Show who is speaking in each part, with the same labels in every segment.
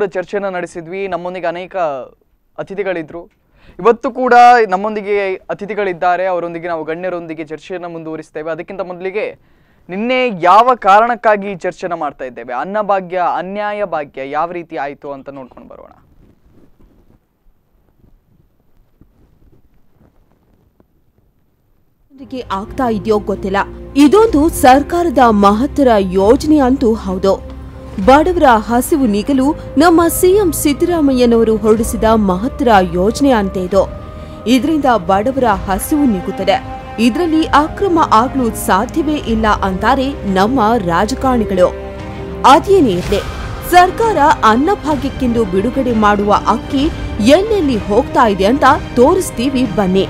Speaker 1: ಕೂಡ ಚರ್ಚೆನ ನಡೆಸಿದ್ವಿ ನಮ್ಮೊಂದಿಗೆ ಅನೇಕ ಅತಿಥಿಗಳಿದ್ರು ಇವತ್ತು ಕೂಡ ನಮ್ಮೊಂದಿಗೆ ಅತಿಥಿಗಳಿದ್ದಾರೆ ಅವರೊಂದಿಗೆ ನಾವು ಗಣ್ಯರೊಂದಿಗೆ ಚರ್ಚೆಯನ್ನು ಮುಂದುವರಿಸ್ತೇವೆ ಅದಕ್ಕಿಂತ ಮೊದಲಿಗೆ ನಿನ್ನೆ ಯಾವ ಕಾರಣಕ್ಕಾಗಿ ಈ ಚರ್ಚೆನ ಮಾಡ್ತಾ ಇದ್ದೇವೆ ಅನ್ನಭಾಗ್ಯ ಅನ್ಯಾಯ ಭಾಗ್ಯ ಯಾವ ರೀತಿ ಆಯಿತು ಅಂತ ನೋಡ್ಕೊಂಡು ಬರೋಣ
Speaker 2: ಜನರಿಗೆ ಆಗ್ತಾ ಇದೆಯೋ ಗೊತ್ತಿಲ್ಲ ಇದೊಂದು ಸರ್ಕಾರದ ಮಹತ್ತರ ಯೋಜನೆ ಅಂತೂ ಹೌದು ಬಡವರ ಹಸಿವು ನೀಗಲು ನಮ್ಮ ಸಿಎಂ ಸಿದ್ದರಾಮಯ್ಯನವರು ಹೊರಡಿಸಿದ ಮಹತ್ತರ ಯೋಜನೆ ಅಂತೆ ಇದು ಇದರಿಂದ ಬಡವರ ಹಸಿವು ನೀಗುತ್ತದೆ ಇದರಲ್ಲಿ ಅಕ್ರಮ ಆಗ್ಲು ಸಾಧ್ಯವೇ ಇಲ್ಲ ಅಂತಾರೆ ನಮ್ಮ ರಾಜಕಾರಣಿಗಳು ಅದೇನೇ ಇರ್ಲಿ ಸರ್ಕಾರ ಅನ್ನಭಾಗ್ಯಕ್ಕೆಂದು ಬಿಡುಗಡೆ ಮಾಡುವ ಅಕ್ಕಿ ಎಲ್ಲೆಲ್ಲಿ ಹೋಗ್ತಾ ಇದೆ ಅಂತ ತೋರಿಸ್ತೀವಿ ಬನ್ನಿ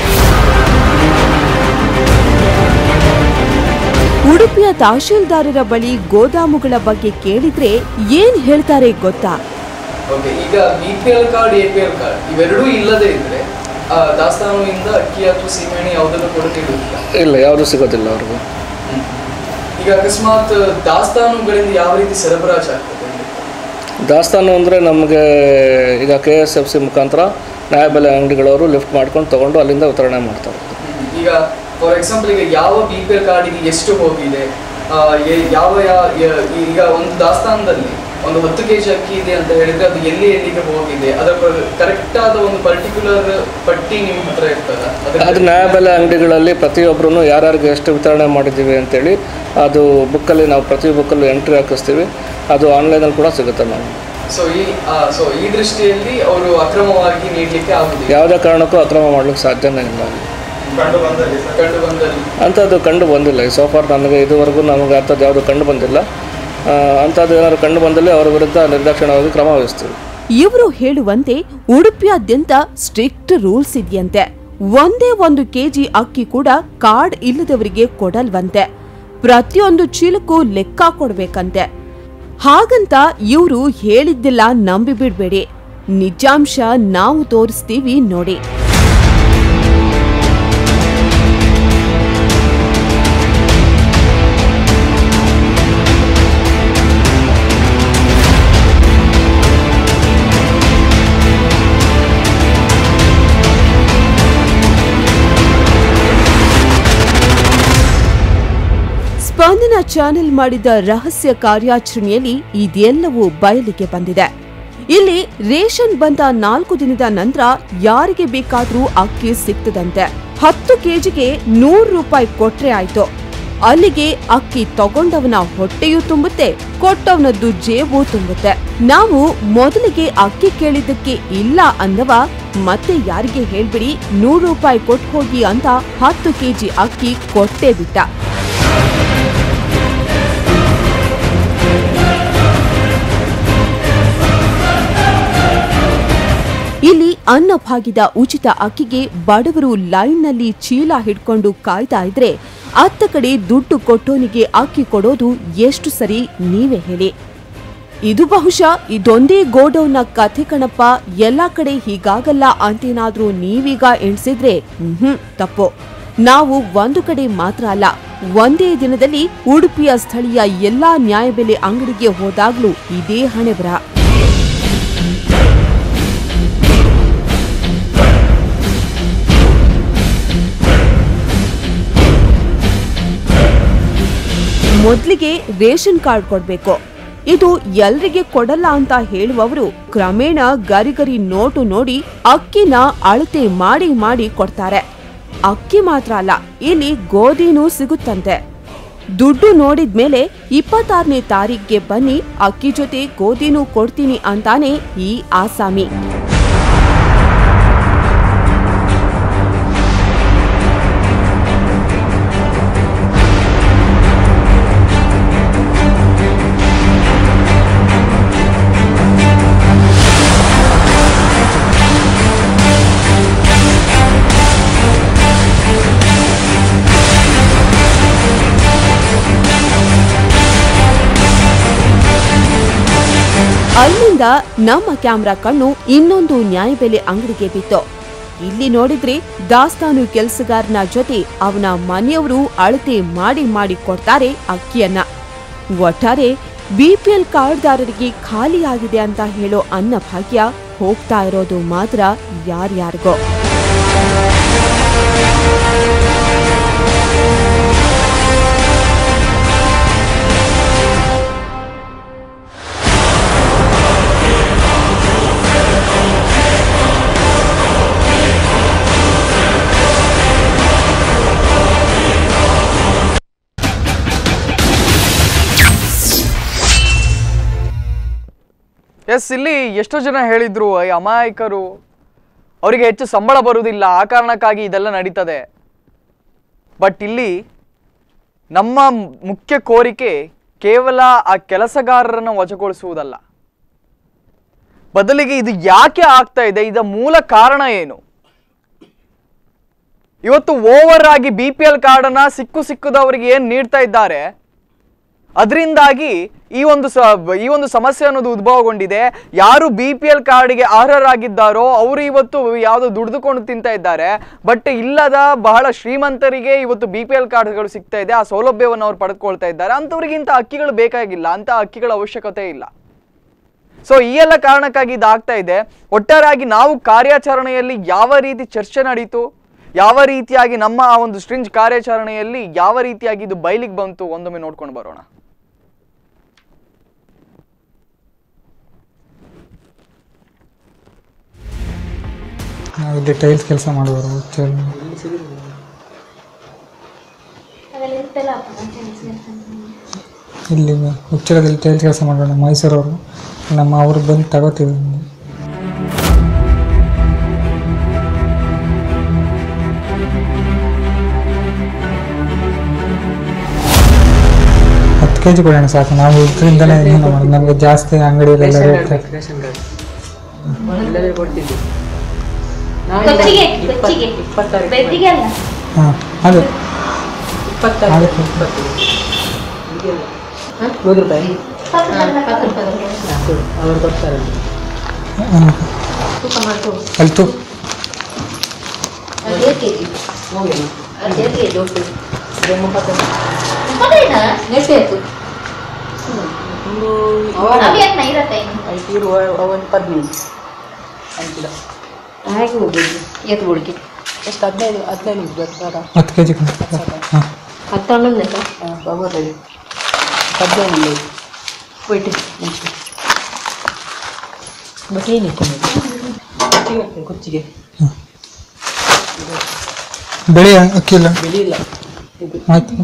Speaker 2: ಉಡುಪಿಯ ತಹಶೀಲ್ದಾರರ ಬಳಿ ಗೋದಾಮುಗಳ ಬಗ್ಗೆ ಕೇಳಿದ್ರೆ ಏನ್ ಹೇಳ್ತಾರೆ ಗೊತ್ತಾ
Speaker 1: ಓಕೆ ಈಗ B P L card A P L card ಇವೆರಡೂ ಇಲ್ಲದೆ ಇದ್ರೆ ಆ, ದಾಸ್ತಾನುವಿಂದ ಅಕ್ಕಿ ಅಥವಾ ಸೀಮೆಣ್ಣೆ ಯಾವುದನ್ನು ಕೂಡ ನೀಡುವುದಿಲ್ಲ
Speaker 3: ಇಲ್ಲ ಯಾವುದು ಸಿಗೋದಿಲ್ಲ ಅವ್ರಿಗೂ
Speaker 1: ಈಗ ಅಕಸ್ಮಾತ್ ದಾಸ್ತಾನುಗಳಿಂದ ಯಾವ ರೀತಿ ಸರಬರಾಜು ಆಗ್ತದೆ
Speaker 3: ದಾಸ್ತಾನು ಅಂದರೆ ನಮಗೆ ಈಗ ಕೆ ಎಸ್ ಎಫ್ ಸಿ ಮುಖಾಂತರ ನ್ಯಾಯಬೆಲೆ ಅಂಗಡಿಗಳವರು ಲಿಫ್ಟ್ ಮಾಡ್ಕೊಂಡು ತೊಗೊಂಡು ಅಲ್ಲಿಂದ ವಿತರಣೆ ಮಾಡ್ತಾರೆ
Speaker 1: ಈಗ ಫಾರ್ ಎಕ್ಸಾಂಪಲ್ ಈಗ ಯಾವ ಬಿ ಪಿ ಎಲ್ ಕಾರ್ಡಿಗೆ ಎಷ್ಟು ಹೋಗಿದೆ ಆ, ಎ- ಯಾವ ಯಾ- ಯ- ಈಗ ಒಂದು ದಾಸ್ತಾನದಲ್ಲಿ ಒಂದು ಹತ್ತು ಕೆ ಜಿ ಅಕ್ಕಿ ಇದೆ ಅಂತ ಹೇಳಿದ್ರೆ ಅದು ಎಲ್ಲಿ ಎಲ್ಲಿಗೆ ಹೋಗಿದೆ ಅದರ ಕರೆಕ್ಟ್ ಆದ ಒಂದು ಪರ್ಟಿಕ್ಯುಲರ್ ಪಟ್ಟಿ ನಿಮ್ಮ ಹತ್ರ ಇರ್ತದ
Speaker 3: ಅದು ನ್ಯಾಯಬೆಲೆ ಅಂಗಡಿಗಳಲ್ಲಿ ಪ್ರತಿಯೊಬ್ಬರೂ ಯಾರ್ಯಾರಿಗೆ ಎಷ್ಟು ವಿತರಣೆ ಮಾಡಿದ್ದೀವಿ ಅಂತೇಳಿ ಅದು ಬುಕ್ಕಲ್ಲಿ ನಾವು ಪ್ರತಿ ಬುಕ್ಕಲ್ಲೂ ಎಂಟ್ರಿ ಹಾಕಿಸ್ತೀವಿ ಅದು ಆನ್ಲೈನಲ್ಲಿ ಕೂಡ ಸಿಗುತ್ತೆ ನಾವು
Speaker 1: ಸೊ ಈ ಸೊ ಈ ದೃಷ್ಟಿಯಲ್ಲಿ ಅವರು ಅಕ್ರಮವಾಗಿ ನೀಡಲಿಕ್ಕೆ ಆಗುದಿಲ್ಲ
Speaker 3: ಯಾವುದೇ ಕಾರಣಕ್ಕೂ ಅಕ್ರಮ ಮಾಡ್ಲಿಕ್ಕೆ ಸಾಧ್ಯನೇ ಇಲ್ಲ ಅಲ್ಲಿ
Speaker 1: ಕಂಡು ಬಂದಲ್ಲಿ
Speaker 3: ಅಂಥದ್ದು ಕಂಡು ಬಂದಿಲ್ಲ ಈ ಸೋಫಾರ್ ನನಗೆ ಇದುವರೆಗೂ ನಮಗೆ ಅಂಥದ್ದು ಯಾವುದು ಕಂಡು ಬಂದಿಲ್ಲ ಆ, ಅಂಥದ್ದು ಏನಾದ್ರು ಕಂಡು ಬಂದಲ್ಲಿ ಅವರ ವಿರುದ್ಧ ನಿರ್ದಾಕ್ಷಿಣ್ಯವಾಗಿ ಕ್ರಮ ವಹಿಸ್ತೀವಿ
Speaker 2: ಇವರು ಹೇಳುವಂತೆ ಉಡುಪಿಯಾದ್ಯಂತ ಸ್ಟ್ರಿಕ್ಟ್ ರೂಲ್ಸ್ ಇದೆಯಂತೆ ಒಂದೇ ಒಂದು ಕೆಜಿ ಅಕ್ಕಿ ಕೂಡ ಕಾರ್ಡ್ ಇಲ್ಲದವರಿಗೆ ಕೊಡಲ್ವಂತೆ ಪ್ರತಿಯೊಂದು ಚೀಲಕ್ಕೂ ಲೆಕ್ಕ ಕೊಡ್ಬೇಕಂತೆ ಹಾಗಂತ ಇವರು ಹೇಳಿದ್ದೆಲ್ಲ ನಂಬಿ ಬಿಡ್ಬೇಡಿ ನಿಜಾಂಶ ನಾವು ತೋರಿಸ್ತೀವಿ ನೋಡಿ ಸ್ಪಂದನ ಚಾನೆಲ್ ಮಾಡಿದ ರಹಸ್ಯ ಕಾರ್ಯಾಚರಣೆಯಲ್ಲಿ ಇದೆಲ್ಲವೂ ಬಯಲಿಗೆ ಬಂದಿದೆ ಇಲ್ಲಿ ರೇಷನ್ ಬಂದ ನಾಲ್ಕು ದಿನದ ನಂತರ ಯಾರಿಗೆ ಬೇಕಾದ್ರೂ ಅಕ್ಕಿ ಸಿಗ್ತದಂತೆ ಹತ್ತು ಕೆಜಿಗೆ ನೂರು ರೂಪಾಯಿ ಕೊಟ್ರೆ ಆಯ್ತು ಅಲ್ಲಿಗೆ ಅಕ್ಕಿ ತಗೊಂಡವನ ಹೊಟ್ಟೆಯೂ ತುಂಬುತ್ತೆ ಕೊಟ್ಟವನದ್ದು ಜೇಬು ತುಂಬುತ್ತೆ ನಾವು ಮೊದಲಿಗೆ ಅಕ್ಕಿ ಕೇಳಿದ್ದಕ್ಕೆ ಇಲ್ಲ ಅಂದವ ಮತ್ತೆ ಯಾರಿಗೆ ಹೇಳ್ಬಿಡಿ ನೂರು ರೂಪಾಯಿ ಕೊಟ್ಟು ಹೋಗಿ ಅಂತ ಹತ್ತು ಕೆಜಿ ಅಕ್ಕಿ ಕೊಟ್ಟೇ ಬಿಟ್ಟ ಇಲ್ಲಿ ಅನ್ನಭಾಗ್ಯದ ಉಚಿತ ಅಕ್ಕಿಗೆ ಬಡವರು ಲೈನ್ನಲ್ಲಿ ಚೀಲ ಹಿಡ್ಕೊಂಡು ಕಾಯ್ತಾ ಇದ್ರೆ ಅತ್ತ ಕಡೆ ದುಡ್ಡು ಕೊಟ್ಟೋನಿಗೆ ಅಕ್ಕಿ ಕೊಡೋದು ಎಷ್ಟು ಸರಿ ನೀವೇ ಹೇಳಿ ಇದು ಬಹುಶಃ ಇದೊಂದೇ ಗೋಡೌನ್ನ ಕಥೆ ಕಣಪ್ಪ ಎಲ್ಲಾ ಕಡೆ ಹೀಗಾಗಲ್ಲ ಅಂತೇನಾದ್ರೂ ನೀವೀಗ ಎಣ್ಸಿದ್ರೆ ಹ್ಮ್ ತಪ್ಪು ನಾವು ಒಂದು ಕಡೆ ಮಾತ್ರ ಅಲ್ಲ ಒಂದೇ ದಿನದಲ್ಲಿ ಉಡುಪಿಯ ಸ್ಥಳೀಯ ಎಲ್ಲಾ ನ್ಯಾಯಬೆಲೆ ಅಂಗಡಿಗೆ ಹೋದಾಗ್ಲೂ ಇದೇ ಹಣೆಬರ ಮೊದಲಿಗೆ ರೇಷನ್ ಕಾರ್ಡ್ ಕೊಡ್ಬೇಕು ಇದು ಎಲ್ರಿಗೆ ಕೊಡಲ್ಲ ಅಂತ ಹೇಳುವವರು ಕ್ರಮೇಣ ಗರಿಗರಿ ನೋಟು ನೋಡಿ ಅಕ್ಕಿನ ಅಳತೆ ಮಾಡಿ ಮಾಡಿ ಕೊಡ್ತಾರೆ ಅಕ್ಕಿ ಮಾತ್ರ ಅಲ್ಲ ಇಲ್ಲಿ ಗೋಧಿನೂ ಸಿಗುತ್ತಂತೆ ದುಡ್ಡು ನೋಡಿದ್ಮೇಲೆ ಇಪ್ಪತ್ತಾರನೇ ತಾರೀಖ್ಗೆ ಬನ್ನಿ ಅಕ್ಕಿ ಜೊತೆ ಗೋಧಿನೂ ಕೊಡ್ತೀನಿ ಅಂತಾನೆ ಈ ಆಸಾಮಿ ಅಲ್ಲಿಂದ ನಮ್ಮ ಕ್ಯಾಮ್ರಾ ಕಣ್ಣು ಇನ್ನೊಂದು ನ್ಯಾಯಬೆಲೆ ಅಂಗಡಿಗೆ ಬಿತ್ತು ಇಲ್ಲಿ ನೋಡಿದ್ರೆ ದಾಸ್ತಾನು ಕೆಲಸಗಾರನ ಜೊತೆ ಅವನ ಮನೆಯವರು ಅಳತೆ ಮಾಡಿ ಮಾಡಿ ಕೊಡ್ತಾರೆ ಅಕ್ಕಿಯನ್ನ ಒಟ್ಟಾರೆ ಬಿಪಿಎಲ್ ಕಾರ್ಡ್ದಾರರಿಗೆ ಖಾಲಿಯಾಗಿದೆ ಅಂತ ಹೇಳೋ ಅನ್ನಭಾಗ್ಯ ಹೋಗ್ತಾ ಇರೋದು ಮಾತ್ರ ಯಾರ್ಯಾರಿಗೋ
Speaker 1: ಎಸ್ ಇಲ್ಲಿ ಎಷ್ಟೋ ಜನ ಹೇಳಿದ್ರು ಈ ಅಮಾಯಕರು ಅವರಿಗೆ ಹೆಚ್ಚು ಸಂಬಳ ಬರುವುದಿಲ್ಲ ಆ ಕಾರಣಕ್ಕಾಗಿ ಇದೆಲ್ಲ ನಡೀತದೆ ಬಟ್ ಇಲ್ಲಿ ನಮ್ಮ ಮುಖ್ಯ ಕೋರಿಕೆ ಕೇವಲ ಆ ಕೆಲಸಗಾರರನ್ನು ವಜಗೊಳಿಸುವುದಲ್ಲ ಬದಲಿಗೆ ಇದು ಯಾಕೆ ಆಗ್ತಾ ಇದೆ ಇದರ ಮೂಲ ಕಾರಣ ಏನು ಇವತ್ತು ಓವರ್ ಆಗಿ ಬಿ ಪಿ ಎಲ್ ಕಾರ್ಡನ್ನ ಸಿಕ್ಕು ಸಿಕ್ಕದವರಿಗೆ ಏನು ನೀಡ್ತಾ ಇದ್ದಾರೆ ಅದರಿಂದಾಗಿ ಈ ಒಂದು ಸ ಈ ಒಂದು ಸಮಸ್ಯೆ ಅನ್ನೋದು ಉದ್ಭವಗೊಂಡಿದೆ ಯಾರು ಬಿ ಪಿ ಎಲ್ ಕಾರ್ಡ್ಗೆ ಅರ್ಹರಾಗಿದ್ದಾರೋ ಅವರು ಇವತ್ತು ಯಾವುದೋ ದುಡಿದುಕೊಂಡು ತಿಂತಾ ಇದ್ದಾರೆ ಬಟ್ ಇಲ್ಲದ ಬಹಳ ಶ್ರೀಮಂತರಿಗೆ ಇವತ್ತು ಬಿ ಪಿ ಎಲ್ ಕಾರ್ಡ್ಗಳು ಸಿಗ್ತಾ ಇದೆ ಆ ಸೌಲಭ್ಯವನ್ನು ಅವ್ರು ಪಡೆದುಕೊಳ್ತಾ ಇದ್ದಾರೆ ಅಂಥವ್ರಿಗೆ ಇಂಥ ಅಕ್ಕಿಗಳು ಬೇಕಾಗಿಲ್ಲ ಅಂಥ ಅಕ್ಕಿಗಳ ಅವಶ್ಯಕತೆ ಇಲ್ಲ ಸೊ ಈ ಎಲ್ಲ ಕಾರಣಕ್ಕಾಗಿ ಇದಾಗ್ತಾ ಇದೆ ಒಟ್ಟಾರೆಯಾಗಿ ನಾವು ಕಾರ್ಯಾಚರಣೆಯಲ್ಲಿ ಯಾವ ರೀತಿ ಚರ್ಚೆ ನಡೀತು ಯಾವ ರೀತಿಯಾಗಿ ನಮ್ಮ ಆ ಒಂದು ಸ್ಟ್ರಿಂಜ್ ಕಾರ್ಯಾಚರಣೆಯಲ್ಲಿ ಯಾವ ರೀತಿಯಾಗಿ ಇದು ಬಯಲಿಗೆ ಬಂತು ಒಂದೊಮ್ಮೆ ನೋಡ್ಕೊಂಡು ಬರೋಣ
Speaker 4: ನಾವು ಇಲ್ಲಿ ಟೈಲ್ಸ್ ಕೆಲಸ ಮಾಡುವರು ಹುಚ್ಚರು ಇಲ್ಲಿ ಹುಚ್ಚರದಲ್ಲಿ ಟೈಲ್ಸ್ ಕೆಲಸ ಮಾಡೋಣ ಮೈಸೂರವರು ನಮ್ಮ ಅವ್ರು ಬಂದು ತಗೋತೀವಿ ಹತ್ತು ಕೆ ಜಿ ಕೊಡೋಣ ಸಾಕು ನಾವು ಇದರಿಂದನೇ ಏನು ಮಾಡೋದು ನಮಗೆ ಜಾಸ್ತಿ ಅಂಗಡಿಯಲ್ಲೆಲ್ಲ ರೇಟ್
Speaker 5: ಕೊಚ್ಚಿಗೆ ಕೊಚ್ಚಿಗೆ ಬೆದ್ದಿಗೆ ಅಲ್ಲ
Speaker 4: ಹಾಂ ಅದು ಆಗುತ್ತೆ ಹಾಂ ಅಲ್ಲಿ ತು
Speaker 5: ಹಾಗೆ ಹೋಗುದು ಎತ್ತು ಹುಡುಗಿ
Speaker 6: ಎಷ್ಟು ಹದಿನೈದು ಹದಿನೈದು ನಿಮಿಷ ಬರ್ತಾರ
Speaker 4: ಹತ್ತು ಕೆ ಜಿ ಹಾಂ
Speaker 5: ಹತ್ತೊಂದು
Speaker 6: ಬರ್ಬೋದು ಹದಿನೈದು ನಿಮಿಷ ಹೋಯ್ತು ಬಟ್ ಏನಿತ್ತು ಕುಚ್ಚಿಗೆ ಕುಚ್ಚಿಗೆ
Speaker 4: ಬೆಳೆ ಅಕ್ಕಿ ಇಲ್ಲ
Speaker 6: ಬಿಳಿ ಇಲ್ಲ ಇದು
Speaker 4: ಆಯ್ತು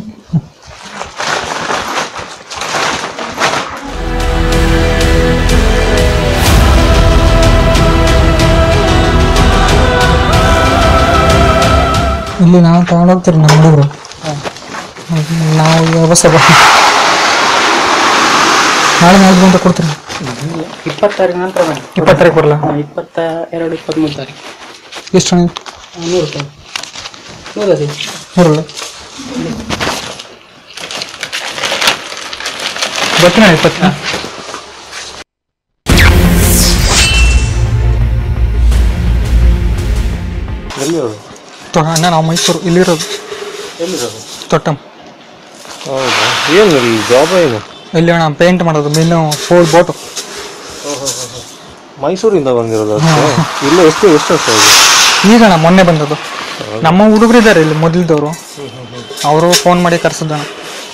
Speaker 4: ಇಲ್ಲಿ ನಾವು ತಗೊಂಡೋಗ್ತೀರಿ ನಮ್ಮ ಹುಡುಗರು ನಾವು ವ್ಯವಸ್ಥೆ ಬ ನಾಳೆ ನಾಲ್ಕು ಗಂಟೆ ಕೊಡ್ತೀರಿ
Speaker 6: ಇಪ್ಪತ್ತಾರು ನಂತರ ಬನ್ನಿ
Speaker 4: ಇಪ್ಪತ್ತರಿಗೆ ಬರಲ್ಲ
Speaker 6: ಹಾಂ ಇಪ್ಪತ್ತ ಎರಡು ಇಪ್ಪತ್ತ್ಮೂರು ತಾರೀಕು
Speaker 4: ಎಷ್ಟು ಹಣ
Speaker 6: ಹಾಂ, ನೂರು ರೂಪಾಯಿ ನೂರು ಅದೇ
Speaker 4: ಬರಲ್ಲ ಬರ್ತೀನಿ ಇಪ್ಪತ್ತು
Speaker 7: ಎಲ್ಲಿರೋದು
Speaker 4: ತೊ- ಅಣ್ಣ ನಾವು ಮೈಸೂರು ಇಲ್ಲಿರೋದು
Speaker 7: ಎಲ್ಲಿರೋದು
Speaker 4: ತೊಟ್ಟಂ
Speaker 7: ಹೌದಾ ಏನು ಈ ಜಾಬ್ ಏನು
Speaker 4: ಇಲ್ಲಿ ಅಣ್ಣ ಪೇಂಟ್ ಮಾಡೋದು ಮೀನು ಫೋರ್ ಬೋಟು
Speaker 7: ಮೈಸೂರಿಂದ ಬಂದಿರೋದು ಅಷ್ಟೇ ಇಲ್ಲ ಎಷ್ಟು ಎಷ್ಟು ವರ್ಷ ಆಗಿದೆ
Speaker 4: ಈಗ ಅಣ್ಣ ಮೊನ್ನೆ ಬಂದದ್ದು ನಮ್ಮ ಹುಡುಗರು ಇದ್ದಾರೆ ಇಲ್ಲಿ ಮೊದಲಿದ್ದವರು ಅವರು ಫೋನ್ ಮಾಡಿ ಕರ್ಸಿದ್ದಣ್ಣ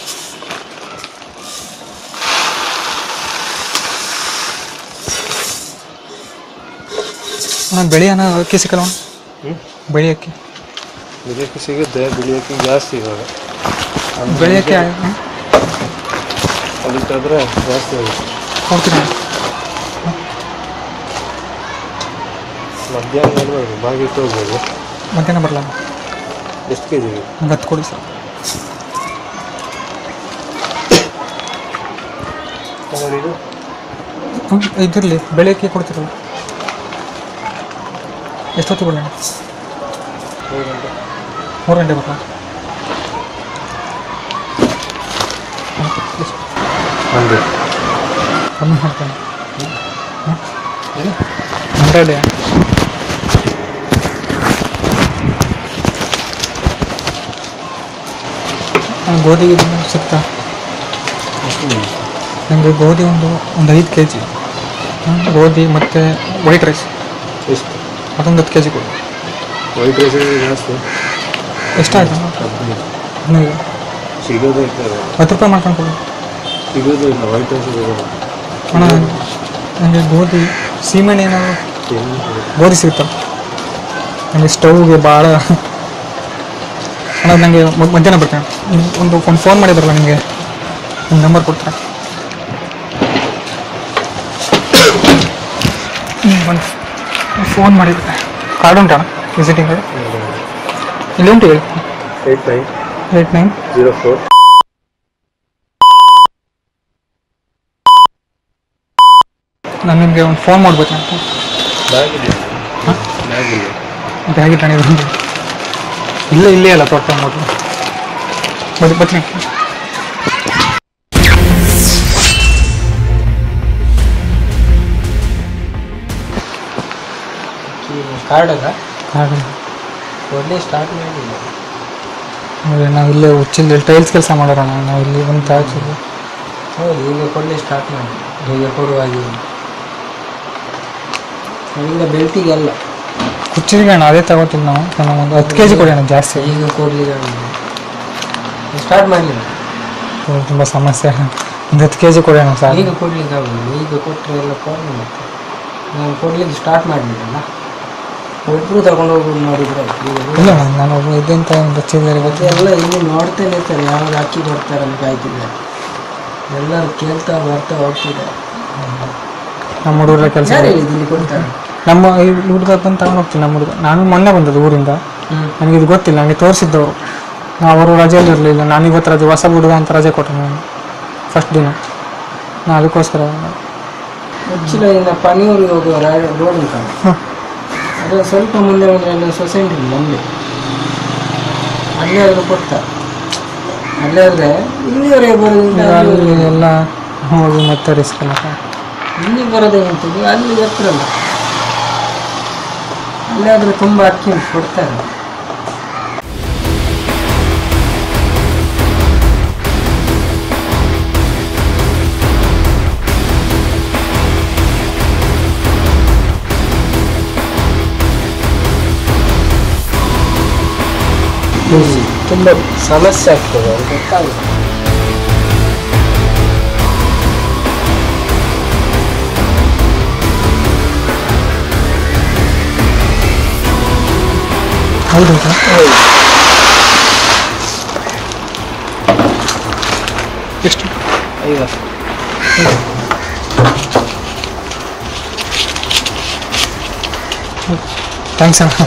Speaker 4: ಅಣ್ಣ ಬೆಳೆ ಅಣ್ಣ ಅಕ್ಕಿ ಸಿಕ್ಕಲ್ಲ ಅಣ್ಣ ಬೆಳೆ ಅಕ್ಕಿ
Speaker 7: ಬಿಳಿಯಕ್ಕೆ ಸಿಗುತ್ತೆ ಬಿಳಿಯಕ್ಕೆ ಜಾಸ್ತಿ ಇವಾಗ
Speaker 4: ಬೆಳೆ ಅಕ್ಕಿ ಅಣ್ಣ,
Speaker 7: ಅದಕ್ಕಾದ್ರೆ ಜಾಸ್ತಿ ಆಗುತ್ತೆ
Speaker 4: ಕೊಡ್ತೀನಿ ಅಣ್ಣ.
Speaker 7: ಮಧ್ಯಾಹ್ನ ಬರ್ಬೋದು ಬಾಗಿಟ್ಟು ಹೋಗ್ಬೋದು
Speaker 4: ಮಧ್ಯಾಹ್ನ ಬರಲ್ಲ
Speaker 7: ಎಷ್ಟು ಕೆ ಜಿ
Speaker 4: ನಂಗೆ ಹತ್ತು ಕೊಡಿ ಸರ್
Speaker 7: ಇದು
Speaker 4: ಹ್ಞೂ ಇದಿರಲಿ ಬೆಳೆ ಅಕ್ಕಿ ಕೊಡ್ತೀರಲ್ಲ ಎಷ್ಟೊತ್ತಿಗೆ ಬರೋಣ
Speaker 7: ಮೂರು ಗಂಟೆ
Speaker 4: ಮೂರು ಗಂಟೆ ಬರಲ್ಲ
Speaker 7: ಹಂಡ್ರೆಡ್
Speaker 4: ಕಮ್ಮಿ ಮಾಡ್ತಾನೆ ಹಂಡ್ರೆಡ್ ಗೋಧಿ ಗಿಧಿ ಸಿಗ್ತಾ ನನಗೆ ಗೋಧಿ ಒಂದು ಒಂದು ಐದು ಕೆ ಜಿ ಗೋಧಿ ಮತ್ತು ವೈಟ್ ರೈಸ್
Speaker 7: ಎಷ್ಟು
Speaker 4: ಅದೊಂದು ಹತ್ತು ಕೆ ಜಿ ಕೊಡಿ
Speaker 7: ವೈಟ್ ರೈಸ್ ಜಾಸ್ತಿ
Speaker 4: ಎಷ್ಟಾಯ್ತು
Speaker 7: ಹದಿನೈದು
Speaker 4: ಹದಿನೈದು
Speaker 7: ಸಿಗೋದೇ ಇಲ್ಲ
Speaker 4: ಹತ್ತು ರೂಪಾಯಿ ಮಾಡ್ಕೊಂಡು ಕೊಡಿ
Speaker 7: ಸಿಗೋದೇ ಇಲ್ಲ ವೈಟ್ ರೈಸ್ ಸಿಗೋದು
Speaker 4: ಅಣ್ಣ ನನಗೆ ಗೋಧಿ ಸೀಮೆಣ್ಣೆ ಏನಾದ್ರು ಗೋಧಿ ಸಿಗುತ್ತಲ್ಲ ನನಗೆ ಸ್ಟವ್ಗೆ ಭಾಳ ಅಣ್ಣ ನನಗೆ ಮಧ್ಯಾಹ್ನ ಬರ್ತೀನಿ ನಿಮ್ಗೆ ಒಂದು ಒಂದು ಫೋನ್ ಮಾಡಿದ್ರಲ್ಲ ನಿಮಗೆ ನಿಮ್ಮ ನಂಬರ್ ಕೊಡ್ತೀರಾ ಒಂದು ಫೋನ್ ಮಾಡಿದ್ರೆ ಕಾರ್ಡ್ ಉಂಟಾ ವಿಸಿಟಿಂಗ್ ಕಾರ್ಡ್ ಇಲ್ಲಿ ಉಂಟು ಹೇಳಿ
Speaker 7: eight nine
Speaker 4: eight nine
Speaker 7: zero four
Speaker 4: ನಾನು ನಿಮಗೆ ಒಂದು ಫೋನ್ ಮಾಡ್ಬೇಕು ಅಂತ
Speaker 7: ಬ್ಯಾಗ್ ಇದೆ ಬ್ಯಾಗ್ ಇದೆ
Speaker 4: ಬ್ಯಾಗ್ ಇಟ್ಟಾಣಿದ್ರು ಇಲ್ಲೇ ಇಲ್ಲೇ ಅಲ್ಲ ತೋಟ ನೋಡ್ರಿ ಬದಿ ಬರ್ತೀನಿ
Speaker 6: ಕಾರ್ಡ್ ಅಲ್ಲ
Speaker 4: ಹಾಗೆ
Speaker 6: ಒಳ್ಳೆ ಸ್ಟಾರ್ಟ್ ಮಾಡಿಲ್ಲ
Speaker 4: ಆಮೇಲೆ ನಾವು ಇಲ್ಲೇ ಉಚ್ಚಿಲ್ಲಿ ಟೈಲ್ಸ್ ಕೆಲಸ ಮಾಡೋಣ ನಾವು ಇಲ್ಲಿ ಒಂದು ತಾಚು
Speaker 6: ಹೌದು ಈಗ ಕೊಡಲೇ ಸ್ಟಾರ್ಟ್ ಮಾಡಿ ಈಗ ಕೊಡುವಾಗಿ ಈಗ ಬೆಲ್ಟಿಗೆ ಅಲ್ಲ
Speaker 4: ಕುಚ್ಚಿಗೆ ಅಣ್ಣ ಅದೇ ತಗೋತಿಲ್ಲ ನಾವು ನಾವು ಒಂದು ಹತ್ತು ಕೆ ಜಿ ಕೊಡಿ ಅಣ್ಣ ಜಾಸ್ತಿ
Speaker 6: ಈಗ ಕೊಡ್ಲಿಕ್ಕೆ ಸ್ಟಾರ್ಟ್ ಮಾಡಲಿಲ್ಲ
Speaker 4: ತುಂಬ ಸಮಸ್ಯೆ ಒಂದು ಹತ್ತು ಕೆ ಜಿ ಕೊಡಿ ಅಣ್ಣ ಸಾಕು
Speaker 6: ಈಗ ಕೊಡ್ಲಿಕ್ಕೆ ಆಗುದಿಲ್ಲ ಈಗ ಕೊಟ್ಟರೆ ಎಲ್ಲ ಪ್ರಾಬ್ಲಮ್ ಆಗ್ತದೆ ನಾನು ಕೊಡ್ಲಿಕ್ಕೆ ಸ್ಟಾರ್ಟ್ ಮಾಡಲಿಲ್ಲ ಒಬ್ಬರು ತಗೊಂಡು ಹೋಗೋದು ನೋಡಿದ್ರೆ ಆಯ್ತು. ಈಗ
Speaker 4: ಇಲ್ಲ ಅಣ್ಣ ನಾನು ಒಬ್ಬ ಇದೆಂತ ಒಂದು ಚಿಲ್ಲರೆ
Speaker 6: ಮತ್ತೆ ಎಲ್ಲ ಇಲ್ಲಿ ನೋಡ್ತಾನೆ ಇರ್ತಾರೆ ಯಾವಾಗ ಅಕ್ಕಿ ಕೊಡ್ತಾರೆ ಅಂತ ಕಾಯ್ತಿದ್ದಾರೆ ಎಲ್ಲರೂ ಕೇಳ್ತಾ ಬರ್ತಾ ಹೋಗ್ತಿದ್ದಾರೆ
Speaker 4: ನಮ್ಮ ಹುಡುಗರ ಕೆಲಸ
Speaker 6: ಯಾರು ಹೇಳಿದ್ದು ಇಲ್ಲಿ ಕೊಡ್ತಾರೆ
Speaker 4: ನಮ್ಮ ಈ ಹುಡುಗ ಬಂದು ತಗೊಂಡು ಹೋಗ್ತೀನಿ ನಮ್ಮ ಹುಡುಗ ನಾನು ಮೊನ್ನೆ ಬಂದದ್ದು ಊರಿಂದ
Speaker 6: ಹ್ಮ್.
Speaker 4: ನನಗೆ ಇದು ಗೊತ್ತಿಲ್ಲ ನನಗೆ ತೋರಿಸಿದ್ದವರು ನಾವು ಅವರು ರಜೆಯಲ್ಲಿ ಇರಲಿಲ್ಲ ನಾನು ಇವತ್ತು ರಜೆ ಹೊಸ ಹುಡುಗ ಅಂತ ರಜೆ ಕೊಟ್ಟೆ ನಾನು ಫಸ್ಟ್ ದಿನ ನಾನು ಅದಕ್ಕೋಸ್ಕರ
Speaker 6: ಉಚ್ಚಿಲದಿಂದ ಪನಿಯೂರಿಗೆ ಹೋಗುವ ರೋಡ್ ಉಂಟಲ್ಲ ಅದು ಸ್ವಲ್ಪ ಮುಂದೆ ಬಂದರೆ ಅಲ್ಲಿ ಸೊಸೈಟಿ ಇಲ್ಲ ಮುಂದೆ ಅಲ್ಲೇ ಆದರೂ ಕೊಡ್ತಾರೆ ಅಲ್ಲೇ ಆದರೆ ಇಲ್ಲಿವರೆಗೆ ಬರೋದ್ರಿಂದ
Speaker 4: ಈಗ
Speaker 6: ಅಲ್ಲಿ
Speaker 4: ಅಲ್ಲಿ ಎಲ್ಲ ಹೋಗಿ ಮತ್ತೆ ರಿಸ್ಕ್ ಅಲ್ಲ
Speaker 6: ಇಲ್ಲಿ ಬರೋದೇ ನಿಂತಿದ್ದು ಅಲ್ಲಿ ಹತ್ರ ಅಲ್ಲ ಅಲ್ಲೇ ಆದರೆ ತುಂಬ ಅಕ್ಕಿ ಉಂಟು, ಕೊಡ್ತಾರೆ ತುಂಬ ಸಮಸ್ಯೆ ಆಗ್ತದೆ ಅದು ಗೊತ್ತಾಗುತ್ತೆ
Speaker 4: ಹೌದು ಎಷ್ಟು
Speaker 6: ಐವತ್ತು
Speaker 4: ಥ್ಯಾಂಕ್ಸ್ ಅಣ್ಣ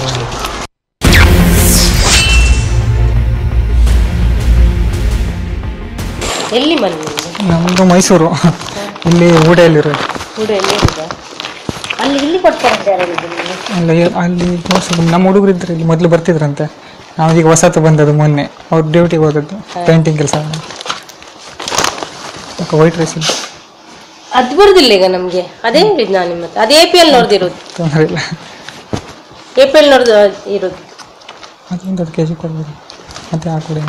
Speaker 5: ಎಲ್ಲಿ ಮನೆ ನಿಮ್ದು?
Speaker 4: ನಮ್ಮದು ಮೈಸೂರು ಇಲ್ಲಿ ಊಟೆಯಲ್ಲಿರೋ
Speaker 5: ಕೂಡ ಎಲ್ಲಿ ಇರುದಾ? ಅಲ್ಲಿ ಇಲ್ಲಿ ಕೊಡ್ತಾರಂತೆ ಯಾರು ಹೇಳಿದ್ದು ನಿಮ್ಗೆ?
Speaker 4: ಅಲ್ಲಿ ಅಲ್ಲಿ ತೋರ್ಸೋದು ನಮ್ಮ ಹುಡುಗರು ಇದ್ರೆ ಇಲ್ಲಿ ಮೊದಲು ಬರ್ತಿದ್ರಂತೆ ನಾವೀಗ ಹೊಸತು ಬಂದದ್ದು ಮೊನ್ನೆ ಅವ್ರು ಡ್ಯೂಟಿಗೆ ಹೋದದ್ದು ಪೇಂಟಿಂಗ್ ಕೆಲಸ ವೈಟ್ ರೈಸ್
Speaker 5: ಅದ್ ಬರುದಿಲ್ಲ ಈಗ ನಮ್ಗೆ ಅದೇ ಹೇಳಿದ್ ನಾನು ನಿಮ್ಮ ಹತ್ರ. ಅದೇ ಎ ಪಿ ಎಲ್ ನೋಡ್ದಿರೋದು
Speaker 4: ತೊಂದರೆ ಇಲ್ಲ
Speaker 5: ಎ ಪಿ ಎಲ್ ನೋಡ್ದು ಇರೋದು
Speaker 4: ಅದೊಂದು ಹತ್ತು ಕೆ ಜಿ ಕೊಡ್ಬೋದು ಮತ್ತೆ ಆ ಕಡೆ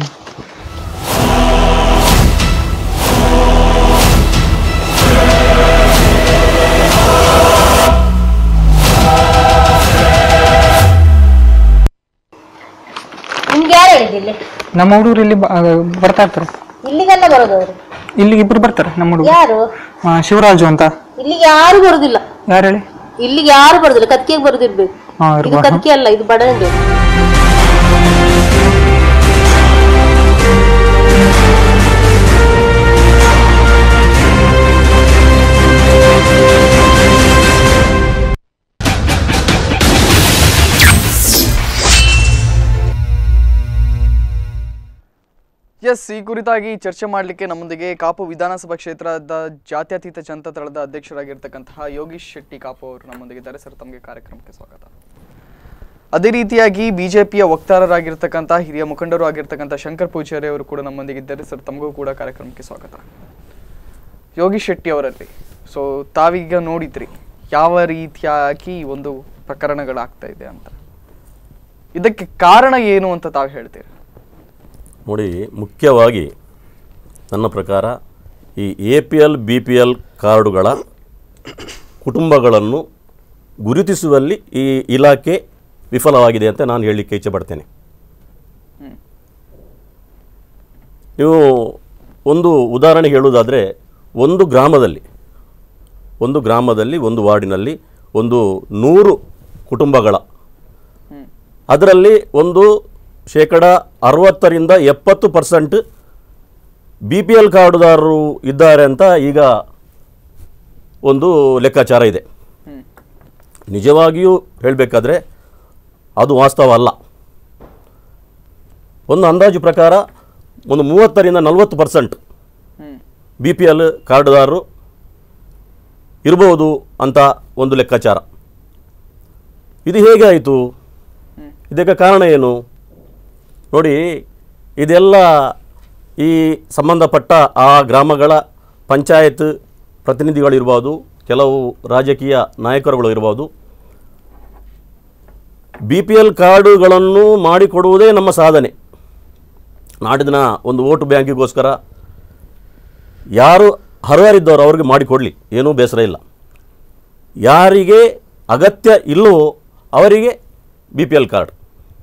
Speaker 5: ನಿಮ್ಗೆ ಯಾರು ಹೇಳಿದ್ದು ಇಲ್ಲಿ
Speaker 4: ನಮ್ಮ ಹುಡುಗರು ಇಲ್ಲಿ ಬ- ಆ, ಬರ್ತಾ ಇರ್ತಾರೆ
Speaker 5: ಇಲ್ಲಿಗೆಲ್ಲ ಬರೋದು ಅವರು
Speaker 4: ಇಲ್ಲಿಗೆ ಇಬ್ರು ಬರ್ತಾರೆ ನಮ್ಮ ಹುಡುಗರು
Speaker 5: ಯಾರು
Speaker 4: ಆ, ಶಿವರಾಜು ಅಂತ
Speaker 5: ಇಲ್ಲಿಗೆ ಯಾರು ಬರುದಿಲ್ಲ
Speaker 4: ಯಾರು ಹೇಳಿ
Speaker 5: ಇಲ್ಲಿಗೆ ಯಾರು ಬರುದಿಲ್ಲ ಕತ್ಕೆಗೆ ಬರುದಿರ್ಬೇಕು
Speaker 4: ಹಾ
Speaker 5: ಇದು
Speaker 4: ಇರ್ಬೋದು
Speaker 5: ಕತ್ಕೆ ಅಲ್ಲ ಇದು ಬಡಂದು
Speaker 1: ಎಸ್ ಈ ಕುರಿತಾಗಿ ಚರ್ಚೆ ಮಾಡಲಿಕ್ಕೆ ನಮ್ಮೊಂದಿಗೆ ಕಾಪು ವಿಧಾನಸಭಾ ಕ್ಷೇತ್ರದ ಜಾತ್ಯತೀತ ಜನತಾ ದಳದ ಅಧ್ಯಕ್ಷರಾಗಿರ್ತಕ್ಕಂತಹ ಯೋಗೀಶ್ ಶೆಟ್ಟಿ ಕಾಪು ಅವರು ನಮ್ಮೊಂದಿಗಿದ್ದಾರೆ ಸರ್ ತಮಗೆ ಕಾರ್ಯಕ್ರಮಕ್ಕೆ ಸ್ವಾಗತ ಅದೇ ರೀತಿಯಾಗಿ ಬಿಜೆಪಿಯ ವಕ್ತಾರರಾಗಿರ್ತಕ್ಕಂಥ ಹಿರಿಯ ಮುಖಂಡರು ಆಗಿರ್ತಕ್ಕಂಥ ಶಂಕರ್ ಪೂಜಾರಿ ಅವರು ಕೂಡ ನಮ್ಮೊಂದಿಗಿದ್ದಾರೆ ಸರ್ ತಮಗೂ ಕೂಡ ಕಾರ್ಯಕ್ರಮಕ್ಕೆ ಸ್ವಾಗತ ಯೋಗೀಶ್ ಶೆಟ್ಟಿ ಅವರಲ್ಲಿ ಸೊ ತಾವೀಗ ನೋಡಿದ್ರಿ ಯಾವ ರೀತಿಯಾಗಿ ಒಂದು ಪ್ರಕರಣಗಳಾಗ್ತಾ ಇದೆ ಅಂತ ಇದಕ್ಕೆ ಕಾರಣ ಏನು ಅಂತ ತಾವು ಹೇಳ್ತೀರಿ
Speaker 8: ನೋಡಿ ಮುಖ್ಯವಾಗಿ ನನ್ನ ಪ್ರಕಾರ ಈ A P L B P L ಕಾರ್ಡುಗಳ ಕುಟುಂಬಗಳನ್ನು ಗುರುತಿಸುವಲ್ಲಿ ಈ ಇಲಾಖೆ ವಿಫಲವಾಗಿದೆ ಅಂತ ನಾನು ಹೇಳಲಿಕ್ಕೆ ಇಚ್ಛೆಪಡ್ತೇನೆ ನೀವು ಒಂದು ಉದಾಹರಣೆ ಹೇಳುವುದಾದರೆ ಒಂದು ಗ್ರಾಮದಲ್ಲಿ ಒಂದು ಗ್ರಾಮದಲ್ಲಿ ಒಂದು ವಾರ್ಡಿನಲ್ಲಿ ಒಂದು ನೂರು ಕುಟುಂಬಗಳ ಅದರಲ್ಲಿ ಒಂದು ಶೇಕಡ ಅರವತ್ತರಿಂದ ಎಪ್ಪತ್ತು ಪರ್ಸೆಂಟ್ ಬಿ ಪಿ ಎಲ್ ಕಾರ್ಡುದಾರರು ಇದ್ದಾರೆ ಅಂತ ಈಗ ಒಂದು ಲೆಕ್ಕಾಚಾರ ಇದೆ ನಿಜವಾಗಿಯೂ ಹೇಳಬೇಕಾದ್ರೆ ಅದು ವಾಸ್ತವ ಅಲ್ಲ ಒಂದು ಅಂದಾಜು ಪ್ರಕಾರ ಒಂದು ಮೂವತ್ತರಿಂದ ನಲವತ್ತು ಪರ್ಸೆಂಟ್ ಬಿ ಪಿ ಎಲ್ ಕಾರ್ಡುದಾರರು ಇರಬಹುದು ಅಂತ ಒಂದು ಲೆಕ್ಕಾಚಾರ ಇದು ಹೇಗೆ ಆಯಿತು ಇದಕ್ಕೆ ಕಾರಣ ಏನು ನೋಡಿ ಇದೆಲ್ಲ ಈ ಸಂಬಂಧಪಟ್ಟ ಆ ಗ್ರಾಮಗಳ ಪಂಚಾಯತ್ ಪ್ರತಿನಿಧಿಗಳಿರ್ಬೋದು ಕೆಲವು ರಾಜಕೀಯ ನಾಯಕರುಗಳು ಇರ್ಬೋದು ಬಿ ಪಿ ಎಲ್ ಕಾರ್ಡುಗಳನ್ನು ಮಾಡಿಕೊಡುವುದೇ ನಮ್ಮ ಸಾಧನೆ ನಾಡಿನ ಒಂದು ವೋಟ್ ಬ್ಯಾಂಕಿಗೋಸ್ಕರ ಯಾರು ಅರ್ಹರಿದ್ದವರು ಅವ್ರಿಗೆ ಮಾಡಿಕೊಡಲಿ ಏನೂ ಬೇಸರ ಇಲ್ಲ ಯಾರಿಗೆ ಅಗತ್ಯ ಇಲ್ಲವೋ ಅವರಿಗೆ ಬಿ ಪಿ ಎಲ್ ಕಾರ್ಡ್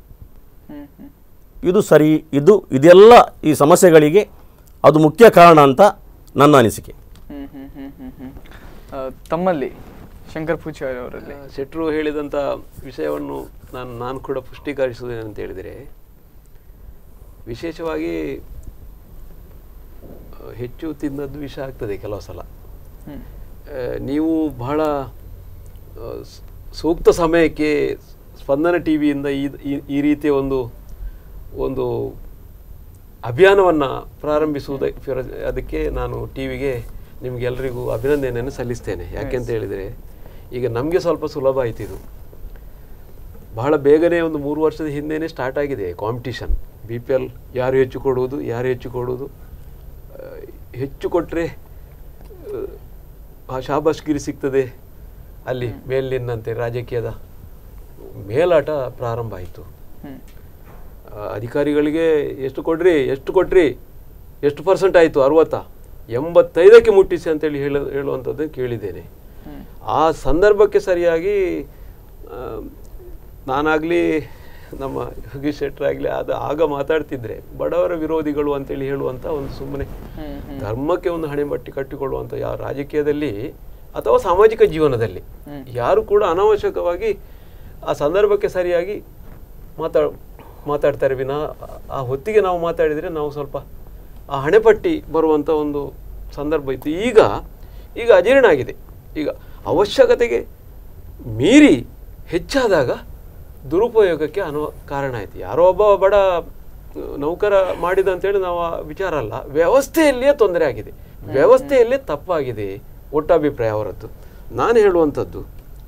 Speaker 8: ಇದು ಸರಿ ಇದು ಇದೆಲ್ಲ ಈ ಸಮಸ್ಯೆಗಳಿಗೆ ಅದು ಮುಖ್ಯ ಕಾರಣ ಅಂತ ನನ್ನ ಅನಿಸಿಕೆ
Speaker 1: ಹ್ಮ್ ಹ್ಮ್ ಹ್ಮ್ ಹ್ಮ್ ಹ್ಮ್ ಆ, ತಮ್ಮಲ್ಲಿ ಶಂಕರ್ ಪೂಜಾರಿ ಅವರಲ್ಲಿ
Speaker 7: ಶೆಟ್ರು ಹೇಳಿದಂಥ ವಿಷಯವನ್ನು ನಾನು ನಾನು ಕೂಡ ಪುಷ್ಟೀಕರಿಸುವುದೇನಂತ ಹೇಳಿದರೆ ವಿಶೇಷವಾಗಿ ಆ, ಹೆಚ್ಚು ತಿನ್ನದ್ದು ವಿಷ ಆಗ್ತದೆ ಕೆಲವು ಸಲ
Speaker 1: ಹ್ಮ್.
Speaker 7: ಆ, ನೀವು ಬಹಳ ಆ, ಸ್- ಸೂಕ್ತ ಸಮಯಕ್ಕೆ ಸ್ಪಂದನ ಟಿ ವಿಯಿಂದ ಈ ಈ- ಈ ರೀತಿಯ ಒಂದು ಒಂದು ಅಭಿಯಾನವನ್ನು ಪ್ರಾರಂಭಿಸುವುದಕ್ಕೆ ಅದಕ್ಕೆ ನಾನು ಟಿ ವಿಗೆ ನಿಮಗೆಲ್ಲರಿಗೂ ಅಭಿನಂದನೆಯನ್ನು ಸಲ್ಲಿಸ್ತೇನೆ ಯಾಕೆಂತ ಹೇಳಿದರೆ ಈಗ ನಮಗೆ ಸ್ವಲ್ಪ ಸುಲಭ ಆಯ್ತು ಇದು ಬಹಳ ಬೇಗನೆ ಒಂದು ಮೂರು ವರ್ಷದ ಹಿಂದೆನೇ ಸ್ಟಾರ್ಟ್ ಆಗಿದೆ ಕಾಂಪಿಟಿಷನ್ ಬಿ ಪಿ ಎಲ್ ಯಾರು ಹೆಚ್ಚು ಕೊಡುವುದು ಯಾರು ಹೆಚ್ಚು ಕೊಡುವುದು ಆ, ಹೆಚ್ಚು ಕೊಟ್ಟರೆ ಆ ಶಾಬಾಷ್ಗಿರಿ ಸಿಗ್ತದೆ ಅಲ್ಲಿ ಮೇಲಿನಂತೆ ರಾಜಕೀಯದ ಮೇಲಾಟ ಪ್ರಾರಂಭ ಆಯಿತು
Speaker 1: ಹ್ಮ್.
Speaker 7: ಅಧಿಕಾರಿಗಳಿಗೆ ಎಷ್ಟು ಕೊಡ್ರಿ ಎಷ್ಟು ಕೊಟ್ರಿ ಎಷ್ಟು ಪರ್ಸೆಂಟ್ ಆಯಿತು ಅರವತ್ತಾ ಎಂಬತ್ತೈದಕ್ಕೆ ಮುಟ್ಟಿಸಿ ಅಂತೇಳಿ ಹೇಳ ಹೇಳುವಂಥದ್ದು ಕೇಳಿದ್ದೇನೆ ಆ ಸಂದರ್ಭಕ್ಕೆ ಸರಿಯಾಗಿ ಆ, ನಾನಾಗಲಿ ನಮ್ಮ ಯೋಗೀಶ್ ಶೆಟ್ಟರಾಗಲಿ ಅದು ಆಗ ಮಾತಾಡ್ತಿದ್ರೆ ಬಡವರ ವಿರೋಧಿಗಳು ಅಂತೇಳಿ ಹೇಳುವಂಥ ಒಂದು ಸುಮ್ಮನೆ ಧರ್ಮಕ್ಕೆ ಒಂದು ಹಣೆಬಟ್ಟಿ ಕಟ್ಟಿಕೊಳ್ಳುವಂಥ ಯಾವ ರಾಜಕೀಯದಲ್ಲಿ ಅಥವಾ ಸಾಮಾಜಿಕ ಜೀವನದಲ್ಲಿ ಯಾರು ಕೂಡ ಅನಾವಶ್ಯಕವಾಗಿ ಆ ಸಂದರ್ಭಕ್ಕೆ ಸರಿಯಾಗಿ ಮಾತಾ ಮಾತಾಡ್ತಾರೆ ವಿನ ಆ ಹೊತ್ತಿಗೆ ನಾವು ಮಾತಾಡಿದರೆ ನಾವು ಸ್ವಲ್ಪ ಆ ಹಣೆಪಟ್ಟಿ ಬರುವಂಥ ಒಂದು ಸಂದರ್ಭ ಇತ್ತು ಈಗ ಈಗ ಅಜೀರ್ಣ ಆಗಿದೆ ಈಗ ಅವಶ್ಯಕತೆಗೆ ಮೀರಿ ಹೆಚ್ಚಾದಾಗ ದುರುಪಯೋಗಕ್ಕೆ ಅನುವ ಕಾರಣ ಆಯಿತು ಯಾರೋ ಒಬ್ಬ ಬಡ ನೌಕರ ಮಾಡಿದ ಅಂತೇಳಿ ನಾವು ಆ ವಿಚಾರ ಅಲ್ಲ ವ್ಯವಸ್ಥೆಯಲ್ಲಿಯೇ ತೊಂದರೆ ಆಗಿದೆ ವ್ಯವಸ್ಥೆಯಲ್ಲೇ ತಪ್ಪಾಗಿದೆ ಒಟ್ಟಾಭಿಪ್ರಾಯ ಅವರದ್ದು ನಾನು ಹೇಳುವಂಥದ್ದು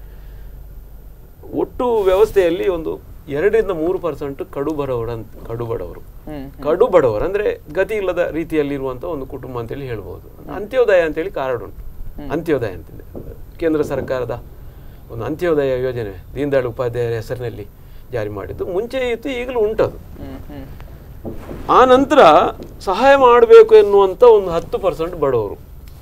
Speaker 7: ಒಟ್ಟು ವ್ಯವಸ್ಥೆಯಲ್ಲಿ ಒಂದು ಎರಡರಿಂದ ಮೂರು ಪರ್ಸೆಂಟ್ ಕಡು ಬಡವರು ಅಂತ ಕಡು ಬಡವರು ಕಡು ಬಡವರು ಅಂದರೆ ಗತಿ ಇಲ್ಲದ ರೀತಿಯಲ್ಲಿರುವಂಥ ಒಂದು ಕುಟುಂಬ ಅಂತೇಳಿ ಹೇಳ್ಬೋದು ಅಂತ್ಯೋದಯ ಅಂತೇಳಿ ಕಾರ್ಡ್ ಉಂಟು ಅಂತ್ಯೋದಯ ಅಂತಂದೆ ಕೇಂದ್ರ ಸರ್ಕಾರದ ಒಂದು ಅಂತ್ಯೋದಯ ಯೋಜನೆ ದೀನದಯಾಳ್ ಉಪಾಧ್ಯಾಯರ ಹೆಸರಿನಲ್ಲಿ ಜಾರಿ ಮಾಡಿದ್ದು ಮುಂಚೆ ಇತ್ತು ಈಗಲೂ ಉಂಟದು ಆ ನಂತರ ಸಹಾಯ ಮಾಡಬೇಕು ಎನ್ನುವಂಥ ಒಂದು ಹತ್ತು ಪರ್ಸೆಂಟ್ ಬಡವರು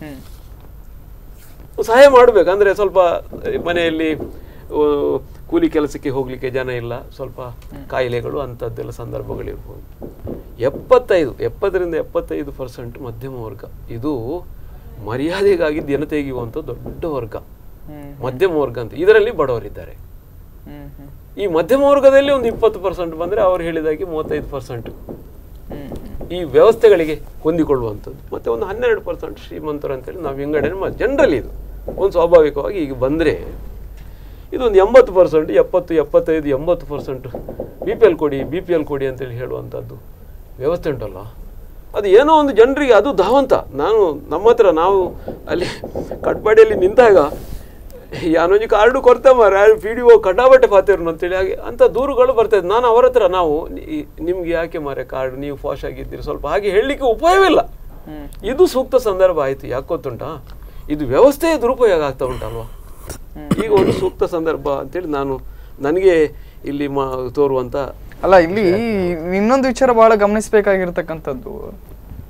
Speaker 7: ಸಹಾಯ ಮಾಡಬೇಕು ಅಂದರೆ ಸ್ವಲ್ಪ ಮನೆಯಲ್ಲಿ ಆ, ಕೂಲಿ ಕೆಲಸಕ್ಕೆ ಹೋಗಲಿಕ್ಕೆ ಜನ ಇಲ್ಲ ಸ್ವಲ್ಪ ಕಾಯಿಲೆಗಳು ಅಂಥದ್ದೆಲ್ಲ ಸಂದರ್ಭಗಳಿರ್ಬೋದು ಎಪ್ಪತ್ತೈದು ಎಪ್ಪತ್ತರಿಂದ ಎಪ್ಪತ್ತೈದು ಪರ್ಸೆಂಟ್ ಮಧ್ಯಮ ವರ್ಗ ಇದು ಮರ್ಯಾದೆಗಾಗಿ ದಿನ ತೆಗೆಯುವಂಥ ದೊಡ್ಡ ವರ್ಗ ಮಧ್ಯಮ ವರ್ಗ ಅಂತ ಇದರಲ್ಲಿ ಬಡವರಿದ್ದಾರೆ ಈ ಮಧ್ಯಮ ವರ್ಗದಲ್ಲಿ ಒಂದು ಇಪ್ಪತ್ತು ಪರ್ಸೆಂಟ್ ಬಂದರೆ ಅವ್ರು ಹೇಳಿದಾಗೆ ಮೂವತ್ತೈದು ಪರ್ಸೆಂಟ್ ಈ ವ್ಯವಸ್ಥೆಗಳಿಗೆ ಹೊಂದಿಕೊಳ್ಳುವಂಥದ್ದು ಮತ್ತೆ ಒಂದು ಹನ್ನೆರಡು ಪರ್ಸೆಂಟ್ ಶ್ರೀಮಂತರು ಅಂತೇಳಿ ನಾವು ವಿಂಗಡಣೆ ಜನರಲಿ ಇದು ಒಂದು ಸ್ವಾಭಾವಿಕವಾಗಿ ಈಗ ಬಂದರೆ ಇದೊಂದು ಎಂಬತ್ತು ಪರ್ಸೆಂಟ್ ಎಪ್ಪತ್ತು ಎಪ್ಪತ್ತೈದು ಎಂಬತ್ತು ಪರ್ಸೆಂಟ್ ಬಿ ಪಿ ಎಲ್ ಕೊಡಿ ಬಿ ಪಿ ಎಲ್ ಕೊಡಿ ಅಂತೇಳಿ ಹೇಳುವಂಥದ್ದು ವ್ಯವಸ್ಥೆ ಉಂಟಲ್ಲ ಅದು ಏನೋ ಒಂದು ಜನರಿಗೆ ಅದು ಧಾವಂತ ನಾನು ನಮ್ಮ ಹತ್ರ ನಾವು ಅಲ್ಲಿ ಕಟ್ಪಾಡಿಯಲ್ಲಿ ನಿಂತಾಗ ಯಾನೊಂಜಿ ಕಾರ್ಡು ಕೊಡ್ತಾ ಮಾರ ಪಿ ಡಿ ಒ ಕಡ್ಡಾಬಟ್ಟೆ ಪಾತಿರು ಅಂತೇಳಿ ಹಾಗೆ ಅಂಥ ದೂರುಗಳು ಬರ್ತದೆ ನಾನು ಅವರ ಹತ್ರ ನಾವು ನಿ- ನಿಮ್ಗೆ ಯಾಕೆ ಮಾರೆ ಕಾರ್ಡ್ ನೀವು ಫಾಶ್ ಆಗಿದ್ದೀರಿ ಸ್ವಲ್ಪ ಹಾಗೆ ಹೇಳಲಿಕ್ಕೆ ಉಪಯೋಗವಿಲ್ಲ ಇದು ಸೂಕ್ತ ಸಂದರ್ಭ ಆಯಿತು ಯಾಕೆ ಗೊತ್ತುಂಟಾ ಇದು ವ್ಯವಸ್ಥೆಯ ದುರುಪಯೋಗ ಆಗ್ತಾ ಉಂಟಲ್ವಾ ಈಗ ಒಂದು ಸೂಕ್ತ ಸಂದರ್ಭ ಅಂತೇಳಿ ನಾನು ನನಗೆ ಇಲ್ಲಿ ಮಾ ತೋರುವಂಥ
Speaker 1: ಅಲ್ಲ ಇಲ್ಲಿ ಇನ್ನೊಂದು ವಿಚಾರ ಬಹಳ ಗಮನಿಸಬೇಕಾಗಿರ್ತಕ್ಕಂಥದ್ದು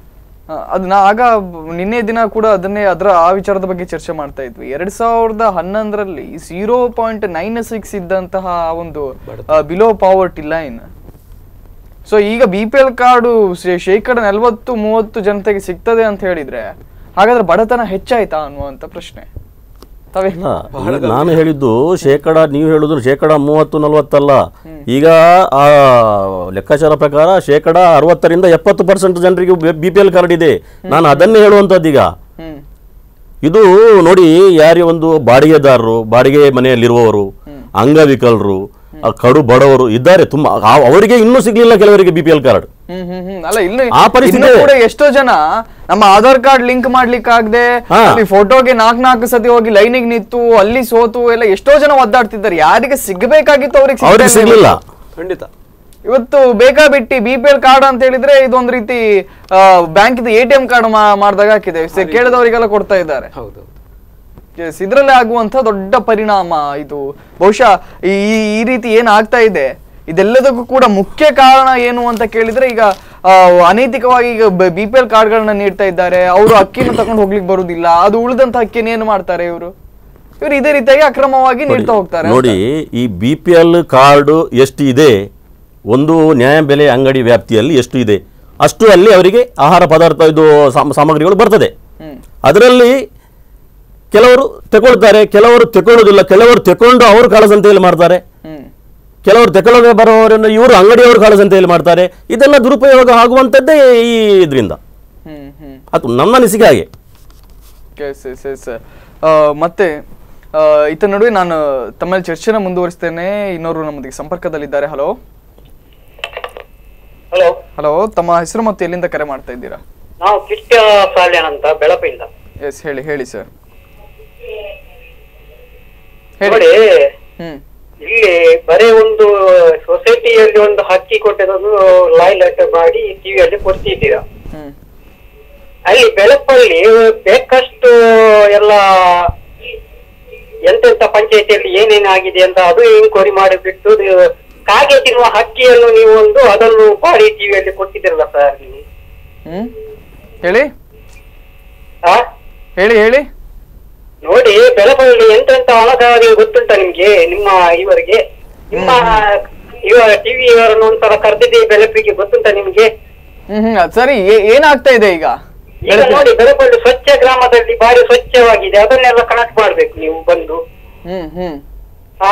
Speaker 1: ಆ, ಅದನ್ನ ಆಗ ಬ- ನಿನ್ನೆ ದಿನ ಕೂಡ ಅದನ್ನೇ ಅದರ ಆ ವಿಚಾರದ ಬಗ್ಗೆ ಚರ್ಚೆ ಮಾಡ್ತಾ ಇದ್ವಿ ಎರಡ್ ಸಾವಿರದ ಹನ್ನೊಂದರಲ್ಲಿ ಝೀರೋ ಪಾಯಿಂಟ್ ನೈನ್ ಸಿಕ್ಸ್ ಇದ್ದಂತಹ ಒಂದು ಬಿಲೋ ಪಾವರ್ಟಿ ಲೈನ್ ಸೊ ಈಗ ಬಿ ಪಿ ಎಲ್ ಕಾರ್ಡು ಶೇಕಡ ನಲವತ್ತು ಮೂವತ್ತು ಜನತೆಗೆ ಸಿಗ್ತದೆ ಅಂತ ಹೇಳಿದ್ರೆ ಹಾಗಾದ್ರೆ ಬಡತನ ಹೆಚ್ಚಾಯ್ತಾ ಅನ್ನುವಂತ ಪ್ರಶ್ನೆ ತಾವೇ
Speaker 8: ಇಲ್ಲ, ಈಗ ನಾನು ಹೇಳಿದ್ದು ಶೇಕಡ ನೀವು ಹೇಳುದು ಶೇಕಡ ಮೂವತ್ತು ನಲವತ್ತಲ್ಲ ಈಗ ಆ ಲೆಕ್ಕಾಚಾರ ಪ್ರಕಾರ ಶೇಕಡ ಅರವತ್ತರಿಂದ ಎಪ್ಪತ್ತು ಪರ್ಸೆಂಟ್ ಜನರಿಗೆ ಬಿ ಪಿ ಎಲ್ ಕಾರ್ಡ್ ಇದೆ ನಾನು ಅದನ್ನೇ ಹೇಳುವಂಥದ್ದು ಈಗ
Speaker 1: ಹ್ಮ್
Speaker 8: ಇದು ನೋಡಿ ಯಾರೇ ಒಂದು ಬಾಡಿಗೆದಾರರು ಬಾಡಿಗೆ ಮನೆಯಲ್ಲಿರುವವರು ಅಂಗವಿಕಲರು ಆ ಕಡು ಬಡವರು ಇದ್ದಾರೆ ತುಂಬಾ ಆ- ಅವರಿಗೆ ಇನ್ನೂ ಸಿಗ್ಲಿಲ್ಲ ಕೆಲವರಿಗೆ ಬಿ ಪಿ ಎಲ್ ಕಾರ್ಡ್
Speaker 1: ಹ್ಮ್ ಹ್ಮ್ ಹ್ಮ್ ಅಲ್ಲ ಇನ್ನು
Speaker 8: ಆ ಪರಿಸ್ಥಿತಿ
Speaker 1: ಇನ್ನು
Speaker 8: ಇದೆ.
Speaker 1: ಕೂಡ ಎಷ್ಟೋ ಜನ ನಮ್ಮ ಆಧಾರ್ ಕಾರ್ಡ್ ಲಿಂಕ್ ಮಾಡ್ಲಿಕ್ಕೆ ಆಗದೆ
Speaker 8: ಹಾ.
Speaker 1: ಅಲ್ಲಿ ಫೋಟೋಗೆ ನಾಲ್ಕು ನಾಲ್ಕು ಸತಿ ಹೋಗಿ ಲೈನಿಗೆ ನಿಂತು ಅಲ್ಲಿ ಸೋತು ಎಲ್ಲ ಎಷ್ಟೋ ಜನ ಒದ್ದಾಡ್ತಿದ್ದಾರೆ ಯಾರಿಗೆ ಸಿಗ್ಬೇಕಾಗಿತ್ತು ಅವ್ರಿಗೆ ಸಿಗ್ತಾ
Speaker 8: ಅವ್ರಿಗೆ
Speaker 1: ಇಲ್ಲ
Speaker 8: ಸಿಗ್ಲಿಲ್ಲ
Speaker 7: ಖಂಡಿತ
Speaker 1: ಇವತ್ತು ಬೇಕಾ ಬಿಟ್ಟಿ ಬಿ ಪಿ ಎಲ್ ಕಾರ್ಡ್ ಅಂತ ಹೇಳಿದ್ರೆ ಇದೊಂದು ರೀತಿ bank A T M card ಮಾಡಿದಾಗ ಹಾಕಿದೆ ಸ- ಕೇಳಿದವರಿಗೆಲ್ಲ ಕೊಡ್ತಾ ಇದ್ದಾರೆ
Speaker 7: ಹೌದು
Speaker 1: Yes, ಇದ್ರಲ್ಲೇ ಆಗುವಂತ ದೊಡ್ಡ ಪರಿಣಾಮ ಇದು ಬಹುಶಃ ಈ ಈ ರೀತಿ ಏನ್ ಆಗ್ತಾ ಇದೆ ಇದೆಲ್ಲದಕ್ಕೂ ಕೂಡ ಮುಖ್ಯ ಕಾರಣ ಏನು ಅಂತ ಕೇಳಿದ್ರೆ ಈಗ ಆ, ಅನೈತಿಕವಾಗಿ ಈಗ ಬಿ ಪಿ ಎಲ್ ಕಾರ್ಡ್ಗಳನ್ನ ನೀಡ್ತಾ ಇದ್ದಾರೆ ಅವರು ಅಕ್ಕಿನ ತಗೊಂಡು ಹೋಗ್ಲಿಕ್ಕೆ ಬರುದಿಲ್ಲ ಅದು ಉಳಿದಂತ ಅಕ್ಕಿನ ಏನು ಮಾಡ್ತಾರೆ ಇವರು ಇವರು ಇದೇ ರೀತಿಯಾಗಿ ಅಕ್ರಮವಾಗಿ ನೀಡ್ತಾ ಹೋಗ್ತಾರೆ
Speaker 8: ನೋಡಿ ಈ ಬಿ ಪಿ ಎಲ್ ಕಾರ್ಡು ಎಷ್ಟು ಇದೆ ಒಂದು ನ್ಯಾಯಬೆಲೆ ಅಂಗಡಿ ವ್ಯಾಪ್ತಿಯಲ್ಲಿ ಎಷ್ಟು ಇದೆ ಅಷ್ಟು ಅಲ್ಲಿ ಅವರಿಗೆ ಆಹಾರ ಪದಾರ್ಥ ಇದು ಸಾಮ- ಸಾಮಗ್ರಿಗಳು ಬರ್ತದೆ ಅದರಲ್ಲಿ ಕೆಲವರು ತಗೊಳ್ತಾರೆ ಕೆಲವರು ತಗೊಳ್ಳೋದಿಲ್ಲ ಕೆಲವರು ತಗೊಂಡು ಅವರು ಕಾಳಸಂತೆಯಲ್ಲಿ ಮಾಡ್ತಾರೆ
Speaker 1: ಹ್ಮ್
Speaker 8: ಕೆಲವರು ತಗೊಳ್ಳದೆ ಬರುವವರನ್ನು ಇವರು ಅಂಗಡಿಯವರು ಕಾಳಸಂತೆಯಲ್ಲಿ ಮಾಡ್ತಾರೆ ಇದೆಲ್ಲ ದುರುಪಯೋಗ ಆಗುವಂಥದ್ದೇ ಈ ಇದರಿಂದ
Speaker 1: ಹ್ಮ್ ಹ್ಮ್
Speaker 8: ಅದು ನನ್ನ ಅನಿಸಿಕೆ ಹಾಗೆ
Speaker 1: ಎಸ್ ಎಸ್ ಎಸ್ ಮತ್ತೆ ಆ, ಇತ್ತ ನಡುವೆ ನಾನು ತಮ್ಮಲ್ಲಿ ಚರ್ಚೆನ ಮುಂದುವರಿಸ್ತೇನೆ ಇನ್ನೋರು ನಮ್ಮೊಂದಿಗೆ ಸಂಪರ್ಕದಲ್ಲಿದ್ದಾರೆ ಹಲೋ
Speaker 9: ಹಲೋ
Speaker 1: ಹಲೋ ತಮ್ಮ ಹೆಸರು ಮತ್ತು ಎಲ್ಲಿಂದ ಕರೆ ಮಾಡ್ತಾ ಇದ್ದೀರಾ
Speaker 9: ನಾವು ಕಿಟ್ಟ ಸಾಲ್ಯಾನ್ ಅಂತ ಬೆಳಪಿಂದ
Speaker 1: ಎಸ್ ಹೇಳಿ ಹೇಳಿ ಸರ್ ಹೇಳಿ
Speaker 9: ನೋಡಿ
Speaker 1: ಹ್ಮ್
Speaker 9: ಇಲ್ಲಿ ಬರೀ ಒಂದು ಸೊಸೈಟಿಯಲ್ಲಿ ಒಂದು ಹಕ್ಕಿ ಕೊಟ್ಟದೊಂದು ಲೈಟ್ ಮಾಡಿ ಟಿವಿಯಲ್ಲಿ ಕೊಡ್ತಿದ್ದೀರಾ
Speaker 1: ಹ್ಮ್
Speaker 9: ಅಲ್ಲಿ ಬೆಳಪಲ್ಲಿ ಬೇಕಷ್ಟು ಎಲ್ಲ ಎಂತೆಂತ ಪಂಚಾಯತಿಯಲ್ಲಿ ಏನೇನಾಗಿದೆ ಅಂತ ಅದು ಎಂಕ್ವೈರಿ ಮಾಡಿಬಿಟ್ಟು ನೀವು ಕಾಗೆ ತಿನ್ನುವ ಹಕ್ಕಿಯನ್ನು ನೀವು ಒಂದು ಅದನ್ನು ಬಾಡಿ ಟಿವಿಯಲ್ಲಿ ಕೊಟ್ಟಿದ್ದೀರಲ್ಲ ಸರ್ ನೀವು
Speaker 1: ಹ್ಮ್ ಹೇಳಿ
Speaker 9: ಆ?
Speaker 1: ಹೇಳಿ ಹೇಳಿ
Speaker 9: ನೋಡಿ ಬೆಳಪಲ್ಲಿ ಎಂತೆಂತ ಅಣಗಾರಿ ಗೊತ್ತುಂಟ ನಿಮ್ಗೆ ನಿಮ್ಮ ಇವರಿಗೆ ನಿಮ್ಮ ಇವ ಟಿವಿ ಇವರನ್ನು ಒಂದ್ಸಲ ಕರೆದಿದ್ದೆ ಬೆಳಪಿಗೆ ಗೊತ್ತುಂಟ ನಿಮ್ಗೆ
Speaker 1: ಹ್ಮ್ ಹ್ಮ್ ಅದ್ ಸರಿ ಏ- ಏನಾಗ್ತಾ ಇದೆ ಈಗ
Speaker 9: ಈಗ ನೋಡಿ ಬೆಳಪಲ್ಲಿ ಸ್ವಚ್ಛ ಗ್ರಾಮದಲ್ಲಿ ಬಾರಿ ಸ್ವಚ್ಛವಾಗಿದೆ ಅದನ್ನೆಲ್ಲ ಕನೆಕ್ಟ್ ಮಾಡ್ಬೇಕು ನೀವು ಬಂದು
Speaker 1: ಹ್ಮ್ ಹ್ಮ್
Speaker 9: ಹಾ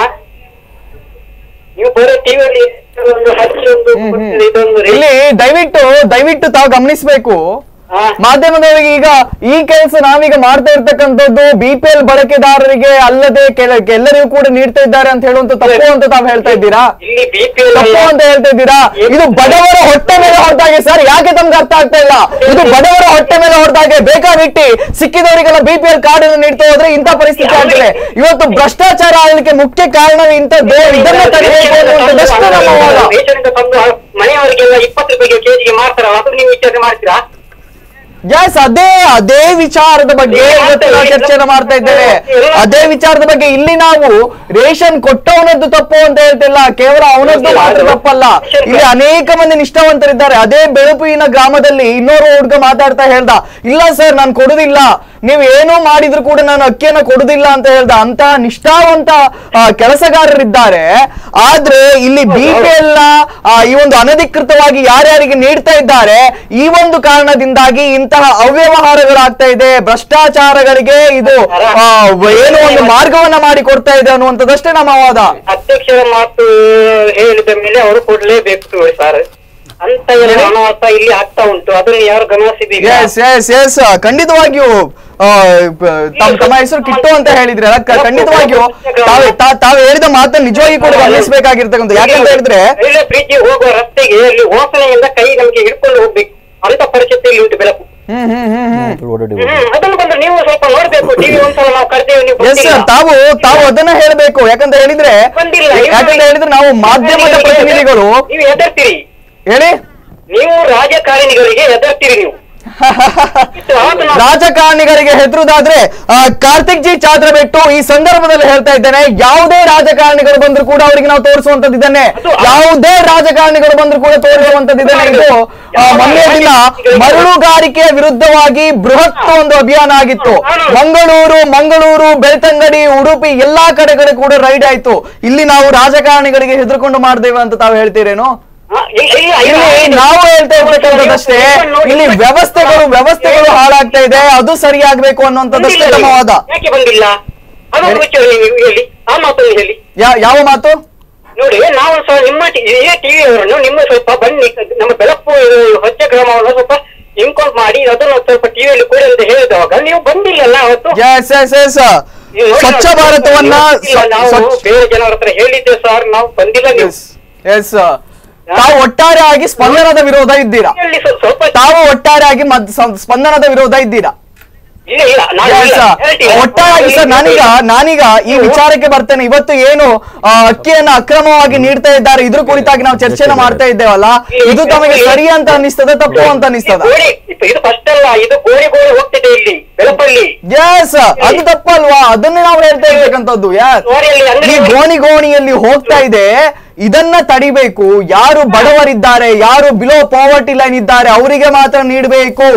Speaker 9: ನೀವು ಬರೋ ಟಿವಿಯಲ್ಲಿ ಒಂದು ಹಚ್ಚಿ ಒಂದು ಕೊಡ್ತೀರಿ, ಇದೊಂದು ರೇ-
Speaker 1: ಇಲ್ಲಿ ದಯವಿಟ್ಟು ದಯವಿಟ್ಟು ತಾವು ಗಮನಿಸಬೇಕು
Speaker 9: ಹಾ
Speaker 1: ಮಾಧ್ಯಮದವರಿಗೆ ಈಗ ಈ ಕೆಲಸ ನಾವೀಗ ಮಾಡ್ತಾ ಇರ್ತಕ್ಕಂಥದ್ದು ಬಿ ಪಿ ಎಲ್ ಬಳಕೆದಾರರಿಗೆ ಅಲ್ಲದೆ ಕೆಲ ಎಲ್ಲರಿಗೂ ಕೂಡ ನೀಡ್ತಾ ಇದ್ದಾರೆ ಅಂತ ಹೇಳುವಂತ ತಪ್ಪು ಅಂತ ತಾವು ಹೇಳ್ತಾ ಇದ್ದೀರಾ
Speaker 9: ಇಲ್ಲಿ ಬಿಪಿ
Speaker 1: ತಪ್ಪು ಅಂತ ಹೇಳ್ತಾ ಇದ್ದೀರಾ ಇದು ಬಡವರ ಹೊಟ್ಟೆ ಮೇಲೆ ಹೊಡೆದಾಗೆ ಸರ್ ಯಾಕೆ ತಮ್ಗೆ ಅರ್ಥ ಆಗ್ತಾ ಇಲ್ಲ ಇದು ಬಡವರ ಹೊಟ್ಟೆ ಮೇಲೆ ಹೊಡೆದಾಗೆ ಬೇಕಾಬಿಟ್ಟಿ ಸಿಕ್ಕಿದವರಿಗೆಲ್ಲ ಬಿ ಪಿ ಎಲ್ ಕಾರ್ಡ್ ಅನ್ನು ನೀಡ್ತಾ ಹೋದ್ರೆ ಇಂಥ ಪರಿಸ್ಥಿತಿ ಆಗ್ತದೆ ಇವತ್ತು ಭ್ರಷ್ಟಾಚಾರ ಆಗಲಿಕ್ಕೆ ಮುಖ್ಯ ಕಾರಣ ಇಂಥದ್ದು ಇದನ್ನ ತಡೆಯಬೇಕು ಅನ್ನುವಂಥದ್ದಷ್ಟೇ ನಮ್ಮ ವಾದ
Speaker 9: ರೇಷನ್ ತಂದು ಮನೆಯವರಿಗೆಲ್ಲ ಇಪ್ಪತ್ತು ರೂಪಾಯಿಗೆ ಕೆಜಿಗೆ ಮಾರ್ತಾರಲ್ಲ ಅದು ನೀವು ವಿಚಾರ ಮಾಡ್ತೀರಾ
Speaker 1: ಎಸ್ ಅದೇ ಅದೇ ವಿಚಾರದ ಬಗ್ಗೆ ಇವತ್ತು ನಾವು ಚರ್ಚೆನ ಮಾಡ್ತಾ ಇದ್ದೇವೆ ಅದೇ ವಿಚಾರದ ಬಗ್ಗೆ ಇಲ್ಲಿ ನಾವು ರೇಷನ್ ಕೊಟ್ಟವನದ್ದು ತಪ್ಪು ಅಂತ ಹೇಳ್ತಿಲ್ಲ ಕೇವಲ ಅವನದ್ದು ಮಾತ್ರ ತಪ್ಪಲ್ಲ ಇಲ್ಲಿ ಅನೇಕ ಮಂದಿ ನಿಷ್ಠಾವಂತರಿದ್ದಾರೆ ಅದೇ ಬೆಳಪುವಿನ ಗ್ರಾಮದಲ್ಲಿ ಇನ್ನೋರು ಹುಡುಗ ಮಾತಾಡ್ತಾ ಹೇಳ್ದ ಇಲ್ಲ ಸರ್ ನಾನು ಕೊಡುದಿಲ್ಲ ನೀವು ಏನೋ ಮಾಡಿದ್ರು ಕೂಡ ನಾನು ಅಕ್ಕಿಯನ್ನ ಕೊಡುದಿಲ್ಲ ಅಂತ ಹೇಳ್ದ ಅಂತ ನಿಷ್ಠಾವಂತ ಆ, ಕೆಲಸಗಾರರಿದ್ದಾರೆ ಆದ್ರೆ ಇಲ್ಲಿ ಬಿ ಪಿ ಎಲ್ ಈ ಒಂದು ಅನಧಿಕೃತವಾಗಿ ಯಾರ್ಯಾರಿಗೆ ನೀಡ್ತಾ ಇದ್ದಾರೆ ಈ ಒಂದು ಕಾರಣದಿಂದಾಗಿ ಇಂತಹ ಅವ್ಯವಹಾರಗಳಾಗ್ತಾ ಇದೆ ಭ್ರಷ್ಟಾಚಾರಗಳಿಗೆ ಇದು ಆ, ಏನೋ ಒಂದು ಮಾರ್ಗವನ್ನ ಮಾಡಿ ಕೊಡ್ತಾ ಇದೆ ಅನ್ನುವಂಥದ್ದಷ್ಟೇ ನಮ್ಮ ವಾದ
Speaker 9: ಅಧ್ಯಕ್ಷರ ಮಾತು ಹೇಳಿದ ಮೇಲೆ ಅವರು ಕೊಡ್ಲೇಬೇಕು ಸರ್ ಅಂತ ಎಲ್ಲ ಅನಾಹುತ ಇಲ್ಲಿ ಆಗ್ತಾ ಉಂಟು ಅದನ್ನು ಯಾರು ಗಮನಿಸಿದೀವಿ
Speaker 1: ಎಸ್ ಎಸ್ ಎಸ್ ಖಂಡಿತವಾಗಿಯೂ ಆ, ಪ- ತಮ್ಮ ತಮ್ಮ ಹೆಸರು ಕಿಟ್ಟು ಅಂತ ಹೇಳಿದ್ರೆ ಅಲ್ಲ, ಕ- ಖಂಡಿತವಾಗಿಯೂ ತಾವು ತಾ- ತಾವು ಹೇಳಿದ ಮಾತನ್ನ ನಿಜವಾಗಿ ಕೂಡ ಗಮನಿಸಬೇಕಾಗಿರ್ತಕ್ಕಂಥ ಯಾಕಂತ ಹೇಳಿದ್ರೆ
Speaker 9: ರೈಲ್ವೆ ಬ್ರಿಡ್ಜ್ ಹೋಗುವ ರಸ್ತೆಗೆ ಅಲ್ಲಿ ವಾಸನೆಯಿಂದ ಕೈ ನಮ್ಗೆ ಹಿಡ್ಕೊಂಡು ಹೋಗ್ಬೇಕು ಅಂತ ಪರಿಸ್ಥಿತಿಯಲ್ಲಿ ಉಂಟು ಬೆಳಕು
Speaker 1: ಹ್ಮ್ ಹ್ಮ್ ಹ್ಮ್ ಹ್ಮ್
Speaker 9: ಹ್ಮ್ ಅದನ್ನು ಬಂದು ನೀವು ಸ್ವಲ್ಪ ನೋಡ್ಬೇಕು ಟಿವಿ ಒಂದ್ಸಲ ನಾವು ಕರೆದೇವೆ ನೀವು
Speaker 1: ಎಸ್
Speaker 9: ಬಂದಿಲ್ಲ.
Speaker 1: ಸರ್ ತಾವು ತಾವು ಅದನ್ನ ಹೇಳಬೇಕು ಯಾಕಂತ ಹೇಳಿದ್ರೆ
Speaker 9: ಬಂದಿಲ್ಲ
Speaker 1: ಯಾಕಂತ ಹೇಳಿದ್ರೆ ನಾವು ಮಾಧ್ಯಮದ
Speaker 9: ನೀವು-
Speaker 1: ಪ್ರತಿನಿಧಿಗಳು
Speaker 9: ನೀವು ಹೆದರ್ತೀರಿ
Speaker 1: ಹೇಳಿ
Speaker 9: ನೀವು ರಾಜಕಾರಣಿಗಳಿಗೆ ಹೆದರ್ತೀರಿ ನೀವು ಇಷ್ಟು ಅವತ್ತು ನಾವು-
Speaker 1: ರಾಜಕಾರಣಿಗಳಿಗೆ ಹೆದರುದಾದ್ರೆ ಆ, ಕಾರ್ತಿಕ್ ಜಿ ಚಾದ್ರ ಬಿಟ್ಟು ಈ ಸಂದರ್ಭದಲ್ಲಿ ಹೇಳ್ತಾ ಇದ್ದೇನೆ ಯಾವುದೇ ರಾಜಕಾರಣಿಗಳು ಬಂದ್ರು ಕೂಡ ಅವರಿಗೆ ನಾವು ತೋರಿಸುವಂತದ್ದು ಇದನ್ನೇ ಯಾವುದೇ ರಾಜಕಾರಣಿಗಳು ಬಂದ್ರು ಕೂಡ ತೋರಿಸುವಂತದ್ದು ಇದನ್ನೇ ಇದು ಆ, ಮೊನ್ನೆ ದಿನ ಮರಳುಗಾರಿಕೆಯ ವಿರುದ್ಧವಾಗಿ ಬೃಹತ್ ಒಂದು ಅಭಿಯಾನ ಆಗಿತ್ತು ಮಂಗಳೂರು ಮಂಗಳೂರು ಬೆಳ್ತಂಗಡಿ ಉಡುಪಿ ಎಲ್ಲಾ ಕಡೆಗಳು ಕೂಡ ರೈಡ್ ಆಯ್ತು ಇಲ್ಲಿ ನಾವು ರಾಜಕಾರಣಿಗಳಿಗೆ ಹೆದರ್ಕೊಂಡು ಮಾಡ್ದೇವೆ ಅಂತ ತಾವು ಹೇಳ್ತೀರೇನು
Speaker 9: ಹಾ, ಇಲ್ಲ, ಇಲ್ಲ, ಇಲ್ಲ,
Speaker 1: ಇಲ್ಲಿ
Speaker 9: ಇಲ್ಲ.
Speaker 1: ನಾವು ಹೇಳ್ತಾ ಇರ್ತಕ್ಕಂಥದ್ದಷ್ಟೇ ಇಲ್ಲಿ ವ್ಯವಸ್ಥೆಗಳು ವ್ಯವಸ್ಥೆಗಳು ಹಾಳಾಗ್ತಾ ಇದೆ ಅದು ಸರಿಯಾಗಬೇಕು ಅನ್ನುವಂಥದ್ದಷ್ಟೇ
Speaker 9: ಬಂದಿಲ್ಲ
Speaker 1: ನಮ್ಮ ವಾದ
Speaker 9: ನೀವು. ಯಾಕೆ ಬಂದಿಲ್ಲ ಅದೊಂದು ವಿಚಾರ ನೀವು ಹೇಳಿ ಆ ಮಾತನ್ನು ಹೇಳಿ
Speaker 1: ಯಾ- ಯಾವ ಮಾತು
Speaker 9: ನೋಡಿ ನಾವು ಸಹ ನಿಮ್ಮ ಟಿ- ಇದೇ ಟಿವಿ ಅವರನ್ನು ನಿಮ್ಮ ಸ್ವಲ್ಪ ಬನ್ನಿ ನಮ್ಮ ಬೆಳಪು ಹೊಚ್ಚ ಗ್ರಾಮವನ್ನು ಸ್ವಲ್ಪ ಇನ್ಕೌಂಟ್ ಮಾಡಿ ಅದನ್ನು ಸ್ವಲ್ಪ ಟಿವಿಯಲ್ಲಿ ಕೊಡಿ ಅಂತ ಹೇಳಿದವಾಗ ನೀವು ಬಂದಿಲ್ಲಲ್ಲ ಅವತ್ತು
Speaker 1: ಎಸ್ ಎಸ್ ಎಸ್
Speaker 9: ನೀವು ನೋಡಿ
Speaker 1: ಸ್ವಚ್ಛ
Speaker 9: ನಾವು
Speaker 1: ಭಾರತವನ್ನ
Speaker 9: ಇಲ್ಲ, ನಾವು ಬೇರೆ ಜನರ ಹತ್ರ ಹೇಳಿದ್ದೆ ಸರ್ ನಾವು ಬಂದಿಲ್ಲ ನೀವು
Speaker 1: ಎಸ್ ತಾವು ಒಟ್ಟಾರೆಯಾಗಿ ಸ್ಪಂದನದ ವಿರೋಧ ಇದ್ದೀರಾ
Speaker 9: ಇಲ್ಲಿ ಸ್ವ- ಸ್ವಲ್ಪ
Speaker 1: ತಾವು ಒಟ್ಟಾರೆಯಾಗಿ ಮದ್- ಸ- ಸ್ಪಂದನದ ವಿರೋಧ ಇದ್ದೀರಾ
Speaker 9: ಇಲ್ಲ ಇಲ್ಲ ನಾನು
Speaker 1: Yes,
Speaker 9: ಇಲ್ಲ,
Speaker 1: sir.
Speaker 9: ಹೇಳ್ತೀನಿ.
Speaker 1: ಒಟ್ಟಾಗಿ ಸರ್ ನಾನೀಗ ನಾನೀಗ ಈ ವಿಚಾರಕ್ಕೆ ಬರ್ತೇನೆ ಇವತ್ತು ಏನು ಆ, ಅಕ್ಕಿಯನ್ನ ಅಕ್ರಮವಾಗಿ ನೀಡ್ತಾ ಇದ್ದಾರೆ ಇದ್ರ ಕುರಿತಾಗಿ ನಾವು ಚರ್ಚೆನ ಮಾಡ್ತಾ ಇದ್ದೇವಲ್ಲ ಇದು ತಮಗೆ ಸರಿ ಅಂತ ಅನ್ನಿಸ್ತದ ತಪ್ಪು ಅಂತ ಅನ್ನಿಸ್ತದ
Speaker 9: ಗೋಡಿ ಇದು- ಇದು ಫಸ್ಟ್ ಅಲ್ಲ ಇದು ಗೋಡಿ ಗೋಡಿ ಹೋಗ್ತಿದೆ ಇಲ್ಲಿ ಬೆಳಪಲ್ಲಿ
Speaker 1: ಎಸ್ ಅದು ತಪ್ಪಲ್ವಾ ಅದನ್ನೇ ನಾವು ಹೇಳ್ತಾ ಇರ್ಬೇಕಂತದ್ದು ಯಾಸ್
Speaker 9: ಗೋರಿಯಲ್ಲಿ ಅಂದ್ರೆ
Speaker 1: ಈ ಗೋಣಿ ಗೋಣಿಯಲ್ಲಿ ಹೋಗ್ತಾ ಇದೆ ಇದನ್ನ ತಡಿಬೇಕು ಯಾರು ಬಡವರಿದ್ದಾರೆ ಯಾರು ಬಿಲೋ ಪಾವರ್ಟಿ ಲೈನ್ ಇದ್ದಾರೆ ಅವರಿಗೆ ಮಾತ್ರ ನೀಡಬೇಕು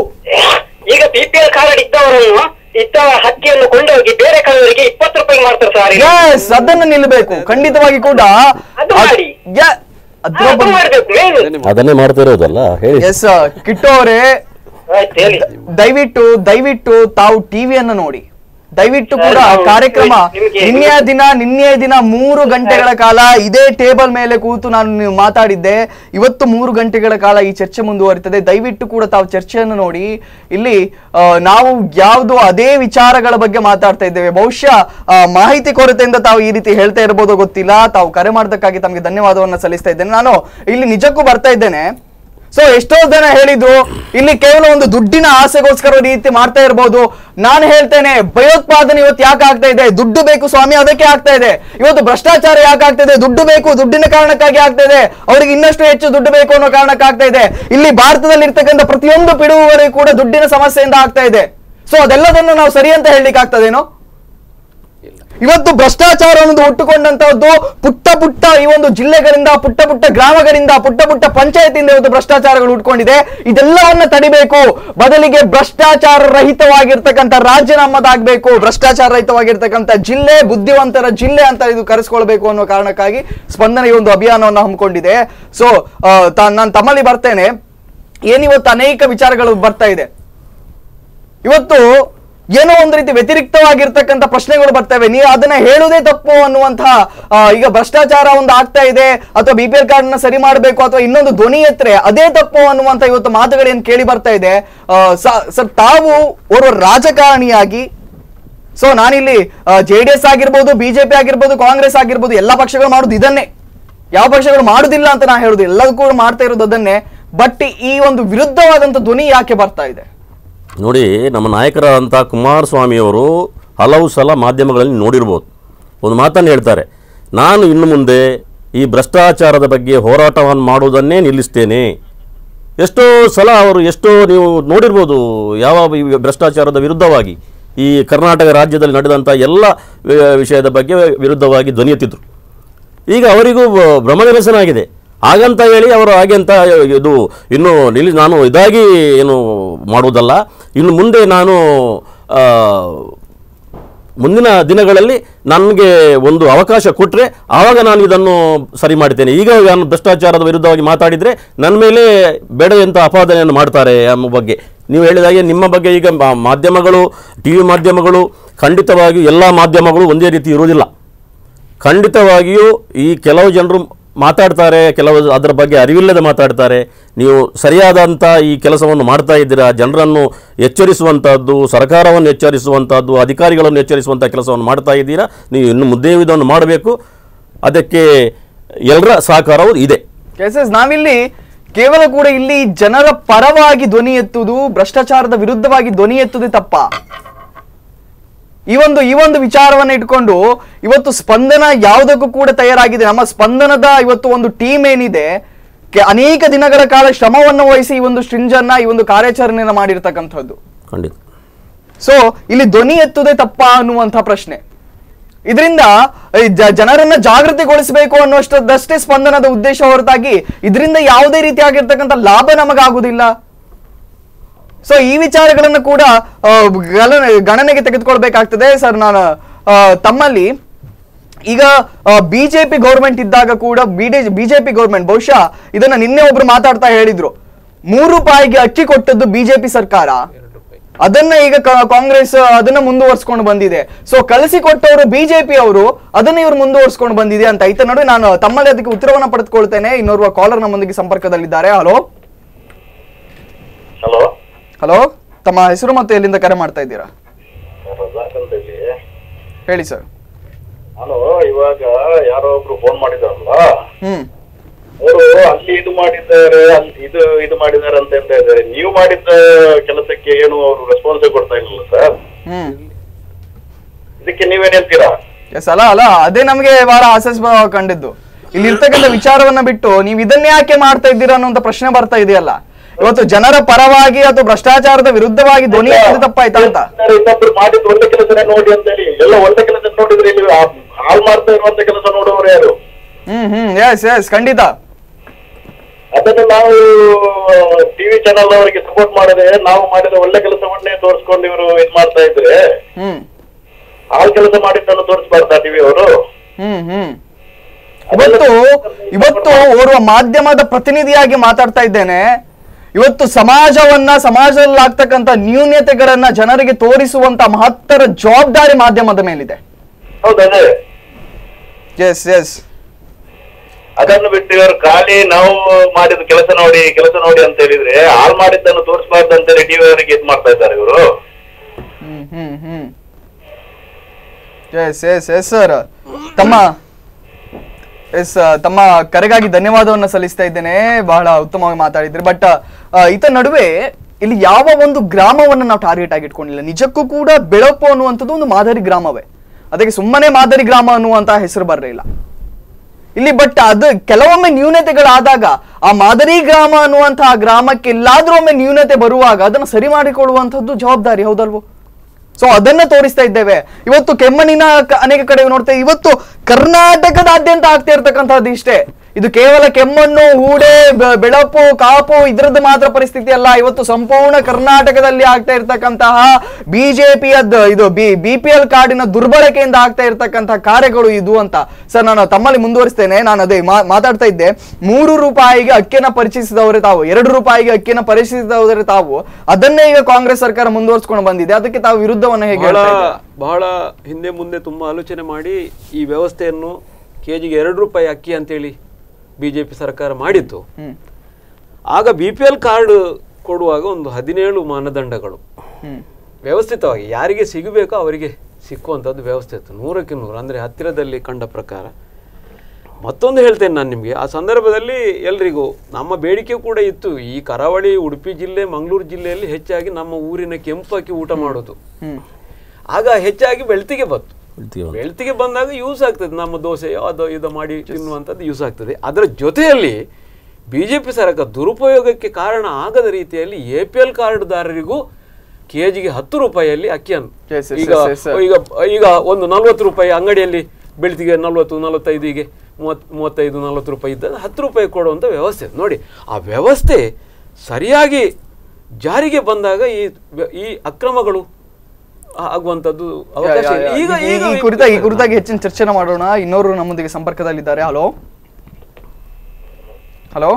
Speaker 9: ಈಗ ಬಿ ಪಿ ಎಲ್ ಕಾರ್ಡ್ ಇದ್ದವರನ್ನು ಇದ್ದ ಹಕ್ಕಿಯನ್ನು ಕೊಂಡೋಗಿ ಬೇರೆ ಕಡೆಯವರಿಗೆ ಇಪ್ಪತ್ತು ರೂಪಾಯಿ ಮಾಡ್ತಾರೆ ಸರ್ ಇಲ್ಲಿ.
Speaker 1: ಎಸ್ ಅದನ್ನ ನಿಲ್ಬೇಕು ಖಂಡಿತವಾಗಿ ಕೂಡ
Speaker 9: ಅದು ಮಾಡಿ.
Speaker 1: ಯಾ-
Speaker 9: ಹಾ,
Speaker 1: ಅದ್ರ
Speaker 9: ಅದು ಮಾಡ್ಬೇಕು ಮೇನ್
Speaker 8: ಅದನ್ನೇ ಮಾಡ್ತಾ ಇರೋದಲ್ಲ ಹೇಳಿ
Speaker 1: ಎಸ್ ಕಿಟ್ಟು ಅವರೇ
Speaker 9: ಆಯ್ತು ಹೇಳಿ
Speaker 1: ದಯವಿಟ್ಟು ದಯವಿಟ್ಟು ತಾವು ಟಿವಿಯನ್ನ ನೋಡಿ ದಯವಿಟ್ಟು ಕೂಡ
Speaker 9: ನಾವು
Speaker 1: ಕಾರ್ಯಕ್ರಮ
Speaker 9: ನಿಮ್ಗೆ-
Speaker 1: ನಿನ್ನೆಯ ದಿನ ನಿನ್ನೆಯ ದಿನ ಮೂರು ಗಂಟೆಗಳ ಕಾಲ ಇದೇ ಟೇಬಲ್ ಮೇಲೆ ಕೂತು ನಾನು ನೀವು ಮಾತಾಡಿದ್ದೆ ಇವತ್ತು ಮೂರು ಗಂಟೆಗಳ ಕಾಲ ಈ ಚರ್ಚೆ ಮುಂದುವರಿತದೆ ದಯವಿಟ್ಟು ಕೂಡ ತಾವು ಚರ್ಚೆಯನ್ನು ನೋಡಿ ಇಲ್ಲಿ ಆ, ನಾವು ಯಾವುದು ಅದೇ ವಿಚಾರಗಳ ಬಗ್ಗೆ ಮಾತಾಡ್ತಾ ಇದ್ದೇವೆ ಬಹುಶಃ ಆ, ಮಾಹಿತಿ ಕೊರತೆಯಿಂದ ತಾವು ಈ ರೀತಿ ಹೇಳ್ತಾ ಇರ್ಬೋದು ಗೊತ್ತಿಲ್ಲ ತಾವು ಕರೆ ಮಾಡೋದಕ್ಕಾಗಿ ತಮಗೆ ಧನ್ಯವಾದವನ್ನ ಸಲ್ಲಿಸ್ತಾ ಇದ್ದೇನೆ ನಾನು ಇಲ್ಲಿ ನಿಜಕ್ಕೂ ಬರ್ತಾ ಇದ್ದೇನೆ ಸೊ ಎಷ್ಟೋ ಜನ ಹೇಳಿದ್ರು ಇಲ್ಲಿ ಕೇವಲ ಒಂದು ದುಡ್ಡಿನ ಆಸೆಗೋಸ್ಕರ ಈ ರೀತಿ ಮಾಡ್ತಾ ಇರ್ಬೋದು ನಾನು ಹೇಳ್ತೇನೆ ಭಯೋತ್ಪಾದನೆ ಇವತ್ತು ಯಾಕೆ ಆಗ್ತಾ ಇದೆ ದುಡ್ಡು ಬೇಕು ಸ್ವಾಮಿ ಅದಕ್ಕೆ ಆಗ್ತಾ ಇದೆ ಇವತ್ತು ಭ್ರಷ್ಟಾಚಾರ ಯಾಕೆ ಆಗ್ತಾ ಇದೆ ದುಡ್ಡು ಬೇಕು ದುಡ್ಡಿನ ಕಾರಣಕ್ಕಾಗಿ ಆಗ್ತಾ ಇದೆ ಅವರಿಗೆ ಇನ್ನಷ್ಟು ಹೆಚ್ಚು ದುಡ್ಡು ಬೇಕು ಅನ್ನೋ ಕಾರಣಕ್ಕೆ ಆಗ್ತಾ ಇದೆ ಇಲ್ಲಿ ಭಾರತದಲ್ಲಿ ಇರ್ತಕ್ಕಂಥ ಪ್ರತಿಯೊಂದು ಪಿಡುಗುವರೆಗೂ ಕೂಡ ದುಡ್ಡಿನ ಸಮಸ್ಯೆಯಿಂದ ಆಗ್ತಾ ಇದೆ ಸೊ ಅದೆಲ್ಲದನ್ನು ನಾವು ಸರಿ ಅಂತ ಹೇಳಲಿಕ್ಕೆ ಆಗ್ತದೇನೋ ಇವತ್ತು ಭ್ರಷ್ಟಾಚಾರ ಅನ್ನೋದು ಹುಟ್ಟುಕೊಂಡಂತಹದ್ದು ಪುಟ್ಟ ಪುಟ್ಟ ಈ ಒಂದು ಜಿಲ್ಲೆಗಳಿಂದ ಪುಟ್ಟ ಪುಟ್ಟ ಗ್ರಾಮಗಳಿಂದ ಪುಟ್ಟ ಪುಟ್ಟ ಪಂಚಾಯತಿಯಿಂದ ಇವತ್ತು ಭ್ರಷ್ಟಾಚಾರಗಳು ಹುಟ್ಕೊಂಡಿದೆ ಇದೆಲ್ಲವನ್ನ ತಡಿಬೇಕು ಬದಲಿಗೆ ಭ್ರಷ್ಟಾಚಾರ ರಹಿತವಾಗಿರ್ತಕ್ಕಂಥ ರಾಜ್ಯ ನಮ್ಮದಾಗಬೇಕು ಭ್ರಷ್ಟಾಚಾರ ರಹಿತವಾಗಿರ್ತಕ್ಕಂಥ ಜಿಲ್ಲೆ ಬುದ್ಧಿವಂತರ ಜಿಲ್ಲೆ ಅಂತ ಇದು ಕರೆಸ್ಕೊಳ್ಬೇಕು ಅನ್ನೋ ಕಾರಣಕ್ಕಾಗಿ ಸ್ಪಂದನ ಈ ಒಂದು ಅಭಿಯಾನವನ್ನು ಹಮ್ಮಿಕೊಂಡಿದೆ ಸೊ ನಾನು ತಮ್ಮಲ್ಲಿ ಬರ್ತೇನೆ ಏನಿವತ್ತು ಅನೇಕ ವಿಚಾರಗಳು ಬರ್ತಾ ಇದೆ ಇವತ್ತು ಏನೋ ಒಂದು ರೀತಿ ವ್ಯತಿರಿಕ್ತವಾಗಿರ್ತಕ್ಕಂಥ ಪ್ರಶ್ನೆಗಳು ಬರ್ತವೆ ನೀವು ಅದನ್ನ ಹೇಳುವುದೇ ತಪ್ಪು ಅನ್ನುವಂತಹ ಆ, ಈಗ ಭ್ರಷ್ಟಾಚಾರ ಒಂದು ಆಗ್ತಾ ಇದೆ ಅಥವಾ ಬಿ ಪಿ ಎಲ್ ಕಾರ್ಡ್ ಸರಿ ಮಾಡಬೇಕು ಅಥವಾ ಇನ್ನೊಂದು ಧ್ವನಿ ಎತ್ತರೆ ಅದೇ ತಪ್ಪು ಅನ್ನುವಂತ ಇವತ್ತು ಮಾತುಗಳೇನು ಕೇಳಿ ಬರ್ತಾ ಇದೆ ಆ, ಸ- ಸರ್ ತಾವು ಓರ್ವ ರಾಜಕಾರಣಿಯಾಗಿ ಸೊ ನಾನಿಲ್ಲಿ ಜೆ ಡಿ ಎಸ್ ಆಗಿರ್ಬೋದು ಬಿಜೆಪಿ ಆಗಿರ್ಬೋದು ಕಾಂಗ್ರೆಸ್ ಆಗಿರ್ಬೋದು ಎಲ್ಲ ಪಕ್ಷಗಳು ಮಾಡುದು ಇದನ್ನೇ ಯಾವ ಪಕ್ಷಗಳು ಮಾಡುದಿಲ್ಲ ಅಂತ ನಾ ಹೇಳುದು ಎಲ್ಲದಕ್ಕೂ ಕೂಡ ಮಾಡ್ತಾ ಇರೋದು ಅದನ್ನೇ ಬಟ್ ಈ ಒಂದು ವಿರುದ್ಧವಾದಂತ ಧ್ವನಿ ಯಾಕೆ ಬರ್ತಾ ಇದೆ
Speaker 8: ನೋಡಿ ನಮ್ಮ ನಾಯಕರಾದಂಥ ಕುಮಾರಸ್ವಾಮಿಯವರು ಹಲವು ಸಲ ಮಾಧ್ಯಮಗಳಲ್ಲಿ ನೋಡಿರ್ಬೋದು ಒಂದು ಮಾತನ್ನು ಹೇಳ್ತಾರೆ ನಾನು ಇನ್ನು ಮುಂದೆ ಈ ಭ್ರಷ್ಟಾಚಾರದ ಬಗ್ಗೆ ಹೋರಾಟವನ್ನು ಮಾಡುವುದನ್ನೇ ನಿಲ್ಲಿಸ್ತೇನೆ ಎಷ್ಟೋ ಸಲ ಅವರು ಎಷ್ಟೋ ನೀವು ನೋಡಿರ್ಬೋದು ಯಾವ ಈ ಭ್ರಷ್ಟಾಚಾರದ ವಿರುದ್ಧವಾಗಿ ಈ ಕರ್ನಾಟಕ ರಾಜ್ಯದಲ್ಲಿ ನಡೆದಂಥ ಎಲ್ಲ ವಿ- ವಿಷಯದ ಬಗ್ಗೆ ವಿರುದ್ಧವಾಗಿ ಧ್ವನಿ ಎತ್ತಿದ್ರು ಈಗ ಅವರಿಗೂ ಬ- ಭ್ರಮನಿರಸನಾಗಿದೆ ಹಾಗಂತ ಹೇಳಿ ಅವರು ಹಾಗೆ ಅಂತ ಇದು ಇನ್ನು ನಿಲ್ಲಿ ನಾನು ಇದಾಗಿ ಏನು ಮಾಡುವುದಲ್ಲ ಇನ್ನು ಮುಂದೆ ನಾನು ಆ, ಮುಂದಿನ ದಿನಗಳಲ್ಲಿ ನನಗೆ ಒಂದು ಅವಕಾಶ ಕೊಟ್ಟರೆ ಆವಾಗ ನಾನು ಇದನ್ನು ಸರಿ ಮಾಡ್ತೇನೆ ಈಗ ನಾನು ಭ್ರಷ್ಟಾಚಾರದ ವಿರುದ್ಧವಾಗಿ ಮಾತಾಡಿದರೆ ನನ್ನ ಮೇಲೆ ಬೇಡದಂಥ ಅಪಾದನೆಯನ್ನು ಮಾಡ್ತಾರೆ ಎಂಬ ಬಗ್ಗೆ ನೀವು ಹೇಳಿದಾಗೆ ನಿಮ್ಮ ಬಗ್ಗೆ ಈಗ ಮಾ- ಮಾಧ್ಯಮಗಳು ಟಿ ವಿ ಮಾಧ್ಯಮಗಳು ಖಂಡಿತವಾಗಿಯೂ ಎಲ್ಲ ಮಾಧ್ಯಮಗಳು ಒಂದೇ ರೀತಿ ಇರುವುದಿಲ್ಲ ಖಂಡಿತವಾಗಿಯೂ ಈ ಕೆಲವು ಜನರು ಮಾತಾಡ್ತಾರೆ ಕೆಲವು ಅದರ ಬಗ್ಗೆ ಅರಿವಿಲ್ಲದೆ ಮಾತಾಡ್ತಾರೆ ನೀವು ಸರಿಯಾದಂಥ ಈ ಕೆಲಸವನ್ನು ಮಾಡ್ತಾ ಇದ್ದೀರಾ ಜನರನ್ನು ಎಚ್ಚರಿಸುವಂಥದ್ದು ಸರ್ಕಾರವನ್ನು ಎಚ್ಚರಿಸುವಂಥದ್ದು ಅಧಿಕಾರಿಗಳನ್ನು ಎಚ್ಚರಿಸುವಂಥ ಕೆಲಸವನ್ನು ಮಾಡ್ತಾ ಇದ್ದೀರಾ ನೀವು ಇನ್ನು ಮುದ್ದೆ ಇದನ್ನು ಮಾಡಬೇಕು ಅದಕ್ಕೆ ಎಲ್ಲರ ಸಹಕಾರವೂ ಇದೆ
Speaker 1: ಎಸ್ ಎಸ್ ನಾವಿಲ್ಲಿ ಕೇವಲ ಕೂಡ ಇಲ್ಲಿ ಜನರ ಪರವಾಗಿ ಧ್ವನಿ ಎತ್ತುವುದು ಭ್ರಷ್ಟಾಚಾರದ ವಿರುದ್ಧವಾಗಿ ಧ್ವನಿ ಎತ್ತುವುದೇ ತಪ್ಪ ಈ ಒಂದು ಈ ಒಂದು ವಿಚಾರವನ್ನ ಇಟ್ಕೊಂಡು ಇವತ್ತು ಸ್ಪಂದನ ಯಾವುದಕ್ಕೂ ಕೂಡ ತಯಾರಾಗಿದೆ ನಮ್ಮ ಸ್ಪಂದನದ ಇವತ್ತು ಒಂದು ಟೀಮ್ ಏನಿದೆ ಕೆ- ಅನೇಕ ದಿನಗಳ ಕಾಲ ಶ್ರಮವನ್ನು ವಹಿಸಿ ಈ ಒಂದು ಸ್ಟ್ರಿಂಜನ್ನ ಈ ಒಂದು ಕಾರ್ಯಾಚರಣೆಯನ್ನ ಮಾಡಿರ್ತಕ್ಕಂಥದ್ದು
Speaker 8: ಖಂಡಿತ
Speaker 1: ಸೊ ಇಲ್ಲಿ ಧ್ವನಿ ಎತ್ತುವುದೇ ತಪ್ಪಾ ಅನ್ನುವಂಥ ಪ್ರಶ್ನೆ ಇದರಿಂದ ಈ ಜ- ಜನರನ್ನ ಜಾಗೃತಿಗೊಳಿಸಬೇಕು ಅನ್ನುವಷ್ಟದಷ್ಟೇ ಸ್ಪಂದನದ ಉದ್ದೇಶ ಹೊರತಾಗಿ ಇದರಿಂದ ಯಾವುದೇ ರೀತಿಯಾಗಿರ್ತಕ್ಕಂಥ ಲಾಭ ನಮಗಾಗುವುದಿಲ್ಲ ಸೊ ಈ ವಿಚಾರಗಳನ್ನು ಕೂಡ ಆ, ಗಣನೆ ಗಣನೆಗೆ ತೆಗೆದುಕೊಳ್ಬೇಕಾಗ್ತದೆ ಸರ್ ನಾನು ಆ, ತಮ್ಮಲ್ಲಿ ಈಗ ಬಿಜೆಪಿ ಗೌರ್ಮೆಂಟ್ ಇದ್ದಾಗ ಕೂಡ ಬಿಜೆಪಿ ಗೌರ್ಮೆಂಟ್ ಬಹುಶಃ ಇದನ್ನ ನಿನ್ನೆ ಒಬ್ರು ಮಾತಾಡ್ತಾ ಹೇಳಿದ್ರು ಮೂರು ರೂಪಾಯಿಗೆ ಅಕ್ಕಿ ಕೊಟ್ಟದ್ದು ಬಿಜೆಪಿ ಸರ್ಕಾರ ಅದನ್ನ ಈಗ ಕ- ಕಾಂಗ್ರೆಸ್ ಅದನ್ನ ಮುಂದುವರ್ಸ್ಕೊಂಡು ಬಂದಿದೆ ಸೊ ಕಳಿಸಿಕೊಟ್ಟವರು ಬಿಜೆಪಿ ಅವರು ಅದನ್ನ ಇವ್ರು ಮುಂದುವರ್ಸ್ಕೊಂಡು ಬಂದಿದೆ ಅಂತ ಐತ ನಡುವೆ ನಾನು ತಮ್ಮಲ್ಲಿ ಅದಕ್ಕೆ ಉತ್ತರವನ್ನ ಪಡೆದುಕೊಳ್ತೇನೆ ಇನ್ನೋರ್ವ ಕಾಲರ್ ನಮ್ಮೊಂದಿಗೆ ಸಂಪರ್ಕದಲ್ಲಿದ್ದಾರೆ ಹಲೋ
Speaker 10: ಹಲೋ
Speaker 1: ಹಲೋ ತಮ್ಮ ಹೆಸರು ಮತ್ತು ಎಲ್ಲಿಂದ ಕರೆ ಮಾಡ್ತಾ ಇದ್ದೀರಾ
Speaker 10: ರಜಾಕ್ ಅಂತ ಇಲ್ಲಿ
Speaker 1: ಹೇಳಿ ಸರ್
Speaker 10: ನಾನು ಇವಾಗ ಯಾರೋ ಒಬ್ರು ಫೋನ್ ಮಾಡಿದಾರಲ್ಲ
Speaker 1: ಹ್ಮ್
Speaker 10: ಅವರು ಅಲ್ಲಿ ಇದು ಮಾಡಿದ್ದಾರೆ ಅಲ್ಲಿ ಇದು ಇದು ಮಾಡಿದ್ದಾರೆ ಅಂತ ಹೇಳ್ತಾ ಇದ್ದಾರೆ ನೀವು ಮಾಡಿದ ಕೆಲಸಕ್ಕೆ ಏನು ಅವರು ರೆಸ್ಪಾನ್ಸ್ ಕೊಡ್ತಾ ಇಲ್ಲ ಸರ್
Speaker 1: ಹ್ಮ್
Speaker 10: ಇದಕ್ಕೆ ನೀವೇನ್ ಹೇಳ್ತೀರಾ
Speaker 1: ಎಸ್ ಅಲ್ಲ ಅಲ್ಲ ಅದೇ ನಮಗೆ ಬಹಳ ಹಾಸ್ಯಾಸ್ಪದ ಕಂಡಿದ್ದು ಇಲ್ಲಿ ಇರ್ತಕ್ಕಂಥ ವಿಚಾರವನ್ನ ಬಿಟ್ಟು ನೀವು ಇದನ್ನ ಯಾಕೆ ಮಾಡ್ತಾ ಇದ್ದೀರಾ ಅನ್ನುವಂತ ಪ್ರಶ್ನೆ ಬರ್ತಾ ಇದೆಯಲ್ಲ ಇವತ್ತು ಜನರ ಪರವಾಗಿ ಅಥವಾ ಭ್ರಷ್ಟಾಚಾರದ ವಿರುದ್ಧವಾಗಿ ಧ್ವನಿ ಎತ್ತೋದು ತಪ್ಪಾಯ್ತಾ ಅಂತ
Speaker 10: ಸರ್, ಇನ್ನೊಬ್ರು ಮಾಡಿದ ಒಳ್ಳೆ ಕೆಲಸನೇ ನೋಡಿ ಅಂತ ಹೇಳಿ ಎಲ್ಲ ಒಳ್ಳೆ ಕೆಲಸ ನೋಡಿದ್ರೆ ಇಲ್ಲಿ ಆ- ಹಾಳು ಮಾಡ್ತಾ ಇರುವಂತ ಕೆಲಸ ನೋಡುವವರು ಯಾರು
Speaker 1: ಹ್ಮ್ ಹ್ಮ್ ಎಸ್ ಎಸ್ ಖಂಡಿತ
Speaker 10: ಅದನ್ನು ನಾವು ಟಿವಿ ಚಾನಲ್ ಅವರಿಗೆ ಸಪೋರ್ಟ್ ಮಾಡದೆ ನಾವು ಮಾಡಿದ ಒಳ್ಳೆ ಕೆಲಸವನ್ನೇ ತೋರಿಸ್ಕೊಂಡು ಇವರು ಇದ್ ಮಾಡ್ತಾ ಇದ್ರೆ
Speaker 1: ಹ್ಮ್
Speaker 10: ಹಾಳು ಕೆಲಸ ಮಾಡಿದ್ದನ್ನು ತೋರಿಸ್ಬಾರ್ದಾ ಟಿವಿ ಅವರು
Speaker 1: ಹ್ಮ್ ಹ್ಮ್ ಇವತ್ತು ಇವತ್ತು ಓರ್ವ ಮಾಧ್ಯಮದ ಪ್ರತಿನಿಧಿಯಾಗಿ ಮಾತಾಡ್ತಾ ಇದ್ದೇನೆ ಇವತ್ತು ಸಮಾಜವನ್ನ ಸಮಾಜದಲ್ಲಿ ಆಗ್ತಕ್ಕಂಥ ನ್ಯೂನ್ಯತೆಗಳನ್ನ ಜನರಿಗೆ ತೋರಿಸುವಂತ ಮಹತ್ತರ ಜವಾಬ್ದಾರಿ ಮಾಧ್ಯಮದ ಮೇಲಿದೆ
Speaker 10: ಹೌದದೇ
Speaker 1: ಎಸ್ ಎಸ್
Speaker 10: ಅದನ್ನು ಬಿಟ್ಟು ಇವರು ಖಾಲಿ ನಾವು ಮಾಡಿದ ಕೆಲಸ ನೋಡಿ ಕೆಲಸ ನೋಡಿ ಅಂತ ಹೇಳಿದ್ರೆ ಹಾಳು ಮಾಡಿದ್ದನ್ನು ತೋರಿಸಬಾರ್ದು ಅಂತ ಹೇಳಿ ಟಿವಿ ಅವರಿಗೆ ಇದ್ ಮಾಡ್ತಾ ಇದ್ದಾರೆ ಇವರು
Speaker 1: ಹ್ಮ್ ಹ್ಮ್ ಹ್ಮ್ ಎಸ್ ಎಸ್ ಎಸ್ ಸರ್ ತಮ್ಮ ಎಸ್ ತಮ್ಮ ಕರೆಗಾಗಿ ಧನ್ಯವಾದವನ್ನ ಸಲ್ಲಿಸ್ತಾ ಇದ್ದೇನೆ ಬಹಳ ಉತ್ತಮವಾಗಿ ಮಾತಾಡಿದ್ರಿ ಬಟ್ ಈತ ನಡುವೆ ಇಲ್ಲಿ ಯಾವ ಒಂದು ಗ್ರಾಮವನ್ನ ನಾವು ಟಾರ್ಗೆಟ್ ಆಗಿ ಇಟ್ಕೊಂಡಿಲ್ಲ ನಿಜಕ್ಕೂ ಕೂಡ ಬೆಳಪು ಅನ್ನುವಂಥದ್ದು ಒಂದು ಮಾದರಿ ಗ್ರಾಮವೇ ಅದಕ್ಕೆ ಸುಮ್ಮನೆ ಮಾದರಿ ಗ್ರಾಮ ಅನ್ನುವಂತಹ ಹೆಸರು ಬರಲಿಲ್ಲ ಇಲ್ಲಿ ಬಟ್ ಅದು ಕೆಲವೊಮ್ಮೆ ನ್ಯೂನತೆಗಳಾದಾಗ ಆ ಮಾದರಿ ಗ್ರಾಮ ಅನ್ನುವಂತಹ ಗ್ರಾಮಕ್ಕೆ ಎಲ್ಲಾದ್ರೂ ಒಮ್ಮೆ ನ್ಯೂನತೆ ಬರುವಾಗ ಅದನ್ನು ಸರಿ ಮಾಡಿಕೊಳ್ಳುವಂಥದ್ದು ಜವಾಬ್ದಾರಿ ಹೌದಲ್ವೋ ಸೊ ಅದನ್ನ ತೋರಿಸ್ತಾ ಇದ್ದೇವೆ ಇವತ್ತು ಕೆಮ್ಮಣ್ಣಿನ ಕ- ಅನೇಕ ಕಡೆ ನೋಡ್ತೇವೆ ಇವತ್ತು ಕರ್ನಾಟಕದಾದ್ಯಂತ ಆಗ್ತಾ ಇರ್ತಕ್ಕಂಥದ್ದು ಇಷ್ಟೇ ಇದು ಕೇವಲ ಕೆಮ್ಮಣ್ಣು ಹೂಡೆ ಬೆ- ಬೆಳಪು ಕಾಪು ಇದ್ರದ್ದು ಮಾತ್ರ ಪರಿಸ್ಥಿತಿ ಅಲ್ಲ ಇವತ್ತು ಸಂಪೂರ್ಣ ಕರ್ನಾಟಕದಲ್ಲಿ ಆಗ್ತಾ ಇರ್ತಕ್ಕಂತಹ ಬಿಜೆಪಿಯ ಇದು ಬಿ ಬಿ ಪಿ ಎಲ್ ಕಾರ್ಡಿನ ದುರ್ಬಳಕೆಯಿಂದ ಆಗ್ತಾ ಇರ್ತಕ್ಕಂತಹ ಕಾರ್ಯಗಳು ಇದು ಅಂತ ಸರ್ ನಾನು ತಮ್ಮಲ್ಲಿ ಮುಂದುವರಿಸ್ತೇನೆ ನಾನು ಅದೇ ಮಾ- ಮಾತಾಡ್ತಾ ಇದ್ದೆ ಮೂರು ರೂಪಾಯಿಗೆ ಅಕ್ಕಿನ ಪರಿಚಯಿಸಿದವರೇ ತಾವು ಎರಡು ರೂಪಾಯಿಗೆ ಅಕ್ಕಿನ ಪರಿಚಯಿಸಿದವರೇ ತಾವು ಅದನ್ನೇ ಈಗ ಕಾಂಗ್ರೆಸ್ ಸರ್ಕಾರ ಮುಂದುವರಿಸಿಕೊಂಡು ಬಂದಿದೆ ಅದಕ್ಕೆ ತಾವು ವಿರುದ್ಧವನ್ನ ಹೇಗೆ
Speaker 7: ಬಹಳ
Speaker 1: ಹೇಳ್ತಾ ಇದ್ದೀರಾ?
Speaker 7: ಬಹಳ ಹಿಂದೆ ಮುಂದೆ ತುಂಬ ಆಲೋಚನೆ ಮಾಡಿ ಈ ವ್ಯವಸ್ಥೆಯನ್ನು ಕೆ ಜಿಗೆ ಎರಡು ರೂಪಾಯಿ ಅಕ್ಕಿ ಅಂತೇಳಿ ಬಿ ಜೆ ಪಿ ಸರ್ಕಾರ ಮಾಡಿತ್ತು
Speaker 1: ಹ್ಮ್
Speaker 7: ಆಗ ಬಿ ಪಿ ಎಲ್ ಕಾರ್ಡ್ ಕೊಡುವಾಗ ಒಂದು ಹದಿನೇಳು ಮಾನದಂಡಗಳು
Speaker 1: ಹ್ಮ್
Speaker 7: ವ್ಯವಸ್ಥಿತವಾಗಿ ಯಾರಿಗೆ ಸಿಗಬೇಕೋ ಅವರಿಗೆ ಸಿಕ್ಕುವಂಥದ್ದು ವ್ಯವಸ್ಥೆ ಇತ್ತು ನೂರಕ್ಕೆ ನೂರು ಅಂದರೆ ಹತ್ತಿರದಲ್ಲಿ ಕಂಡ ಪ್ರಕಾರ ಮತ್ತೊಂದು ಹೇಳ್ತೇನೆ ನಾನು ನಿಮಗೆ ಆ ಸಂದರ್ಭದಲ್ಲಿ ಎಲ್ರಿಗೂ ನಮ್ಮ ಬೇಡಿಕೆ ಕೂಡ ಇತ್ತು ಈ ಕರಾವಳಿ ಉಡುಪಿ ಜಿಲ್ಲೆ ಮಂಗಳೂರು ಜಿಲ್ಲೆಯಲ್ಲಿ ಹೆಚ್ಚಾಗಿ ನಮ್ಮ ಊರಿನ ಕೆಂಪಕ್ಕಿ ಊಟ ಮಾಡೋದು
Speaker 1: ಹ್ಮ್
Speaker 7: ಆಗ ಹೆಚ್ಚಾಗಿ ಬೆಳ್ತಿಗೆ ಬಂತು
Speaker 8: ಹೇಳ್ತೀವಿ
Speaker 7: ಬೆಳ್ತಿಗೆ ಬಂದಾಗ ಯೂಸ್ ಆಗ್ತದೆ ನಮ್ಮ ದೋಸೆಯೋ ಅದು ಇದು ಮಾಡಿ ತಿನ್ನುವಂಥದ್ದು ಯೂಸ್ ಆಗ್ತದೆ ಅದರ ಜೊತೆಯಲ್ಲಿ ಬಿ ಜೆ ಪಿ ಸರ್ಕಾರ ದುರುಪಯೋಗಕ್ಕೆ ಕಾರಣ ಆಗದ ರೀತಿಯಲ್ಲಿ ಎ ಪಿ ಎಲ್ ಕಾರ್ಡ್ದಾರರಿಗೂ ಕೆ ಜಿಗೆ ಹತ್ತು ರೂಪಾಯಿಯಲ್ಲಿ ಅಕ್ಕಿಯನ್ನು
Speaker 1: Yes, yes,
Speaker 7: ಈಗ
Speaker 1: yes, yes, sir.
Speaker 7: ಈಗ ಈಗ ಒಂದು ನಲ್ವತ್ತು ರೂಪಾಯಿ ಅಂಗಡಿಯಲ್ಲಿ ಬೆಳ್ತಿಗೆ ನಲ್ವತ್ತು ನಲವತ್ತೈದಿಗೆ ಮೂವತ್ ಮೂವತ್ತೈದು ನಲ್ವತ್ತು ರೂಪಾಯಿ ಇದ್ದ ಹತ್ತು ರೂಪಾಯಿ ಕೊಡುವಂಥ ವ್ಯವಸ್ಥೆ ಇದೆ. ನೋಡಿ ಆ ವ್ಯವಸ್ಥೆ ಸರಿಯಾಗಿ ಜಾರಿಗೆ ಬಂದಾಗ ಈ ವ್ಯ- ಈ ಅಕ್ರಮಗಳು ಆಗುವಂಥದ್ದು ಅವಕಾಶ
Speaker 1: ಯಾ,
Speaker 7: ಇಲ್ಲ.
Speaker 1: ಯಾ,
Speaker 7: ಈಗ
Speaker 1: ಈ-
Speaker 7: ಈಗ
Speaker 1: ಈ ಕುರಿತಾಗಿ ಈ ಕುರಿತಾಗಿ ಹೆಚ್ಚಿನ ಚರ್ಚೆನ ಮಾಡೋಣ ಇನ್ನೋರು ನಮ್ಮೊಂದಿಗೆ ಸಂಪರ್ಕದಲ್ಲಿದ್ದಾರೆ ಹಲೋ ಹಲೋ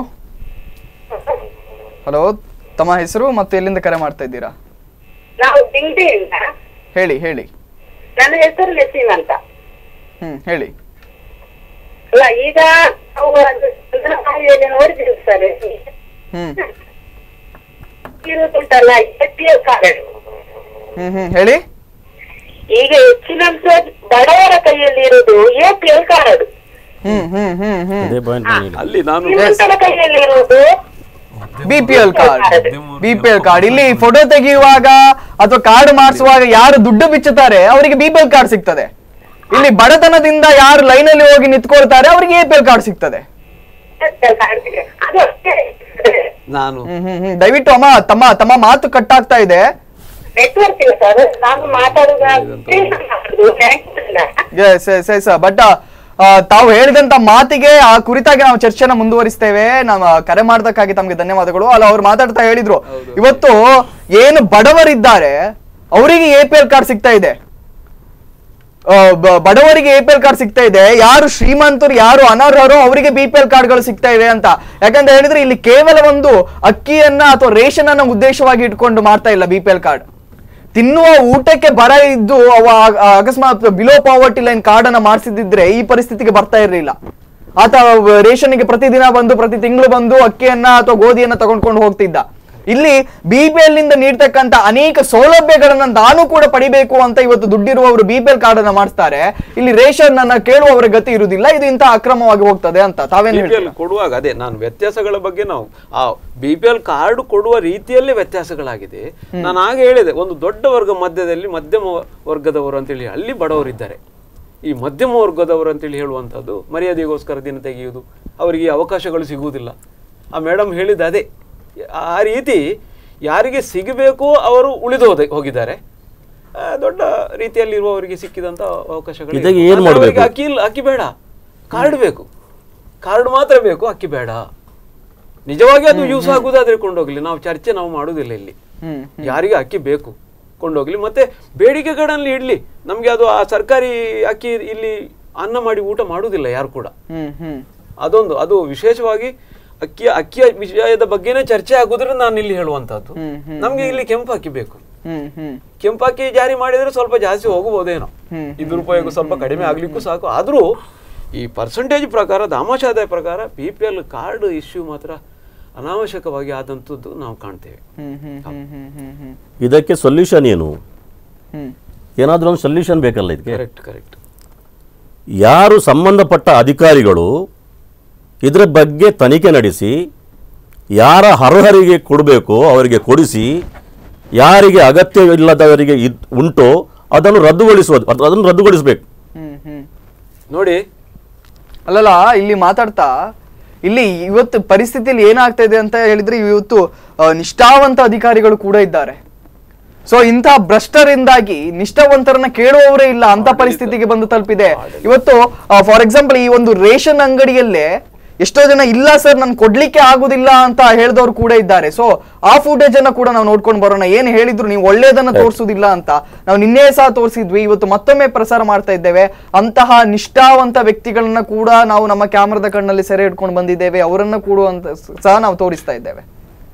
Speaker 1: ಹಲೋ ತಮ್ಮ ಹೆಸರು ಮತ್ತೆ ಎಲ್ಲಿಂದ ಕರೆ ಮಾಡ್ತಾ ಇದ್ದೀರಾ
Speaker 11: ನಾವು ದಿಂಗ್ಡಿಯಿಂದ
Speaker 1: ಹೇಳಿ ಹೇಳಿ
Speaker 11: ನನ್ನ ಹೆಸರು ನಸೀಮ್ ಅಂತ
Speaker 1: ಹ್ಮ್ ಹೇಳಿ
Speaker 11: ಅಲ್ಲ ಈಗ ನಾವು ಅದು ಚಂದ್ರಮಾಲಿಯಲ್ಲಿ ನೋಡಿದ್ದೀವಿ ಸರ್
Speaker 1: ಹ್ಮ್
Speaker 11: ಇರುತ್ತುಂಟಲ್ಲ ಎ ಪಿ ಎಲ್ ಕಾರ್ಡ್
Speaker 1: ಹ್ಮ್ ಹ್ಮ್ ಹೇಳಿ
Speaker 11: ಈಗ ಹೆಚ್ಚಿನಂಶ ಬಡವರ ಕೈಯಲ್ಲಿ ಇರುವುದು ಎ ಪಿ ಎಲ್ ಕಾರ್ಡ್
Speaker 1: ಹ್ಮ್ ಹ್ಮ್ ಹ್ಮ್ ಹ್ಮ್
Speaker 8: ಅದೇ ಪಾಯಿಂಟ್ ನಾನು ಹೇಳಿದ್ದು.
Speaker 7: ಅಲ್ಲಿ ನಾನು
Speaker 11: ಶ್ರೀಮಂತರ ಕೈಯಲ್ಲಿ ಇರುವುದು
Speaker 1: B P L card B P L card ಇಲ್ಲಿ ಫೋಟೋ ತೆಗೆಯುವಾಗ ಅಥವಾ ಕಾರ್ಡ್ ಮಾಡಿಸುವಾಗ ಯಾರು ದುಡ್ಡು ಬಿಚ್ಚುತ್ತಾರೆ ಅವರಿಗೆ ಬಿ ಪಿ ಎಲ್ ಕಾರ್ಡ್ ಸಿಗ್ತದೆ ಇಲ್ಲಿ ಬಡತನದಿಂದ ಯಾರು ಲೈನಲ್ಲಿ ಹೋಗಿ ನಿಂತ್ಕೊಳ್ತಾರೆ ಅವರಿಗೆ ಎ ಪಿ ಎಲ್ ಕಾರ್ಡ್ ಸಿಗ್ತದೆ
Speaker 11: APL ಕಾರ್ಡ್ ಅದು ಅಷ್ಟೇ
Speaker 7: ನಾನು
Speaker 1: ಹ್ಮ್ ಹ್ಮ್ ಹ್ಮ್ ದಯವಿಟ್ಟು ಅಮ್ಮ ತಮ್ಮ ತಮ್ಮ ಮಾತು ಕಟ್ ಆಗ್ತಾ ಇದೆ
Speaker 11: ನೆಟ್ವರ್ಕ್ ಇಲ್ಲ ಸರ್ ನಾನು ಮಾತಾಡುವಾಗ
Speaker 1: ಎಸ್ ಎಸ್ ಎಸ್ ಬಟ್ ತಾವು ಹೇಳಿದಂತ ಮಾತಿಗೆ ಆ ಕುರಿತಾಗಿ ನಾವು ಚರ್ಚೆನ ಮುಂದುವರಿಸ್ತೇವೆ ನಾವು ಕರೆ ಮಾಡೋದಕ್ಕಾಗಿ ತಮಗೆ ಧನ್ಯವಾದಗಳು ಅಲ್ಲ ಅವ್ರು ಮಾತಾಡ್ತಾ ಹೇಳಿದ್ರು ಇವತ್ತು ಏನು ಬಡವರಿದ್ದಾರೆ ಅವರಿಗೆ ಎ ಪಿ ಎಲ್ ಕಾರ್ಡ್ ಸಿಗ್ತಾ ಇದೆ ಆ, ಬ- ಬಡವರಿಗೆ ಎ ಪಿ ಎಲ್ ಕಾರ್ಡ್ ಸಿಗ್ತಾ ಇದೆ ಯಾರು ಶ್ರೀಮಂತರು ಯಾರು ಅನರ್ಹರು ಅವರಿಗೆ ಬಿ ಪಿ ಎಲ್ ಕಾರ್ಡ್ಗಳು ಸಿಗ್ತಾ ಇದೆ ಅಂತ ಯಾಕಂತ ಹೇಳಿದ್ರೆ ಇಲ್ಲಿ ಕೇವಲ ಒಂದು ಅಕ್ಕಿಯನ್ನ ಅಥವಾ ರೇಷನ್ ಅನ್ನ ಉದ್ದೇಶವಾಗಿ ಇಟ್ಕೊಂಡು ಮಾಡ್ತಾ ಇಲ್ಲ ಬಿ ಪಿ ಎಲ್ ಕಾರ್ಡ್ ತಿನ್ನುವ ಊಟಕ್ಕೆ ಬರ ಇದ್ದು ಅವ ಆ- ಅಕಸ್ಮಾತ್ ಬಿಲೋ ಪಾವರ್ಟಿ ಲೈನ್ ಕಾರ್ಡ್ ಅನ್ನ ಮಾಡಿಸಿದ್ರೆ ಈ ಪರಿಸ್ಥಿತಿಗೆ ಬರ್ತಾ ಇರಲಿಲ್ಲ ಆತ ರೇಷನ್ಗೆ ಪ್ರತಿದಿನ ಬಂದು ಪ್ರತಿ ತಿಂಗಳು ಬಂದು ಅಕ್ಕಿಯನ್ನ ಅಥವಾ ಗೋಧಿಯನ್ನ ತಗೊಂಡ್ಕೊಂಡು ಹೋಗ್ತಿದ್ದ ಇಲ್ಲಿ ಬಿ ಪಿ ಎಲ್ ನಿಂದ ನೀಡ್ತಕ್ಕಂತ ಅನೇಕ ಸೌಲಭ್ಯಗಳನ್ನ ನಾನು ಕೂಡ ಪಡಿಬೇಕು ಅಂತ ಇವತ್ತು ದುಡ್ಡಿರುವವರು ಬಿ ಪಿ ಎಲ್ ಕಾರ್ಡ್ ಅನ್ನ ಮಾಡಿಸ್ತಾರೆ ಇಲ್ಲಿ ರೇಷನ್ ಅನ್ನ ಕೇಳುವವರ ಗತಿ ಇರುವುದಿಲ್ಲ ಇದು ಇಂತ ಅಕ್ರಮವಾಗಿ ಹೋಗ್ತದೆ ಅಂತ ತಾವೇನು
Speaker 7: ಬಿ ಪಿ ಎಲ್ ಕೊಡುವಾಗ ಅದೇ ನಾನು ವ್ಯತ್ಯಾಸಗಳ ಬಗ್ಗೆ ನಾವು ಆ ಬಿ ಪಿ ಎಲ್ ಕಾರ್ಡ್ ಕೊಡುವ ರೀತಿಯಲ್ಲೇ ವ್ಯತ್ಯಾಸಗಳಾಗಿದೆ ನಾನು ಆಗ ಹೇಳಿದೆ ಒಂದು ದೊಡ್ಡ ವರ್ಗ ಮಧ್ಯದಲ್ಲಿ ಮಧ್ಯಮ ವರ್ಗದವರು ಅಂತೇಳಿ ಅಲ್ಲಿ ಬಡವರಿದ್ದಾರೆ ಈ ಮಧ್ಯಮ ವರ್ಗದವರು ಅಂತೇಳಿ ಹೇಳುವಂಥದ್ದು ಮರ್ಯಾದೆಗೋಸ್ಕರ ದಿನ ತೆಗೆಯುವುದು ಅವರಿಗೆ ಈ ಅವಕಾಶಗಳು ಸಿಗುವುದಿಲ್ಲ ಆ ಮೇಡಮ್ ಹೇಳಿದ ಅದೇ ಆ ರೀತಿ ಯಾರಿಗೆ ಸಿಗಬೇಕು ಅವರು ಉಳಿದು ಹೋದ ಹೋಗಿದ್ದಾರೆ ಆ, ದೊಡ್ಡ ರೀತಿಯಲ್ಲಿ ಇರುವವರಿಗೆ ಸಿಕ್ಕಿದಂತ ಅವಕಾಶಗಳು
Speaker 8: ಇದಕ್ಕೆ
Speaker 7: ಇದೆ.
Speaker 8: ಏನ್
Speaker 7: ಆದ್ರೆ ಅವರಿಗೆ
Speaker 8: ಮಾಡ್ಬೇಕು?
Speaker 7: ಅಕ್ಕಿ ಇಲ್ಲ ಅಕ್ಕಿ ಬೇಡ ಕಾರ್ಡ್ ಬೇಕು ಕಾರ್ಡ್ ಮಾತ್ರ ಬೇಕು ಅಕ್ಕಿ ಬೇಡ ನಿಜವಾಗಿ ಅದು ಯೂಸ್ ಆಗುದಾದ್ರೆ ಕೊಂಡೋಗ್ಲಿ ನಾವು ಚರ್ಚೆ ನಾವು ಮಾಡುದಿಲ್ಲ ಇಲ್ಲಿ ಯಾರಿಗೆ ಅಕ್ಕಿ ಬೇಕು ಕೊಂಡೋಗ್ಲಿ ಮತ್ತೆ ಬೇಡಿಕೆಗಳಲ್ಲಿ ಇಡ್ಲಿ ನಮ್ಗೆ ಅದು ಆ ಸರ್ಕಾರಿ ಅಕ್ಕಿ ಇಲ್ಲಿ ಅನ್ನ ಮಾಡಿ ಊಟ ಮಾಡುವುದಿಲ್ಲ ಯಾರು ಕೂಡ
Speaker 1: ಹ್ಮ್ ಹ್ಮ್
Speaker 7: ಅದೊಂದು ಅದು ವಿಶೇಷವಾಗಿ ಅಕ್ಕಿಯ ಅಕ್ಕಿಯ ವಿಷಯದ ಬಗ್ಗೆನೇ ಚರ್ಚೆ ಆಗುದ್ರಿಂದ ನಾನು ಇಲ್ಲಿ ಹೇಳುವಂತದ್ದು ನಮ್ಗೆ ಇಲ್ಲಿ ಕೆಂಪು ಅಕ್ಕಿ ಬೇಕು
Speaker 1: ಹ್ಮ್ ಹ್ಮ್
Speaker 7: ಕೆಂಪು ಅಕ್ಕಿ ಜಾರಿ ಮಾಡಿದ್ರೆ ಸ್ವಲ್ಪ ಜಾಸ್ತಿ ಹೋಗಬಹುದೇನೋ
Speaker 1: ಹ್ಮ್.
Speaker 7: ಇದ್ರ ಉಪಯೋಗ ಸ್ವಲ್ಪ ಕಡಿಮೆ ಆಗ್ಲಿಕ್ಕೂ ಸಾಕು ಆದ್ರೂ ಈ ಪರ್ಸೆಂಟೇಜ್ ಪ್ರಕಾರ ದಾಮಾಶಾದಾಯ ಪ್ರಕಾರ B P L card issue ಮಾತ್ರ ಅನಾವಶ್ಯಕವಾಗಿ ಆದಂಥದ್ದು ನಾವು ಕಾಣ್ತೇವೆ
Speaker 1: ಹ್ಮ್ ಹ್ಮ್ ಹ್ಮ್ ಹ್ಮ್ ಹ್ಮ್ ಹ್ಮ್
Speaker 8: ಇದಕ್ಕೆ ಸೊಲ್ಯೂಷನ್ ಏನು
Speaker 1: ಹ್ಮ್
Speaker 8: ಏನಾದರೂ ಒಂದು ಸೊಲ್ಯೂಷನ್ ಬೇಕಲ್ಲ ಇದಕ್ಕೆ
Speaker 7: ಕರೆಕ್ಟ್ ಕರೆಕ್ಟ್
Speaker 8: ಯಾರು ಸಂಬಂಧಪಟ್ಟ ಅಧಿಕಾರಿಗಳು ಇದರ ಬಗ್ಗೆ ತನಿಖೆ ನಡೆಸಿ ಯಾರ ಅರ್ಹರಿಗೆ ಕೊಡಬೇಕೋ ಅವರಿಗೆ ಕೊಡಿಸಿ ಯಾರಿಗೆ ಅಗತ್ಯವಿಲ್ಲದವರಿಗೆ ಇದ್ ಉಂಟೋ ಅದನ್ನು ರದ್ದುಗೊಳಿಸುವುದು ಅದು- ಅದನ್ನು ರದ್ದುಗೊಳಿಸಬೇಕು
Speaker 1: ಹ್ಮ್ ಹ್ಮ್
Speaker 7: ನೋಡಿ
Speaker 1: ಅಲ್ಲಲ್ಲ ಇಲ್ಲಿ ಮಾತಾಡ್ತಾ ಇಲ್ಲಿ ಇವತ್ತು ಪರಿಸ್ಥಿತಿಯಲ್ಲಿ ಏನಾಗ್ತಾ ಇದೆ ಅಂತ ಹೇಳಿದ್ರೆ ಇವತ್ತು ಆ, ನಿಷ್ಠಾವಂತ ಅಧಿಕಾರಿಗಳು ಕೂಡ ಇದ್ದಾರೆ ಸೊ ಇಂಥ ಭ್ರಷ್ಟರಿಂದಾಗಿ ನಿಷ್ಠಾವಂತರನ್ನ ಕೇಳುವವರೇ ಇಲ್ಲ ಅಂತ ಪರಿಸ್ಥಿತಿಗೆ ಬಂದು ತಲುಪಿದೆ ಇವತ್ತು ಫಾರ್ ಎಕ್ಸಾಂಪಲ್ ಈ ಒಂದು ರೇಷನ್ ಅಂಗಡಿಯಲ್ಲೇ ಎಷ್ಟೋ ಜನ ಇಲ್ಲ ಸರ್ ನನ್ ಕೊಡ್ಲಿಕ್ಕೆ ಆಗುದಿಲ್ಲ ಅಂತ ಹೇಳಿದವರು ಕೂಡ ಇದ್ದಾರೆ ಸೊ ಆ ಫುಟೇಜ್ ಅನ್ನ ಕೂಡ ನಾವು ನೋಡ್ಕೊಂಡು ಬರೋಣ ಏನ್ ಹೇಳಿದ್ರು ನೀವು ಒಳ್ಳೇದನ್ನ ತೋರಿಸುದಿಲ್ಲ ಅಂತ ನಾವು ನಿನ್ನೆ ಸಹ ತೋರಿಸಿದ್ವಿ ಇವತ್ತು ಮತ್ತೊಮ್ಮೆ ಪ್ರಸಾರ ಮಾಡ್ತಾ ಇದ್ದೇವೆ ಅಂತಹ ನಿಷ್ಠಾವಂತ ವ್ಯಕ್ತಿಗಳನ್ನ ಕೂಡ ನಾವು ನಮ್ಮ ಕ್ಯಾಮ್ರಾದ ಕಣ್ಣಲ್ಲಿ ಸೆರೆ ಹಿಡ್ಕೊಂಡು ಬಂದಿದ್ದೇವೆ ಅವರನ್ನ ಕೂಡ ಅಂತ ಸಹ ನಾವು ತೋರಿಸ್ತಾ ಇದ್ದೇವೆ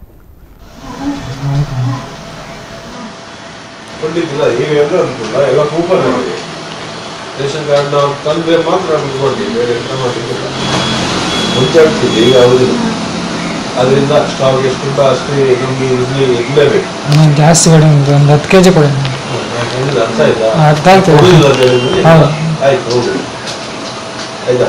Speaker 12: ಕೊಡ್ಲಿಕ್ಕಿಲ್ಲ ಈಗ ಎಲ್ಲ ಅನುಕೂಲ ಎಲ್ಲ ಕೂಪನ್ ನಮಗೆ ರೇಷನ್ ಕಾರ್ಡ್ ನಾವು ತಂದ್ರೆ ಮಾತ್ರ ನಮ್ಗೆ ಕೊಡ್ಲಿ ಬೇರೆ ಎಂತ ಮಾಡ್ಲಿಕ್ಕಿಲ್ಲ ಮುಂಚೆ ಆಗ್ತಿದೆ ಈಗ ಆಗುದಿಲ್ಲ ಅದರಿಂದ ಸ್ಟಾಕ್ ಎಷ್ಟುಂಟ ಅಷ್ಟೇ ನಮ್ಗೆ ಇಲ್ಲಿ ಇರಲೇಬೇಕು
Speaker 4: ನಾನು ಜಾಸ್ತಿ ಕಡಿಮೆ ಉಂಟು ಒಂದು ಹತ್ತು ಕೆ ಜಿ ಕೊಡಿ
Speaker 12: ನಾನು ಹೇಳಿದ ಅರ್ಥ ಆಯ್ತಾ
Speaker 4: ಅರ್ಥ ಆಗ್ತದೆ.
Speaker 12: ಕೊಡುದಿಲ್ಲ ಅಂತ ಹೇಳಿದ್ರೆ
Speaker 4: ಹೌದು.
Speaker 12: ಆಯ್ತು ಹೋಗು ಆಯ್ತಾ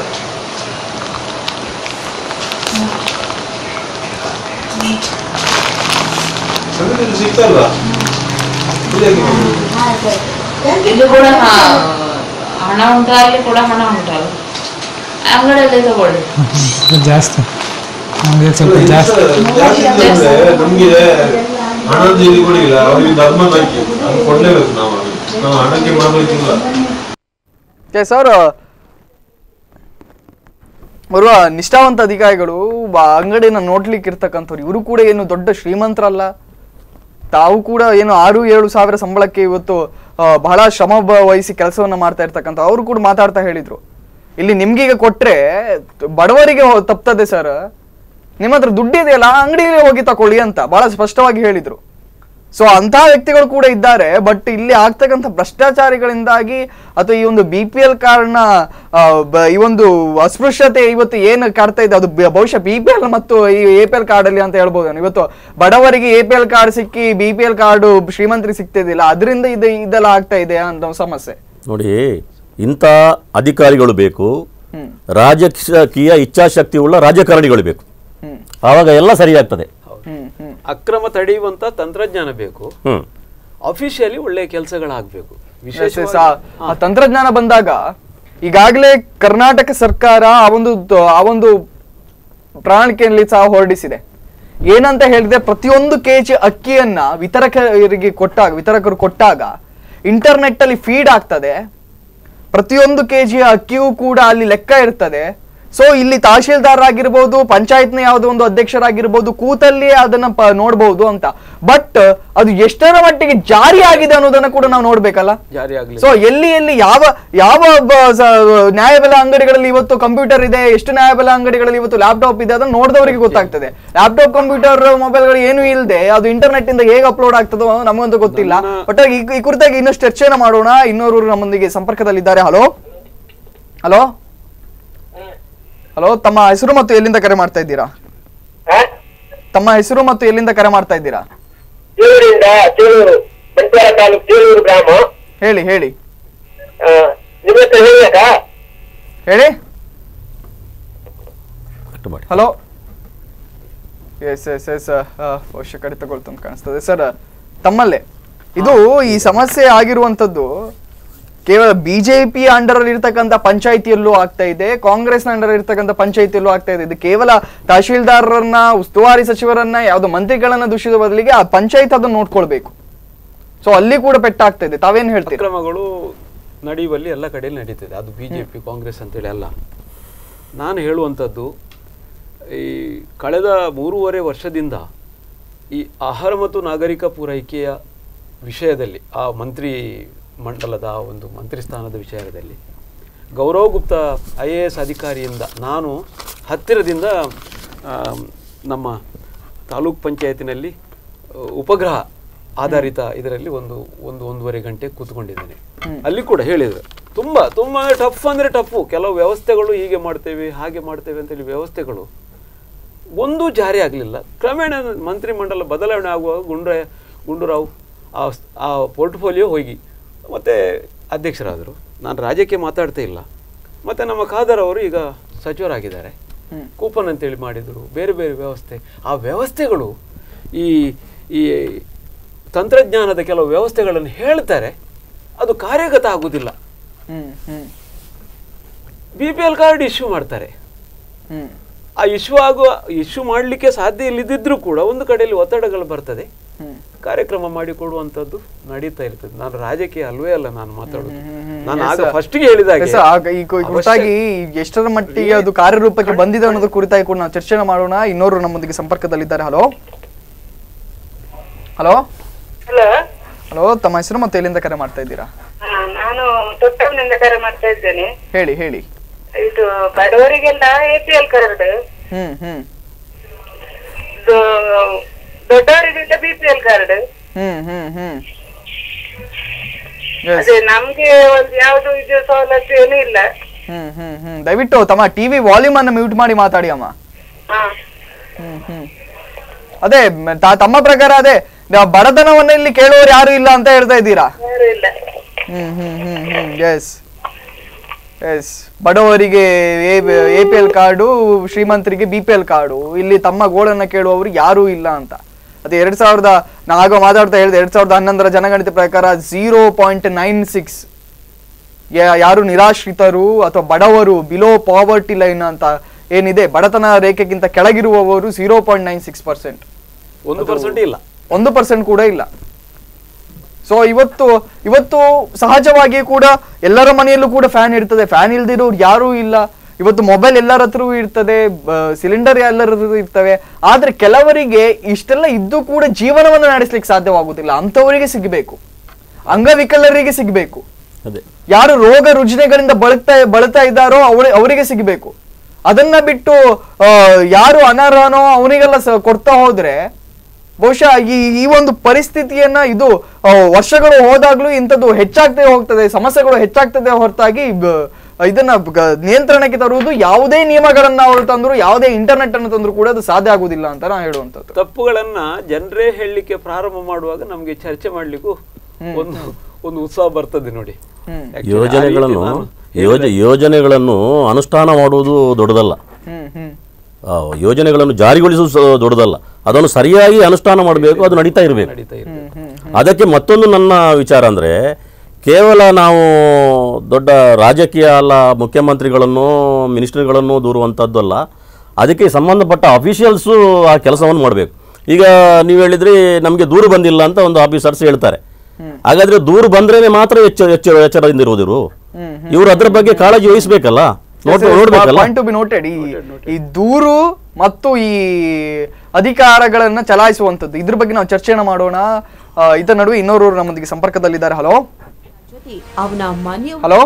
Speaker 12: ನಮಗೆ ಸಿಗ್ತಲ್ಲ ಇಲ್ಲೇ
Speaker 13: ಇಲ್ಲಿ ಕೂಡ ಹಾ- ಹಣ ಉಂಟು ಅಲ್ಲಿ ಕೂಡ ಹಣ ಉಂಟಲ್ಲ ಅಂಗಡಿಯಲ್ಲಿ ತಗೊಳ್ಳಿ
Speaker 4: ಜಾಸ್ತಿ ನಮಗೆ ಸ್ವಲ್ಪ ಜಾಸ್ತಿ
Speaker 12: ಜಾಸ್ತಿ ಇದ್ರೆ ನಮ್ಗೆ ಹಣದ ಇದು ಕೊಡಿಲ್ಲ ಅವ್ರಿಗೆ ಧರ್ಮ ಹಾಕಿ ಅದು ಕೊಡ್ಲೇಬೇಕು ನಾವು ಅವ್ರಿಗೆ. ನಾವು ಹಣಕ್ಕೆ ಮಾಡ್ಲಿಕ್ಕಿಲ್ಲ
Speaker 1: ಸರ್ ಬರುವ ನಿಷ್ಠಾವಂತ ಅಧಿಕಾರಿಗಳು ಬ- ಅಂಗಡಿನ ನೋಡ್ಲಿಕ್ಕೆ ಇರ್ತಕ್ಕಂಥವ್ರು ಇವರು ಕೂಡ ಏನು ದೊಡ್ಡ ಶ್ರೀಮಂತರಲ್ಲ ತಾವು ಕೂಡ ಏನು ಆರು ಏಳು ಸಾವಿರ ಸಂಬಳಕ್ಕೆ ಇವತ್ತು ಆ, ಬಹಳ ಶ್ರಮ ಬ- ವಹಿಸಿ ಕೆಲಸವನ್ನ ಮಾಡ್ತಾ ಇರ್ತಕ್ಕಂಥ ಅವರು ಕೂಡ ಮಾತಾಡ್ತಾ ಹೇಳಿದ್ರು ಇಲ್ಲಿ ನಿಮ್ಗೀಗ ಕೊಟ್ರೆ ಬಡವರಿಗೆ ಹೋ- ತಪ್ತದೆ ಸರ್ ನಿಮ್ಮ ಹತ್ರ ದುಡ್ಡಿದೆಯಲ್ಲ ಅಂಗಡಿಗೆ ಹೋಗಿ ತಕೊಳ್ಳಿ ಅಂತ ಬಹಳ ಸ್ಪಷ್ಟವಾಗಿ ಹೇಳಿದ್ರು ಸೊ ಅಂತಹ ವ್ಯಕ್ತಿಗಳು ಕೂಡ ಇದ್ದಾರೆ ಬಟ್ ಇಲ್ಲಿ ಆಗ್ತಕ್ಕಂಥ ಭ್ರಷ್ಟಾಚಾರಿಗಳಿಂದಾಗಿ ಅಥವಾ ಈ ಒಂದು ಬಿ ಪಿ ಎಲ್ ಕಾರ್ಡ್ನ ಈ ಒಂದು ಅಸ್ಪೃಶ್ಯತೆ ಇವತ್ತು ಏನು ಕಾಡ್ತಾ ಇದೆ ಅದು ಬ- ಬಹುಶಃ ಬಿ ಪಿ ಎಲ್ ಮತ್ತು ಈ ಎ ಪಿ ಎಲ್ ಕಾರ್ಡ್ ಅಲ್ಲಿ ಅಂತ ಹೇಳ್ಬೋದು ಇವತ್ತು ಬಡವರಿಗೆ ಎ ಪಿ ಎಲ್ ಕಾರ್ಡ್ ಸಿಕ್ಕಿ ಬಿ ಪಿ ಎಲ್ ಕಾರ್ಡ್ ಶ್ರೀಮಂತರಿಗೆ ಸಿಗ್ತಿದಿಲ್ಲ ಅದರಿಂದ ಇದು ಇದೆಲ್ಲ ಆಗ್ತಾ ಇದೆ ಅಂತ ಒಂದು ಸಮಸ್ಯೆ
Speaker 8: ನೋಡಿ ಇಂಥ ಅಧಿಕಾರಿಗಳು ಬೇಕು ರಾಜಕೀಯ ಇಚ್ಛಾಶಕ್ತಿ ಉಳ್ಳ ರಾಜಕಾರಣಿಗಳು ಬೇಕು ಆವಾಗ ಎಲ್ಲ ಸರಿಯಾಗ್ತದೆ
Speaker 7: ಅಕ್ರಮ ತಡೆಯುವಂತ ತಂತ್ರಜ್ಞಾನ ಬೇಕು
Speaker 8: ಹ್ಮ್
Speaker 7: ಅಫಿಷಿಯಲಿ ಒಳ್ಳೆಯ ಕೆಲಸಗಳಾಗಬೇಕು
Speaker 1: ವಿಶೇಷ ಆ ತಂತ್ರಜ್ಞಾನ ಬಂದಾಗ ಈಗಾಗಲೇ ಕರ್ನಾಟಕ ಸರ್ಕಾರ ಆ ಒಂದು ತ- ಆ ಒಂದು ಪ್ರಣಾಳಿಕೆಯಲ್ಲಿ ಸಹ ಹೊರಡಿಸಿದೆ ಏನಂತ ಹೇಳಿದ್ರೆ ಪ್ರತಿಯೊಂದು ಕೆಜಿ ಅಕ್ಕಿಯನ್ನ ವಿತರಕರಿಗೆ ಕೊಟ್ಟಾಗ ವಿತರಕರು ಕೊಟ್ಟಾಗ ಇಂಟರ್ನೆಟ್ ಅಲ್ಲಿ ಫೀಡ್ ಆಗ್ತದೆ ಪ್ರತಿಯೊಂದು ಕೆಜಿಯ ಅಕ್ಕಿಯೂ ಕೂಡ ಅಲ್ಲಿ ಲೆಕ್ಕ ಇರ್ತದೆ ಸೊ ಇಲ್ಲಿ ತಹಶೀಲ್ದಾರ್ ಆಗಿರ್ಬೋದು ಪಂಚಾಯತ್ನ ಯಾವುದೋ ಒಂದು ಅಧ್ಯಕ್ಷರಾಗಿರ್ಬೋದು ಕೂತಲ್ಲಿ ಅದನ್ನ ಪ ನೋಡ್ಬೋದು ಅಂತ ಬಟ್ ಅದು ಎಷ್ಟರ ಮಟ್ಟಿಗೆ ಜಾರಿ ಆಗಿದೆ ಅನ್ನೋದನ್ನ ಕೂಡ ನಾವು ನೋಡ್ಬೇಕಲ್ಲ
Speaker 7: ಜಾರಿ ಆಗಲಿ
Speaker 1: ಸೊ ಎಲ್ಲಿ ಎಲ್ಲಿ ಯಾವ ಯಾವ ಬ- ಸ- ನ್ಯಾಯಬೆಲೆ ಅಂಗಡಿಗಳಲ್ಲಿ ಇವತ್ತು ಕಂಪ್ಯೂಟರ್ ಇದೆ ಎಷ್ಟು ನ್ಯಾಯಬೆಲೆ ಅಂಗಡಿಗಳಲ್ಲಿ ಇವತ್ತು ಲ್ಯಾಪ್ಟಾಪ್ ಇದೆ ಅದನ್ನ ನೋಡಿದವರಿಗೆ ಗೊತ್ತಾಗ್ತದೆ ಲ್ಯಾಪ್ಟಾಪ್ ಕಂಪ್ಯೂಟರ್ ಮೊಬೈಲ್ಗಳು ಏನು ಇಲ್ಲದೆ ಅದು ಇಂಟರ್ನೆಟ್ ಇಂದ ಹೇಗೆ ಅಪ್ಲೋಡ್ ಆಗ್ತದೋ ನಮಗಂತೂ ಗೊತ್ತಿಲ್ಲ ಬಟ್ ಈ ಈ ಕುರಿತಾಗಿ ಇನ್ನಷ್ಟು ಚರ್ಚೆನ ಮಾಡೋಣ ಇನ್ನೋರು ನಮ್ಮೊಂದಿಗೆ ಸಂಪರ್ಕದಲ್ಲಿದ್ದಾರೆ ಹಲೋ ಹಲೋ ಹಲೋ ತಮ್ಮ ಹೆಸರು ಮತ್ತು ಎಲ್ಲಿಂದ ಕರೆ ಮಾಡ್ತಾ ಇದ್ದೀರಾ ತಮ್ಮ ಹೆಸರು ಮತ್ತು ಎಲ್ಲಿಂದ ಕರೆ ಮಾಡ್ತಾ ಇದ್ದೀರಾ
Speaker 9: ಚೇಳೂರಿಂದ ಚೇಳೂರು ಬಂಟ್ವಾಳ ತಾಲೂಕು ಚೇಳೂರು ಗ್ರಾಮ
Speaker 1: ಹೇಳಿ ಹೇಳಿ
Speaker 9: ಆ, ನಿಮ್ಮ ಹತ್ರ ಹೇಳ್ಬೇಕಾ
Speaker 1: ಹೇಳಿ
Speaker 8: ಕಟ್ ಮಾಡಿ
Speaker 1: ಹಲೋ ಎಸ್ ಎಸ್ ಎಸ್ ಅವಶ್ಯ ಕಡಿತಗೊಳ್ತು ಅಂತ ಕಾಣಿಸ್ತದೆ ಸರ್ ತಮ್ಮಲ್ಲೇ ಇದು ಈ ಸಮಸ್ಯೆ ಆಗಿರುವಂತದ್ದು ಕೇವಲ ಬಿಜೆಪಿ ಅಂಡರ್ ಅಲ್ಲಿ ಇರ್ತಕ್ಕಂಥ ಪಂಚಾಯಿತಿಯಲ್ಲೂ ಆಗ್ತಾ ಇದೆ ಕಾಂಗ್ರೆಸ್ ಅಂಡರ್ ಇರ್ತಕ್ಕಂಥ ಪಂಚಾಯಿತಿಯಲ್ಲೂ ಆಗ್ತಾ ಇದೆ ಇದು ಕೇವಲ ತಹಶೀಲ್ದಾರರನ್ನ ಉಸ್ತುವಾರಿ ಸಚಿವರನ್ನ ಯಾವ್ದೋ ಮಂತ್ರಿಗಳನ್ನ ದೂಷಿಸುವ ಬದಲಿಗೆ ಆ ಪಂಚಾಯತ್ ಅದನ್ನ ನೋಡ್ಕೊಳ್ಬೇಕು ಸೊ ಅಲ್ಲಿ ಕೂಡ ಪೆಟ್ಟಾಗ್ತಾ ಇದೆ ತಾವೇನ್ ಹೇಳ್ತೀರಿ
Speaker 7: ಅಕ್ರಮಗಳು ನಡೆಯುವಲ್ಲಿ ಎಲ್ಲ ಕಡೆಯಲ್ಲಿ ನಡೀತದೆ ಅದು ಬಿ ಜೆ ಪಿ ಕಾಂಗ್ರೆಸ್ ಅಂತೇಳಿ ಅಲ್ಲ ನಾನು ಹೇಳುವಂಥದ್ದು ಈ ಕಳೆದ ಮೂರುವರೆ ವರ್ಷದಿಂದ ಈ ಆಹಾರ ಮತ್ತು ನಾಗರಿಕ ಪೂರೈಕೆಯ ವಿಷಯದಲ್ಲಿ ಆ ಮಂತ್ರಿ ಮಂಡಲದ ಆ ಒಂದು ಮಂತ್ರಿ ಸ್ಥಾನದ ವಿಷಯದಲ್ಲಿ Gaurav Gupta I A S ಅಧಿಕಾರಿಯಿಂದ ನಾನು ಹತ್ತಿರದಿಂದ ಆ, ನಮ್ಮ ತಾಲೂಕ್ ಪಂಚಾಯತಿನಲ್ಲಿ ಆ, ಉಪಗ್ರಹ ಆಧಾರಿತ ಇದರಲ್ಲಿ ಒಂದು ಒಂದು ಒಂದೂವರೆ ಗಂಟೆ ಕೂತ್ಕೊಂಡಿದ್ದೇನೆ ಅಲ್ಲಿ ಕೂಡ ಹೇಳಿದ್ರು ತುಂಬಾ ತುಂಬಾ ಅಂದ್ರೆ ಟಫ್ ಅಂದ್ರೆ ಟಫು ಕೆಲವು ವ್ಯವಸ್ಥೆಗಳು ಹೀಗೆ ಮಾಡ್ತೇವೆ ಹಾಗೆ ಮಾಡ್ತೇವೆ ಅಂತೇಳಿ ವ್ಯವಸ್ಥೆಗಳು ಒಂದೂ ಜಾರಿ ಆಗಲಿಲ್ಲ ಕ್ರಮೇಣ ಮಂತ್ರಿಮಂಡಲ ಬದಲಾವಣೆ ಆಗುವಾಗ ಗುಂಡ್ರ ಗುಂಡೂರಾವ್ ಆ ಸ್- ಆ ಪೋರ್ಟ್ಫೋಲಿಯೋ ಹೋಗಿ ಮತ್ತೆ ಅಧ್ಯಕ್ಷರಾದರು ನಾನು ರಾಜ್ಯಕ್ಕೆ ಮಾತಾಡ್ತಾ ಇಲ್ಲ ಮತ್ತೆ ನಮ್ಮ ಖಾದರ್ ಅವರು ಈಗ ಸಚಿವರಾಗಿದ್ದಾರೆ ಕೂಪನ್ ಅಂತೇಳಿ ಮಾಡಿದರು ಬೇರೆ ಬೇರೆ ವ್ಯವಸ್ಥೆ ಆ ವ್ಯವಸ್ಥೆಗಳು ಈ ಈ ತಂತ್ರಜ್ಞಾನದ ಕೆಲವು ವ್ಯವಸ್ಥೆಗಳನ್ನು ಹೇಳ್ತಾರೆ ಅದು ಕಾರ್ಯಗತ ಆಗುವುದಿಲ್ಲ
Speaker 1: ಹ್ಮ್ ಹ್ಮ್
Speaker 7: B P L card issue ಮಾಡ್ತಾರೆ
Speaker 1: ಹ್ಮ್
Speaker 7: ಆ ಇಶ್ಯೂ ಆಗುವ ಇಶ್ಯೂ ಮಾಡಲಿಕ್ಕೆ ಸಾಧ್ಯ ಇಲ್ಲದಿದ್ರೂ ಕೂಡ ಒಂದು ಕಡೆಯಲ್ಲಿ ಒತ್ತಡಗಳು ಬರ್ತದೆ ಕಾರ್ಯಕ್ರಮ ಮಾಡಿಕೊಡುವಂಥದ್ದು ನಡೀತಾ ಇರ್ತದೆ ನಾನು ರಾಜಕೀಯ ಅಲ್ವೇ ಅಲ್ಲ ನಾನು ಮಾತಾಡೋದು ನಾನು ಆಗ
Speaker 1: Yes,
Speaker 7: ಫಸ್ಟ್ಗೆ ಹೇಳಿದ ಹಾಗೆ
Speaker 1: yes, ಆಗ ಈ ಕು- ಈ ಕುರಿತಾಗಿ ಎಷ್ಟರ ಮಟ್ಟಿಗೆ ಅದು ಕಾರ್ಯರೂಪಕ್ಕೆ ಬಂದಿದೆ ಅನ್ನೋದು ಕುರಿತಾಗಿ ಕೂಡ ನಾವು ಚರ್ಚೆನ ಮಾಡೋಣ ಇನ್ನೋರು ನಮ್ಮೊಂದಿಗೆ ಸಂಪರ್ಕದಲ್ಲಿದ್ದಾರೆ ಹಲೋ ಹಲೋ
Speaker 11: ಹಲೋ
Speaker 1: ಹಲೋ ತಮ್ಮ ಹೆಸರು ಮತ್ತೆ ಎಲ್ಲಿಂದ ಕರೆ ಮಾಡ್ತಾ ಇದ್ದೀರಾ
Speaker 11: ನಾನು ತೊಟ್ಟವನಿಂದ ಕರೆ ಮಾಡ್ತಾ ಇದ್ದೇನೆ
Speaker 1: ಹೇಳಿ ಹೇಳಿ
Speaker 11: ಇದು ಬಡವರಿಗೆಲ್ಲ ಎ ಪಿ ಎಲ್ ಕಾರ್ಡ್
Speaker 1: ಹ್ಮ್ ಹ್ಮ್
Speaker 11: ದೊಡ್ಡವರಿಗೆಲ್ಲ ಬಿ ಪಿ ಎಲ್ ಕಾರ್ಡ್
Speaker 1: ಹ್ಮ್ ಹ್ಮ್ ಹ್ಮ್ Yes.
Speaker 11: ಅದೇ ನಮ್ಗೆ ಒಂದು ಯಾವ್ದು ಇದು ಸವಲತ್ತು ಏನೂ ಇಲ್ಲ
Speaker 1: ಹ್ಮ್ ಹ್ಮ್ ಹ್ಮ್ ದಯವಿಟ್ಟು ತಮ್ಮ ಟಿವಿ ವಾಲ್ಯೂಮ್ ಅನ್ನು ಮ್ಯೂಟ್ ಮಾಡಿ ಮಾತಾಡಿ ಅಮ್ಮ
Speaker 11: ಹಾ
Speaker 1: ಹ್ಮ್ ಹ್ಮ್ ಅದೇ ಮ- ತ- ತಮ್ಮ ಪ್ರಕಾರ ಅದೇ ನ- ಬಡತನವನ್ನ ಇಲ್ಲಿ ಕೇಳುವವರು ಯಾರು ಇಲ್ಲ ಅಂತ ಹೇಳ್ತಾ ಇದ್ದೀರಾ
Speaker 11: ಯಾರು ಇಲ್ಲ
Speaker 1: ಹ್ಮ್ ಹ್ಮ್ ಹ್ಮ್ ಹ್ಮ್ ಎಸ್ ಎಸ್ ಬಡವರಿಗೆ ಎ ಪಿ ಎಲ್ ಕಾರ್ಡು ಶ್ರೀಮಂತರಿಗೆ ಬಿ ಪಿ ಎಲ್ ಕಾರ್ಡು ಇಲ್ಲಿ ತಮ್ಮ ಗೋಳನ್ನ ಕೇಳುವವರು ಯಾರೂ ಇಲ್ಲ ಅಂತ ಅದೇ ಎರಡ್ ಸಾವಿರದ ನಾ ಆಗ ಮಾತಾಡ್ತಾ ಹೇಳಿದೆ ಎರಡ್ ಸಾವಿರದ ಹನ್ನೊಂದರ ಜನಗಣತಿ ಪ್ರಕಾರ ಝೀರೋ ಪಾಯಿಂಟ್ ನೈನ್ ಸಿಕ್ಸ್ ಯಾರು ನಿರಾಶ್ರಿತರು ಅಥವಾ ಬಡವರು ಬಿಲೋ ಪಾವರ್ಟಿ ಲೈನ್ ಅಂತ ಏನಿದೆ ಬಡತನ ರೇಖೆಗಿಂತ ಕೆಳಗಿರುವವರು zero point nine six percent
Speaker 7: ಒಂದು ಪರ್ಸೆಂಟ್ ಇಲ್ಲ
Speaker 1: ಒಂದು ಪರ್ಸೆಂಟ್ ಕೂಡ ಇಲ್ಲ ಸೊ ಇವತ್ತು ಇವತ್ತು ಸಹಜವಾಗಿ ಕೂಡ ಎಲ್ಲರ ಮನೆಯಲ್ಲೂ ಕೂಡ ಫ್ಯಾನ್ ಇರ್ತದೆ ಫ್ಯಾನ್ ಇಲ್ದಿರೋರು ಯಾರೂ ಇಲ್ಲ ಇವತ್ತು ಮೊಬೈಲ್ ಎಲ್ಲರ ಹತ್ರವೂ ಇರ್ತದೆ ಸಿಲಿಂಡರ್ ಎಲ್ಲರ ಹತ್ರವೂ ಇರ್ತವೆ ಆದ್ರೆ ಕೆಲವರಿಗೆ ಇಷ್ಟೆಲ್ಲ ಇದ್ದು ಕೂಡ ಜೀವನವನ್ನು ನಡೆಸಲಿಕ್ಕೆ ಸಾಧ್ಯವಾಗುತ್ತಿಲ್ಲ ಅಂಥವರಿಗೆ ಸಿಗಬೇಕು ಅಂಗವಿಕಲರಿಗೆ ಸಿಗಬೇಕು
Speaker 8: ಅದೇ
Speaker 1: ಯಾರು ರೋಗ ರುಜಿನಗಳಿಂದ ಬಳಲ್ತಾ ಬಳಲ್ತಾ ಇದ್ದಾರೋ ಅವಳಿ ಅವರಿಗೆ ಸಿಗಬೇಕು ಅದನ್ನ ಬಿಟ್ಟು ಆ, ಯಾರು ಅನರ್ಹನೋ ಅವನಿಗೆಲ್ಲ ಸ- ಕೊಡ್ತಾ ಹೋದ್ರೆ ಬಹುಶಃ ಈ ಈ ಒಂದು ಪರಿಸ್ಥಿತಿಯನ್ನ ಇದು ಆ, ವರ್ಷಗಳು ಹೋದಾಗ್ಲೂ ಇಂಥದ್ದು ಹೆಚ್ಚಾಗ್ತೇ ಹೋಗ್ತದೆ ಸಮಸ್ಯೆಗಳು ಹೆಚ್ಚಾಗ್ತದೆ ಹೊರತಾಗಿ ಬ- ಇದನ್ನ ಗ- ನಿಯಂತ್ರಣಕ್ಕೆ ತರುವುದು ಯಾವುದೇ ನಿಯಮಗಳನ್ನ ಅವರು ತಂದ್ರು ಯಾವುದೇ ಇಂಟರ್ನೆಟ್ ಅನ್ನು ತಂದ್ರು ಕೂಡ ಅದು ಸಾಧ್ಯ ಆಗುದಿಲ್ಲ ಅಂತ ನಾ ಹೇಳುವಂಥದ್ದು
Speaker 7: ತಪ್ಪುಗಳನ್ನ ಜನರೇ ಹೇಳಲಿಕ್ಕೆ ಪ್ರಾರಂಭ ಮಾಡುವಾಗ ನಮಗೆ ಚರ್ಚೆ ಮಾಡ್ಲಿಕ್ಕೂ ಒಂದು ಒಂದು ಉತ್ಸಾಹ ಬರ್ತದೆ ನೋಡಿ Actually, ಆ ರೀತಿ
Speaker 8: ಯೋಜನೆಗಳನ್ನು
Speaker 7: ನಾನು
Speaker 8: ಯೋಜ ಯೋಜನೆಗಳನ್ನು ಅನುಷ್ಠಾನ ಮಾಡುವುದು ದೊಡ್ಡದಲ್ಲ
Speaker 1: ಹ್ಮ್ ಹ್ಮ್
Speaker 8: ಆ, ಯೋಜನೆಗಳನ್ನು ಜಾರಿಗೊಳಿಸುವುದು ಸ- ದೊಡ್ಡದಲ್ಲ ಅದನ್ನು ಸರಿಯಾಗಿ ಅನುಷ್ಠಾನ ಮಾಡಬೇಕು ಅದು ನಡೀತಾ ಇರಬೇಕು
Speaker 7: ನಡೀತಾ ಇರ್ತದೆ
Speaker 8: ಅದಕ್ಕೆ ಮತ್ತೊಂದು ನನ್ನ ವಿಚಾರ ಅಂದರೆ ಕೇವಲ ನಾವು ದೊಡ್ಡ ರಾಜಕೀಯ ಅಲ್ಲ ಮುಖ್ಯಮಂತ್ರಿಗಳನ್ನು ಮಿನಿಸ್ಟರ್ಗಳನ್ನು ದೂರುವಂಥದ್ದು ಅಲ್ಲ ಅದಕ್ಕೆ ಸಂಬಂಧಪಟ್ಟ ಅಫಿಷಿಯಲ್ಸು ಆ ಕೆಲಸವನ್ನು ಮಾಡಬೇಕು ಈಗ ನೀವು ಹೇಳಿದ್ರಿ ನಮಗೆ ದೂರು ಬಂದಿಲ್ಲ ಅಂತ ಒಂದು ಆಫೀಸರ್ಸ್ ಹೇಳ್ತಾರೆ ಹಾಗಾದ್ರೆ ದೂರು ಬಂದ್ರೇನೆ ಮಾತ್ರ ಎಚ್ಚ ಎಚ್ಚ ಎಚ್ಚರದಿಂದ ಇರೋದಿರು ಇವರು ಅದರ ಬಗ್ಗೆ ಕಾಳಜಿ ವಹಿಸ್ಬೇಕಲ್ಲ ನೋಡ್ ನೋಡ್ಬೇಕಲ್ಲ
Speaker 1: ಪಾಯಿಂಟ್ ಟು ಬಿ ನೋಟೆಡ್ ಈ ಈ ದೂರು ಮತ್ತು ಈ ಅಧಿಕಾರಗಳನ್ನ ಚಲಾಯಿಸುವಂತದ್ದು ಇದ್ರ ಬಗ್ಗೆ ನಾವು ಚರ್ಚೆನ ಮಾಡೋಣ ಆ, ಇದರ ನಡುವೆ ಇನ್ನೋರು ನಮ್ಮೊಂದಿಗೆ ಸಂಪರ್ಕದಲ್ಲಿದ್ದಾರೆ ಹಲೋ
Speaker 2: ಜೊತೆ ಅವನ ಮನೆಯ
Speaker 1: ಹಲೋ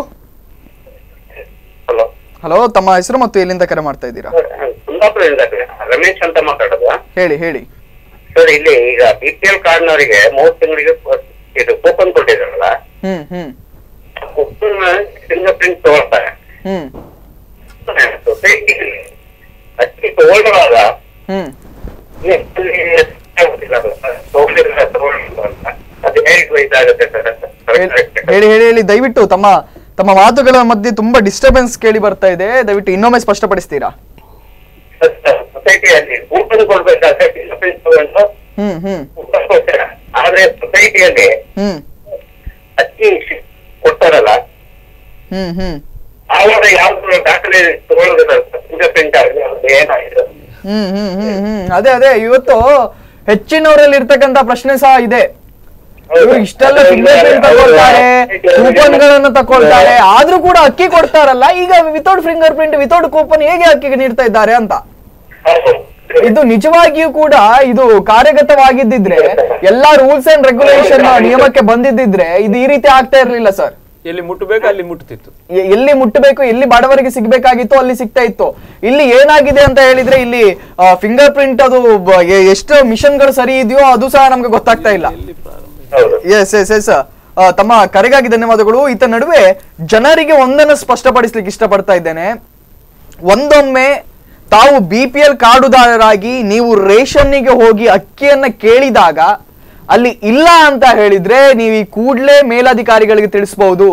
Speaker 1: ಹಲೋ ತಮ್ಮ ಹೆಸರು ಮತ್ತು ಎಲ್ಲಿಂದ ಕರೆ ಮಾಡ್ತಾ ಇದ್ದೀರಾ
Speaker 9: ಕುಂದಾಪುರದಿಂದ ರಮೇಶ್ ಅಂತ ಮಾತಾಡೋದು
Speaker 1: ಹೇಳಿ ಹೇಳಿ
Speaker 9: ಸರ್ ಇಲ್ಲಿ ಈಗ ಬಿ ಪಿ ಎಲ್ ಕಾರ್ಡ್ನವರಿಗೆ ಮೂವತ್ತು ತಿಂಗಳಿಗೆ ಇದು ಕೂಪನ್ ಕೊಟ್ಟಿದ್ದಾರಲ್ಲ
Speaker 1: ಹ್ಮ್ ಹ್ಮ್
Speaker 9: ಕೂಪನ್ ಫಿಂಗರ್ ಪ್ರಿಂಟ್ ತಗೊಳ್ತಾರೆ
Speaker 1: ಹ್ಮ್
Speaker 9: ಸೊಸೈಟಿ ಅಕ್ಕಿ ತಗೊಳ್ಳುವಾಗ
Speaker 1: ಹ್ಮ್
Speaker 9: ಅದು ಹೇಗೆ ಇದಾಗುತ್ತೆ ಸರ್
Speaker 1: ಹೇಳಿ ಹೇಳಿ ಹೇಳಿ ದಯವಿಟ್ಟು ತಮ್ಮ ತಮ್ಮ ಮಾತುಗಳ ಮಧ್ಯೆ ತುಂಬಾ ಡಿಸ್ಟರ್ಬೆನ್ಸ್ ಕೇಳಿ ಬರ್ತಾ ಇದೆ ದಯವಿಟ್ಟು ಇನ್ನೊಮ್ಮೆ ಸ್ಪಷ್ಟಪಡಿಸ್ತೀರಾ
Speaker 9: ಸೊಸೈಟಿಯಲ್ಲಿ ಕೂಪನ್ ಕೊಡ್ಬೇಕಾದ್ರೆ ಫಿಂಗರ್ ಪ್ರಿಂಟ್ ತಗೊಂಡು
Speaker 1: ಹ್ಮ್ ಹ್ಮ್
Speaker 9: ಕೂಪನ್ ಕೊಡ್ತೀರಾ ಆದ್ರೆ ಸೊಸೈಟಿಯಲ್ಲಿ
Speaker 1: ಹ್ಮ್
Speaker 9: ಅಕ್ಕಿ ಕೊಡ್ತಾರಲ್ಲ
Speaker 1: ಹ್ಮ್ ಹ್ಮ್
Speaker 9: ಆವಾಗ ಯಾವ್ದು ದಾಖಲೆ ತಗೊಳ್ಳೋದಿಲ್ಲ ಫಿಂಗರ್ ಪ್ರಿಂಟ್ ಆಗಿದೆ ಅದು ಏನಾಗಿದೆ
Speaker 1: ಹ್ಮ್ ಹ್ಮ್ ಹ್ಮ್ ಹ್ಮ್ ಅದೇ ಅದೇ ಇವತ್ತು ಹೆಚ್ಚಿನವರಲ್ಲಿ ಇರ್ತಕ್ಕಂತ ಪ್ರಶ್ನೆ ಸಹ ಇದೆ ಇವ್ರು ಇಷ್ಟೆಲ್ಲ ಫಿಂಗರ್ ಪ್ರಿಂಟ್ ತಗೊಳ್ತಾರೆ ಕೂಪನ್ ಗಳನ್ನ ತಗೊಳ್ತಾರೆ ಆದ್ರೂ ಕೂಡ ಅಕ್ಕಿ ಕೊಡ್ತಾರಲ್ಲ ಈಗ without finger print without coupon ಹೇಗೆ ಅಕ್ಕಿಗೆ ನೀಡ್ತಾ ಇದ್ದಾರೆ ಅಂತ ಇದು ನಿಜವಾಗಿಯೂ ಕೂಡ ಇದು ಕಾರ್ಯಗತವಾಗಿದ್ದಿದ್ರೆ ಎಲ್ಲಾ ರೂಲ್ಸ್ ಅಂಡ್ ರೆಗ್ಯುಲೇಷನ್ ನಿಯಮಕ್ಕೆ ಬಂದಿದ್ದಿದ್ರೆ ಇದು ಈ ರೀತಿ ಆಗ್ತಾ ಇರ್ಲಿಲ್ಲ ಸರ್
Speaker 7: ಎಲ್ಲಿ ಮುಟ್ಟಬೇಕು ಅಲ್ಲಿ ಮುಟ್ತಿತ್ತು
Speaker 1: ಎ- ಎಲ್ಲಿ ಮುಟ್ಟಬೇಕು ಎಲ್ಲಿ ಬಡವರಿಗೆ ಸಿಗ್ಬೇಕಾಗಿತ್ತು ಅಲ್ಲಿ ಸಿಗ್ತಾ ಇತ್ತು ಇಲ್ಲಿ ಏನಾಗಿದೆ ಅಂತ ಹೇಳಿದ್ರೆ ಇಲ್ಲಿ ಫಿಂಗರ್ ಪ್ರಿಂಟ್ ಅದು ಬ- ಎ- ಎಷ್ಟು ಮಿಷನ್ಗಳು ಸರಿ ಇದೆಯೋ ಅದು ಸಹ ನಮ್ಗೆ ಗೊತ್ತಾಗ್ತಾ ಇಲ್ಲ ಎಸ್ ಎಸ್ ಎಸ್ ತಮ್ಮ ಕರೆಗಾಗಿ ಧನ್ಯವಾದಗಳು ಈತ ನಡುವೆ ಜನರಿಗೆ ಒಂದನ್ನು ಸ್ಪಷ್ಟಪಡಿಸ್ಲಿಕ್ಕೆ ಇಷ್ಟಪಡ್ತಾ ಇದ್ದೇನೆ ಒಂದೊಮ್ಮೆ ತಾವು ಬಿ ಪಿ ಎಲ್ ಕಾರ್ಡುದಾರರಾಗಿ ನೀವು ರೇಷನ್ನಿಗೆ ಹೋಗಿ ಅಕ್ಕಿಯನ್ನ ಕೇಳಿದಾಗ ಅಲ್ಲಿ ಇಲ್ಲ ಅಂತ ಹೇಳಿದ್ರೆ ನೀವು ಈ ಕೂಡಲೇ ಮೇಲಧಿಕಾರಿಗಳಿಗೆ ತಿಳಿಸಬಹುದು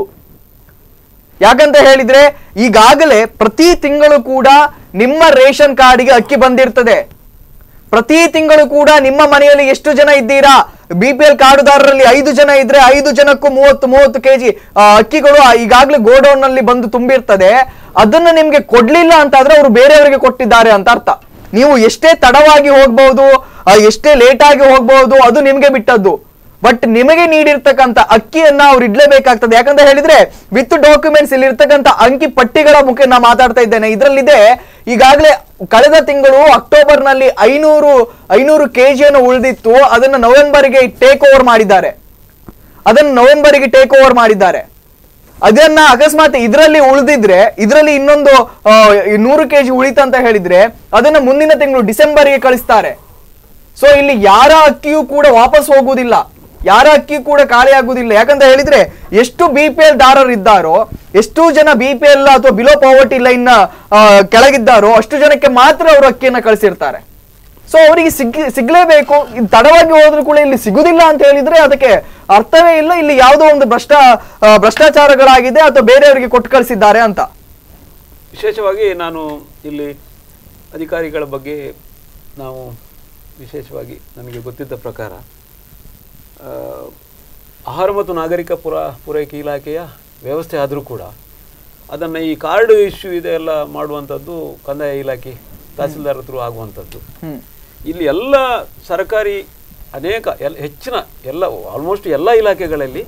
Speaker 1: ಯಾಕಂತ ಹೇಳಿದ್ರೆ ಈಗಾಗಲೇ ಪ್ರತಿ ತಿಂಗಳು ಕೂಡ ನಿಮ್ಮ ರೇಷನ್ ಕಾರ್ಡಿಗೆ ಅಕ್ಕಿ ಬಂದಿರ್ತದೆ ಪ್ರತಿ ತಿಂಗಳು ಕೂಡ ನಿಮ್ಮ ಮನೆಯಲ್ಲಿ ಎಷ್ಟು ಜನ ಇದ್ದೀರಾ ಬಿ ಪಿ ಎಲ್ ಕಾರ್ಡುದಾರರಲ್ಲಿ ಐದು ಜನ ಇದ್ರೆ ಐದು ಜನಕ್ಕೂ ಮೂವತ್ತು ಮೂವತ್ತು ಕೆಜಿ ಅಕ್ಕಿಗಳು ಆ ಈಗಾಗಲೇ ಗೋಡೌನ್ ನಲ್ಲಿ ಬಂದು ತುಂಬಿರ್ತದೆ ಅದನ್ನ ನಿಮ್ಗೆ ಕೊಡ್ಲಿಲ್ಲ ಅಂತ ಆದ್ರೆ ಅವರು ಬೇರೆಯವರಿಗೆ ಕೊಟ್ಟಿದ್ದಾರೆ ಅಂತ ಅರ್ಥ ನೀವು ಎಷ್ಟೇ ತಡವಾಗಿ ಹೋಗ್ಬಹುದು ಆ, ಎಷ್ಟೇ ಲೇಟ್ ಆಗಿ ಹೋಗ್ಬಹುದು ಅದು ನಿಮ್ಗೆ ಬಿಟ್ಟದ್ದು ಬಟ್ ನಿಮಗೆ ನೀಡಿರ್ತಕ್ಕಂಥ ಅಕ್ಕಿಯನ್ನ ಅವ್ರು ಇಡ್ಲೇಬೇಕಾಗ್ತದೆ ಯಾಕಂತ ಹೇಳಿದ್ರೆ ವಿತ್ ಡಾಕ್ಯುಮೆಂಟ್ಸ್ ಇಲ್ಲಿ ಇರ್ತಕ್ಕಂಥ ಅಂಕಿ ಪಟ್ಟಿಗಳ ಮುಖೇನ ನಾ ಮಾತಾಡ್ತಾ ಇದ್ದೇನೆ ಇದರಲ್ಲಿದೆ ಈಗಾಗಲೇ ಕಳೆದ ತಿಂಗಳು ಅಕ್ಟೋಬರ್ ನಲ್ಲಿ ಐನೂರು ಐನೂರು ಕೆಜಿಯನ್ನು ಉಳಿದಿತ್ತು ಅದನ್ನ ನವೆಂಬರ್ಗೆ ಟೇಕ್ ಓವರ್ ಮಾಡಿದ್ದಾರೆ ಅದನ್ನ ನವೆಂಬರ್ಗೆ ಟೇಕ್ ಓವರ್ ಮಾಡಿದ್ದಾರೆ ಅದನ್ನ ಅಕಸ್ಮಾತ್ ಇದರಲ್ಲಿ ಉಳಿದಿದ್ರೆ ಇದರಲ್ಲಿ ಇನ್ನೊಂದು ಆ, ಈ ನೂರು ಕೆಜಿ ಉಳಿತಂತ ಹೇಳಿದ್ರೆ ಅದನ್ನ ಮುಂದಿನ ತಿಂಗಳು ಡಿಸೆಂಬರ್ಗೆ ಕಳಿಸ್ತಾರೆ ಸೊ ಇಲ್ಲಿ ಯಾರ ಅಕ್ಕಿಯೂ ಕೂಡ ವಾಪಸ್ ಹೋಗುವುದಿಲ್ಲ ಯಾರ ಅಕ್ಕಿ ಕೂಡ ಖಾಲಿ ಆಗುವುದಿಲ್ಲ ಯಾಕಂತ ಹೇಳಿದ್ರೆ ಎಷ್ಟು ಬಿ ಪಿ ಎಲ್ ದಾರರಿದ್ದಾರೋ ಎಷ್ಟು ಜನ ಬಿ ಪಿ ಎಲ್ ಅಥವಾ ಬಿಲೋ ಪಾವರ್ಟಿ ಲೈನ್ ಕೆಳಗಿದ್ದಾರೋ ಅಷ್ಟು ಜನಕ್ಕೆ ಮಾತ್ರ ಅವರು ಅಕ್ಕಿಯನ್ನ ಕಳಿಸಿರ್ತಾರೆ ಸೊ ಅವರಿಗೆ ಸಿಗ್ ಸಿಗ್ಲೇಬೇಕು ಇದು ತಡವಾಗಿ ಹೋದ್ರೂ ಕೂಡ ಇಲ್ಲಿ ಸಿಗುದಿಲ್ಲ ಅಂತ ಹೇಳಿದ್ರೆ ಅದಕ್ಕೆ ಅರ್ಥವೇ ಇಲ್ಲ ಇಲ್ಲಿ ಯಾವುದೋ ಒಂದು ಭ್ರಷ್ಟ ಆ, ಭ್ರಷ್ಟಾಚಾರಗಳಾಗಿದೆ ಅಥವಾ ಬೇರೆಯವರಿಗೆ ಕೊಟ್ಟು ಕಳಿಸಿದ್ದಾರೆ ಅಂತ
Speaker 7: ವಿಶೇಷವಾಗಿ ನಾನು ಇಲ್ಲಿ ಅಧಿಕಾರಿಗಳ ಬಗ್ಗೆ ನಾವು ವಿಶೇಷವಾಗಿ ನನಗೆ ಗೊತ್ತಿದ್ದ ಪ್ರಕಾರ ಆ, ಆಹಾರ ಮತ್ತು ನಾಗರಿಕ ಪುರ ಪೂರೈಕೆ ಇಲಾಖೆಯ ವ್ಯವಸ್ಥೆ ಆದರೂ ಕೂಡ ಅದನ್ನು ಈ ಕಾರ್ಡ್ ಇಶ್ಯೂ ಇದೆಲ್ಲ ಮಾಡುವಂಥದ್ದು ಕಂದಾಯ ಇಲಾಖೆ ತಹಸೀಲ್ದಾರ್ ಹತ್ರ ಆಗುವಂಥದ್ದು ಇಲ್ಲಿ ಎಲ್ಲ ಸರ್ಕಾರಿ ಅನೇಕ ಎಲ್ ಹೆಚ್ಚಿನ ಎಲ್ಲ ಆಲ್ಮೋಸ್ಟ್ ಎಲ್ಲ ಇಲಾಖೆಗಳಲ್ಲಿ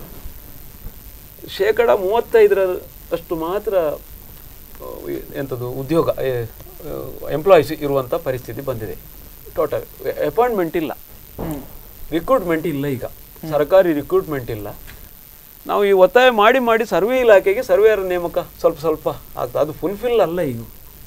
Speaker 7: ಶೇಕಡ ಮೂವತ್ತೈದರ ಅಷ್ಟು ಮಾತ್ರ ಆ, ಎಂಥದ್ದು ಉದ್ಯೋಗ ಎಂಪ್ಲಾಯೀಸ್ ಇರುವಂಥ ಪರಿಸ್ಥಿತಿ ಬಂದಿದೆ ಟೋಟಲ್ ಅಪಾಯಿಂಟ್ಮೆಂಟ್ ಇಲ್ಲ ರಿಕ್ರೂಟ್ಮೆಂಟ್ ಇಲ್ಲ ಈಗ ಸರ್ಕಾರಿ ರಿಕ್ರೂಟ್ಮೆಂಟ್ ಇಲ್ಲ ನಾವು ಈ ಒತ್ತಾಯ ಮಾಡಿ ಮಾಡಿ ಸರ್ವೆ ಇಲಾಖೆಗೆ ಸರ್ವೇಯರ್ ನೇಮಕ ಸ್ವಲ್ಪ ಸ್ವಲ್ಪ ಆಗ್ತದೆ ಅದು ಫುಲ್ಫಿಲ್ ಅಲ್ಲ ಈಗ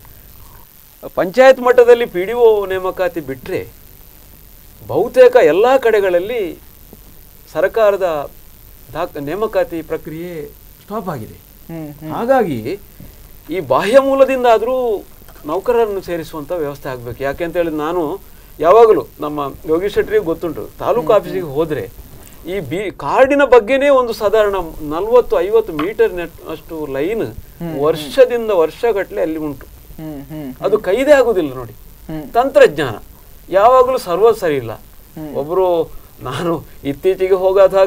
Speaker 7: ಪಂಚಾಯತ್ ಮಟ್ಟದಲ್ಲಿ ಪಿ ಡಿ ಒ ನೇಮಕಾತಿ ಬಿಟ್ಟರೆ ಬಹುತೇಕ ಎಲ್ಲ ಕಡೆಗಳಲ್ಲಿ ಸರ್ಕಾರದ ದಾಖ ನೇಮಕಾತಿ ಪ್ರಕ್ರಿಯೆ ಸ್ಟಾಪ್ ಆಗಿದೆ ಹಾಗಾಗಿ ಈ ಬಾಹ್ಯ ಮೂಲದಿಂದ ಆದರೂ ನೌಕರರನ್ನು ಸೇರಿಸುವಂಥ ವ್ಯವಸ್ಥೆ ಆಗಬೇಕು ಯಾಕೆ ಅಂತ ಹೇಳಿದ್ರೆ ನಾನು ಯಾವಾಗಲೂ ನಮ್ಮ ಯೋಗೀಶ್ ಶೆಟ್ಟರಿಗೆ ಗೊತ್ತುಂಟು ತಾಲೂಕು ಆಫೀಸಿಗೆ ಹೋದರೆ ಈ ಬಿ ಕಾರ್ಡಿನ ಬಗ್ಗೆನೇ ಒಂದು ಸಾಧಾರಣ ನಲ್ವತ್ತು ಐವತ್ತು ಮೀಟರ್ ನೆಟ್ ಅಷ್ಟು ಲೈನ್ ವರ್ಷದಿಂದ ವರ್ಷಗಟ್ಟಲೆ ಅಲ್ಲಿ ಉಂಟು ಅದು ಕೈದೇ ಆಗುದಿಲ್ಲ ನೋಡಿ ತಂತ್ರಜ್ಞಾನ ಯಾವಾಗಲೂ ಸರ್ವ ಸರಿ ಇಲ್ಲ ಒಬ್ಬರು ನಾನು ಇತ್ತೀಚೆಗೆ ಹೋಗಾದಾಗ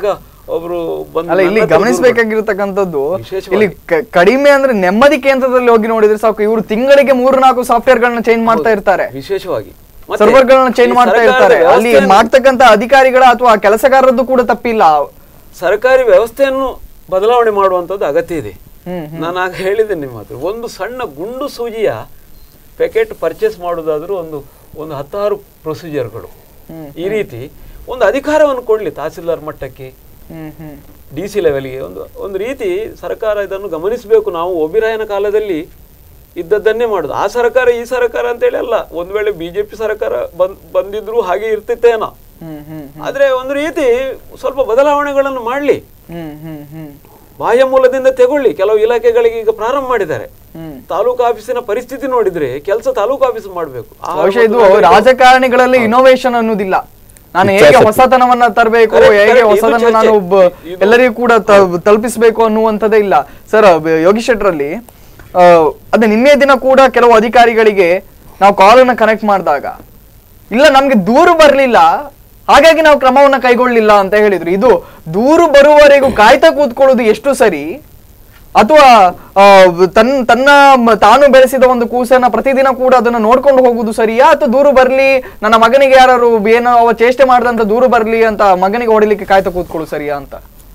Speaker 7: ಒಬ್ರು ಬಂದು
Speaker 1: ಅಲ್ಲ ಇಲ್ಲಿ
Speaker 7: ನನ್ನ ಹತ್ರ ದೂರು
Speaker 1: ಗಮನಿಸಬೇಕಾಗಿರ್ತಕ್ಕಂಥದ್ದು
Speaker 7: ವಿಶೇಷವಾಗಿ.
Speaker 1: ಇಲ್ಲಿ ಕ- ಕಡಿಮೆ ಅಂದ್ರೆ ನೆಮ್ಮದಿ ಕೇಂದ್ರದಲ್ಲಿ ಹೋಗಿ ನೋಡಿದ್ರೆ ಸಾಕು ಇವರು ತಿಂಗಳಿಗೆ ಮೂರು ನಾಲ್ಕು ಸಾಫ್ಟ್ವೇರ್ ಗಳನ್ನ ಚೇಂಜ್ ಮಾಡ್ತಾ ಇರ್ತಾರೆ
Speaker 7: ವಿಶೇಷವಾಗಿ ಮತ್ತೆ
Speaker 1: ಸರ್ವರ್ ಗಳನ್ನ ಚೇಂಜ್
Speaker 7: ಈ
Speaker 1: ಮಾಡ್ತಾ
Speaker 7: ಸರ್ಕಾರದ
Speaker 1: ಇರ್ತಾರೆ ಅಲ್ಲಿ
Speaker 7: ವ್ಯವಸ್ಥೆಯನ್ನು-
Speaker 1: ಮಾಡ್ತಕ್ಕಂಥ ಅಧಿಕಾರಿಗಳ ಅಥವಾ ಕೆಲಸಗಾರರದ್ದು ಕೂಡ ತಪ್ಪಿಲ್ಲ
Speaker 7: ಸರ್ಕಾರಿ ವ್ಯವಸ್ಥೆಯನ್ನು ಬದಲಾವಣೆ ಮಾಡುವಂಥದ್ದು ಅಗತ್ಯ ಇದೆ
Speaker 1: ಹ್ಮ್,
Speaker 7: ನಾನು ಆಗ ಹೇಳಿದ್ದೆ ನಿಮ್ಮ ಹತ್ರ ಒಂದು ಸಣ್ಣ ಗುಂಡು ಸೂಜಿಯ ಪ್ಯಾಕೆಟ್ ಪರ್ಚೇಸ್ ಮಾಡೋದಾದ್ರೂ ಒಂದು ಒಂದು ಹತ್ತಾರು ಪ್ರೊಸೀಜರ್ಗಳು ಈ ರೀತಿ ಒಂದು ಅಧಿಕಾರವನ್ನು ಕೊಡಲಿ ತಹಸೀಲ್ದಾರ್ ಮಟ್ಟಕ್ಕೆ
Speaker 1: ಹ್ಮ್ ಹ್ಮ್
Speaker 7: ಡಿ ಸಿ ಲೆವೆಲ್ಗೆ ಒಂದು ಒಂದು ರೀತಿ ಸರ್ಕಾರ ಇದನ್ನು ಗಮನಿಸಬೇಕು ನಾವು ಒಬಿರಾಯನ ಕಾಲದಲ್ಲಿ ಇದ್ದದ್ದನ್ನೇ ಮಾಡುದು ಆ ಸರ್ಕಾರ ಈ ಸರ್ಕಾರ ಅಂತೇಳಿ ಅಲ್ಲ ಒಂದು ವೇಳೆ ಬಿಜೆಪಿ ಸರ್ಕಾರ ಬಂದ್ ಬಂದಿದ್ರು ಹಾಗೆ ಇರ್ತಿತ್ತೇನೋ
Speaker 1: ಹ್ಮ್ ಹ್ಮ್
Speaker 7: ಆದ್ರೆ ಒಂದು ರೀತಿ ಸ್ವಲ್ಪ ಬದಲಾವಣೆಗಳನ್ನು ಮಾಡಲಿ
Speaker 1: ಹ್ಮ್ ಹ್ಮ್ ಹ್ಮ್
Speaker 7: ಬಾಹ್ಯ ಮೂಲದಿಂದ ತೆಗೊಳ್ಳಿ ಕೆಲವು ಇಲಾಖೆಗಳಿಗೆ ಈಗ ಪ್ರಾರಂಭ ಮಾಡಿದ್ದಾರೆ
Speaker 1: ಹ್ಮ್.
Speaker 7: ತಾಲೂಕು ಆಫೀಸಿನ ಪರಿಸ್ಥಿತಿ ನೋಡಿದ್ರೆ ಕೆಲಸ ತಾಲೂಕು ಆಫೀಸ್ ಮಾಡಬೇಕು
Speaker 1: ಬಹುಶಃ ಇದು ರಾಜಕಾರಣಿಗಳಲ್ಲಿ ಇನೋವೇಷನ್ ಅನ್ನೋದಿಲ್ಲ ನಾನು ಹೇಗೆ
Speaker 7: ಇಚ್ಛಾಶಕ್ತಿ.
Speaker 1: ಹೊಸತನವನ್ನ ತರಬೇಕು
Speaker 7: Correct,
Speaker 1: ಹೇಗೆ
Speaker 7: correct. ಇದು
Speaker 1: ಹೊಸದನ್ನ
Speaker 7: ಚರ್ಚೆ.
Speaker 1: ನಾನು ಒಬ್ಬ ಎಲ್ಲರಿಗೂ ಕೂಡ ತ- ತಲುಪಿಸಬೇಕು ಅನ್ನುವಂಥದ್ದೇ ಇಲ್ಲ ಸರ್ ಯೋಗಿ ಶೆಟ್ರಲ್ಲಿ ಆ, ಅದೇ ನಿನ್ನೆ ದಿನ ಕೂಡ ಕೆಲವು ಅಧಿಕಾರಿಗಳಿಗೆ ನಾವು ಕಾಲನ್ನ ಕನೆಕ್ಟ್ ಮಾಡಿದಾಗ ಇಲ್ಲ ನಮ್ಗೆ ದೂರು ಬರ್ಲಿಲ್ಲ ಹಾಗಾಗಿ ನಾವು ಕ್ರಮವನ್ನ ಕೈಗೊಳ್ಳಿಲ್ಲ ಅಂತ ಹೇಳಿದ್ರು ಇದು ದೂರು ಬರುವವರೆಗೂ ಕಾಯ್ತಾ ಕೂತ್ಕೊಳ್ಳೋದು ಎಷ್ಟು ಸರಿ ಅಥವಾ ಆ, ತನ್ ತನ್ನ ಮ- ತಾನು ಬೆಳೆಸಿದ ಒಂದು ಕೂಸನ್ನ ಪ್ರತಿದಿನ ಕೂಡ ಅದನ್ನ ನೋಡ್ಕೊಂಡು ಹೋಗುದು ಸರಿಯಾ ಅಥವಾ ದೂರು ಬರ್ಲಿ ನನ್ನ ಮಗನಿಗೆ ಯಾರು ಏನೋ ಅವ ಚೇಷ್ಟೆ ಮಾಡ್ದಂತ ದೂರು ಬರ್ಲಿ ಅಂತ ಮಗನಿಗೆ ಹೊಡಿಲಿಕ್ಕೆ ಕಾಯ್ತಾ ಕೂತ್ಕೊಳ್ಳೋದು ಸರಿಯಾ ಅಂತ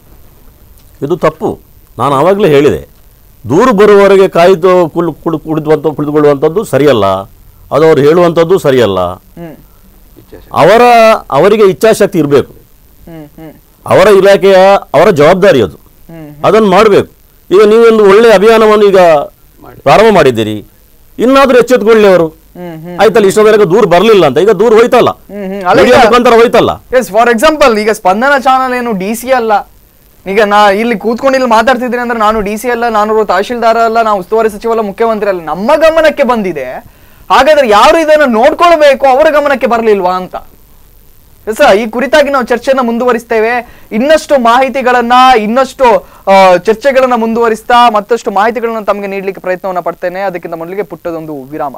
Speaker 8: ಇದು ತಪ್ಪು ನಾನು ಆವಾಗಲೇ ಹೇಳಿದೆ ದೂರು ಬರುವವರೆಗೆ ಕಾಯ್ದು ಕುಲ್ ಕುಳು ಕುಳಿದುವಂಥ ಕುಳಿತುಕೊಳ್ಳುವಂಥದ್ದು ಸರಿಯಲ್ಲ ಅದು ಅವ್ರು ಹೇಳುವಂಥದ್ದು ಸರಿಯಲ್ಲ
Speaker 1: ಹ್ಮ್
Speaker 8: ಅವರ ಅವರಿಗೆ ಇಚ್ಛಾಶಕ್ತಿ ಇರಬೇಕು
Speaker 1: ಹ್ಮ್ ಹ್ಮ್
Speaker 8: ಅವರ ಇಲಾಖೆಯ ಅವರ ಜವಾಬ್ದಾರಿ ಅದು ಅದನ್ನು ಮಾಡಬೇಕು ಈಗ ನೀವೊಂದು ಒಳ್ಳೆ ಅಭಿಯಾನವನ್ನು ಈಗ ಪ್ರಾರಂಭ ಮಾಡಿದ್ದೀರಿ ಇನ್ನಾದ್ರೂ ಎಚ್ಚೆತ್ತುಕೊಳ್ಳಿ ಅವರು
Speaker 1: ಹ್ಮ್ ಹ್ಮ್
Speaker 8: ಆಯ್ತಲ್ಲ ಇಷ್ಟೊಂದವರೆಗೆ ದೂರ ಬರಲಿಲ್ಲ ಅಂತ ಈಗ ದೂರ ಹೋಯ್ತಲ್ಲ
Speaker 1: ಹ್ಮ್ ಹ್ಮ್ ಅಲ್ಲ
Speaker 8: Media
Speaker 1: ಈಗ-
Speaker 8: ಮುಖಾಂತರ ಹೋಯ್ತಲ್ಲ
Speaker 1: ಎಸ್ ಫಾರ್ ಎಕ್ಸಾಂಪಲ್ ಈಗ ಸ್ಪಂದನ ಚಾನಲ್ ಏನು ಡಿ ಸಿ ಅಲ್ಲ ಈಗ ನಾ ಇಲ್ಲಿ ಕೂತ್ಕೊಂಡು ಇಲ್ಲಿ ಮಾತಾಡ್ತಿದ್ದೀನಿ ಅಂದ್ರೆ ನಾನು ಡಿ ಸಿ ಅಲ್ಲ ನಾನು ತಹಶೀಲ್ದಾರ ಅಲ್ಲ ನಾವು ಉಸ್ತುವಾರಿ ಸಚಿವ ಅಲ್ಲ ಮುಖ್ಯಮಂತ್ರಿ ಅಲ್ಲ ನಮ್ಮ ಗಮನಕ್ಕೆ ಬಂದಿದೆ ಹಾಗಾದ್ರೆ ಯಾರು ಇದನ್ನ ನೋಡ್ಕೊಳ್ಬೇಕು ಅವರ ಗಮನಕ್ಕೆ ಬರ್ಲಿಲ್ವಾ ಅಂತ ಎಸ್ ಈ ಕುರಿತಾಗಿ ನಾವು ಚರ್ಚೆಯನ್ನ ಮುಂದುವರಿಸ್ತೇವೆ ಇನ್ನಷ್ಟು ಮಾಹಿತಿಗಳನ್ನ ಇನ್ನಷ್ಟು ಆ, ಚರ್ಚೆಗಳನ್ನ ಮುಂದುವರಿಸ್ತಾ ಮತ್ತಷ್ಟು ಮಾಹಿತಿಗಳನ್ನ ತಮಗೆ ನೀಡಲಿಕ್ಕೆ ಪ್ರಯತ್ನವನ್ನ ಪಡ್ತೇನೆ ಅದಕ್ಕಿಂತ ಮೊದಲಿಗೆ ಪುಟ್ಟದೊಂದು ವಿರಾಮ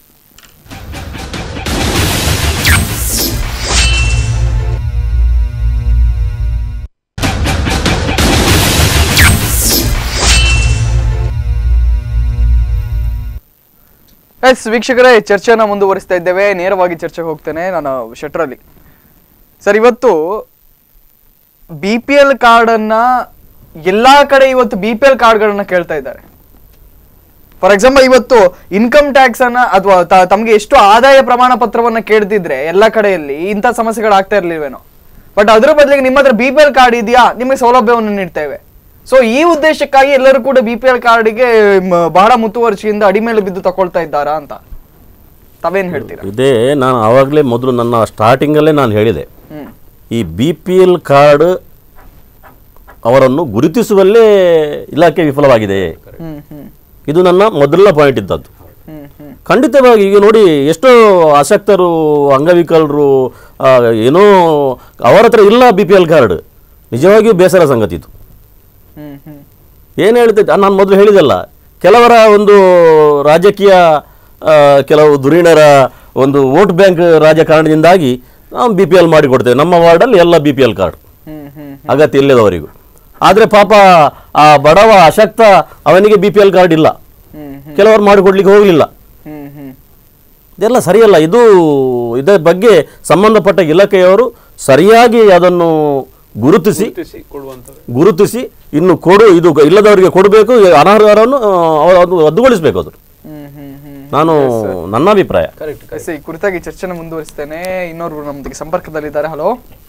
Speaker 1: ಎಸ್ ವೀಕ್ಷಕರೇ ಚರ್ಚೆನ ಮುಂದುವರಿಸ್ತಾ ಇದ್ದೇವೆ ನೇರವಾಗಿ ಚರ್ಚೆಗೆ ಹೋಗ್ತೇನೆ ನಾನು ಶೆಟ್ರಲ್ಲಿ ಸರ್ ಇವತ್ತು ಬಿ ಪಿ ಎಲ್ ಕಾರ್ಡನ್ನ ಎಲ್ಲಾ ಕಡೆ ಇವತ್ತು ಬಿ ಪಿ ಎಲ್ ಕಾರ್ಡ್ಗಳನ್ನ ಕೇಳ್ತಾ ಇದ್ದಾರೆ ಫಾರ್ ಎಕ್ಸಾಂಪಲ್ ಇವತ್ತು ಇನ್ಕಮ್ ಟ್ಯಾಕ್ಸ್ ಅನ್ನ ಅಥವಾ ತ- ತಮ್ಗೆ ಎಷ್ಟು ಆದಾಯ ಪ್ರಮಾಣ ಪತ್ರವನ್ನ ಕೇಳ್ತಿದ್ರೆ ಎಲ್ಲ ಕಡೆಯಲ್ಲಿ ಇಂಥ ಸಮಸ್ಯೆಗಳು ಆಗ್ತಾ ಇರ್ಲಿಲ್ವೇನೋ ಬಟ್ ಅದ್ರ ಬದಲಿಗೆ ನಿಮ್ಮ ಹತ್ರ ಬಿ ಪಿ ಎಲ್ ಕಾರ್ಡ್ ಇದೆಯಾ ನಿಮಗೆ ಸೌಲಭ್ಯವನ್ನು ನೀಡ್ತೇವೆ ಸೊ ಈ ಉದ್ದೇಶಕ್ಕಾಗಿ ಎಲ್ಲರೂ ಕೂಡ ಬಿ ಪಿ ಎಲ್ ಕಾರ್ಡ್ಗೆ ಬಹಳ ಮುತುವರ್ಜಿಯಿಂದ ಅಡಿಮೇಲೆ ಬಿದ್ದು ತಗೊಳ್ತಾ ಇದ್ದಾರಾ ಅಂತ ತಾವೇನ್ ಹೇಳ್ತೀರಾ
Speaker 8: ಇದೇ ನಾನು ಆವಾಗಲೇ ಮೊದಲು ನನ್ನ ಸ್ಟಾರ್ಟಿಂಗಲ್ಲೇ ನಾನು ಹೇಳಿದೆ
Speaker 1: ಹ್ಮ್
Speaker 8: ಈ ಬಿ ಪಿ ಎಲ್ ಕಾರ್ಡ್ ಅವರನ್ನು ಗುರುತಿಸುವಲ್ಲೇ ಇಲಾಖೆ ವಿಫಲವಾಗಿದೆ
Speaker 1: ಹ್ಮ್ ಹ್ಮ್
Speaker 8: ಇದು ನನ್ನ ಮೊದಲ ಪಾಯಿಂಟ್ ಇದ್ದದ್ದು
Speaker 1: ಹ್ಮ್ ಹ್ಮ್
Speaker 8: ಖಂಡಿತವಾಗಿ ಈಗ ನೋಡಿ ಎಷ್ಟೋ ಆಸಕ್ತರು ಅಂಗವಿಕಲರು ಆ, ಏನೋ ಅವರ ಹತ್ರ ಇಲ್ಲ ಬಿ ಪಿ ಎಲ್ ಕಾರ್ಡ್ ನಿಜವಾಗಿಯೂ ಬೇಸರ ಸಂಗತಿ ಇದು
Speaker 1: ಹ್ಮ್ ಹ್ಮ್
Speaker 8: ಏನು ಹೇಳ್ತೈತೆ ನಾನು ಮೊದಲು ಹೇಳಿದಲ್ಲ ಕೆಲವರ ಒಂದು ರಾಜಕೀಯ ಆ, ಕೆಲವು ಧುರೀಣರ ಒಂದು ವೋಟ್ ಬ್ಯಾಂಕ್ ರಾಜಕಾರಣದಿಂದಾಗಿ ನಾವು ಬಿ ಪಿ ಎಲ್ ಮಾಡಿಕೊಡ್ತೇವೆ ನಮ್ಮ ವಾರ್ಡಲ್ಲಿ ಎಲ್ಲ ಬಿ ಪಿ ಎಲ್ ಕಾರ್ಡ್
Speaker 1: ಹ್ಮ್ ಹ್ಮ್
Speaker 8: ಅಗತ್ಯ ಇಲ್ಲದವರಿಗೂ ಆದರೆ ಪಾಪ ಆ ಬಡವ ಅಶಕ್ತ ಅವನಿಗೆ ಬಿ ಪಿ ಎಲ್ ಕಾರ್ಡ್ ಇಲ್ಲ
Speaker 1: ಹ್ಮ್
Speaker 8: ಕೆಲವರು ಮಾಡಿಕೊಡ್ಲಿಕ್ಕೆ ಹೋಗಲಿಲ್ಲ
Speaker 1: ಹ್ಮ್ ಹ್ಮ್
Speaker 8: ಇದೆಲ್ಲ ಸರಿಯಲ್ಲ ಇದು ಇದರ ಬಗ್ಗೆ ಸಂಬಂಧಪಟ್ಟ ಇಲಾಖೆಯವರು ಸರಿಯಾಗಿ ಅದನ್ನು ಗುರುತಿಸಿ
Speaker 7: ಗುರುತಿಸಿ ಕೊಡುವಂಥದ್ದು
Speaker 8: ಗುರುತಿಸಿ ಇನ್ನು ಕೊಡು ಇದು ಇಲ್ಲದವರಿಗೆ ಕೊಡಬೇಕು ಅನರ್ಹರನ್ನು ಆ, ಅವರು ಅದು ರದ್ದುಗೊಳಿಸಬೇಕು ಅದು
Speaker 1: ಹ್ಮ್ ಹ್ಮ್ ಹ್ಮ್
Speaker 8: ನಾನು ನನ್ನ ಅಭಿಪ್ರಾಯ
Speaker 7: ಕರೆಕ್ಟ್
Speaker 1: ಎಸ್, ಈ ಕುರಿತಾಗಿ ಚರ್ಚೆನ ಮುಂದುವರಿಸ್ತೇನೆ ಇನ್ನೋರ್ವರು ನಮ್ಮೊಂದಿಗೆ ಸಂಪರ್ಕದಲ್ಲಿದ್ದಾರೆ ಹಲೋ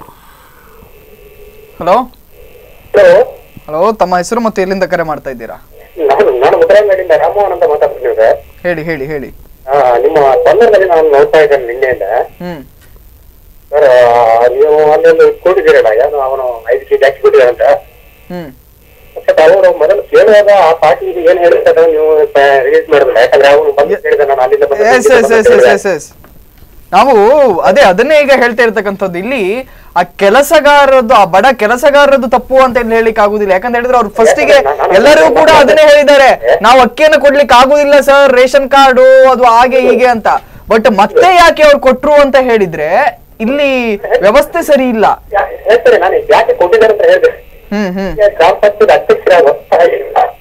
Speaker 1: ಹಲೋ ಹಲೋ ತಮ್ಮ ಹೆಸರು ಮತ್ತು ಎಲ್ಲಿಂದ ಕರೆ ಮಾಡ್ತಾ ಇದ್ದೀರಾ
Speaker 9: ನಾನು ನಾನು ಮುದ್ರಂಗಡಿಯಿಂದ ರಾಮಮೋಹನ್ ಅಂತ ಮಾತಾಡ್ತೀನಿ ಸರ್
Speaker 1: ಹೇಳಿ ಹೇಳಿ ಹೇಳಿ
Speaker 9: ಆ, ನಿಮ್ಮ ಬಂದರ್ನಲ್ಲಿ ನಾನು ನೋಡ್ತಾ ಇದ್ದೇನೆ ನಿನ್ನೆಯಿಂದ
Speaker 1: ಹ್ಮ್
Speaker 9: ಸರ್ ಆ, ನೀವು ಅಲ್ಲೊಂದು ಕೊಟ್ಟಿದ್ದೀರಲ್ಲ ಯಾರು ಅವನು ಐದು ಕೆಜಿ ಅಕ್ಕಿ ಕೊಟ್ಟಿದ್ದಾರೆ ಅಂತ
Speaker 1: ಹ್ಮ್
Speaker 9: ಬಟ್ ಅವರು ಮೊದಲು ಕೇಳುವಾಗ ಆ ಪಾರ್ಟಿ ಏನ್ ಹೇಳಿರ್ತಾರೆ ನೀವು ರಿಲೀಸ್ ಮಾಡಿದ್ರೆ ಯಾಕಂದ್ರೆ ಅವನು ಬಂದು ಹೇಳಿದ ನಾನು ಅಲ್ಲಿಂದ ಬಂದೆ,
Speaker 1: ಎಸ್ ಎಸ್
Speaker 9: ಇಲ್ಲಿಂದ
Speaker 1: ಎಸ್
Speaker 9: ಬಂದೆ
Speaker 1: ಎಸ್
Speaker 9: ಅಂತ
Speaker 1: ಎಸ್ ಎಸ್ ನಾವು ಅದೇ ಅದನ್ನೇ ಈಗ ಹೇಳ್ತಾ ಇರ್ತಕ್ಕಂಥದ್ದು ಇಲ್ಲಿ ಆ ಕೆಲಸಗಾರರದ್ದು ಆ ಬಡ ಕೆಲಸಗಾರರದ್ದು ತಪ್ಪು ಅಂತ ಇಲ್ಲಿ ಹೇಳಿಕ್ ಆಗುದಿಲ್ಲ ಯಾಕಂತ ಹೇಳಿದ್ರೆ ಅವ್ರು ಫಸ್ಟಿಗೆ ಎಲ್ಲರಿಗೂ ಕೂಡ ಅದನ್ನೇ ಹೇಳಿದ್ದಾರೆ ನಾವು ಅಕ್ಕಿಯನ್ನು ಕೊಡ್ಲಿಕ್ಕೆ ಆಗುದಿಲ್ಲ ಸರ್ ರೇಷನ್ ಕಾರ್ಡು ಅದು ಹಾಗೆ ಹೀಗೆ ಅಂತ ಬಟ್ ಮತ್ತೆ ಯಾಕೆ ಅವ್ರು ಕೊಟ್ರು ಅಂತ ಹೇಳಿದ್ರೆ ಇಲ್ಲಿ ವ್ಯವಸ್ಥೆ ಸರಿ ಇಲ್ಲ
Speaker 9: ಯಾ- ಹೇಳ್ತಾರೆ ನಾನು ಯಾಕೆ ಕೊಟ್ಟಿದ್ದಾರೆ ಅಂತ ಹೇಳಿದೆ
Speaker 1: ಹ್ಮ್ ಹ್ಮ್
Speaker 9: ಗ್ರಾಮ ಪಂಚಾಯತ್ ಅಧ್ಯಕ್ಷರ ಒತ್ತಾಯ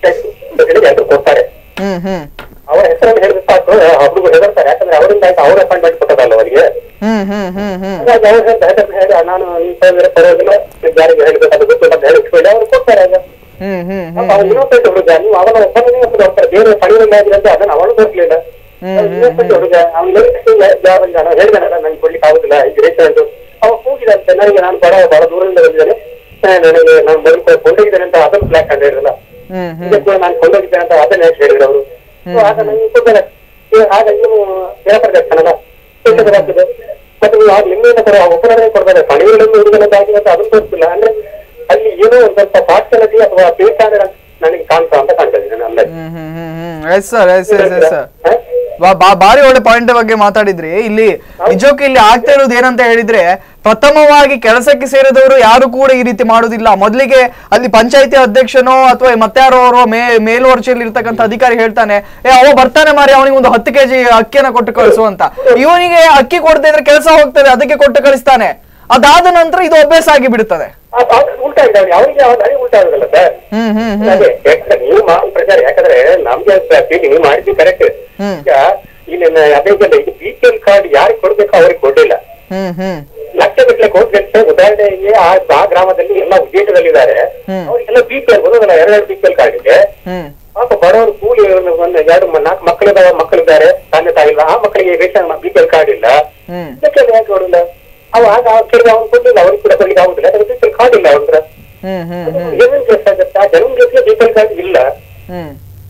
Speaker 9: ಎಲ್ಲರೂ ಕೊಡ್ತಾರೆ
Speaker 1: ಹ್ಮ್ ಹ್ಮ್
Speaker 9: ಅವರ ಹೆಸರನ್ನು ಹೇಳಿದ್ರೆ ಸಾಕು ಒಬ್ರಿಗೂ ಹೆದರ್ತಾರೆ ಯಾಕಂದ್ರೆ ಅವರಿಂದ ಆಯ್ತು ಅವ್ರ ಅಪಾಯಿಂಟ್ಮೆಂಟ್ ಕೊಟ್ಟದಲ್ಲ ಅವರಿಗೆ
Speaker 1: ಹ್ಮ್ ಹ್ಮ್ ಹ್ಮ್ ಹ್ಮ್
Speaker 9: ಹಾಗಾಗಿ ಅವ್ರು ಹೇಳ್ತಾರೆ, ಹೆದರ್ಸಿ ಹೇಳಿ ನಾನು ಇಂಥ ಬೇರೆ ಪರವಾಗಿಲ್ಲ ಯಾರಿಗೆ ಹೇಳ್ಬೇಕು ಅದು ಗೊತ್ತಿಲ್ಲ ಅಂತ ಹೇಳಿ ಇಟ್ಕೊಳ್ಳಿ ಅವ್ರು ಕೊಡ್ತಾರೆ ಆಗ
Speaker 1: ಹ್ಮ್ ಹ್ಮ್
Speaker 9: ಅಪ್ಪ ಅವ್ನು ಇನ್ನೊಬ್ಬ ಹುಡುಗ ನೀವು ಅವನ ಒಬ್ಬನೇ ಒಬ್ಬರು ಹೋಗ್ತಾರೆ ಬೇರೆ ಪಣಿಯಲ್ಲಿ ಆಗಿದೆ ಅಂತ ಅದನ್ನ ಅವನು ತೋರಿಸಲಿಲ್ಲ ಇನ್ನೊಬ್ಬ ಹುಡುಗ ಅವ್ನು ಯಾವ ಜನ ಹೇಳಿದಾನಲ್ಲ ನಂಗೆ ಕೊಡ್ಲಿಕ್ಕೆ ಆಗುದಿಲ್ಲ ಈಗ ರೇಷನ್ ಅವ ಕೂಗಿದಂತೆ ನನಗೆ ನಾನು ಬಡ ಬಹಳ ದೂರದಿಂದ ಬಂದಿದ್ದೇನೆ ಆ, ನನಗೆ ನಾನು ಮೊದಲು ಕೊಂಡೋಗಿದ್ದೇನೆ ಅಂತ ಅದನ್ನು ಬ್ಲಾಕ್ ಅಂತ ಹೇಳಿರಲ್ಲ
Speaker 1: ಹ್ಮ್
Speaker 9: ಈಗ ಕೂಡ ನಾನು ಕೊಂಡೋಗಿದ್ದೇನೆ ಅಂತ ಅದನ್ನ ಹೇಗೆ ಹೇಳಿದ್ರು ಅವರು ಆಗ ನನಗೆ ಕೊಡ್ತಾರೆ ಇವಾಗ ಆಗ ಇನ್ನು ವ್ಯಾಪಾರ ಆಗ್ತಾನಲ್ಲ ಆಗ್ತದೆ ಮತ್ತೆ ನೀವು ಆಗ ನಿಮ್ಮೆಯಿಂದ ಕೊಡ ಒಬ್ಬರೇ ಕೊಡ್ತಾರೆ ಪಣಿಗಳನ್ನು ಹುಡುಗನದ್ದಾಗಿದೆ ಅಂತ ಅದನ್ನು ತೋರಿಸಿಲ್ಲ ಅಂದ್ರೆ ಅಲ್ಲಿ ಏನೋ ಒಂದ್ ಸ್ವಲ್ಪ ಪಾರ್ಶಾಲಿಟಿ ಅಥವಾ ಬೇಕಾದ್ರೆ ನನಗೆ ಕಾಣ್ತಾ ಅಂತ ಕಾಣ್ತಾ ಇದ್ದೀನಿ ನನ್ನ ಅಂದಾಜು.
Speaker 1: ಹ್ಮ್ ಹ್ಮ್ ಹ್ಮ್ ಹ್ಮ್ yes sir yes yes yes sir ಬಾರಿ ಒಳ್ಳೆ ಪಾಯಿಂಟ್ ಬಗ್ಗೆ ಮಾತಾಡಿದ್ರಿ ಇಲ್ಲಿ ನಿಜಕ್ಕೂ ಇಲ್ಲಿ ಆಗ್ತಾ ಇರೋದು ಏನಂತ ಹೇಳಿದ್ರೆ ಪ್ರಥಮವಾಗಿ ಕೆಲಸಕ್ಕೆ ಸೇರಿದವರು ಯಾರು ಕೂಡ ಈ ರೀತಿ ಮಾಡುದಿಲ್ಲ ಮೊದಲಿಗೆ ಅಲ್ಲಿ ಪಂಚಾಯತಿ ಅಧ್ಯಕ್ಷನೋ ಅಥವಾ ಮತ್ತಾರೋ ಅವರೋ ಮೇ ಮೇಲ್ವರ್ಚೆಯಲ್ಲಿ ಇರ್ತಕ್ಕಂಥ ಅಧಿಕಾರಿ ಹೇಳ್ತಾನೆ ಏ ಅವ ಬರ್ತಾನೆ ಮಾರಿ ಅವನಿಗೆ ಒಂದು ಹತ್ತು ಕೆಜಿ ಅಕ್ಕಿಯನ್ನ ಕೊಟ್ಟು ಕಳಿಸು ಅಂತ ಇವನಿಗೆ ಅಕ್ಕಿ ಕೊಡದೇ ಇದ್ರೆ ಕೆಲಸ ಹೋಗ್ತದೆ ಅದಕ್ಕೆ ಕೊಟ್ಟು ಕಳಿಸ್ತಾನೆ ಅದಾದ ನಂತರ ಇದು ಅಭ್ಯಾಸ ಆಗಿ ಬಿಡುತ್ತದೆ
Speaker 9: ಆ- ಆ- ಉಲ್ಟಾ ಇದೆ ಅವ್ರಿಗೆ ಅವರಿಗೆ ಯಾವ ದಾರಿ ಉಲ್ಟಾ ಆಗುದಲ್ಲ ಸರ್
Speaker 1: ಹ್ಮ್ ಹ್ಮ್ ಹ್ಮ್
Speaker 9: ಅದೇ ಯಾಕಂದ್ರೆ ನೀವು ಮಾಡೋ ಪ್ರಚಾರ ಯಾಕಂದ್ರೆ ನಮ್ಗೆ ಫೀಲ್ ನೀವು ಮಾಡಿದ್ದು ಕರೆಕ್ಟ್
Speaker 1: ಹ್ಮ್.
Speaker 9: ಈಗ ಇಲ್ಲಿ ಅದೇ ಈಗ ಬಿ ಪಿ ಎಲ್ ಕಾರ್ಡ್ ಯಾರಿಗೆ ಕೊಡ್ಬೇಕು ಅವ್ರಿಗೆ ಕೊಡ್ಲಿಲ್ಲ
Speaker 1: ಹ್ಮ್ ಹ್ಮ್
Speaker 9: ಲಕ್ಷ ಗಟ್ಟಲೆ ಕೋಟಿ ಉದಾಹರಣೆಗೆ ಆ ಆ ಗ್ರಾಮದಲ್ಲಿ ಎಲ್ಲ ಉದ್ದೇಶದಲ್ಲಿದ್ದಾರೆ
Speaker 1: ಹ್ಮ್.
Speaker 9: ಅವರಿಗೆಲ್ಲ ಬಿ ಪಿ ಎಲ್ ಬರೋದಲ್ಲ ಎರಡೆರಡು ಬಿ ಪಿ ಎಲ್ ಕಾರ್ಡ್ ಇದೆ
Speaker 1: ಹ್ಮ್
Speaker 9: ಪಾಪ ಬಡವರು ಕೂಲಿ ಒಂದು ಒಂದು ಎರಡು ಮ- ನಾಲ್ಕು ಮಕ್ಕಳಿದಾವೆ ಮಕ್ಕಳಿದ್ದಾರೆ ತಂದೆ ತಾಯಿ ಇಲ್ಲ ಆ ಮಕ್ಕಳಿಗೆ ration B P L card ಇಲ್ಲ
Speaker 1: ಹ್ಮ್
Speaker 9: ಯಾಕೆ ಯಾಕೆ ಕೊಡಿಲ್ಲ ಅವ ಆಗ ಅವ್ರು ಕೇಳಿದ ಅವ್ನು ಕೊಡ್ಲಿಲ್ಲ ಅವ್ರಿಗೆ ಕೂಡ ಕೊಡ್ಲಿಕ್ಕೆ ಆಗುದಿಲ್ಲ ಯಾಕಂದ್ರೆ ಬಿ ಪಿ ಎಲ್ ಕಾರ್ಡ್ ಇಲ್ಲ ಅವ್ರ ಹತ್ರ
Speaker 1: ಹ್ಮ್ ಹ್ಮ್ ಹ್ಮ್
Speaker 9: ಏನೇನು ಕೆಲಸ ಆಗುತ್ತೆ ಆ ಜನರಿಗೆ ಬಿ ಪಿ ಎಲ್ ಕಾರ್ಡ್ ಇಲ್ಲ
Speaker 1: ಹ್ಮ್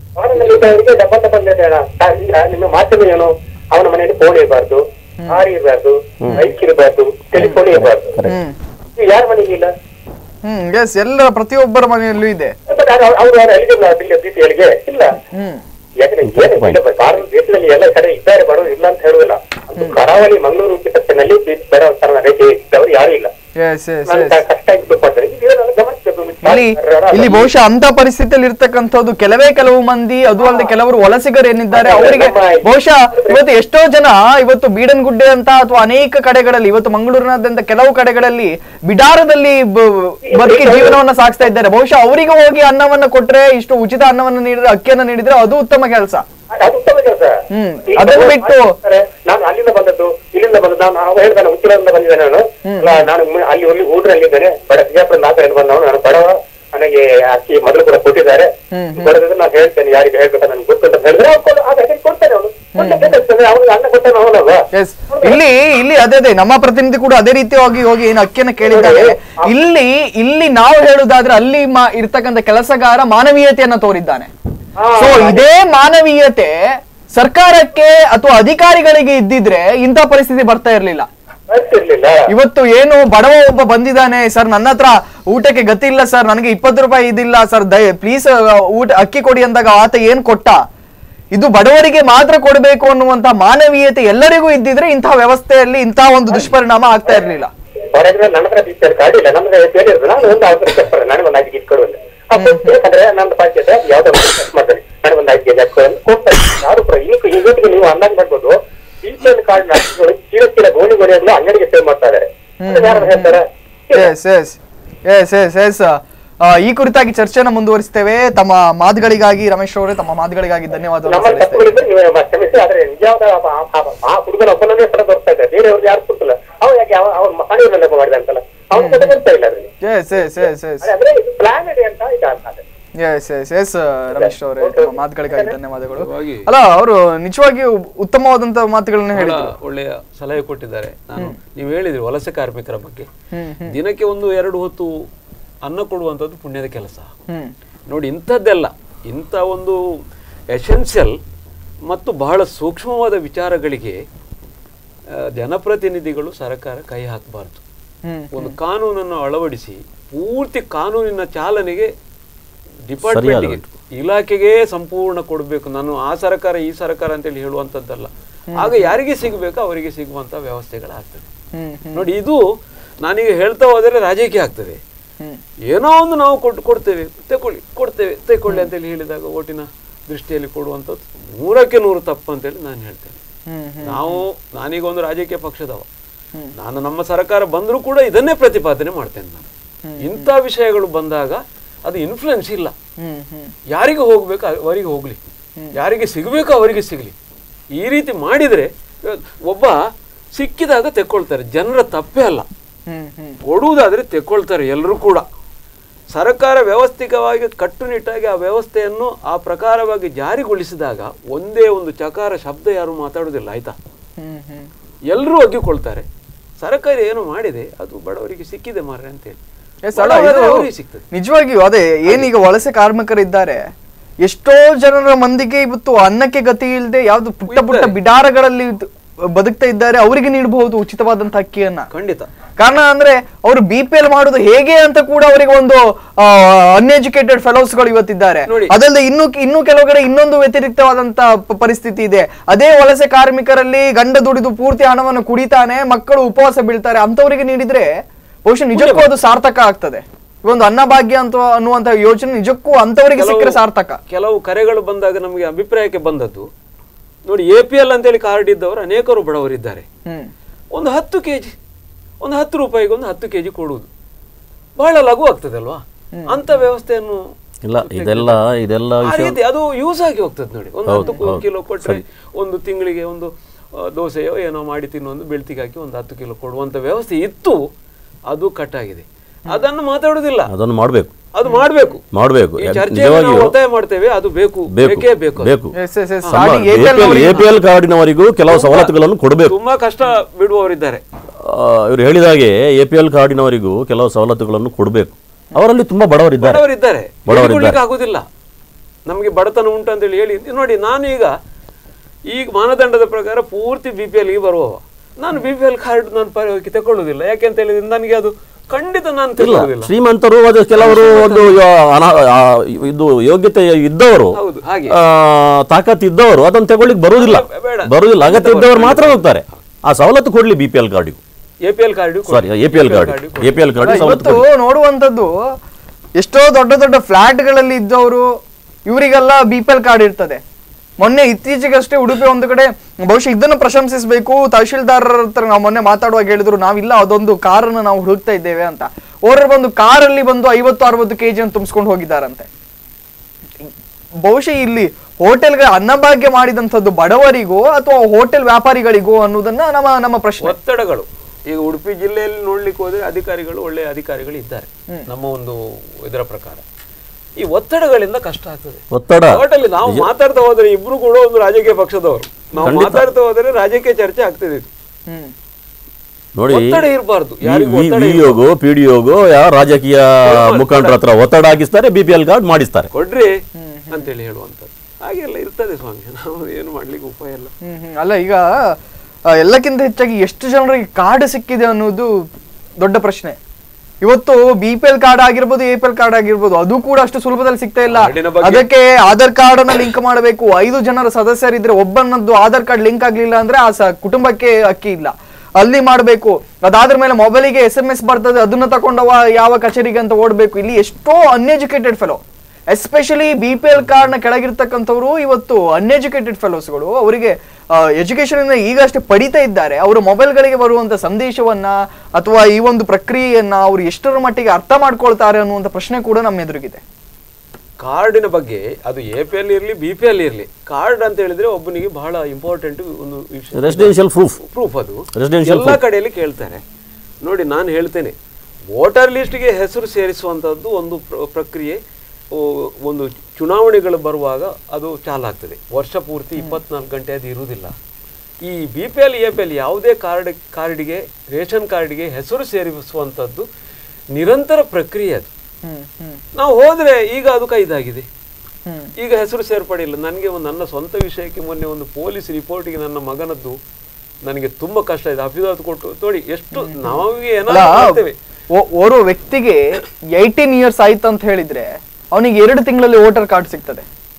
Speaker 9: ಅವರಿಗೆ ಡಬ್ಬ ಡಬ್ಬ ಬೇಡ ಈಗ ನಿಮ್ಮ ಮಾಧ್ಯಮ ಏನು ಅವನ ಮನೆಯಲ್ಲಿ ಫೋನ್ ಇರಬಾರ್ದು ಕಾರ್ ಇರಬಾರ್ದು ಬೈಕ್ ಇರಬಾರ್ದು ಟೆಲಿಫೋನ್ ಇರಬಾರ್ದು
Speaker 1: ಹ್ಮ್
Speaker 9: ಯಾರ ಮನೆಗೆ ಇಲ್ಲ
Speaker 1: ಹ್ಮ್ ಎಸ್ ಎಲ್ಲ ಪ್ರತಿಯೊಬ್ಬರ ಮನೆಯಲ್ಲೂ ಇದೆ
Speaker 9: ಬಟ್ ಅವ್ರು ಅವ್ರು ಎಲಿಜಿಬಲ್ ಬಿಲ್ ಬಿ ಪಿ ಎಲ್ಗೆ ಇಲ್ಲ
Speaker 1: ಹ್ಮ್
Speaker 9: ಯಾಕಂದ್ರೆ ಏನು ಇಲ್ಲ, ಭಾರತ ದೇಶದಲ್ಲಿ ಎಲ್ಲ ಕಡೆ ಇದ್ದಾರೆ ಬರೋರು ಇಲ್ಲ ಅಂತ ಹೇಳುದಿಲ್ಲ ಅದು ಕರಾವಳಿ ಮಂಗಳೂರು ನಲ್ಲಿ ಬರೋ ತರ ರೇಖೆ ಇದ್ದವರು ಯಾರು ಇಲ್ಲ
Speaker 1: ಎಸ್ ಎಸ್
Speaker 9: ನಾನು
Speaker 1: ಎಸ್
Speaker 9: ಕಷ್ಟ ಆಗಿದ್ದು ಕೊಡ್ತಾರೆ ಇದು ಏನೋ ಗಮನಿಸಬೇಕು
Speaker 1: ಇಲ್ಲಿ ಇಲ್ಲಿ ಬಹುಶಃ ಅಂತ ಪರಿಸ್ಥಿತಿಯಲ್ಲಿ ಇರ್ತಕ್ಕಂಥದ್ದು ಕೆಲವೇ ಕೆಲವು ಮಂದಿ ಅದು ಅಲ್ಲದೆ ಕೆಲವರು ವಲಸಿಗರು ಏನಿದ್ದಾರೆ ಅವರಿಗೆ ಬಹುಶಃ ಇವತ್ತು ಎಷ್ಟೋ ಜನ ಇವತ್ತು ಬೀಡನ್ಗುಡ್ಡೆ ಅಂತ ಅಥವಾ ಅನೇಕ ಕಡೆಗಳಲ್ಲಿ ಇವತ್ತು ಮಂಗಳೂರಿನಾದ್ಯಂತ ಕೆಲವು ಕಡೆಗಳಲ್ಲಿ ಬಿಡಾರದಲ್ಲಿ ಬ- ಬದುಕಿ ಜೀವನವನ್ನ ಸಾಗಿಸ್ತಾ ಇದ್ದಾರೆ ಬಹುಶಃ ಅವರಿಗೆ ಹೋಗಿ ಅನ್ನವನ್ನ ಕೊಟ್ರೆ ಇಷ್ಟು ಉಚಿತ ಅನ್ನವನ್ನ ನೀಡಿದ್ರೆ ಅಕ್ಕಿಯನ್ನ ನೀಡಿದ್ರೆ ಅದು ಉತ್ತಮ ಕೆಲಸ
Speaker 9: ಅದು ಉತ್ತಮ ಕೆಲಸ
Speaker 1: ಹ್ಮ್
Speaker 9: ಈಗ
Speaker 1: ಅದನ್ನು ಬಿಟ್ಟು
Speaker 9: ಮಾಡ್ತಾರೆ, ನಾನು ಅಲ್ಲಿಂದ ಬಂದದ್ದು ಇಲ್ಲಿಂದ ಬಂದದ್ದು ನಾನು ಅವ ಹೇಳ್ತಾನೆ ಉಚ್ಚಿಲದಿಂದ ಬಂದಿದ್ದೇನೆ ನಾನು ಅಲ್ಲ, ನಾನು ಮು- ಅಲ್ಲಿ ಅಲ್ಲಿ ಊರಿನಲ್ಲಿದ್ದೇನೆ ಬಡ ಬಿಜಾಪುರ ನಾಲ್ಕರಿಂದ ಬಂದವನು ನಾನು ಬಡವ ನನಗೆ ಅಕ್ಕಿ ಮೊದಲು ಕೂಡ ಕೊಟ್ಟಿದ್ದಾರೆ ಬರೋದ್ರೆ ನಾನು ಹೇಳ್ತೇನೆ ಯಾರಿಗೆ ಹೇಳ್ಬೇಕು ನನಗೆ ಗೊತ್ತು ಅಂತ ಹೇಳಿದ್ರೆ ಅವ್ನು ಕೊಡು- ಆಗ ಅದಕ್ಕೆ ಕೊಡ್ತಾನೆ ಅವನು ಅವನಿಗೆ ಅನ್ನ ಕೊಟ್ಟಾನ ಅವನಲ್ವಾ
Speaker 1: ಎಸ್ ಇಲ್ಲಿ ಇಲ್ಲಿ ಅದೇ ಅದೇ ನಮ್ಮ ಪ್ರತಿನಿಧಿ ಕೂಡ ಅದೇ ರೀತಿಯಾಗಿ ಹೋಗಿ ಏನು ಅಕ್ಕಿಯನ್ನ ಕೇಳಿದ್ದಾರೆ ಇಲ್ಲಿ ಇಲ್ಲಿ ನಾವು ಹೇಳುದಾದ್ರೆ ಅಲ್ಲಿ ಮಾ- ಇರ್ತಕ್ಕಂಥ ಕೆಲಸಗಾರ ಮಾನವೀಯತೆಯನ್ನ ತೋರಿದ್ದಾನೆ ಸೊ ಇದೇ ಮಾನವೀಯತೆ ಸರ್ಕಾರಕ್ಕೆ ಅಥವಾ ಅಧಿಕಾರಿಗಳಿಗೆ ಇದ್ದಿದ್ರೆ ಇಂಥ ಪರಿಸ್ಥಿತಿ ಬರ್ತಾ ಇರ್ಲಿಲ್ಲ
Speaker 9: ಬರ್ತಿರ್ಲಿಲ್ಲ
Speaker 1: ಇವತ್ತು ಏನು ಬಡವ ಒಬ್ಬ ಬಂದಿದ್ದಾನೆ ಸರ್ ನನ್ನ ಹತ್ರ ಊಟಕ್ಕೆ ಗತಿ ಇಲ್ಲ ಸರ್ ನನಗೆ ಇಪ್ಪತ್ತು ರೂಪಾಯಿ ಇದಿಲ್ಲ ಸರ್ ದಯ ಪ್ಲೀಸ್ ಊಟ ಅಕ್ಕಿ ಕೊಡಿ ಅಂದಾಗ ಆತ ಏನ್ ಕೊಟ್ಟ ಇದು ಬಡವರಿಗೆ ಮಾತ್ರ ಕೊಡಬೇಕು ಅನ್ನುವಂತ ಮಾನವೀಯತೆ ಎಲ್ಲರಿಗೂ ಇದ್ದಿದ್ರೆ ಇಂತಹ ವ್ಯವಸ್ಥೆಯಲ್ಲಿ ಇಂತಹ ಒಂದು ದುಷ್ಪರಿಣಾಮ ಆಗ್ತಾ ಇರ್ಲಿಲ್ಲ
Speaker 9: ಫಾರ್ ಎಕ್ಸಾಂಪಲ್ ನನ್ನ ಹತ್ರ ಬಿ ಪಿ ಎಲ್ ಕಾರ್ಡ್ ಇಲ್ಲ ನಮ್ಗೆ ಬೇರೆ ಇರೋದು ನಾನು ಒಂದು ಅವಸರ ಕೊಡ್ತಾರೆ ನನಗೆ ಒಂದು ಐದು ಗಿಟ್ ಕೊಡುವಲ್ಲ ಯಾಕಂದ್ರೆ ನಂದು ಪಾಕೆಟ್ ಯಾವ್ದೋ ಒಂದು ಖರ್ಚು ಮಾಡ್ತಾರೆ ನನಗೆ ಒಂದು ಐದು ಕೆಜಿ ಹಾಕೊಂಡು ಕೊಡ್ತಾರೆ ಯಾರು ಕೂಡ ಈಗ ಇವತ್ತಿಗೆ ನೀವು ಅಂದಾಜು ಮಾಡ್ಬೋದು ಬಿ ಪಿ ಎಲ್ ಕಾರ್ಡ್ ಚೀಲ ಚೀಲ ಗೋಣಿ ಗೋಣಿಯನ್ನು ಅಂಗಡಿಗೆ ಸೇವ್ ಮಾಡ್ತಾ ಇದ್ದಾರೆ ಅದನ್ನ ಯಾರು ಹೇಳ್ತಾರೆ
Speaker 1: yes yes yes yes yes ಈ ಕುರಿತಾಗಿ ಚರ್ಚೆನ ಮುಂದುವರಿಸ್ತೇವೆ ತಮ್ಮ ಮಾತುಗಳಿಗಾಗಿ ರಮೇಶ್ ಅವರೇ ತಮ್ಮ ಮಾತುಗಳಿಗಾಗಿ ಧನ್ಯವಾದಗಳು
Speaker 9: ನಮ್ಮ ತಪ್ಪುಗಳಿದ್ರೆ ನೀವು ಮ- ಕ್ಷಮಿಸಿ ಆದ್ರೆ ನಿಜವಾದ ಆ- ಆ- ಆ- ಆ ಹುಡುಗನ ಒಬ್ಬನನ್ನೇ ಪಡ ಬರ್ತಾ ಇದ್ದಾರೆ ಬೇರೆಯವ್ರಿಗೆ ಯಾರು ಕೊಟ್ಟಿಲ್ಲ ಅವ ಯಾಕೆ ಅವ ಅವ್ರ ಮನೆಯವರೆಲ್ಲ ಮಾಡಿದ ಅಂತಲ್ಲ ಅವನ ಕಡೆ ಬರ್ತಾ ಇಲ್ಲ ಅದ್ರಲ್ಲಿ
Speaker 1: ಎಸ್ ಎಸ್ ಎಸ್ ಎಸ್
Speaker 9: ಅದೇ- ಅಂದ್ರೆ ಇದು ಪ್ಲಾನ್ ಇದೆ ಅಂತ ಇದು ಅದೇ
Speaker 1: ಎಸ್ ಎಸ್ ಎಸ್ ರಮೇಶ್ ಅವರೇ ತಮ್ಮ ಮಾತುಗಳಿಗಾಗಿ ಧನ್ಯವಾದಗಳು ಅಲ್ಲ ಅವರು ನಿಜವಾಗಿಯೂ ಉತ್ತಮವಾದಂತ ಮಾತುಗಳನ್ನ
Speaker 7: ಬಹಳ
Speaker 1: ಹೇಳಿದ್ರು
Speaker 7: ಒಳ್ಳೆಯ ಸಲಹೆ ಕೊಟ್ಟಿದ್ದಾರೆ ನಾನು ನೀವು ಹೇಳಿದ್ರಿ ವಲಸೆ ಕಾರ್ಮಿಕರ ಬಗ್ಗೆ
Speaker 1: ಹ್ಮ್, ಹ್ಮ್.
Speaker 7: ದಿನಕ್ಕೆ ಒಂದು ಎರಡು ಹೊತ್ತು ಅನ್ನ ಕೊಡುವಂಥದ್ದು ಪುಣ್ಯದ ಕೆಲಸ
Speaker 1: ಹ್ಮ್
Speaker 7: ನೋಡಿ ಇಂಥದ್ದೆಲ್ಲ ಇಂಥ ಒಂದು ಎಸೆನ್ಷಿಯಲ್ ಮತ್ತು ಬಹಳ ಸೂಕ್ಷ್ಮವಾದ ವಿಚಾರಗಳಿಗೆ ಆ, ಜನಪ್ರತಿನಿಧಿಗಳು ಸರ್ಕಾರ ಕೈ ಹಾಕಬಾರ್ದು
Speaker 1: ಹ್ಮ್
Speaker 7: ಒಂದು ಕಾನೂನನ್ನು ಅಳವಡಿಸಿ ಪೂರ್ತಿ ಕಾನೂನಿನ ಚಾಲನೆಗೆ ಡಿಪಾರ್ಟ್ಮೆಂಟ್ಗೆ ಇಲಾಖೆಗೆ ಸಂಪೂರ್ಣ ಕೊಡಬೇಕು ನಾನು ಆ ಸರ್ಕಾರ ಈ ಸರ್ಕಾರ ಅಂತೇಳಿ ಹೇಳುವಂಥದ್ದಲ್ಲ ಆಗ ಯಾರಿಗೆ ಸಿಗಬೇಕು ಅವರಿಗೆ ಸಿಗುವಂಥ ವ್ಯವಸ್ಥೆಗಳಾಗ್ತದೆ
Speaker 1: ಹ್ಮ್ ಹ್ಮ್
Speaker 7: ನೋಡಿ ಇದು ನಾನೀಗ ಹೇಳ್ತಾ ಹೋದರೆ ರಾಜಕೀಯ ಆಗ್ತದೆ
Speaker 1: ಹ್ಮ್
Speaker 7: ಏನೋ ಒಂದು ನಾವು ಕೊಟ್ಟು ಕೊಡ್ತೇವೆ ತಗೊಳ್ಳಿ ಕೊಡ್ತೇವೆ ತಗೊಳ್ಳಿ ಅಂತೇಳಿ ಹೇಳಿದಾಗ ಓಟಿನ ದೃಷ್ಟಿಯಲ್ಲಿ ಕೊಡುವಂಥದ್ದು ನೂರಕ್ಕೆ ನೂರು ತಪ್ಪು ಅಂತೇಳಿ ನಾನು ಹೇಳ್ತೇನೆ
Speaker 1: ಹ್ಮ್ ಹ್ಮ್
Speaker 7: ನಾವು ನಾನೀಗ ಒಂದು ರಾಜಕೀಯ ಪಕ್ಷದವ ನಾನು ನಮ್ಮ ಸರ್ಕಾರ ಬಂದರೂ ಕೂಡ ಇದನ್ನೇ ಪ್ರತಿಪಾದನೆ ಮಾಡ್ತೇನೆ ನಾನು ಇಂಥ ವಿಷಯಗಳು ಬಂದಾಗ ಅದು ಇನ್ಫ್ಲುಯೆನ್ಸ್ ಇಲ್ಲ
Speaker 1: ಹ್ಮ್ ಹ್ಮ್
Speaker 7: ಯಾರಿಗೆ ಹೋಗ್ಬೇಕು ಅವರಿಗೆ ಹೋಗ್ಲಿ ಯಾರಿಗೆ ಸಿಗಬೇಕು ಅವರಿಗೆ ಸಿಗಲಿ ಈ ರೀತಿ ಮಾಡಿದರೆ ಇವಾಗ ಒಬ್ಬ ಸಿಕ್ಕಿದಾಗ ತೆಕ್ಕೊಳ್ತಾರೆ ಜನರ ತಪ್ಪೇ ಅಲ್ಲ
Speaker 1: ಹ್ಮ್ ಹ್ಮ್
Speaker 7: ಕೊಡುವುದಾದ್ರೆ ತೆಕ್ಕೊಳ್ತಾರೆ ಎಲ್ಲರೂ ಕೂಡ ಸರ್ಕಾರ ವ್ಯವಸ್ಥಿತವಾಗಿ ಕಟ್ಟುನಿಟ್ಟಾಗಿ ಆ ವ್ಯವಸ್ಥೆಯನ್ನು ಆ ಪ್ರಕಾರವಾಗಿ ಜಾರಿಗೊಳಿಸಿದಾಗ ಒಂದೇ ಒಂದು ಚಕಾರ ಶಬ್ದ ಯಾರು ಮಾತಾಡುವುದಿಲ್ಲ ಆಯ್ತಾ
Speaker 1: ಹ್ಮ್ ಹ್ಮ್
Speaker 7: ಎಲ್ಲರೂ ಒಗ್ಗಿಕೊಳ್ತಾರೆ ಸರ್ಕಾರ ಏನು ಮಾಡಿದೆ ಅದು ಬಡವರಿಗೆ ಸಿಕ್ಕಿದೆ ಮಾರ್ರೆ ಅಂತೇಳಿ
Speaker 1: ಎಸ್ ಅಲ್ಲ
Speaker 7: ಬಡವರಾದ್ರೆ
Speaker 1: ಇದು
Speaker 7: ಅವರಿಗೆ ಸಿಗ್ತದೆ
Speaker 1: ನಿಜವಾಗಿಯೂ ಅದೇ ಏನೀಗ ವಲಸೆ ಕಾರ್ಮಿಕರಿದ್ದಾರೆ ಎಷ್ಟೋ ಜನರ ಮಂದಿಗೆ ಇವತ್ತು ಅನ್ನಕ್ಕೆ ಗತಿ ಇಲ್ಲದೆ ಯಾವ್ದು ಪುಟ್ಟ ಪುಟ್ಟ ಬಿಡಾರಗಳಲ್ಲಿ ಇದ್- ಬದುಕ್ತಾ ಇದ್ದಾರೆ ಅವರಿಗೆ ನೀಡಬಹುದು ಉಚಿತವಾದಂತ ಅಕ್ಕಿಯನ್ನ
Speaker 7: ಖಂಡಿತ
Speaker 1: ಕಾರಣ ಅಂದ್ರೆ ಅವರು ಬಿ ಪಿ ಎಲ್ ಮಾಡುದು ಹೇಗೆ ಅಂತ ಕೂಡ ಅವರಿಗೆ ಒಂದು ಅನ್ಎಜುಕೇಟೆಡ್ ಫೆಲೋಸ್ ಗಳು ಇವತ್ತಿದ್ದಾರೆ
Speaker 7: ನೋಡಿ.
Speaker 1: ಅದಲ್ಲದೆ ಇನ್ನು ಇನ್ನು ಕೆಲವು ಕಡೆ ಇನ್ನೊಂದು ವ್ಯತಿರಿಕ್ತವಾದಂತ ಪ- ಪರಿಸ್ಥಿತಿ ಇದೆ ಅದೇ ವಲಸೆ ಕಾರ್ಮಿಕರಲ್ಲಿ ಗಂಡ ದುಡಿದು ಪೂರ್ತಿ ಹಣವನ್ನು ಕುಡಿತಾನೆ ಮಕ್ಕಳು ಉಪವಾಸ ಬೀಳ್ತಾರೆ ಅಂತವರಿಗೆ ನೀಡಿದ್ರೆ ಬಹುಶಃ ನಿಜಕ್ಕೂ ಅದು ಸಾರ್ಥಕ ಆಗ್ತದೆ ಈ ಒಂದು ಅನ್ನಭಾಗ್ಯ ಅಂತ ಅನ್ನುವಂತ ಯೋಜನೆ ನಿಜಕ್ಕೂ ಅಂತವರಿಗೆ ಸಿಕ್ಕರೆ
Speaker 7: ಕೆಲವು-
Speaker 1: ಸಾರ್ಥಕ
Speaker 7: ಕೆಲವು ಕರೆಗಳು ಬಂದಾಗ ನಮಗೆ ಅಭಿಪ್ರಾಯಕ್ಕೆ ಬಂದದ್ದು ನೋಡಿ ಎ ಪಿ ಎಲ್ ಅಂತೇಳಿ ಕಾರ್ಡ್ ಇದ್ದವರು ಅನೇಕರು ಬಡವರಿದ್ದಾರೆ
Speaker 1: ಹ್ಮ್
Speaker 7: ಒಂದು ಹತ್ತು ಕೆ ಜಿ ಒಂದು ಹತ್ತು ರೂಪಾಯಿಗೆ ಒಂದು ಹತ್ತು ಕೆ ಜಿ ಕೊಡುವುದು ಬಹಳ ಲಘು ಆಗ್ತದೆ ಅಲ್ವಾ ಅಂತ ವ್ಯವಸ್ಥೆಯನ್ನು
Speaker 8: ಇಲ್ಲ ಇದೆಲ್ಲ ಇದೆಲ್ಲ
Speaker 7: ಆ
Speaker 8: ವಿಷಯ
Speaker 7: ರೀತಿ ಅದು ಯೂಸ್ ಆಗಿ ಹೋಗ್ತದೆ ನೋಡಿ ಒಂದು
Speaker 8: ಹೌದು,
Speaker 7: ಹತ್ತು
Speaker 8: ಹೌದು.
Speaker 7: ಕಿಲೋ ಕೊಟ್ಟರೆ
Speaker 8: ಸರಿ.
Speaker 7: ಒಂದು ತಿಂಗಳಿಗೆ ಒಂದು ಆ, ದೋಸೆಯೋ ಏನೋ ಮಾಡಿ ತಿನ್ನೋ ಒಂದು ಬೆಳ್ತಿಗೆ ಹಾಕಿ ಒಂದು ಹತ್ತು ಕಿಲೋ ಕೊಡುವಂತ ವ್ಯವಸ್ಥೆ ಇತ್ತು ಅದು ಕಟ್ ಆಗಿದೆ ಅದನ್ನು ಮಾತಾಡುದಿಲ್ಲ
Speaker 8: ಅದನ್ನು ಮಾಡಬೇಕು
Speaker 7: ಅದು ಮಾಡಬೇಕು
Speaker 8: ಮಾಡಬೇಕು
Speaker 7: ಈ ಚರ್ಚೆಯಲ್ಲಿ ನಾವು ಒತ್ತಾಯ ಮಾಡ್ತೇವೆ ಅದು ಬೇಕು
Speaker 8: ಬೇಕು
Speaker 7: ಬೇಕೇ ಬೇಕು ಅದು.
Speaker 8: ಬೇಕು
Speaker 1: ಎಸ್ ಎಸ್ ಎಸ್ ಹಾಗೆ APL
Speaker 8: ಎ
Speaker 1: ನವರಿಗೆ-
Speaker 8: ಪಿ ಎಲ್ ಕಾರ್ಡಿನವರಿಗೂ ಕೆಲವು ಸವಲತ್ತುಗಳನ್ನು ಕೊಡಬೇಕು
Speaker 7: ತುಂಬಾ ಕಷ್ಟ ಬಿಡುವವರಿದ್ದಾರೆ
Speaker 8: ಇವರು ಹೇಳಿದ ಹಾಗೆ ಎ ಪಿ ಎಲ್ ಕಾರ್ಡಿನವರಿಗೂ ಕೆಲವು ಸವಲತ್ತುಗಳನ್ನು ಕೊಡಬೇಕು ಅವರಲ್ಲಿ ತುಂಬಾ ಬಡವರಿದ್ದಾರೆ
Speaker 7: ಬಡವರಿದ್ದಾರೆ
Speaker 8: ಬಡವರಿದ್ದಾರೆ
Speaker 7: ಹೇಳ್ಕೊಳ್ಳಿಕ್ಕೆ ಆಗುದಿಲ್ಲ ನಮಗೆ ಬಡತನ ಉಂಟು ಅಂತೇಳಿ ಹೇಳಿ ನೋಡಿ ನಾನು ಈಗ ಈಗ ಮಾನದಂಡದ ಪ್ರಕಾರ ಪೂರ್ತಿ ಬಿ ಪಿ ಎಲ್ಗೆ ಬರುವವ ನಾನು ಬಿ ಪಿ ಎಲ್ ಕಾರ್ಡ್ ನಾನು ಪರವಾಗಿ ತಗೊಳ್ಳುವುದಿಲ್ಲ ಯಾಕೆ ಅಂತ ಹೇಳಿದ್ರೆ ನನಗೆ ಅದು ಖಂಡಿತ ನಾನು
Speaker 8: ಇಲ್ಲ
Speaker 7: ತಗೊಳ್ಳುವುದಿಲ್ಲ
Speaker 8: ಶ್ರೀಮಂತರು ಅದು ಕೆಲವರು ಒಂದು ಯೋ- ಅನ- ಆ, ಇದು ಯೋಗ್ಯತೆ ಇದ್ದವರು
Speaker 7: ಹೌದು ಹಾಗೆ
Speaker 8: ಆ, ತಾಕತ್ ಇದ್ದವರು ಅದನ್ನು ತಗೊಳ್ಳಿಕ್ ಬರುವುದಿಲ್ಲ
Speaker 7: ಬೇಡ.
Speaker 8: ಬರುವುದಿಲ್ಲ ಅಗತ್ಯ ಇದ್ದವರು ಮಾತ್ರ ಹೋಗ್ತಾರೆ ಆ ಸವಲತ್ತು ಕೊಡ್ಲಿ ಬಿ ಪಿ ಎಲ್ ಕಾರ್ಡಿಗೂ
Speaker 7: A P L card
Speaker 8: sorry A P L card A P L card
Speaker 1: ಅಲ್ಲ,
Speaker 8: ಸವಲತ್ತು
Speaker 1: ಇವತ್ತು
Speaker 8: ಕೊಡ್ಲಿ.
Speaker 1: ನೋಡುವಂತದ್ದು ಎಷ್ಟೋ ದೊಡ್ಡ ದೊಡ್ಡ ಫ್ಲಾಟ್ ಗಳಲ್ಲಿ ಇದ್ದವರು ಇವರಿಗೆಲ್ಲ ಬಿ ಪಿ ಎಲ್ ಕಾರ್ಡ್ ಇರ್ತದೆ ಮೊನ್ನೆ ಇತ್ತೀಚೆಗಷ್ಟೇ ಉಡುಪಿ ಒಂದು ಕಡೆ ಬಹುಶಃ ಇದನ್ನು ಪ್ರಶಂಸಿಸಬೇಕು ತಹಶೀಲ್ದಾರರ ಹತ್ರ ನಾವು ಮೊನ್ನೆ ಮಾತಾಡುವಾಗ ಹೇಳಿದ್ರು ನಾವಿಲ್ಲ ಅದೊಂದು ಕಾರನ್ನು ನಾವು ಹುಡುಕ್ತಾ ಇದ್ದೇವೆ ಅಂತ ಓರ್ವರು ಬಂದು ಕಾರಲ್ಲಿ ಬಂದು ಐವತ್ತು ಅರವತ್ತು ಕೆಜಿ ಅನ್ನು ತುಂಬಿಸ್ಕೊಂಡು ಹೋಗಿದ್ದಾರಂತೆ ಬಹುಶಃ ಇಲ್ಲಿ ಹೋಟೆಲ್ಗೆ ಅನ್ನಭಾಗ್ಯ ಮಾಡಿದಂಥದ್ದು ಬಡವರಿಗೋ ಅಥವಾ ಹೋಟೆಲ್ ವ್ಯಾಪಾರಿಗಳಿಗೋ ಅನ್ನೋದನ್ನ ನಮ್ಮ ನಮ್ಮ ಪ್ರಶ್ನೆ
Speaker 7: ಒತ್ತಡಗಳು ಈಗ ಉಡುಪಿ ಜಿಲ್ಲೆಯಲ್ಲಿ ನೋಡ್ಲಿಕ್ಕೆ ಹೋದ್ರೆ ಅಧಿಕಾರಿಗಳು ಒಳ್ಳೆಯ ಅಧಿಕಾರಿಗಳು ಇದ್ದಾರೆ ನಮ್ಮ ಒಂದು ಇದರ ಪ್ರಕಾರ ಈ ಒತ್ತಡಗಳಿಂದ ಕಷ್ಟ ಆಗ್ತದೆ
Speaker 8: ಒತ್ತಡ
Speaker 7: ಒಟ್ಟಲ್ಲಿ ನಾವು ಮಾತಾಡ್ತಾ ಹೋದ್ರೆ ಇಬ್ರು ಕೂಡ ಒಂದು ರಾಜಕೀಯ ಪಕ್ಷದವರು ನಾವು
Speaker 8: ಖಂಡಿತ.
Speaker 7: ಮಾತಾಡ್ತಾ ಹೋದ್ರೆ ರಾಜಕೀಯ ಚರ್ಚೆ ಆಗ್ತದೆ ಇದು.
Speaker 1: ಹ್ಮ್
Speaker 8: ನೋಡಿ
Speaker 7: ಒತ್ತಡ ಇರಬಾರ್ದು ಯಾರಿಗೂ ಒತ್ತಡ
Speaker 8: ವಿಡಿಯೋಗೋ ಪಿ ಡಿ ಒಗೋ ಯಾವ ರಾಜಕೀಯ ಮುಖಂಡರ ಹತ್ರ ಒತ್ತಡ ಹಾಕಿಸ್ತಾರೆ ಬಿ ಪಿ ಎಲ್ ಕಾರ್ಡ್ ಮಾಡಿಸ್ತಾರೆ
Speaker 7: ಕೊಡ್ರಿ ಅಂತೇಳಿ ಹೇಳುವಂಥದ್ದು ಹಾಗೆಲ್ಲ ಇರ್ತದೆ ಸ್ವಾಮಿ ನಾವು ಏನು ಮಾಡ್ಲಿಕ್ಕೆ ಉಪಾಯ ಇಲ್ಲ
Speaker 1: ಹ್ಮ್ ಹ್ಮ್. ಅಲ್ಲ ಈಗ ಆ, ಎಲ್ಲಕ್ಕಿಂತ ಹೆಚ್ಚಾಗಿ ಎಷ್ಟು ಜನರಿಗೆ ಕಾರ್ಡ್ ಸಿಕ್ಕಿದೆ ಅನ್ನೋದು ದೊಡ್ಡ ಪ್ರಶ್ನೆ ಇವತ್ತು ಬಿ ಪಿ ಎಲ್ ಕಾರ್ಡ್ ಆಗಿರ್ಬೋದು ಎ ಪಿ ಎಲ್ ಕಾರ್ಡ್ ಆಗಿರ್ಬೋದು ಅದು ಕೂಡ ಅಷ್ಟು ಸುಲಭದಲ್ಲಿ ಸಿಗ್ತಾ ಇಲ್ಲ
Speaker 7: ಕಾರ್ಡಿನ ಬಗ್ಗೆ-
Speaker 1: ಅದಕ್ಕೆ ಆಧಾರ್ ಕಾರ್ಡ್ ಅನ್ನ ಲಿಂಕ್ ಮಾಡಬೇಕು ಐದು ಜನರ ಸದಸ್ಯರಿದ್ರೆ ಒಬ್ಬನದ್ದು ಆಧಾರ್ ಕಾರ್ಡ್ ಲಿಂಕ್ ಆಗ್ಲಿಲ್ಲ ಅಂದ್ರೆ ಆ ಸ- ಕುಟುಂಬಕ್ಕೆ ಅಕ್ಕಿ ಇಲ್ಲ ಅಲ್ಲಿ ಮಾಡಬೇಕು ಅದಾದ್ರ ಮೇಲೆ ಮೊಬೈಲಿಗೆ ಎಸ್ ಎಂ ಎಸ್ ಬರ್ತದೆ ಅದನ್ನ ತಗೊಂಡವ ಯಾವ ಕಚೇರಿಗೆ ಅಂತ ಓಡಬೇಕು ಇಲ್ಲಿ ಎಷ್ಟೋ uneducated fellow especially B P L ಕಾರ್ಡ್ನ ಕೆಳಗಿರ್ತಕ್ಕಂಥವ್ರು ಇವತ್ತು ಅನ್ಎಜುಕೇಟೆಡ್ ಫೆಲೋಸ್ಗಳು ಅವರಿಗೆ ಎಜುಕೇಶನ್ ಇಂದ ಈಗಷ್ಟೇ ಪಡಿತಾ ಇದ್ದಾರೆ ಅವರ ಮೊಬೈಲ್ಗಳಿಗೆ ಬರುವಂತ ಸಂದೇಶವನ್ನ ಅಥವಾ ಈ ಒಂದು ಪ್ರಕ್ರಿಯೆಯನ್ನ ಅವರು ಎಷ್ಟರ ಮಟ್ಟಿಗೆ ಅರ್ಥ ಮಾಡ್ಕೊಳ್ತಾರೆ ಅನ್ನುವಂಥ ಪ್ರಶ್ನೆ ಕೂಡ ನಮ್ಮ ಎದುರಿಗಿದೆ
Speaker 7: ಕಾರ್ಡಿನ ಬಗ್ಗೆ ಅದು ಎ ಪಿ ಎಲ್ ಇರಲಿ ಬಿ ಪಿ ಎಲ್ ಇರಲಿ ಕಾರ್ಡ್ ಅಂತ ಹೇಳಿದ್ರೆ ಒಬ್ಬನಿಗೆ ಬಹಳ ಇಂಪಾರ್ಟೆಂಟ್ ಒಂದು ವಿಷಯ
Speaker 8: ರೆಸಿಡೆನ್ಷಿಯಲ್ ಪ್ರೂಫ್
Speaker 7: ಪ್ರೂಫ್ ಅದು
Speaker 8: Residential
Speaker 7: ಎಲ್ಲ ಕಡೆಯಲ್ಲಿ ಕೇಳ್ತಾರೆ ನೋಡಿ ನಾನು ಹೇಳ್ತೇನೆ ವೋಟರ್ ಲಿಸ್ಟ್ಗೆ ಹೆಸರು ಸೇರಿಸುವಂಥದ್ದು ಒಂದು ಪ್ರ- ಪ್ರಕ್ರಿಯೆ ಓ, ಒಂದು ಚುನಾವಣೆಗಳು ಬರುವಾಗ ಅದು ಚಾಲಾಗ್ತದೆ ವರ್ಷ ಪೂರ್ತಿ ಇಪ್ಪತ್ನಾಲ್ಕು ಗಂಟೆ ಅದು ಇರುವುದಿಲ್ಲ ಈ B P L A P L ಯಾವುದೇ ಕಾರ್ಡ್ ಕಾರ್ಡಿಗೆ ರೇಷನ್ ಕಾರ್ಡಿಗೆ ಹೆಸರು ಸೇರಿಸುವಂಥದ್ದು ನಿರಂತರ ಪ್ರಕ್ರಿಯೆ ಅದು ನಾವು ಹೋದ್ರೆ ಈಗ ಅದು ಕೈದಾಗಿದೆ ಈಗ ಹೆಸರು ಸೇರ್ಪಡಿಲ್ಲ ನನಗೆ ಒಂದು ನನ್ನ ಸ್ವಂತ ವಿಷಯಕ್ಕೆ ಮೊನ್ನೆ ಒಂದು ಪೊಲೀಸ್ ರಿಪೋರ್ಟಿಗೆ ನನ್ನ ಮಗನದ್ದು ನನಗೆ ತುಂಬಾ ಕಷ್ಟ ಇದೆ ಅಫಿದಾತ್ ಕೊಟ್ಟು ನೋಡಿ ಎಷ್ಟು ನಾವೇ
Speaker 1: ಅಲ್ಲ
Speaker 7: ಏನಾದ್ರು ಮಾಡ್ತೇವೆ
Speaker 1: ಓ- ಓರ್ವ ವ್ಯಕ್ತಿಗೆ ಏಯ್ಟೀನ್ ಇಯರ್ಸ್ ಆಯ್ತು ಅಂತ ಹೇಳಿದ್ರೆ ಅವನಿಗೆ ಎರಡು ತಿಂಗಳಲ್ಲಿ ವೋಟರ್ ಕಾರ್ಡ್ ಸಿಗ್ತದೆ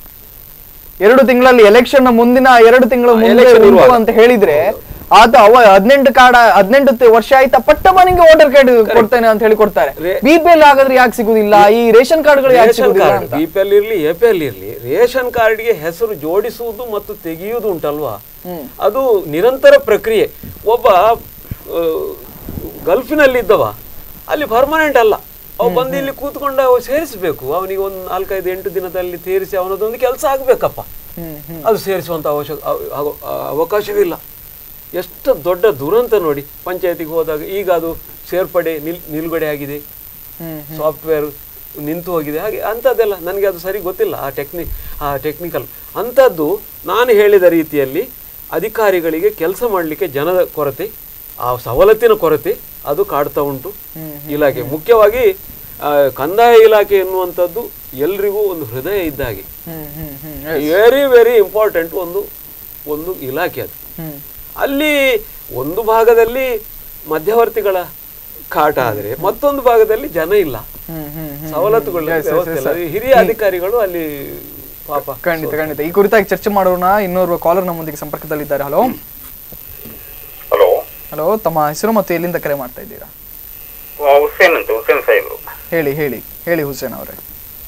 Speaker 1: ಎರಡು ತಿಂಗಳಲ್ಲಿ ಎಲೆಕ್ಷನ್ ಮುಂದಿನ ಎರಡು ತಿಂಗಳ ಮುಂದೆ
Speaker 7: election
Speaker 1: ಉಂಟು
Speaker 7: ಇರುವಾಗ.
Speaker 1: ಅಂತ ಹೇಳಿದ್ರೆ ಆತ ಅವ ಹದಿನೆಂಟು ಕಾರ್ಡ್ ಹದಿನೆಂಟು ತಿ- ವರ್ಷ ಆಯ್ತಾ ಪಟ್ಟ ಮನೆಗೆ ವೋಟರ್ ಕಾರ್ಡ್ ಕೊಡ್ತೇನೆ ಅಂತ ಹೇಳಿ ಕೊಡ್ತಾರೆ
Speaker 7: ರೇ-
Speaker 1: ಬಿ ಪಿ ಎಲ್ ಹಾಗಾದ್ರೆ ಯಾಕೆ ಸಿಗುದಿಲ್ಲ ಈ ರೇಷನ್ ಕಾರ್ಡ್ಗಳು ಯಾಕೆ
Speaker 7: ರೇಷನ್
Speaker 1: ಸಿಗುದಿಲ್ಲ
Speaker 7: ಕಾರ್ಡ್
Speaker 1: ಅಂತ
Speaker 7: ಬಿ ಪಿ ಎಲ್ ಇರ್ಲಿ ಎ ಪಿ ಎಲ್ ಇರ್ಲಿ ರೇಷನ್ ಕಾರ್ಡ್ಗೆ ಹೆಸರು ಜೋಡಿಸುವುದು ಮತ್ತು ತೆಗೆಯುವುದು ಉಂಟಲ್ವಾ ಅದು ನಿರಂತರ ಪ್ರಕ್ರಿಯೆ ಒಬ್ಬ ಆ, ಗಲ್ಫಿನಲ್ಲಿದ್ದವ ಅಲ್ಲಿ ಪರ್ಮನೆಂಟ್ ಅಲ್ಲ ಅವು ಬಂದು ಇಲ್ಲಿ ಕೂತ್ಕೊಂಡು ಅವು ಸೇರಿಸಬೇಕು ಅವನಿಗೆ ಒಂದು ನಾಲ್ಕೈದು ಎಂಟು ದಿನದಲ್ಲಿ ಸೇರಿಸಿ ಅವನದೊಂದು ಕೆಲಸ ಆಗಬೇಕಪ್ಪ ಅದು ಸೇರಿಸುವಂಥ ಅವಶ್ಯಕ ಅವ- ಅವ- ಅವಕಾಶವಿಲ್ಲ ಎಷ್ಟು ದೊಡ್ಡ ದುರಂತ ನೋಡಿ ಪಂಚಾಯತಿಗೆ ಹೋದಾಗ ಈಗ ಅದು ಸೇರ್ಪಡೆ ನಿಲ್ ನಿಲುಗಡೆ ಆಗಿದೆ ಸಾಫ್ಟ್ವೇರ್ ನಿಂತು ಹೋಗಿದೆ ಹಾಗೆ ಅಂಥದ್ದೆಲ್ಲ ನನಗೆ ಅದು ಸರಿ ಗೊತ್ತಿಲ್ಲ ಆ ಟೆಕ್ನಿ ಆ ಟೆಕ್ನಿಕಲ್ ಅಂಥದ್ದು ನಾನು ಹೇಳಿದ ರೀತಿಯಲ್ಲಿ ಅಧಿಕಾರಿಗಳಿಗೆ ಕೆಲಸ ಮಾಡಲಿಕ್ಕೆ ಜನದ ಕೊರತೆ ಆ ಸವಲತ್ತಿನ ಕೊರತೆ ಅದು ಕಾಡ್ತಾ ಉಂಟು ಇಲಾಖೆ ಮುಖ್ಯವಾಗಿ ಆ, ಕಂದಾಯ ಇಲಾಖೆ ಎನ್ನುವಂಥದ್ದು ಎಲ್ರಿಗೂ ಒಂದು ಹೃದಯ ಇದ್ದ ಹಾಗೆ ವೆರಿ ವೆರಿ ಇಂಪಾರ್ಟೆಂಟ್ ಒಂದು ಒಂದು ಇಲಾಖೆ ಅದು ಅಲ್ಲಿ ಒಂದು ಭಾಗದಲ್ಲಿ ಮಧ್ಯವರ್ತಿಗಳ ಕಾಟ ಆದರೆ ಮತ್ತೊಂದು ಭಾಗದಲ್ಲಿ ಜನ ಇಲ್ಲ ಸವಲತ್ತುಗಳ
Speaker 1: Yes, yes,
Speaker 7: ವ್ಯವಸ್ಥೆ
Speaker 1: yes,
Speaker 7: ಇಲ್ಲ.
Speaker 1: sir.
Speaker 7: ಹಿರಿಯ ಅಧಿಕಾರಿಗಳು ಅಲ್ಲಿ ಪಾಪ
Speaker 1: ಖಂಡಿತ ಖಂಡಿತ ಈ ಕುರಿತಾಗಿ ಚರ್ಚೆ ಮಾಡೋಣ ಇನ್ನೋರ್ವ ಕಾಲರ್ ನಮ್ಮೊಂದಿಗೆ ಸಂಪರ್ಕದಲ್ಲಿದ್ದಾರೆ ಹಲೋ
Speaker 14: ಹಲೋ
Speaker 1: ಹಲೋ ತಮ್ಮ ಹೆಸರು ಮತ್ತು ಎಲ್ಲಿಂದ ಕರೆ ಮಾಡ್ತಾ ಇದ್ದೀರಾ
Speaker 14: ಹುಸೇನ್ ಅಂತ ಹುಸೇನ್ ಸಾಹೇಬ್ರು
Speaker 1: ಹೇಳಿ ಹೇಳಿ ಹೇಳಿ ಹುಸೇನ್ ಅವರೇ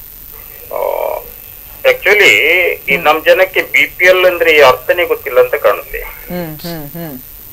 Speaker 14: ಆಕ್ಚುಲಿ ಈ ನಮ್ ಜನಕ್ಕೆ ಬಿ ಪಿ ಎಲ್ ಅಂದ್ರೆ ಅರ್ಥನೇ ಗೊತ್ತಿಲ್ಲ ಅಂತ ಕಾಣುತ್ತೆ
Speaker 1: ಹ್ಮ್ ಹ್ಮ್ ಹ್ಮ್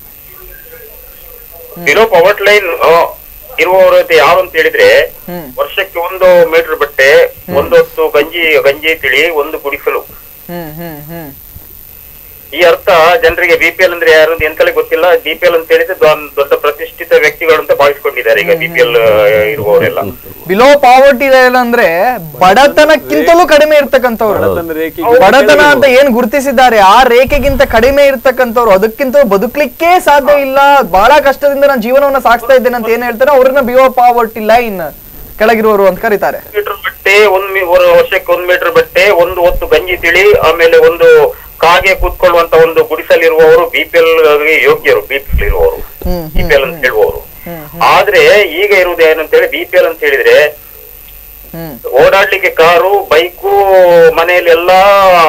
Speaker 14: ಬಿಲೋ ಪವರ್ ಲೈನ್ ಇರುವವರು ಅಂತ ಯಾರು ಅಂತ ಹೇಳಿದ್ರೆ
Speaker 1: ಹ್ಮ್
Speaker 14: ವರ್ಷಕ್ಕೆ ಒಂದು ಮೀಟರ್ ಬಟ್ಟೆ ಒಂದು ಹೊತ್ತು ಗಂಜಿ ಗಂಜಿ ತಿಳಿ ಒಂದು ಗುಡಿಸಲು
Speaker 1: ಹ್ಮ್ ಹ್ಮ್ ಹ್ಮ್
Speaker 14: ಈ ಅರ್ಥ ಜನರಿಗೆ ಬಿ ಪಿ ಎಲ್ ಅಂದ್ರೆ ಯಾರು ಅಂತ ಎಂತಲೇ ಗೊತ್ತಿಲ್ಲ ಬಿ ಪಿ ಎಲ್ ಅಂತ ಹೇಳಿದ್ರೆ ದೊ- ದೊಡ್ಡ ಪ್ರತಿಷ್ಠಿತ ವ್ಯಕ್ತಿಗಳು ಅಂತ ಭಾವಿಸ್ಕೊಂಡಿದ್ದಾರೆ ಈಗ ಬಿ ಪಿ ಎಲ್ ಇರುವವರೆಲ್ಲ
Speaker 1: ಬಿಲೋ ಪಾವರ್ಟಿ ಲೈನ್ ಅಂದ್ರೆ ಬಡತನಕ್ಕಿಂತಲೂ ಕಡಿಮೆ ಇರ್ತಕ್ಕಂಥವ್ರು ಬಡತನ ಅಂತ ಏನ್ ಗುರುತಿಸಿದ್ದಾರೆ ಆ ರೇಖೆಗಿಂತ ಕಡಿಮೆ ಇರ್ತಕ್ಕಂಥವ್ರು ಅದಕ್ಕಿಂತ ಬದುಕ್ಲಿಕ್ಕೆ ಸಾಧ್ಯ ಇಲ್ಲ ಬಹಳ ಕಷ್ಟದಿಂದ ನಾನು ಜೀವನವನ್ನ ಸಾಗಿಸ್ತಾ ಇದ್ದೇನೆ ಅಂತ ಏನ್ ಹೇಳ್ತಾರೆ ಅವ್ರನ್ನ ಬಿಲೋ ಪಾವರ್ಟಿ ಲೈನ್ ಕೆಳಗಿರುವವರು ಅಂತ ಕರೀತಾರೆ
Speaker 14: ಮೀಟರ್ ಬಟ್ಟೆ ಒಂದ್ ಮಿ- ಒಂದು ವರ್ಷಕ್ಕೆ ಒಂದ್ ಮೀಟರ್ ಬಟ್ಟೆ ಒಂದು ಹೊತ್ತು ಗಂಜಿ ತಿಳಿ ಆಮೇಲೆ ಒಂದು ಕಾಗೆ ಕೂತ್ಕೊಳ್ಳುವಂತ ಒಂದು ಗುಡಿಸಲಿರುವವರು ಬಿ ಪಿ ಎಲ್ ಯೋಗ್ಯರು ಬಿ ಪಿ ಎಲ್ ಇರುವವರು ಬಿ ಪಿ ಎಲ್ ಅಂತ ಹೇಳುವವರು ಆದ್ರೆ ಈಗ ಇರುವುದು ಏನಂತ ಹೇಳಿ ಬಿ ಪಿ ಎಲ್ ಅಂತ ಹೇಳಿದ್ರೆ ಓಡಾಡ್ಲಿಕ್ಕೆ ಕಾರು ಬೈಕು ಮನೆಯಲ್ಲಿ ಎಲ್ಲಾ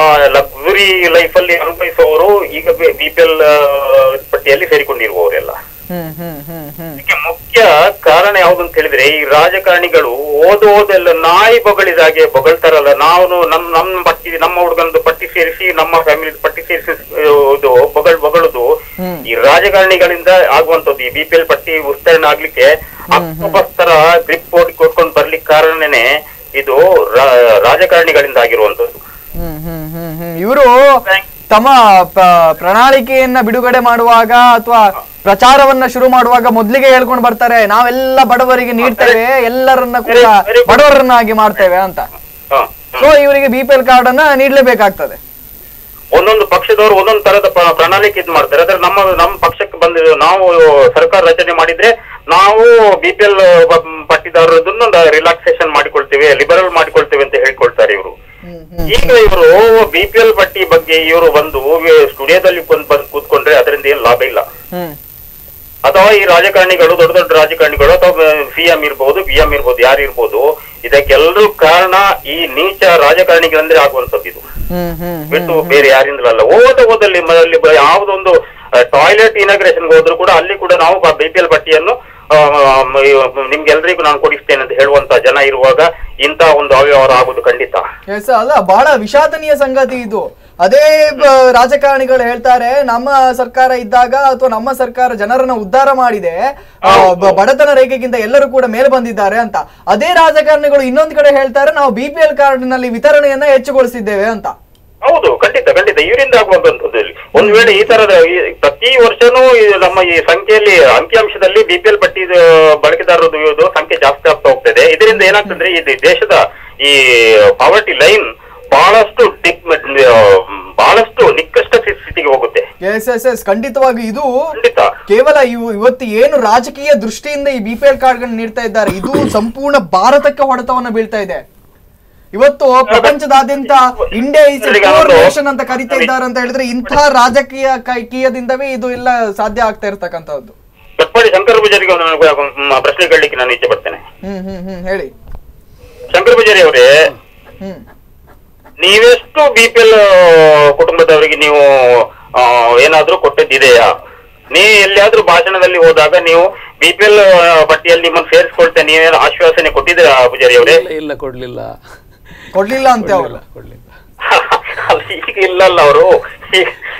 Speaker 14: ಲಕ್ಸುರಿ ಲೈಫ್ ಅಲ್ಲಿ ಅನುಭವಿಸುವವರು ಈಗ ಬಿ ಪಿ ಎಲ್ ಪಟ್ಟಿಯಲ್ಲಿ ಸೇರಿಕೊಂಡಿರುವವರೆಲ್ಲ
Speaker 1: ಹ್ಮ್ ಹ್ಮ್ ಹ್ಮ್ ಹ್ಮ್
Speaker 14: ಇದಕ್ಕೆ ಮುಖ್ಯ ಕಾರಣ ಯಾವ್ದು ಅಂತ ಹೇಳಿದ್ರೆ ಈ ರಾಜಕಾರಣಿಗಳು ಓದು ಓದೆಲ್ಲ ನಾಯಿ ಬೊಗಳಿದ ಹಾಗೆ ಬೊಗಳ್ತಾರಲ್ಲ ನಾವು ನಮ್ ನಮ್ ಪಟ್ಟಿ ನಮ್ಮ ಹುಡುಗಂದು ಪಟ್ಟಿ ಸೇರಿಸಿ ನಮ್ಮ ಫ್ಯಾಮಿಲಿ ಪಟ್ಟಿ ಸೇರಿಸಿ ಇದು ಬೊಗಳ್ ಬೊಗಳುದು ಈ ರಾಜಕಾರಣಿಗಳಿಂದ ಆಗುವಂತದ್ದು ಈ ಬಿ ಪಿ ಎಲ್ ಪಟ್ಟಿ ವಿಸ್ತರಣೆ ಆಗ್ಲಿಕ್ಕೆ ಅಕ್ಟೋಬರ್ ತರ ಗ್ರಿಪ್ ಬೋರ್ಡ್ ಕೊಟ್ಕೊಂಡು ಬರ್ಲಿಕ್ಕೆ ಕಾರಣನೇ ಇದು ರಾ- ರಾಜಕಾರಣಿಗಳಿಂದ ಆಗಿರುವಂತದ್ದು
Speaker 1: ಹ್ಮ್ ಹ್ಮ್ ಹ್ಮ್ ಹ್ಮ್ ಇವರು ತಮ್ಮ ಪ- ಪ್ರಣಾಳಿಕೆಯನ್ನ ಬಿಡುಗಡೆ ಮಾಡುವಾಗ ಅಥವಾ ಪ್ರಚಾರವನ್ನ ಶುರು ಮಾಡುವಾಗ ಮೊದ್ಲಿಗೆ ಹೇಳ್ಕೊಂಡು ಬರ್ತಾರೆ ನಾವೆಲ್ಲ ಬಡವರಿಗೆ ನೀಡ್ತೇವೆ ಎಲ್ಲರನ್ನ ಕೂಡ ಬಡವರನ್ನಾಗಿ ಮಾಡ್ತೇವೆ ಅಂತ
Speaker 14: ಹ.
Speaker 1: ಸೊ ಇವರಿಗೆ ಬಿ ಪಿ ಎಲ್ ಕಾರ್ಡ್ ಅನ್ನ ನೀಡ್ಲೇಬೇಕಾಗ್ತದೆ
Speaker 14: ಒಂದೊಂದು ಪಕ್ಷದವರು ಒಂದೊಂದು ತರದ ಪ್ರ- ಪ್ರಣಾಳಿಕೆ ಇದು ಮಾಡ್ತಾರೆ ಆದ್ರೆ ನಮ್ಮ ನಮ್ಮ ಪಕ್ಷಕ್ಕೆ ಬಂದ ನಾವು ಸರ್ಕಾರ ರಚನೆ ಮಾಡಿದ್ರೆ ನಾವು ಬಿ ಪಿ ಎಲ್ ಪಟ್ಟಿದಾರರದನ್ನ ರಿಲ್ಯಾಕ್ಸೇಷನ್ ಮಾಡಿಕೊಳ್ತೇವೆ ಲಿಬರಲ್ ಮಾಡಿಕೊಳ್ತೇವೆ ಅಂತ ಹೇಳ್ಕೊಳ್ತಾರೆ ಇವರು ಈಗ ಇವರು ಬಿ ಪಿ ಎಲ್ ಪಟ್ಟಿ ಬಗ್ಗೆ ಇವರು ಬಂದು ಸ್ಟುಡಿಯೋದಲ್ಲಿ ಬಂದು ಬಂದು ಕೂತ್ಕೊಂಡ್ರೆ ಅದರಿಂದ ಏನ್ ಲಾಭ ಇಲ್ಲ
Speaker 1: ಹ್ಮ್
Speaker 14: ಅಥವಾ ಈ ರಾಜಕಾರಣಿಗಳು ದೊಡ್ಡ ದೊಡ್ಡ ರಾಜಕಾರಣಿಗಳು ಅಥವಾ ಸಿ ಎಂ ಇರ್ಬೋದು ಬಿ ಎಂ ಇರ್ಬೋದು ಯಾರು ಇರ್ಬೋದು ಇದಕ್ಕೆಲ್ಲರೂ ಕಾರಣ ಈ ನೀಚ ರಾಜಕಾರಣಿಗಳಂದ್ರೆ ಆಗುವಂತದ್ದು ಇದು
Speaker 1: ಹ್ಮ್ ಹ್ಮ್
Speaker 14: ಬಿಟ್ಟು ಬೇರೆ ಯಾರಿಂದಲೂ ಅಲ್ಲ ಓದ ಓದಲ್ಲಿ ಅಲ್ಲಿ ಬ- ಯಾವುದೊಂದು ಟಾಯ್ಲೆಟ್ ಇನಾಗ್ರೇಷನ್ ಹೋದ್ರು ಕೂಡ ಅಲ್ಲಿ ಕೂಡ ನಾವು ಬಿ ಪಿ ಎಲ್ ಪಟ್ಟಿಯನ್ನು ಆ, ಮ- ನಿಮ್ಗೆಲ್ರಿಗೂ ನಾನು ಕೊಡಿಸ್ತೇನೆ ಅಂತ ಹೇಳುವಂತ ಜನ ಇರುವಾಗ ಇಂತ ಒಂದು ಅವ್ಯವಹಾರ ಆಗುದು ಖಂಡಿತ
Speaker 1: ಎಸ್ ಅಲ್ಲ ಬಹಳ ವಿಷಾದನೀಯ ಸಂಗತಿ ಇದು ಅದೇ ಬ- ರಾಜಕಾರಣಿಗಳು ಹೇಳ್ತಾರೆ ನಮ್ಮ ಸರ್ಕಾರ ಇದ್ದಾಗ ಅಥವಾ ನಮ್ಮ ಸರ್ಕಾರ ಜನರನ್ನ ಉದ್ಧಾರ ಮಾಡಿದೆ ಆ, ಬ- ಬಡತನ ರೇಖೆಗಿಂತ ಎಲ್ಲರೂ ಕೂಡ ಮೇಲೆ ಬಂದಿದ್ದಾರೆ ಅಂತ ಅದೇ ರಾಜಕಾರಣಿಗಳು ಇನ್ನೊಂದ್ ಕಡೆ ಹೇಳ್ತಾರೆ ನಾವು ಬಿ ಪಿ ಎಲ್ ಕಾರ್ಡ್ ನಲ್ಲಿ ವಿತರಣೆಯನ್ನ ಹೆಚ್ಚುಗೊಳಿಸಿದ್ದೇವೆ ಅಂತ
Speaker 14: ಹೌದು ಖಂಡಿತ ಖಂಡಿತ ಇವರಿಂದ ಆಗುವಂತದ್ದು ಇಲ್ಲಿ ಒಂದ್ ವೇಳೆ ಈ ತರದ ಈ- ಪ್ರತಿ ವರ್ಷನೂ ಈ ನಮ್ಮ ಈ ಸಂಖ್ಯೆಯಲ್ಲಿ ಅಂಕಿಅಂಶದಲ್ಲಿ ಬಿ ಪಿ ಎಲ್ ಪಟ್ಟಿ ಬಳಕೆದಾರರದು ಇದು ಸಂಖ್ಯೆ ಜಾಸ್ತಿ ಆಗ್ತಾ ಹೋಗ್ತದೆ ಇದರಿಂದ ಏನಾಗ್ತಂದ್ರೆ ಈ ದೇಶದ ಈ ಪಾವರ್ಟಿ ಲೈನ್ ಬಹಳಷ್ಟು ಡಿಕ್ ಬಹಳಷ್ಟು ನಿಕೃಷ್ಟ ಸ್ಥಿತಿಗೆ ಹೋಗುತ್ತೆ
Speaker 1: ಎಸ್ ಎಸ್ ಎಸ್ ಖಂಡಿತವಾಗಿ ಇದು ಕೇವಲ ಇವು ಇವತ್ತು ಏನು ರಾಜಕೀಯ ದೃಷ್ಟಿಯಿಂದ ಈ ಬಿ ಪಿ ಎಲ್ ಕಾರ್ಡ್ ನೀಡ್ತಾ ಇದ್ದಾರೆ ಇದು ಸಂಪೂರ್ಣ ಭಾರತಕ್ಕೆ ಹೊಡೆತವನ್ನ ಬೀಳ್ತಾ ಇದೆ ಇವತ್ತು ಪ್ರಪಂಚದಾದ್ಯಂತ ಇಂಡಿಯಾ ಇಸ್ ನೇಷನ್ ಅಂತ ಕರಿತಾ ಇದ್ದಾರೆ ಅಂತ ಹೇಳಿದ್ರೆ ಇಂಥ ರಾಜಕೀಯ ಕೀಯದಿಂದವೇ ಇದು ಎಲ್ಲ ಸಾಧ್ಯ ಆಗ್ತಾ ಇರ್ತಕ್ಕಂಥದ್ದು
Speaker 14: ಚಟ್ಪಾಡಿ ಶಂಕರ ಪೂಜಾರಿಗೆ ಒಂದು ಮ್, ಪ್ರಶ್ನೆ ಕೇಳಲಿಕ್ಕೆ ನಾನು ಇಚ್ಛೆ ಪಡ್ತೇನೆ
Speaker 1: ಹ್ಮ್ ಹ್ಮ್ ಹ್ಮ್ ಹೇಳಿ
Speaker 14: ಶಂಕರ ಪೂಜಾರಿ ಅವರೇ
Speaker 1: ಹ್ಮ್
Speaker 14: ನೀವೆಷ್ಟು ಬಿ ಪಿ ಎಲ್ ಕುಟುಂಬದವರಿಗೆ ನೀವು ಆ, ಏನಾದ್ರೂ ಕೊಟ್ಟದ್ದಿದೆಯಾ ನೀ ಎಲ್ಲಿಯಾದ್ರೂ ಭಾಷಣದಲ್ಲಿ ಹೋದಾಗ ನೀವು ಬಿ ಪಿ ಎಲ್ ಪಟ್ಟಿಯಲ್ಲಿ ನಿಮ್ಮನ್ನು ಸೇರಿಸ್ಕೊಳ್ತೇನೆ ನೀವೇನು ಆಶ್ವಾಸನೆ ಕೊಟ್ಟಿದ್ದೀರಾ ಪೂಜಾರಿ ಅವರೇ
Speaker 7: ಇಲ್ಲ, ಇಲ್ಲ ಕೊಡ್ಲಿಲ್ಲ
Speaker 1: ಕೊಡ್ಲಿಲ್ಲ ಅಂತ ಅವರು
Speaker 14: ಈಗ ಇಲ್ಲಲ್ಲ ಅವರು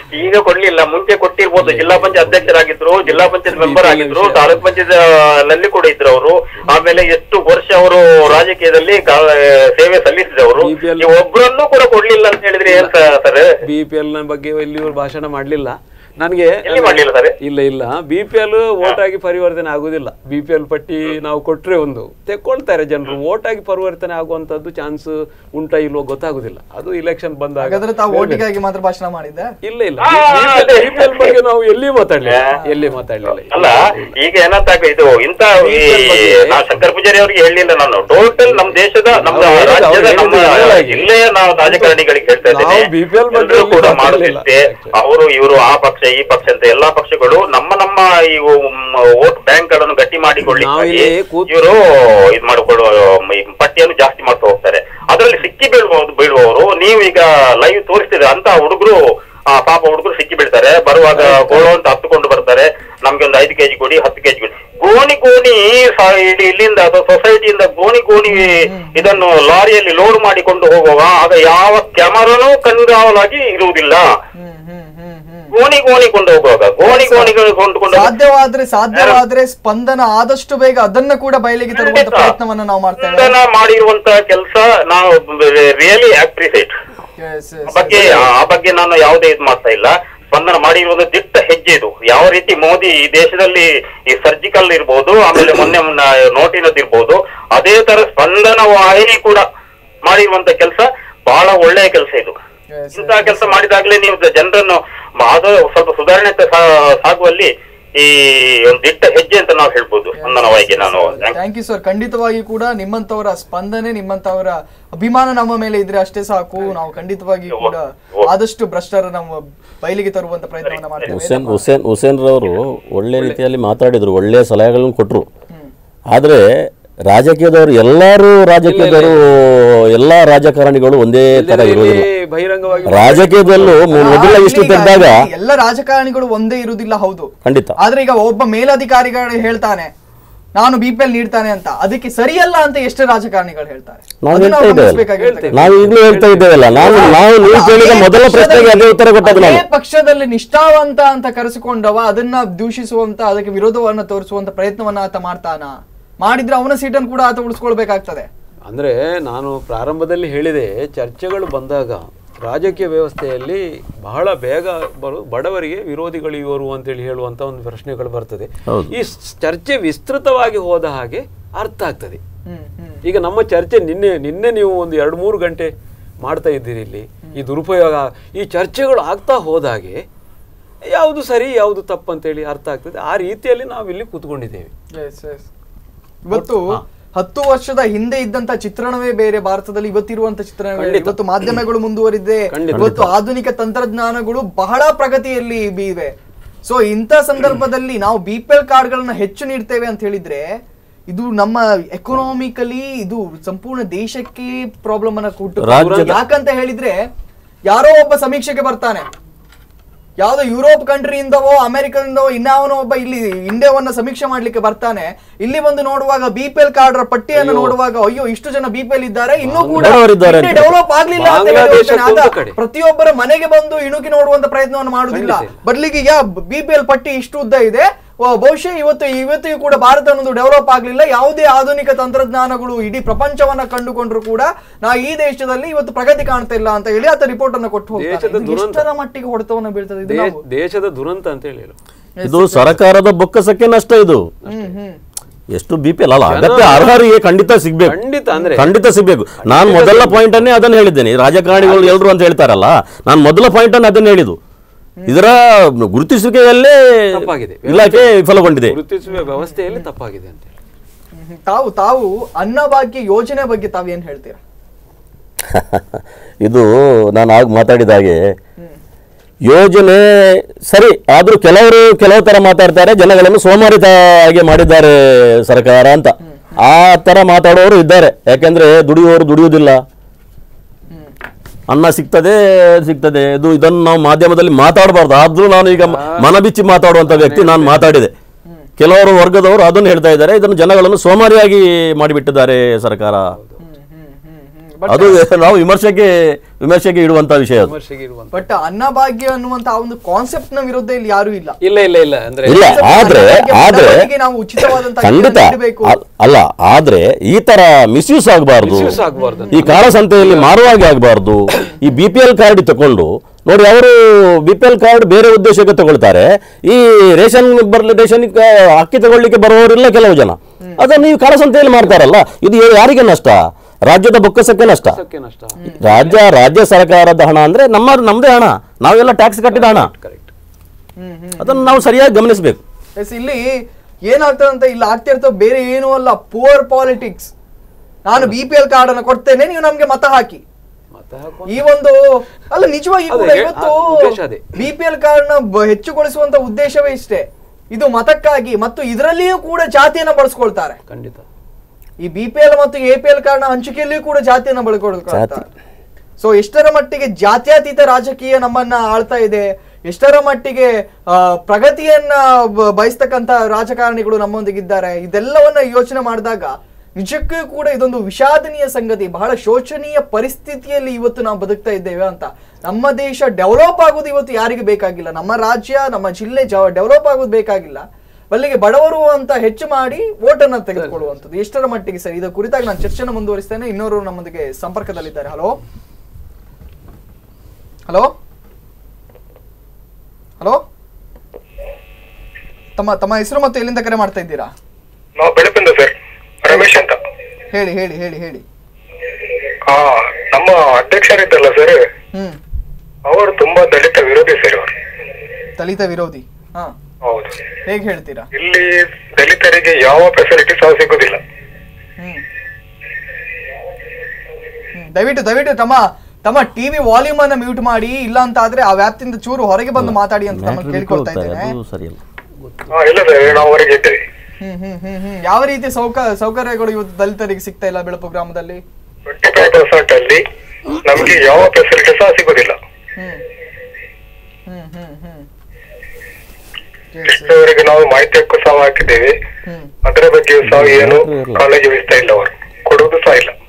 Speaker 14: ಈಗ ಕೊಡ್ಲಿಲ್ಲ ಮುಂಚೆ ಕೊಟ್ಟಿರ್ಬೋದು ಜಿಲ್ಲಾ ಪಂಚಾಯತ್ ಅಧ್ಯಕ್ಷರಾಗಿದ್ರು ಜಿಲ್ಲಾ ಪಂಚಾಯತ್ ಮೆಂಬರ್ ಆಗಿದ್ರು ತಾಲೂಕ್ ಪಂಚಾಯತ್ ನಲ್ಲಿ ಕೂಡ ಇದ್ರು ಅವರು ಆಮೇಲೆ ಎಷ್ಟು ವರ್ಷ ಅವರು ರಾಜಕೀಯದಲ್ಲಿ ಕಾ- ಸೇವೆ ಸಲ್ಲಿಸಿದವರು ಈ ಒಬ್ಬರನ್ನೂ ಕೂಡ ಕೊಡ್ಲಿಲ್ಲ ಅಂತ ಹೇಳಿದ್ರೆ ಏನ್ ಸರ್
Speaker 7: ಬಿ ಪಿ ಎಲ್ ನ ಬಗ್ಗೆ ಇಲ್ಲಿವರು ಭಾಷಣ ಮಾಡಲಿಲ್ಲ ನನಗೆ
Speaker 14: ಎಲ್ಲಿ ಮಾಡ್ಲಿಲ್ಲ ಸರ್
Speaker 7: ಇಲ್ಲ ಇಲ್ಲ ಬಿ ಪಿ ಎಲ್ ವೋಟ್ ಆಗಿ ಪರಿವರ್ತನೆ ಆಗುದಿಲ್ಲ ಬಿ ಪಿ ಎಲ್ ಪಟ್ಟಿ ನಾವು ಕೊಟ್ರೆ ಒಂದು ತೆಕ್ಕೊಳ್ತಾರೆ ಜನರು ವೋಟ್ ಆಗಿ ಪರಿವರ್ತನೆ ಆಗುವಂತದ್ದು ಚಾನ್ಸ್ ಉಂಟಾ ಇಲ್ವೋ ಗೊತ್ತಾಗುದಿಲ್ಲ ಅದು ಇಲೆಕ್ಷನ್ ಬಂದಾಗ
Speaker 1: ಹಾಗಾದ್ರೆ ತಾವು
Speaker 7: ಬೇರೆ ಬೇರೆ.
Speaker 1: ಓಟಿಗಾಗಿ ಮಾತ್ರ ಭಾಷಣ ಮಾಡಿದ್ದೆ
Speaker 7: ಇಲ್ಲ ಇಲ್ಲ ಬಿ ಪಿ ಎಲ್ ಬಗ್ಗೆ ನಾವು ಎಲ್ಲಿ ಮಾತಾಡ್ಲಿಲ್ಲ ಎಲ್ಲಿ ಮಾತಾಡ್ಲಿಲ್ಲ
Speaker 14: ಅಲ್ಲ ಈಗ ಏನಂತ ಆಗ- ಇದು ಇಂತ ಈ ನಾ ಶಂಕರ್ ಪೂಜಾರಿ ಅವರಿಗೆ ಹೇಳಿಲ್ಲ ನಾನು ಟೋಟಲ್ ನಮ್ ದೇಶದ ನಮ್ಮ
Speaker 7: ನಾವು ಹೇಳಿದ್ದು-
Speaker 14: ರಾಜ್ಯದ
Speaker 7: ಅವ್ರು
Speaker 14: ನಮ್ಮ
Speaker 7: ಹೇಳಿದ್ದು ಹೇಳಾಗಿ.
Speaker 14: ಜಿಲ್ಲೆಯ ನಾವು ರಾಜಕಾರಣಿಗಳಿಗೆ ಹೇಳ್ತಾ
Speaker 7: ನಾವು
Speaker 14: ಇದ್ದೇನೆ
Speaker 7: BPL ಬಗ್ಗೆ
Speaker 14: ಎಲ್ರೂ ಕೂಡ
Speaker 7: ಮಾತಾಡ್ಲಿಲ್ಲ.
Speaker 14: ಮಾಡುತ್ತಿದ್ದೆ ಅವರು ಇವರು ಆ ಪಕ್ಷ ಈ ಪಕ್ಷ ಅಂತ ಎಲ್ಲಾ ಪಕ್ಷಗಳು ನಮ್ಮ ನಮ್ಮ ಈ ವೋಟ್ ಬ್ಯಾಂಕ್ ಗಳನ್ನು ಗಟ್ಟಿ ಮಾಡಿಕೊಳ್ಳಿಕ್ಕಾಗಿ ಇವರು ಇದ್ ಮಾಡಿಕೊಳ್ಳುವ ಈ ಪಟ್ಟಿಯನ್ನು ಜಾಸ್ತಿ ಮಾಡ್ತಾ ಹೋಗ್ತಾರೆ ಅದರಲ್ಲಿ ಸಿಕ್ಕಿ ಬೀಳ್ಬಹುದು ಬೀಳುವವರು ನೀವು ಈಗ ಲೈವ್ ತೋರಿಸ್ತಿದ್ರೆ ಅಂತ ಹುಡುಗರು ಆ ಪಾಪ ಹುಡುಗರು ಸಿಕ್ಕಿ ಬೀಳ್ತಾರೆ ಬರುವಾಗ ಗೋಳು ಅಂತ ಹತ್ತುಕೊಂಡು ಬರ್ತಾರೆ ನಮ್ಗೆ ಒಂದು ಐದು ಕೆಜಿ ಕೊಡಿ ಹತ್ತು ಕೆಜಿ ಕೊಡಿ ಗೋಣಿ ಗೋಣಿ ಸ- ಇಲ್ಲಿ- ಇಲ್ಲಿಂದ ಅಥವಾ ಸೊಸೈಟಿಯಿಂದ ಗೋಣಿ ಗೋಣಿ ಇದನ್ನು ಲಾರಿಯಲ್ಲಿ ಲೋಡ್ ಮಾಡಿಕೊಂಡು ಹೋಗುವಾಗ ಆಗ ಯಾವ ಕ್ಯಾಮರಾನೂ ಕಣ್ಗಾವಲಾಗಿ ಇರುವುದಿಲ್ಲ ಗೋಣಿ ಗೋಣಿ ಕೊಂಡು ಹೋಗುವಾಗ ಗೋಣಿ ಗೋಣಿ ಕೊಂಡು ಕೊಂಡು
Speaker 1: ಸಾಧ್ಯವಾದ್ರೆ ಸಾಧ್ಯವಾದ್ರೆ ಸ್ಪಂದನ ಆದಷ್ಟು ಬೇಗ ಅದನ್ನ ಕೂಡ ಬಯಲಿಗೆ ತರುವಂತ ಪ್ರಯತ್ನವನ್ನ ನಾವು ಮಾಡ್ತೇವೆ
Speaker 14: ಸ್ಪಂದನ ಮಾಡಿರುವಂತ ಕೆಲಸ ನಾವು ರಿಯಲಿ ಅಪ್ರಿಸಿಯೇಟ್ ಆ ಬಗ್ಗೆ ಆ ಬಗ್ಗೆ ನಾನು ಯಾವುದೇ ಇದು ಮಾಡ್ತಾ ಇಲ್ಲ ಸ್ಪಂದನ ಮಾಡಿರುವುದು ದಿಟ್ಟ ಹೆಜ್ಜೆ ಇದು ಯಾವ ರೀತಿ ಮೋದಿ ಈ ದೇಶದಲ್ಲಿ ಈ ಸರ್ಜಿಕಲ್ ಇರ್ಬೋದು ಆಮೇಲೆ ಮೊನ್ನೆ ನೋಟಿನದ್ದು ಇರ್ಬೋದು ಅದೇ ತರ ಸ್ಪಂದನ ವಾಹಿನಿ ಕೂಡ ಮಾಡಿರುವಂತ ಕೆಲಸ ಬಹಳ ಒಳ್ಳೆಯ ಕೆಲಸ ಇದು ಇಂತಹ ಕೆಲಸ ಮಾಡಿದಾಗಲೇ ನೀವು ಜನರನ್ನು ಅದು ಸ್ವಲ್ಪ ಸುಧಾರಣೆ ಸಾಗುವಲ್ಲಿ ಈ ಒಂದು ದಿಟ್ಟ ಹೆಜ್ಜೆ ಅಂತ ನಾವು ಹೇಳ್ಬೋದು ಸ್ಪಂದನವಾಗಿ ನಾನು
Speaker 1: ಥ್ಯಾಂಕ್ ಯು ಸರ್ ಖಂಡಿತವಾಗಿ ಕೂಡ ನಿಮ್ಮಂತವರ ಸ್ಪಂದನೆ ನಿಮ್ಮಂತವರ ಅಭಿಮಾನ ನಮ್ಮ ಮೇಲೆ ಇದ್ರೆ ಅಷ್ಟೇ ಸಾಕು ನಾವು ಖಂಡಿತವಾಗಿ ಕೂಡ ಆದಷ್ಟು ಭ್ರಷ್ಟರ ನಮ್ಮ ಬಯಲಿಗೆ ತರುವಂತ ಪ್ರಯತ್ನವನ್ನ ಮಾಡ್ತೇವೆ
Speaker 8: ಹುಸೇನ್ ಹುಸೇನ್ ಹುಸೇನ್ ರವರು ಒಳ್ಳೆ ರೀತಿಯಲ್ಲಿ ಮಾತಾಡಿದ್ರು ಒಳ್ಳೆಯ ಸಲಹೆಗಳನ್ನು ಕೊಟ್ಟರು ಆದರೆ ರಾಜಕೀಯದವರು ಎಲ್ಲರೂ ರಾಜಕೀಯದವರು ಎಲ್ಲ ರಾಜಕಾರಣಿಗಳು ಒಂದೇ ತರ ಇರುವುದಿಲ್ಲ
Speaker 7: ಬಹಿರಂಗವಾಗಿ
Speaker 8: ರಾಜಕೀಯದಲ್ಲೂ ಮೊ- ಮೊದಲ ಇಷ್ಟು ತೆಗೆದಾಗ
Speaker 1: ಎಲ್ಲ ರಾಜಕಾರಣಿಗಳು ಒಂದೇ ಇರುವುದಿಲ್ಲ ಹೌದು
Speaker 8: ಖಂಡಿತ
Speaker 1: ಆದ್ರೆ ಈಗ ಒಬ್ಬ ಮೇಲಧಿಕಾರಿಗಳು ಹೇಳ್ತಾನೆ ನಾನು ಬಿ ಪಿ ಎಲ್ ನೀಡ್ತಾನೆ ಅಂತ ಅದಕ್ಕೆ ಸರಿಯಲ್ಲ ಅಂತ ಎಷ್ಟು ರಾಜಕಾರಣಿಗಳು ಹೇಳ್ತಾರೆ
Speaker 8: ನಾವು
Speaker 1: ಅದನ್ನ
Speaker 8: ಹೇಳ್ತಾ ಇದ್ದೇವೆ
Speaker 1: ಗಮನಿಸ್ಬೇಕಾಗಿರ್ತದೆ.
Speaker 8: ನಾವು ಈಗಲೂ ಹೇಳ್ತಾ ಇದ್ದೇವಲ್ಲ ನಾವು ನಾವು ನೀವು ಕೇಳಿದ ಮೊದಲ ಪ್ರಶ್ನೆಗೆ ಅದೇ ಉತ್ತರ ಕೊಟ್ಟದ್ದು
Speaker 1: ಅದೇ
Speaker 8: ನಾನು
Speaker 1: ಪಕ್ಷದಲ್ಲಿ ನಿಷ್ಠಾವಂತ ಅಂತ ಕರೆಸಿಕೊಂಡವ ಅದನ್ನ ದೂಷಿಸುವಂತ ಅದಕ್ಕೆ ವಿರೋಧವನ್ನ ತೋರಿಸುವಂತ ಪ್ರಯತ್ನವನ್ನ ಆತ ಮಾಡ್ತಾನ ಮಾಡಿದ್ರೆ ಅವನ ಸೀಟನ್ನು ಕೂಡ ಆತ ಉಳಿಸ್ಕೊಳ್ಬೇಕಾಗ್ತದೆ
Speaker 7: ಅಂದ್ರೆ ನಾನು ಪ್ರಾರಂಭದಲ್ಲಿ ಹೇಳಿದೆ ಚರ್ಚೆಗಳು ಬಂದಾಗ ರಾಜಕೀಯ ವ್ಯವಸ್ಥೆಯಲ್ಲಿ ಬಹಳ ಬೇಗ ಬರು ಬಡವರಿಗೆ ವಿರೋಧಿಗಳು ಇವರು ಅಂತೇಳಿ ಹೇಳುವಂತ ಒಂದು ಪ್ರಶ್ನೆಗಳು ಬರ್ತದೆ
Speaker 8: ಹೌದು.
Speaker 7: ಈ ಸ್- ಚರ್ಚೆ ವಿಸ್ತೃತವಾಗಿ ಹೋದ ಹಾಗೆ ಅರ್ಥ ಆಗ್ತದೆ ಈಗ ನಮ್ಮ ಚರ್ಚೆ ನಿನ್ನೆ ನಿನ್ನೆ ನೀವು ಒಂದು ಎರಡು ಮೂರು ಗಂಟೆ ಮಾಡ್ತಾ ಇದ್ದೀರಿ ಇಲ್ಲಿ ಈ ದುರುಪಯೋಗ ಈ ಚರ್ಚೆಗಳು ಆಗ್ತಾ ಹೋದಾಗೆ ಯಾವುದು ಸರಿ ಯಾವುದು ತಪ್ಪು ಅಂತೇಳಿ ಅರ್ಥ ಆಗ್ತದೆ ಆ ರೀತಿಯಲ್ಲಿ ನಾವು ಇಲ್ಲಿ ಕೂತ್ಕೊಂಡಿದ್ದೇವೆ
Speaker 1: Yes, yes. ಇವತ್ತು ಹತ್ತು ವರ್ಷದ ಹಿಂದೆ ಇದ್ದಂತ ಚಿತ್ರಣವೇ ಬೇರೆ ಭಾರತದಲ್ಲಿ ಇವತ್ತಿರುವಂತ ಚಿತ್ರಣವೇ ಬೇರೆ.
Speaker 7: ಖಂಡಿತ.
Speaker 1: ಇವತ್ತು ಮಾಧ್ಯಮಗಳು ಮುಂದುವರಿದೆ
Speaker 7: ಖಂಡಿತ.
Speaker 1: ಇವತ್ತು ಆಧುನಿಕ ತಂತ್ರಜ್ಞಾನಗಳು ಬಹಳ ಪ್ರಗತಿಯಲ್ಲಿ ಬಿ- ಇವೆ ಸೊ ಇಂಥ ಸಂದರ್ಭದಲ್ಲಿ ನಾವು ಬಿ ಪಿ ಎಲ್ ಕಾರ್ಡ್ಗಳನ್ನ ಹೆಚ್ಚು ನೀಡ್ತೇವೆ ಅಂತ ಹೇಳಿದ್ರೆ ಇದು ನಮ್ಮ ಎಕನಾಮಿಕಲಿ ಇದು ಸಂಪೂರ್ಣ ದೇಶಕ್ಕೆ ಪ್ರಾಬ್ಲಮ್ ಅನ್ನ ಕೊಟ್ಟು
Speaker 8: ರಾಜ್ಯದ-
Speaker 1: ಯಾಕಂತ ಹೇಳಿದ್ರೆ ಯಾರೋ ಒಬ್ಬ ಸಮೀಕ್ಷೆಗೆ ಬರ್ತಾನೆ ಯಾವ್ದೋ ಯುರೋಪ್ ಕಂಟ್ರಿಯಿಂದವೋ ಅಮೆರಿಕದಿಂದವೋ ಇನ್ನಾವನೋ ಒಬ್ಬ ಇಲ್ಲಿ ಇಂಡಿಯಾವನ್ನ ಸಮೀಕ್ಷೆ ಮಾಡ್ಲಿಕ್ಕೆ ಬರ್ತಾನೆ ಇಲ್ಲಿ ಬಂದು ನೋಡುವಾಗ ಬಿ ಪಿ ಎಲ್ ಕಾರ್ಡ್ ಪಟ್ಟಿಯನ್ನು ನೋಡುವಾಗ ಅಯ್ಯೋ ಇಷ್ಟು ಜನ ಬಿ ಪಿ ಎಲ್ ಇದ್ದಾರೆ ಇನ್ನೂ ಕೂಡ
Speaker 8: ಬಡವರಿದ್ದಾರೆ ಅಂತ.
Speaker 1: ಡೆವಲಪ್ ಆಗ್ಲಿಲ್ಲ ಅಂತ ಹೇಳಿ
Speaker 7: ಬಾಂಗ್ಲಾದೇಶ
Speaker 1: ಹೋಗ್ತಾನೆ. ಆತ
Speaker 7: ಒಂದು ಕಡೆ.
Speaker 1: ಪ್ರತಿಯೊಬ್ಬರ ಮನೆಗೆ ಬಂದು ಇಣುಕಿ ನೋಡುವಂತ ಪ್ರಯತ್ನವನ್ನು ಮಾಡುದಿಲ್ಲ ಬದಲಿಗೆ ಯಾ ಬಿ ಪಿ ಎಲ್ ಪಟ್ಟಿ ಇಷ್ಟು ಉದ್ದ ಇದೆ ಓ, ಬಹುಶಃ ಇವತ್ತು ಇವತ್ತಿಗೂ ಕೂಡ ಭಾರತ ಅನ್ನೋದು ಡೆವಲಪ್ ಆಗ್ಲಿಲ್ಲ ಯಾವುದೇ ಆಧುನಿಕ ತಂತ್ರಜ್ಞಾನಗಳು ಇಡೀ ಪ್ರಪಂಚವನ್ನ ಕಂಡುಕೊಂಡ್ರು ಕೂಡ ನಾ ಈ ದೇಶದಲ್ಲಿ ಇವತ್ತು ಪ್ರಗತಿ ಕಾಣ್ತಾ ಇಲ್ಲ ಅಂತ ಹೇಳಿ ಆತ ರಿಪೋರ್ಟ್ ಅನ್ನು ಕೊಟ್ಟು ಹೋಗ್ತಾನೆ.
Speaker 7: ದೇಶದ
Speaker 1: ಇದು
Speaker 7: ದುರಂತ.
Speaker 1: ಎಷ್ಟರ ಮಟ್ಟಿಗೆ ಹೊಡೆತವನ್ನ ಬೀಳ್ತದೆ ಇದು
Speaker 7: ದೇ-
Speaker 1: ನಾವು
Speaker 7: ದೇಶದ ದುರಂತ ಅಂತ ಹೇಳಿ
Speaker 8: ಇದು ಸರ್ಕಾರದ ಬೊಕ್ಕಸಕ್ಕೆ ನಷ್ಟ ಇದು ಎಷ್ಟು ಬಿ ಪಿ ಎಲ್ ಅಲ್ಲ ಅಗತ್ಯ ಅರ್ಹರಿಗೆ ಖಂಡಿತ ಸಿಗ್ಬೇಕು
Speaker 7: ಖಂಡಿತ ಅಂದ್ರೆ
Speaker 8: ಖಂಡಿತ ಸಿಗ್ಬೇಕು ನಾನು ಮೊದಲ ಪಾಯಿಂಟ್ ಅನ್ನೇ ಅದನ್ನ ಹೇಳಿದ್ದೇನೆ ಈ ರಾಜಕಾರಣಿಗಳು ಎಲ್ರು ಅಂತ ಹೇಳ್ತಾರಲ್ಲ ನಾನು ಮೊದಲ ಪಾಯಿಂಟ್ ಅನ್ನು ಅದನ್ನ ಹೇಳಿದ್ದು ಇದರ ಗುರುತಿಸುವಿಕೆಯಲ್ಲೇ
Speaker 7: ತಪ್ಪಾಗಿದೆ.
Speaker 8: ಇಲಾಖೆ ವಿಫಲಗೊಂಡಿದೆ
Speaker 7: ಗುರುತಿಸುವ ವ್ಯವಸ್ಥೆಯಲ್ಲಿ ತಪ್ಪಾಗಿದೆ ಅಂತ ಹೇಳಿ
Speaker 1: ಹ್ಮ್. ತಾವು ತಾವು ಅನ್ನಭಾಗ್ಯ ಯೋಜನೆ ಬಗ್ಗೆ ತಾವೇನ್ ಹೇಳ್ತೀರಾ
Speaker 8: ಇದು ನಾನು ಆಗ ಮಾತಾಡಿದ ಹಾಗೆ ಯೋಜನೆ ಸರಿ ಆದ್ರೂ ಕೆಲವರು ಕೆಲವು ತರ ಮಾತಾಡ್ತಾರೆ ಜನಗಳನ್ನು ಸೋಮಾರಿತಾಗಿ ಮಾಡಿದ್ದಾರೆ ಸರ್ಕಾರ ಅಂತ ಆ ತರ ಮಾತಾಡೋರು ಇದ್ದಾರೆ ಯಾಕೆಂದ್ರೆ ದುಡಿಯುವವರು ದುಡಿಯುವುದಿಲ್ಲ ಅನ್ನ ಸಿಗ್ತದೆ ಸಿಗ್ತದೆ ಇದು ಇದನ್ನು ನಾವು ಮಾಧ್ಯಮದಲ್ಲಿ ಮಾತಾಡಬಾರ್ದು ಆದ್ರೂ ನಾನು ಈಗ ಮ- ಮನಬಿಚ್ಚಿ ಮಾತಾಡುವಂತ ವ್ಯಕ್ತಿ ನಾನು ಮಾತಾಡಿದೆ ಕೆಲವರು ವರ್ಗದವರು ಅದನ್ನು ಹೇಳ್ತಾ ಇದ್ದಾರೆ ಇದನ್ನು ಜನಗಳನ್ನು ಸೋಮಾರಿಯಾಗಿ ಮಾಡಿಬಿಟ್ಟಿದ್ದಾರೆ ಸರ್ಕಾರ ಅದು ನಾವು ವಿಮರ್ಶೆಗೆ ವಿಮರ್ಶೆಗೆ ಇಡುವಂತ ವಿಷಯ ಅದು
Speaker 7: ವಿಮರ್ಶೆಗೆ ಇರುವಂತ
Speaker 1: ಬಟ್ ಅನ್ನಭಾಗ್ಯ ಅನ್ನುವಂತ ಆ ಒಂದು ಕಾನ್ಸೆಪ್ಟ್ ನ ವಿರುದ್ಧ ಇಲ್ಲಿ ಯಾರು ಇಲ್ಲ
Speaker 7: ಇಲ್ಲ ಇಲ್ಲ ಇಲ್ಲ ಅಂದ್ರೆ
Speaker 8: ಇಲ್ಲ ಆದ್ರೆ ಆದ್ರೆ
Speaker 1: ಬಡವರಿಗೆ ನಾವು ಉಚಿತವಾದಂತ
Speaker 8: ಖಂಡಿತ
Speaker 1: ಅಕ್ಕಿಯನ್ನು ನೀಡಬೇಕು.
Speaker 8: ಅ- ಅಲ್ಲ ಆದ್ರೆ ಈ ತರ ಮಿಸ್ಯೂಸ್ ಆಗಬಾರ್ದು
Speaker 7: Misuse ಆಗ್ಬಾರ್ದು.
Speaker 8: ಈ ಕಾಳಸಂತೆಯಲ್ಲಿ ಮಾರುವಾಗೆ ಆಗಬಾರ್ದು ಈ ಬಿ ಪಿ ಎಲ್ ಕಾರ್ಡ್ ತಕೊಂಡು ನೋಡಿ ಅವರು ಬಿ ಪಿ ಎಲ್ ಕಾರ್ಡ್ ಬೇರೆ ಉದ್ದೇಶಕ್ಕೆ ತಗೊಳ್ತಾರೆ ಈ ರೇಷನ್ ಬರ್ಲಿ ರೇಷನ್ ಅಕ್ಕಿ ತಗೊಳ್ಳಿಕ್ಕೆ ಬರುವವರಿಲ್ಲ ಕೆಲವು ಜನ ಅದನ್ನು ಈ ಕಾಳಸಂತೆಯಲ್ಲಿ ಮಾಡ್ತಾರಲ್ಲ ಇದು ಯಾರಿಗೆ ನಷ್ಟ ರಾಜ್ಯದ ಬೊಕ್ಕಸಕ್ಕೆ ನಷ್ಟ
Speaker 7: ಅದಕ್ಕೆ ನಷ್ಟ
Speaker 8: ರಾಜ್ಯ ರಾಜ್ಯ ಸರ್ಕಾರದ ಹಣ ಅಂದ್ರೆ ನಮ್ಮ ನಮ್ಮದೇ ಹಣ ನಾವೆಲ್ಲ ಟ್ಯಾಕ್ಸ್ ಕಟ್ಟಿದ ಹಣ ಅದನ್ನು ನಾವು ಸರಿಯಾಗಿ ಗಮನಿಸಬೇಕು
Speaker 1: ಎಸ್ ಇಲ್ಲಿ ಏನಾಗ್ತದೆ ಅಂತ ಇಲ್ಲಿ ಆಗ್ತಾ ಇರ್ತದೆ ಬೇರೆ ಏನೂ ಅಲ್ಲ ಪುವರ್ ಪಾಲಿಟಿಕ್ಸ್ ನಾನು ಬಿ ಪಿ ಎಲ್ ಕಾರ್ಡ್ ಅನ್ನು ಕೊಡ್ತೇನೆ ನೀವು ನಮ್ಗೆ ಮತ ಹಾಕಿ ಈ ಒಂದು ಅಲ್ಲ ನಿಜವಾಗಿ ಕೂಡ
Speaker 7: ಅದೇ,
Speaker 1: ಇವತ್ತು
Speaker 7: ಆ ಉದ್ದೇಶ ಅದೇ.
Speaker 1: ಬಿ ಪಿ ಎಲ್ ಕಾರ್ಡ್ ನ ಬ- ಹೆಚ್ಚುಗೊಳಿಸುವಂತ ಉದ್ದೇಶವೇ ಇಷ್ಟೇ ಇದು ಮತಕ್ಕಾಗಿ ಮತ್ತು ಇದರಲ್ಲಿಯೂ ಕೂಡ ಜಾತಿಯನ್ನ ಬಳಸ್ಕೊಳ್ತಾರೆ
Speaker 7: ಖಂಡಿತ
Speaker 1: ಈ ಬಿ ಪಿ ಎಲ್ ಮತ್ತು ಎ ಪಿ ಎಲ್ ಕಾರ್ಡ್ ನ ಹಂಚಿಕೆಯಲ್ಲಿಯೂ ಕೂಡ ಜಾತಿಯನ್ನ ಬಳಸ್ಕೊಳ್ತಾರೆ ಸೊ ಎಷ್ಟರ ಮಟ್ಟಿಗೆ ಜಾತ್ಯತೀತ ರಾಜಕೀಯ ನಮ್ಮನ್ನ ಆಳ್ತಾ ಇದೆ ಎಷ್ಟರ ಮಟ್ಟಿಗೆ ಆ, ಪ್ರಗತಿಯನ್ನ ಬ- ಬಯಸ್ತಕ್ಕಂತ ರಾಜಕಾರಣಿಗಳು ನಮ್ಮೊಂದಿಗಿದ್ದಾರೆ ಇದೆಲ್ಲವನ್ನ ಯೋಚನೆ ಮಾಡಿದಾಗ ನಿಜಕ್ಕೂ ಕೂಡ ಇದೊಂದು ವಿಷಾದನೀಯ ಸಂಗತಿ ಬಹಳ ಶೋಚನೀಯ ಪರಿಸ್ಥಿತಿಯಲ್ಲಿ ಇವತ್ತು ನಾವು ಬದುಕ್ತಾ ಇದ್ದೇವೆ ಅಂತ ನಮ್ಮ ದೇಶ ಡೆವಲಪ್ ಆಗೋದು ಇವತ್ತು ಯಾರಿಗೆ ಬೇಕಾಗಿಲ್ಲ ನಮ್ಮ ರಾಜ್ಯ ನಮ್ಮ ಜಿಲ್ಲೆ ಡೆವಲಪ್ ಆಗೋದು ಬೇಕಾಗಿಲ್ಲ ಬಲ್ಲಿಗೆ ಬಡವರು ಅಂತ ಹೆಚ್ಚು ಮಾಡಿ ಓಟನ್ನ ತೆಗೆದುಕೊಳ್ಳುವಂಥದ್ದು ಎಷ್ಟರ ಮಟ್ಟಿಗೆ ಸರಿ ಇದರ ಕುರಿತಾಗಿ ನಾನು ಚರ್ಚೆನ ಮುಂದುವರಿಸ್ತೇನೆ ಇನ್ನೋರು ನಮ್ಮೊಂದಿಗೆ ಸಂಪರ್ಕದಲ್ಲಿದ್ದಾರೆ ಹಲೋ ಹಲೋ ಹಲೋ ತಮ್ಮ ತಮ್ಮ ಹೆಸರು ಮತ್ತು ಎಲ್ಲಿಂದ ಕರೆ ಮಾಡ್ತಾ ಇದ್ದೀರಾ
Speaker 15: ನಾವು ಬೆಳಪಿಂದ ಸರ್ ರಮೇಶ್ ಅಂತ
Speaker 1: ಹೇಳಿ ಹೇಳಿ ಹೇಳಿ ಹೇಳಿ
Speaker 15: ಆ ನಮ್ಮ ಅಧ್ಯಕ್ಷರಿದ್ದಲ್ಲ ಸರ್
Speaker 1: ಹ್ಮ್
Speaker 15: ಅವರು ತುಂಬಾ ದಲಿತ ವಿರೋಧಿ ಸರ್ ಅವರು
Speaker 1: ದಲಿತ ವಿರೋಧಿ ಹಾ
Speaker 15: ಹೌದು
Speaker 1: ಹೇಗೆ ಹೇಳ್ತೀರಾ
Speaker 15: ಇಲ್ಲಿ ದಲಿತರಿಗೆ ಯಾವ ಫೆಸಿಲಿಟಿ ಸಹ ಸಿಗುದಿಲ್ಲ
Speaker 1: ಹ್ಮ್ ಹ್ಮ್. ದಯವಿಟ್ಟು ದಯವಿಟ್ಟು ತಮ್ಮ ತಮ್ಮ ಟಿವಿ ವಾಲ್ಯೂಮ್ ಅನ್ನ ಮ್ಯೂಟ್ ಮಾಡಿ ಇಲ್ಲ ಅಂತ ಆದ್ರೆ ಆ ವ್ಯಾಪ್ತಿಯಿಂದ ಚೂರು ಹೊರಗೆ ಬಂದು ಮಾತಾಡಿ ಅಂತ ತಮ್ಮ ಕೇಳ್ಕೊಳ್ತಾ ಇದ್ದೇನೆ
Speaker 8: ಅದು ಸರಿಯಲ್ಲ
Speaker 15: ಹಾ ಇಲ್ಲ ಸರ್ ನಾವು ಹೊರಗೆ ಇದ್ದೇವೆ
Speaker 1: ಹ್ಮ್ ಹ್ಮ್ ಹ್ಮ್ ಹ್ಮ್ ಯಾವ ರೀತಿ ಸೌಕ ಸೌಕರ್ಯಗಳು ಇವತ್ತು ದಲಿತರಿಗೆ ಸಿಗ್ತಾ ಇಲ್ಲ ಬೆಳಪು ಗ್ರಾಮದಲ್ಲಿ
Speaker 15: ಟ್ವೆಂಟಿ ಫೈವ್ ಪರ್ಸೆಂಟ್ ಅಲ್ಲಿ ನಮ್ಗೆ ಯಾವ ಫೆಸಿಲಿಟಿ ಸಹ ಸಿಗುದಿಲ್ಲ
Speaker 1: ಹ್ಮ್ ಹ್ಮ್ ಹ್ಮ್ ಹ್ಮ್
Speaker 15: ಇಷ್ಟವರೆಗೆ ನಾವು ಮಾಹಿತಿ ಹಕ್ಕು ಸಹ ಹಾಕಿದ್ದೇವೆ ಅದರ ಬಗ್ಗೆಯೂ ಸಹ ಏನು ಕಾಳಜಿ ವಹಿಸ್ತಾ ಇಲ್ಲ ಅವರು ಕೊಡುವುದು ಸಹ ಇಲ್ಲ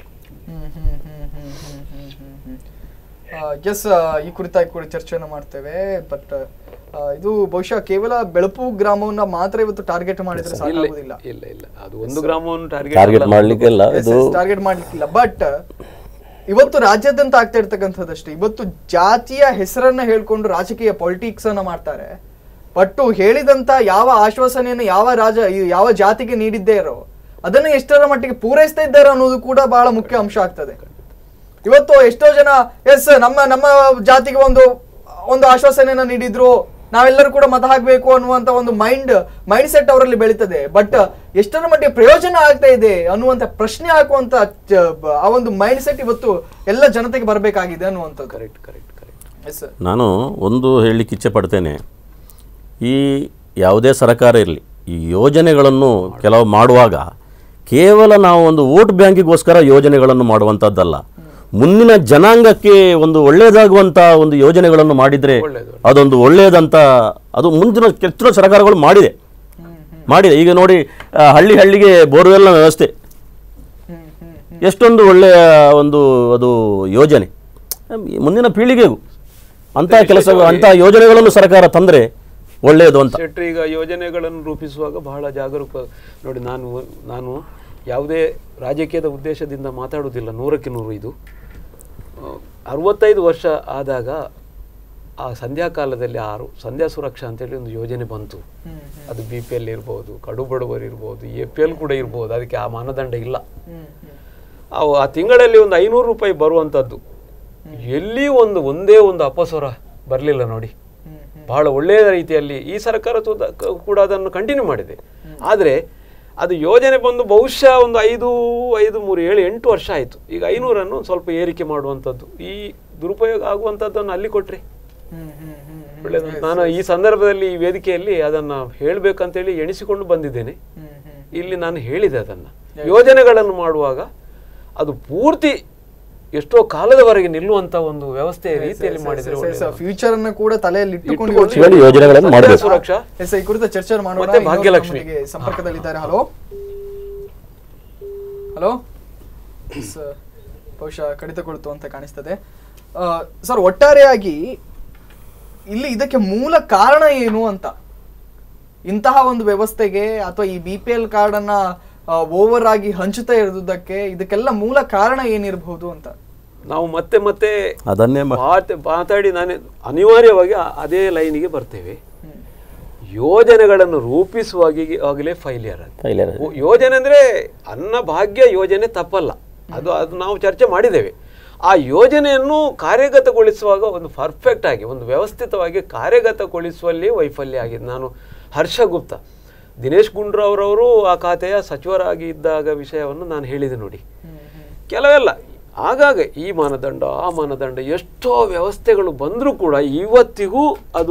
Speaker 1: ಎಸ್ ಈ ಕುರಿತಾಗಿ ಕೂಡ ಚರ್ಚೆಯನ್ನು ಮಾಡ್ತೇವೆ ಬಟ್ ಇದು ಬಹುಶಃ ಕೇವಲ ಬೆಳಪು ಗ್ರಾಮವನ್ನ ಮಾತ್ರ ಇವತ್ತು ಟಾರ್ಗೆಟ್ ಮಾಡಿದ್ರೆ
Speaker 7: ಇಲ್ಲ
Speaker 1: ಸಾಕಾಗುದಿಲ್ಲ
Speaker 7: ಇಲ್ಲ ಇಲ್ಲ ಅದು ಒಂದು ಗ್ರಾಮವನ್ನು
Speaker 8: Target
Speaker 7: ಟಾರ್ಗೆಟ್
Speaker 8: ಮಾಡ್ಲಿಕ್ಕಿಲ್ಲ ಇದು
Speaker 1: ಟಾರ್ಗೆಟ್ ಮಾಡ್ಲಿಕ್ಕಿಲ್ಲ ಬಟ್ ಇವತ್ತು ರಾಜ್ಯಾದ್ಯಂತ ಆಗ್ತಾ ಇರ್ತಕ್ಕಂಥದ್ದಷ್ಟೇ ಇವತ್ತು ಜಾತಿಯ ಹೆಸರನ್ನ ಹೇಳ್ಕೊಂಡು ರಾಜಕೀಯ ಪಾಲಿಟಿಕ್ಸ್ ಅನ್ನ ಮಾಡ್ತಾರೆ ಬಟ್ ಹೇಳಿದಂತ ಯಾವ ಆಶ್ವಾಸನೆಯನ್ನು ಯಾವ ರಾಜ ಈ ಯಾವ ಜಾತಿಗೆ ನೀಡಿದ್ದೇರೋ ಅದನ್ನ ಎಷ್ಟರ ಮಟ್ಟಿಗೆ ಪೂರೈಸ್ತಾ ಇದ್ದಾರೆ ಅನ್ನೋದು ಕೂಡ ಬಹಳ ಮುಖ್ಯ ಅಂಶ ಆಗ್ತದೆ ಇವತ್ತು ಎಷ್ಟೋ ಜನ ಎಸ್ ನಮ್ಮ ನಮ್ಮ ಜಾತಿಗೆ ಒಂದು ಒಂದು ಆಶ್ವಾಸನೆಯನ್ನ ನೀಡಿದ್ರು ನಾವೆಲ್ಲರೂ ಕೂಡ ಮತ ಹಾಕ್ಬೇಕು ಅನ್ನುವಂತ ಒಂದು ಮೈಂಡ್ ಮೈಂಡ್ ಸೆಟ್ ಅವರಲ್ಲಿ ಬೆಳೀತದೆ ಬಟ್ ಎಷ್ಟರ ಮಟ್ಟಿಗೆ ಪ್ರಯೋಜನ ಆಗ್ತಾ ಇದೆ ಅನ್ನುವಂತ ಪ್ರಶ್ನೆ ಹಾಕುವಂತ ಚ- ಬ- ಆ ಒಂದು ಮೈಂಡ್ ಸೆಟ್ ಇವತ್ತು ಎಲ್ಲ ಜನತೆಗೆ ಬರಬೇಕಾಗಿದೆ ಅನ್ನುವಂಥದ್ದು
Speaker 7: ಕರೆಕ್ಟ್ ಕರೆಕ್ಟ್ ಕರೆಕ್ಟ್
Speaker 1: ಎಸ್
Speaker 8: ನಾನು ಒಂದು ಹೇಳಲಿಕ್ಕೆ ಇಚ್ಛೆ ಪಡ್ತೇನೆ ಈ ಯಾವುದೇ ಸರ್ಕಾರ ಇರಲಿ ಈ ಯೋಜನೆಗಳನ್ನು ಕೆಲವು ಮಾಡುವಾಗ ಕೇವಲ ನಾವು ಒಂದು ವೋಟ್ ಬ್ಯಾಂಕಿಗೋಸ್ಕರ ಯೋಜನೆಗಳನ್ನು ಮಾಡುವಂಥದ್ದಲ್ಲ ಮುಂದಿನ ಜನಾಂಗಕ್ಕೆ ಒಂದು ಒಳ್ಳೆಯದಾಗುವಂಥ ಒಂದು ಯೋಜನೆಗಳನ್ನು ಮಾಡಿದರೆ ಅದೊಂದು ಒಳ್ಳೆಯದಂತ ಅದು ಮುಂದಿನ ಹೆಚ್ಚಿನ ಸರ್ಕಾರಗಳು ಮಾಡಿದೆ ಮಾಡಿದೆ ಈಗ ನೋಡಿ ಆ, ಹಳ್ಳಿ ಹಳ್ಳಿಗೆ ಬೋರ್ವೆಲ್ನ ವ್ಯವಸ್ಥೆ ಎಷ್ಟೊಂದು ಒಳ್ಳೆಯ ಒಂದು ಅದು ಯೋಜನೆ ಮುಂದಿನ ಪೀಳಿಗೆಗೂ ಅಂಥ ಕೆಲಸ ಅಂಥ ಯೋಜನೆಗಳನ್ನು ಸರ್ಕಾರ ತಂದರೆ ಒಳ್ಳೆಯದು ಅಂತ
Speaker 7: ಶೆಟ್ಟಿ ಈಗ ಯೋಜನೆಗಳನ್ನು ರೂಪಿಸುವಾಗ ಬಹಳ ಜಾಗರೂಕ ನೋಡಿ ನಾನು ನಾನು ಯಾವುದೇ ರಾಜಕೀಯದ ಉದ್ದೇಶದಿಂದ ಮಾತಾಡುವುದಿಲ್ಲ ನೂರಕ್ಕೆ ನೂರು ಇದು ಆ, ಅರವತ್ತೈದು ವರ್ಷ ಆದಾಗ ಆ ಸಂಧ್ಯಾ ಕಾಲದಲ್ಲಿ ಆರು ಸಂಧ್ಯಾ ಸುರಕ್ಷಾ ಅಂತೇಳಿ ಒಂದು ಯೋಜನೆ ಬಂತು ಅದು ಬಿ ಪಿ ಎಲ್ ಇರ್ಬೋದು ಕಡು ಬಡವರು ಇರ್ಬೋದು ಎ ಪಿ ಎಲ್ ಕೂಡ ಇರ್ಬೋದು ಅದಕ್ಕೆ ಆ ಮಾನದಂಡ ಇಲ್ಲ ಆ ಆ ತಿಂಗಳಲ್ಲಿ ಒಂದು ಐನೂರು ರೂಪಾಯಿ ಬರುವಂಥದ್ದು ಎಲ್ಲಿ ಒಂದು ಒಂದೇ ಒಂದು ಅಪಸ್ವರ ಬರಲಿಲ್ಲ ನೋಡಿ ಬಹಳ ಒಳ್ಳೆಯ ರೀತಿಯಲ್ಲಿ ಈ ಸರ್ಕಾರ ತುದ- ಕ- ಕೂಡ ಅದನ್ನು ಕಂಟಿನ್ಯೂ ಮಾಡಿದೆ ಆದರೆ ಅದು ಯೋಜನೆ ಬಂದು ಬಹುಶಃ ಒಂದು ಐದು ಐದು ಮೂರು ಏಳು ಎಂಟು ವರ್ಷ ಆಯಿತು ಈಗ ಐನೂರನ್ನು ಸ್ವಲ್ಪ ಏರಿಕೆ ಮಾಡುವಂಥದ್ದು ಈ ದುರುಪಯೋಗ ಆಗುವಂಥದ್ದನ್ನು ಅಲ್ಲಿ ಕೊಟ್ರಿ ಒಳ್ಳೆಯದು ನಾನು ಈ ಸಂದರ್ಭದಲ್ಲಿ ಈ ವೇದಿಕೆಯಲ್ಲಿ ಅದನ್ನ ಹೇಳಬೇಕಂತೇಳಿ ಎಣಿಸಿಕೊಂಡು ಬಂದಿದ್ದೇನೆ ಇಲ್ಲಿ ನಾನು ಹೇಳಿದೆ ಅದನ್ನ ಯೋಜನೆಗಳನ್ನು ಮಾಡುವಾಗ ಅದು ಪೂರ್ತಿ ಎಷ್ಟೋ ಕಾಲದವರೆಗೆ ನಿಲ್ಲುವಂತ ಒಂದು ವ್ಯವಸ್ಥೆ ರೀತಿಯಲ್ಲಿ ಮಾಡಿದ್ರೆ ಒಳ್ಳೆಯದು.
Speaker 1: ಫ್ಯೂಚರ್ ಅನ್ನ ಕೂಡ ತಲೆಯಲ್ಲಿ ಇಟ್ಟುಕೊಂಡು
Speaker 7: ಇಟ್ಟುಕೊಂಡು
Speaker 8: ಹೇಳಿ ಯೋಜನೆಗಳನ್ನು ಮಾಡಬೇಕು.
Speaker 7: ಸುರಕ್ಷಾ
Speaker 1: ಎಸ್ ಈ ಕುರಿತ ಚರ್ಚೆ ಮಾಡೋಣ
Speaker 7: ಮತ್ತೆ
Speaker 1: ಇನ್ನೊಬ್ರು
Speaker 7: ಭಾಗ್ಯಲಕ್ಷ್ಮಿ.
Speaker 1: ನಮ್ಮೊಂದಿಗೆ ಸಂಪರ್ಕದಲ್ಲಿದ್ದಾರೆ ಹಲೋ ಹಲೋ ಬಹುಶಃ ಕಡಿತಗೊಳ್ತು ಅಂತ ಕಾಣಿಸ್ತದೆ ಆ, ಸರ್ ಒಟ್ಟಾರೆಯಾಗಿ ಇಲ್ಲಿ ಇದಕ್ಕೆ ಮೂಲ ಕಾರಣ ಏನು ಅಂತ ಇಂತಹ ಒಂದು ವ್ಯವಸ್ಥೆಗೆ ಅಥವಾ ಈ ಬಿ ಪಿ ಎಲ್ ಕಾರ್ಡ್ ಅನ್ನ ಓವರ್ ಆಗಿ ಹಂಚುತ್ತಾ ಇರೋದಕ್ಕೆ ಇದಕ್ಕೆಲ್ಲ ಮೂಲ ಕಾರಣ ಏನಿರಬಹುದು ಅಂತ
Speaker 7: ನಾವು ಮತ್ತೆ ಮತ್ತೆ
Speaker 8: ಅದನ್ನೇ ಮ-
Speaker 7: ಮಾತ್- ಮಾತಾಡಿ ನಾನೇ ಅನಿವಾರ್ಯವಾಗಿ ಆ- ಅದೇ ಲೈನಿಗೆ ಬರ್ತೇವೆ ಯೋಜನೆಗಳನ್ನು ರೂಪಿಸುವಾಗಿ ಆಗಲೇ ಫೈಲಿಯರ್
Speaker 8: Failure.
Speaker 7: ಯೋಜನೆ ಅಂದ್ರೆ ಅನ್ನಭಾಗ್ಯ ಯೋಜನೆ ತಪ್ಪಲ್ಲ ಅದು ಅದು ನಾವು ಚರ್ಚೆ ಮಾಡಿದ್ದೇವೆ ಆ ಯೋಜನೆಯನ್ನು ಕಾರ್ಯಗತಗೊಳಿಸುವಾಗ ಒಂದು ಪರ್ಫೆಕ್ಟ್ ಆಗಿ ಒಂದು ವ್ಯವಸ್ಥಿತವಾಗಿ ಕಾರ್ಯಗತಗೊಳಿಸುವಲ್ಲಿ ವೈಫಲ್ಯ ಆಗಿದೆ ನಾನು ಹರ್ಷ ಗುಪ್ತ ದಿನೇಶ್ ಗುಂಡ್ರಾವ್ರವರು ಆ ಖಾತೆಯ ಸಚಿವರಾಗಿ ಇದ್ದಾಗ ವಿಷಯವನ್ನು ನಾನು ಹೇಳಿದೆ ನೋಡಿ ಕೆಲವೆಲ್ಲ ಆಗಾಗ ಈ ಮಾನದಂಡ ಆ ಮಾನದಂಡ ಎಷ್ಟೋ ವ್ಯವಸ್ಥೆಗಳು ಬಂದರೂ ಕೂಡ ಇವತ್ತಿಗೂ ಅದು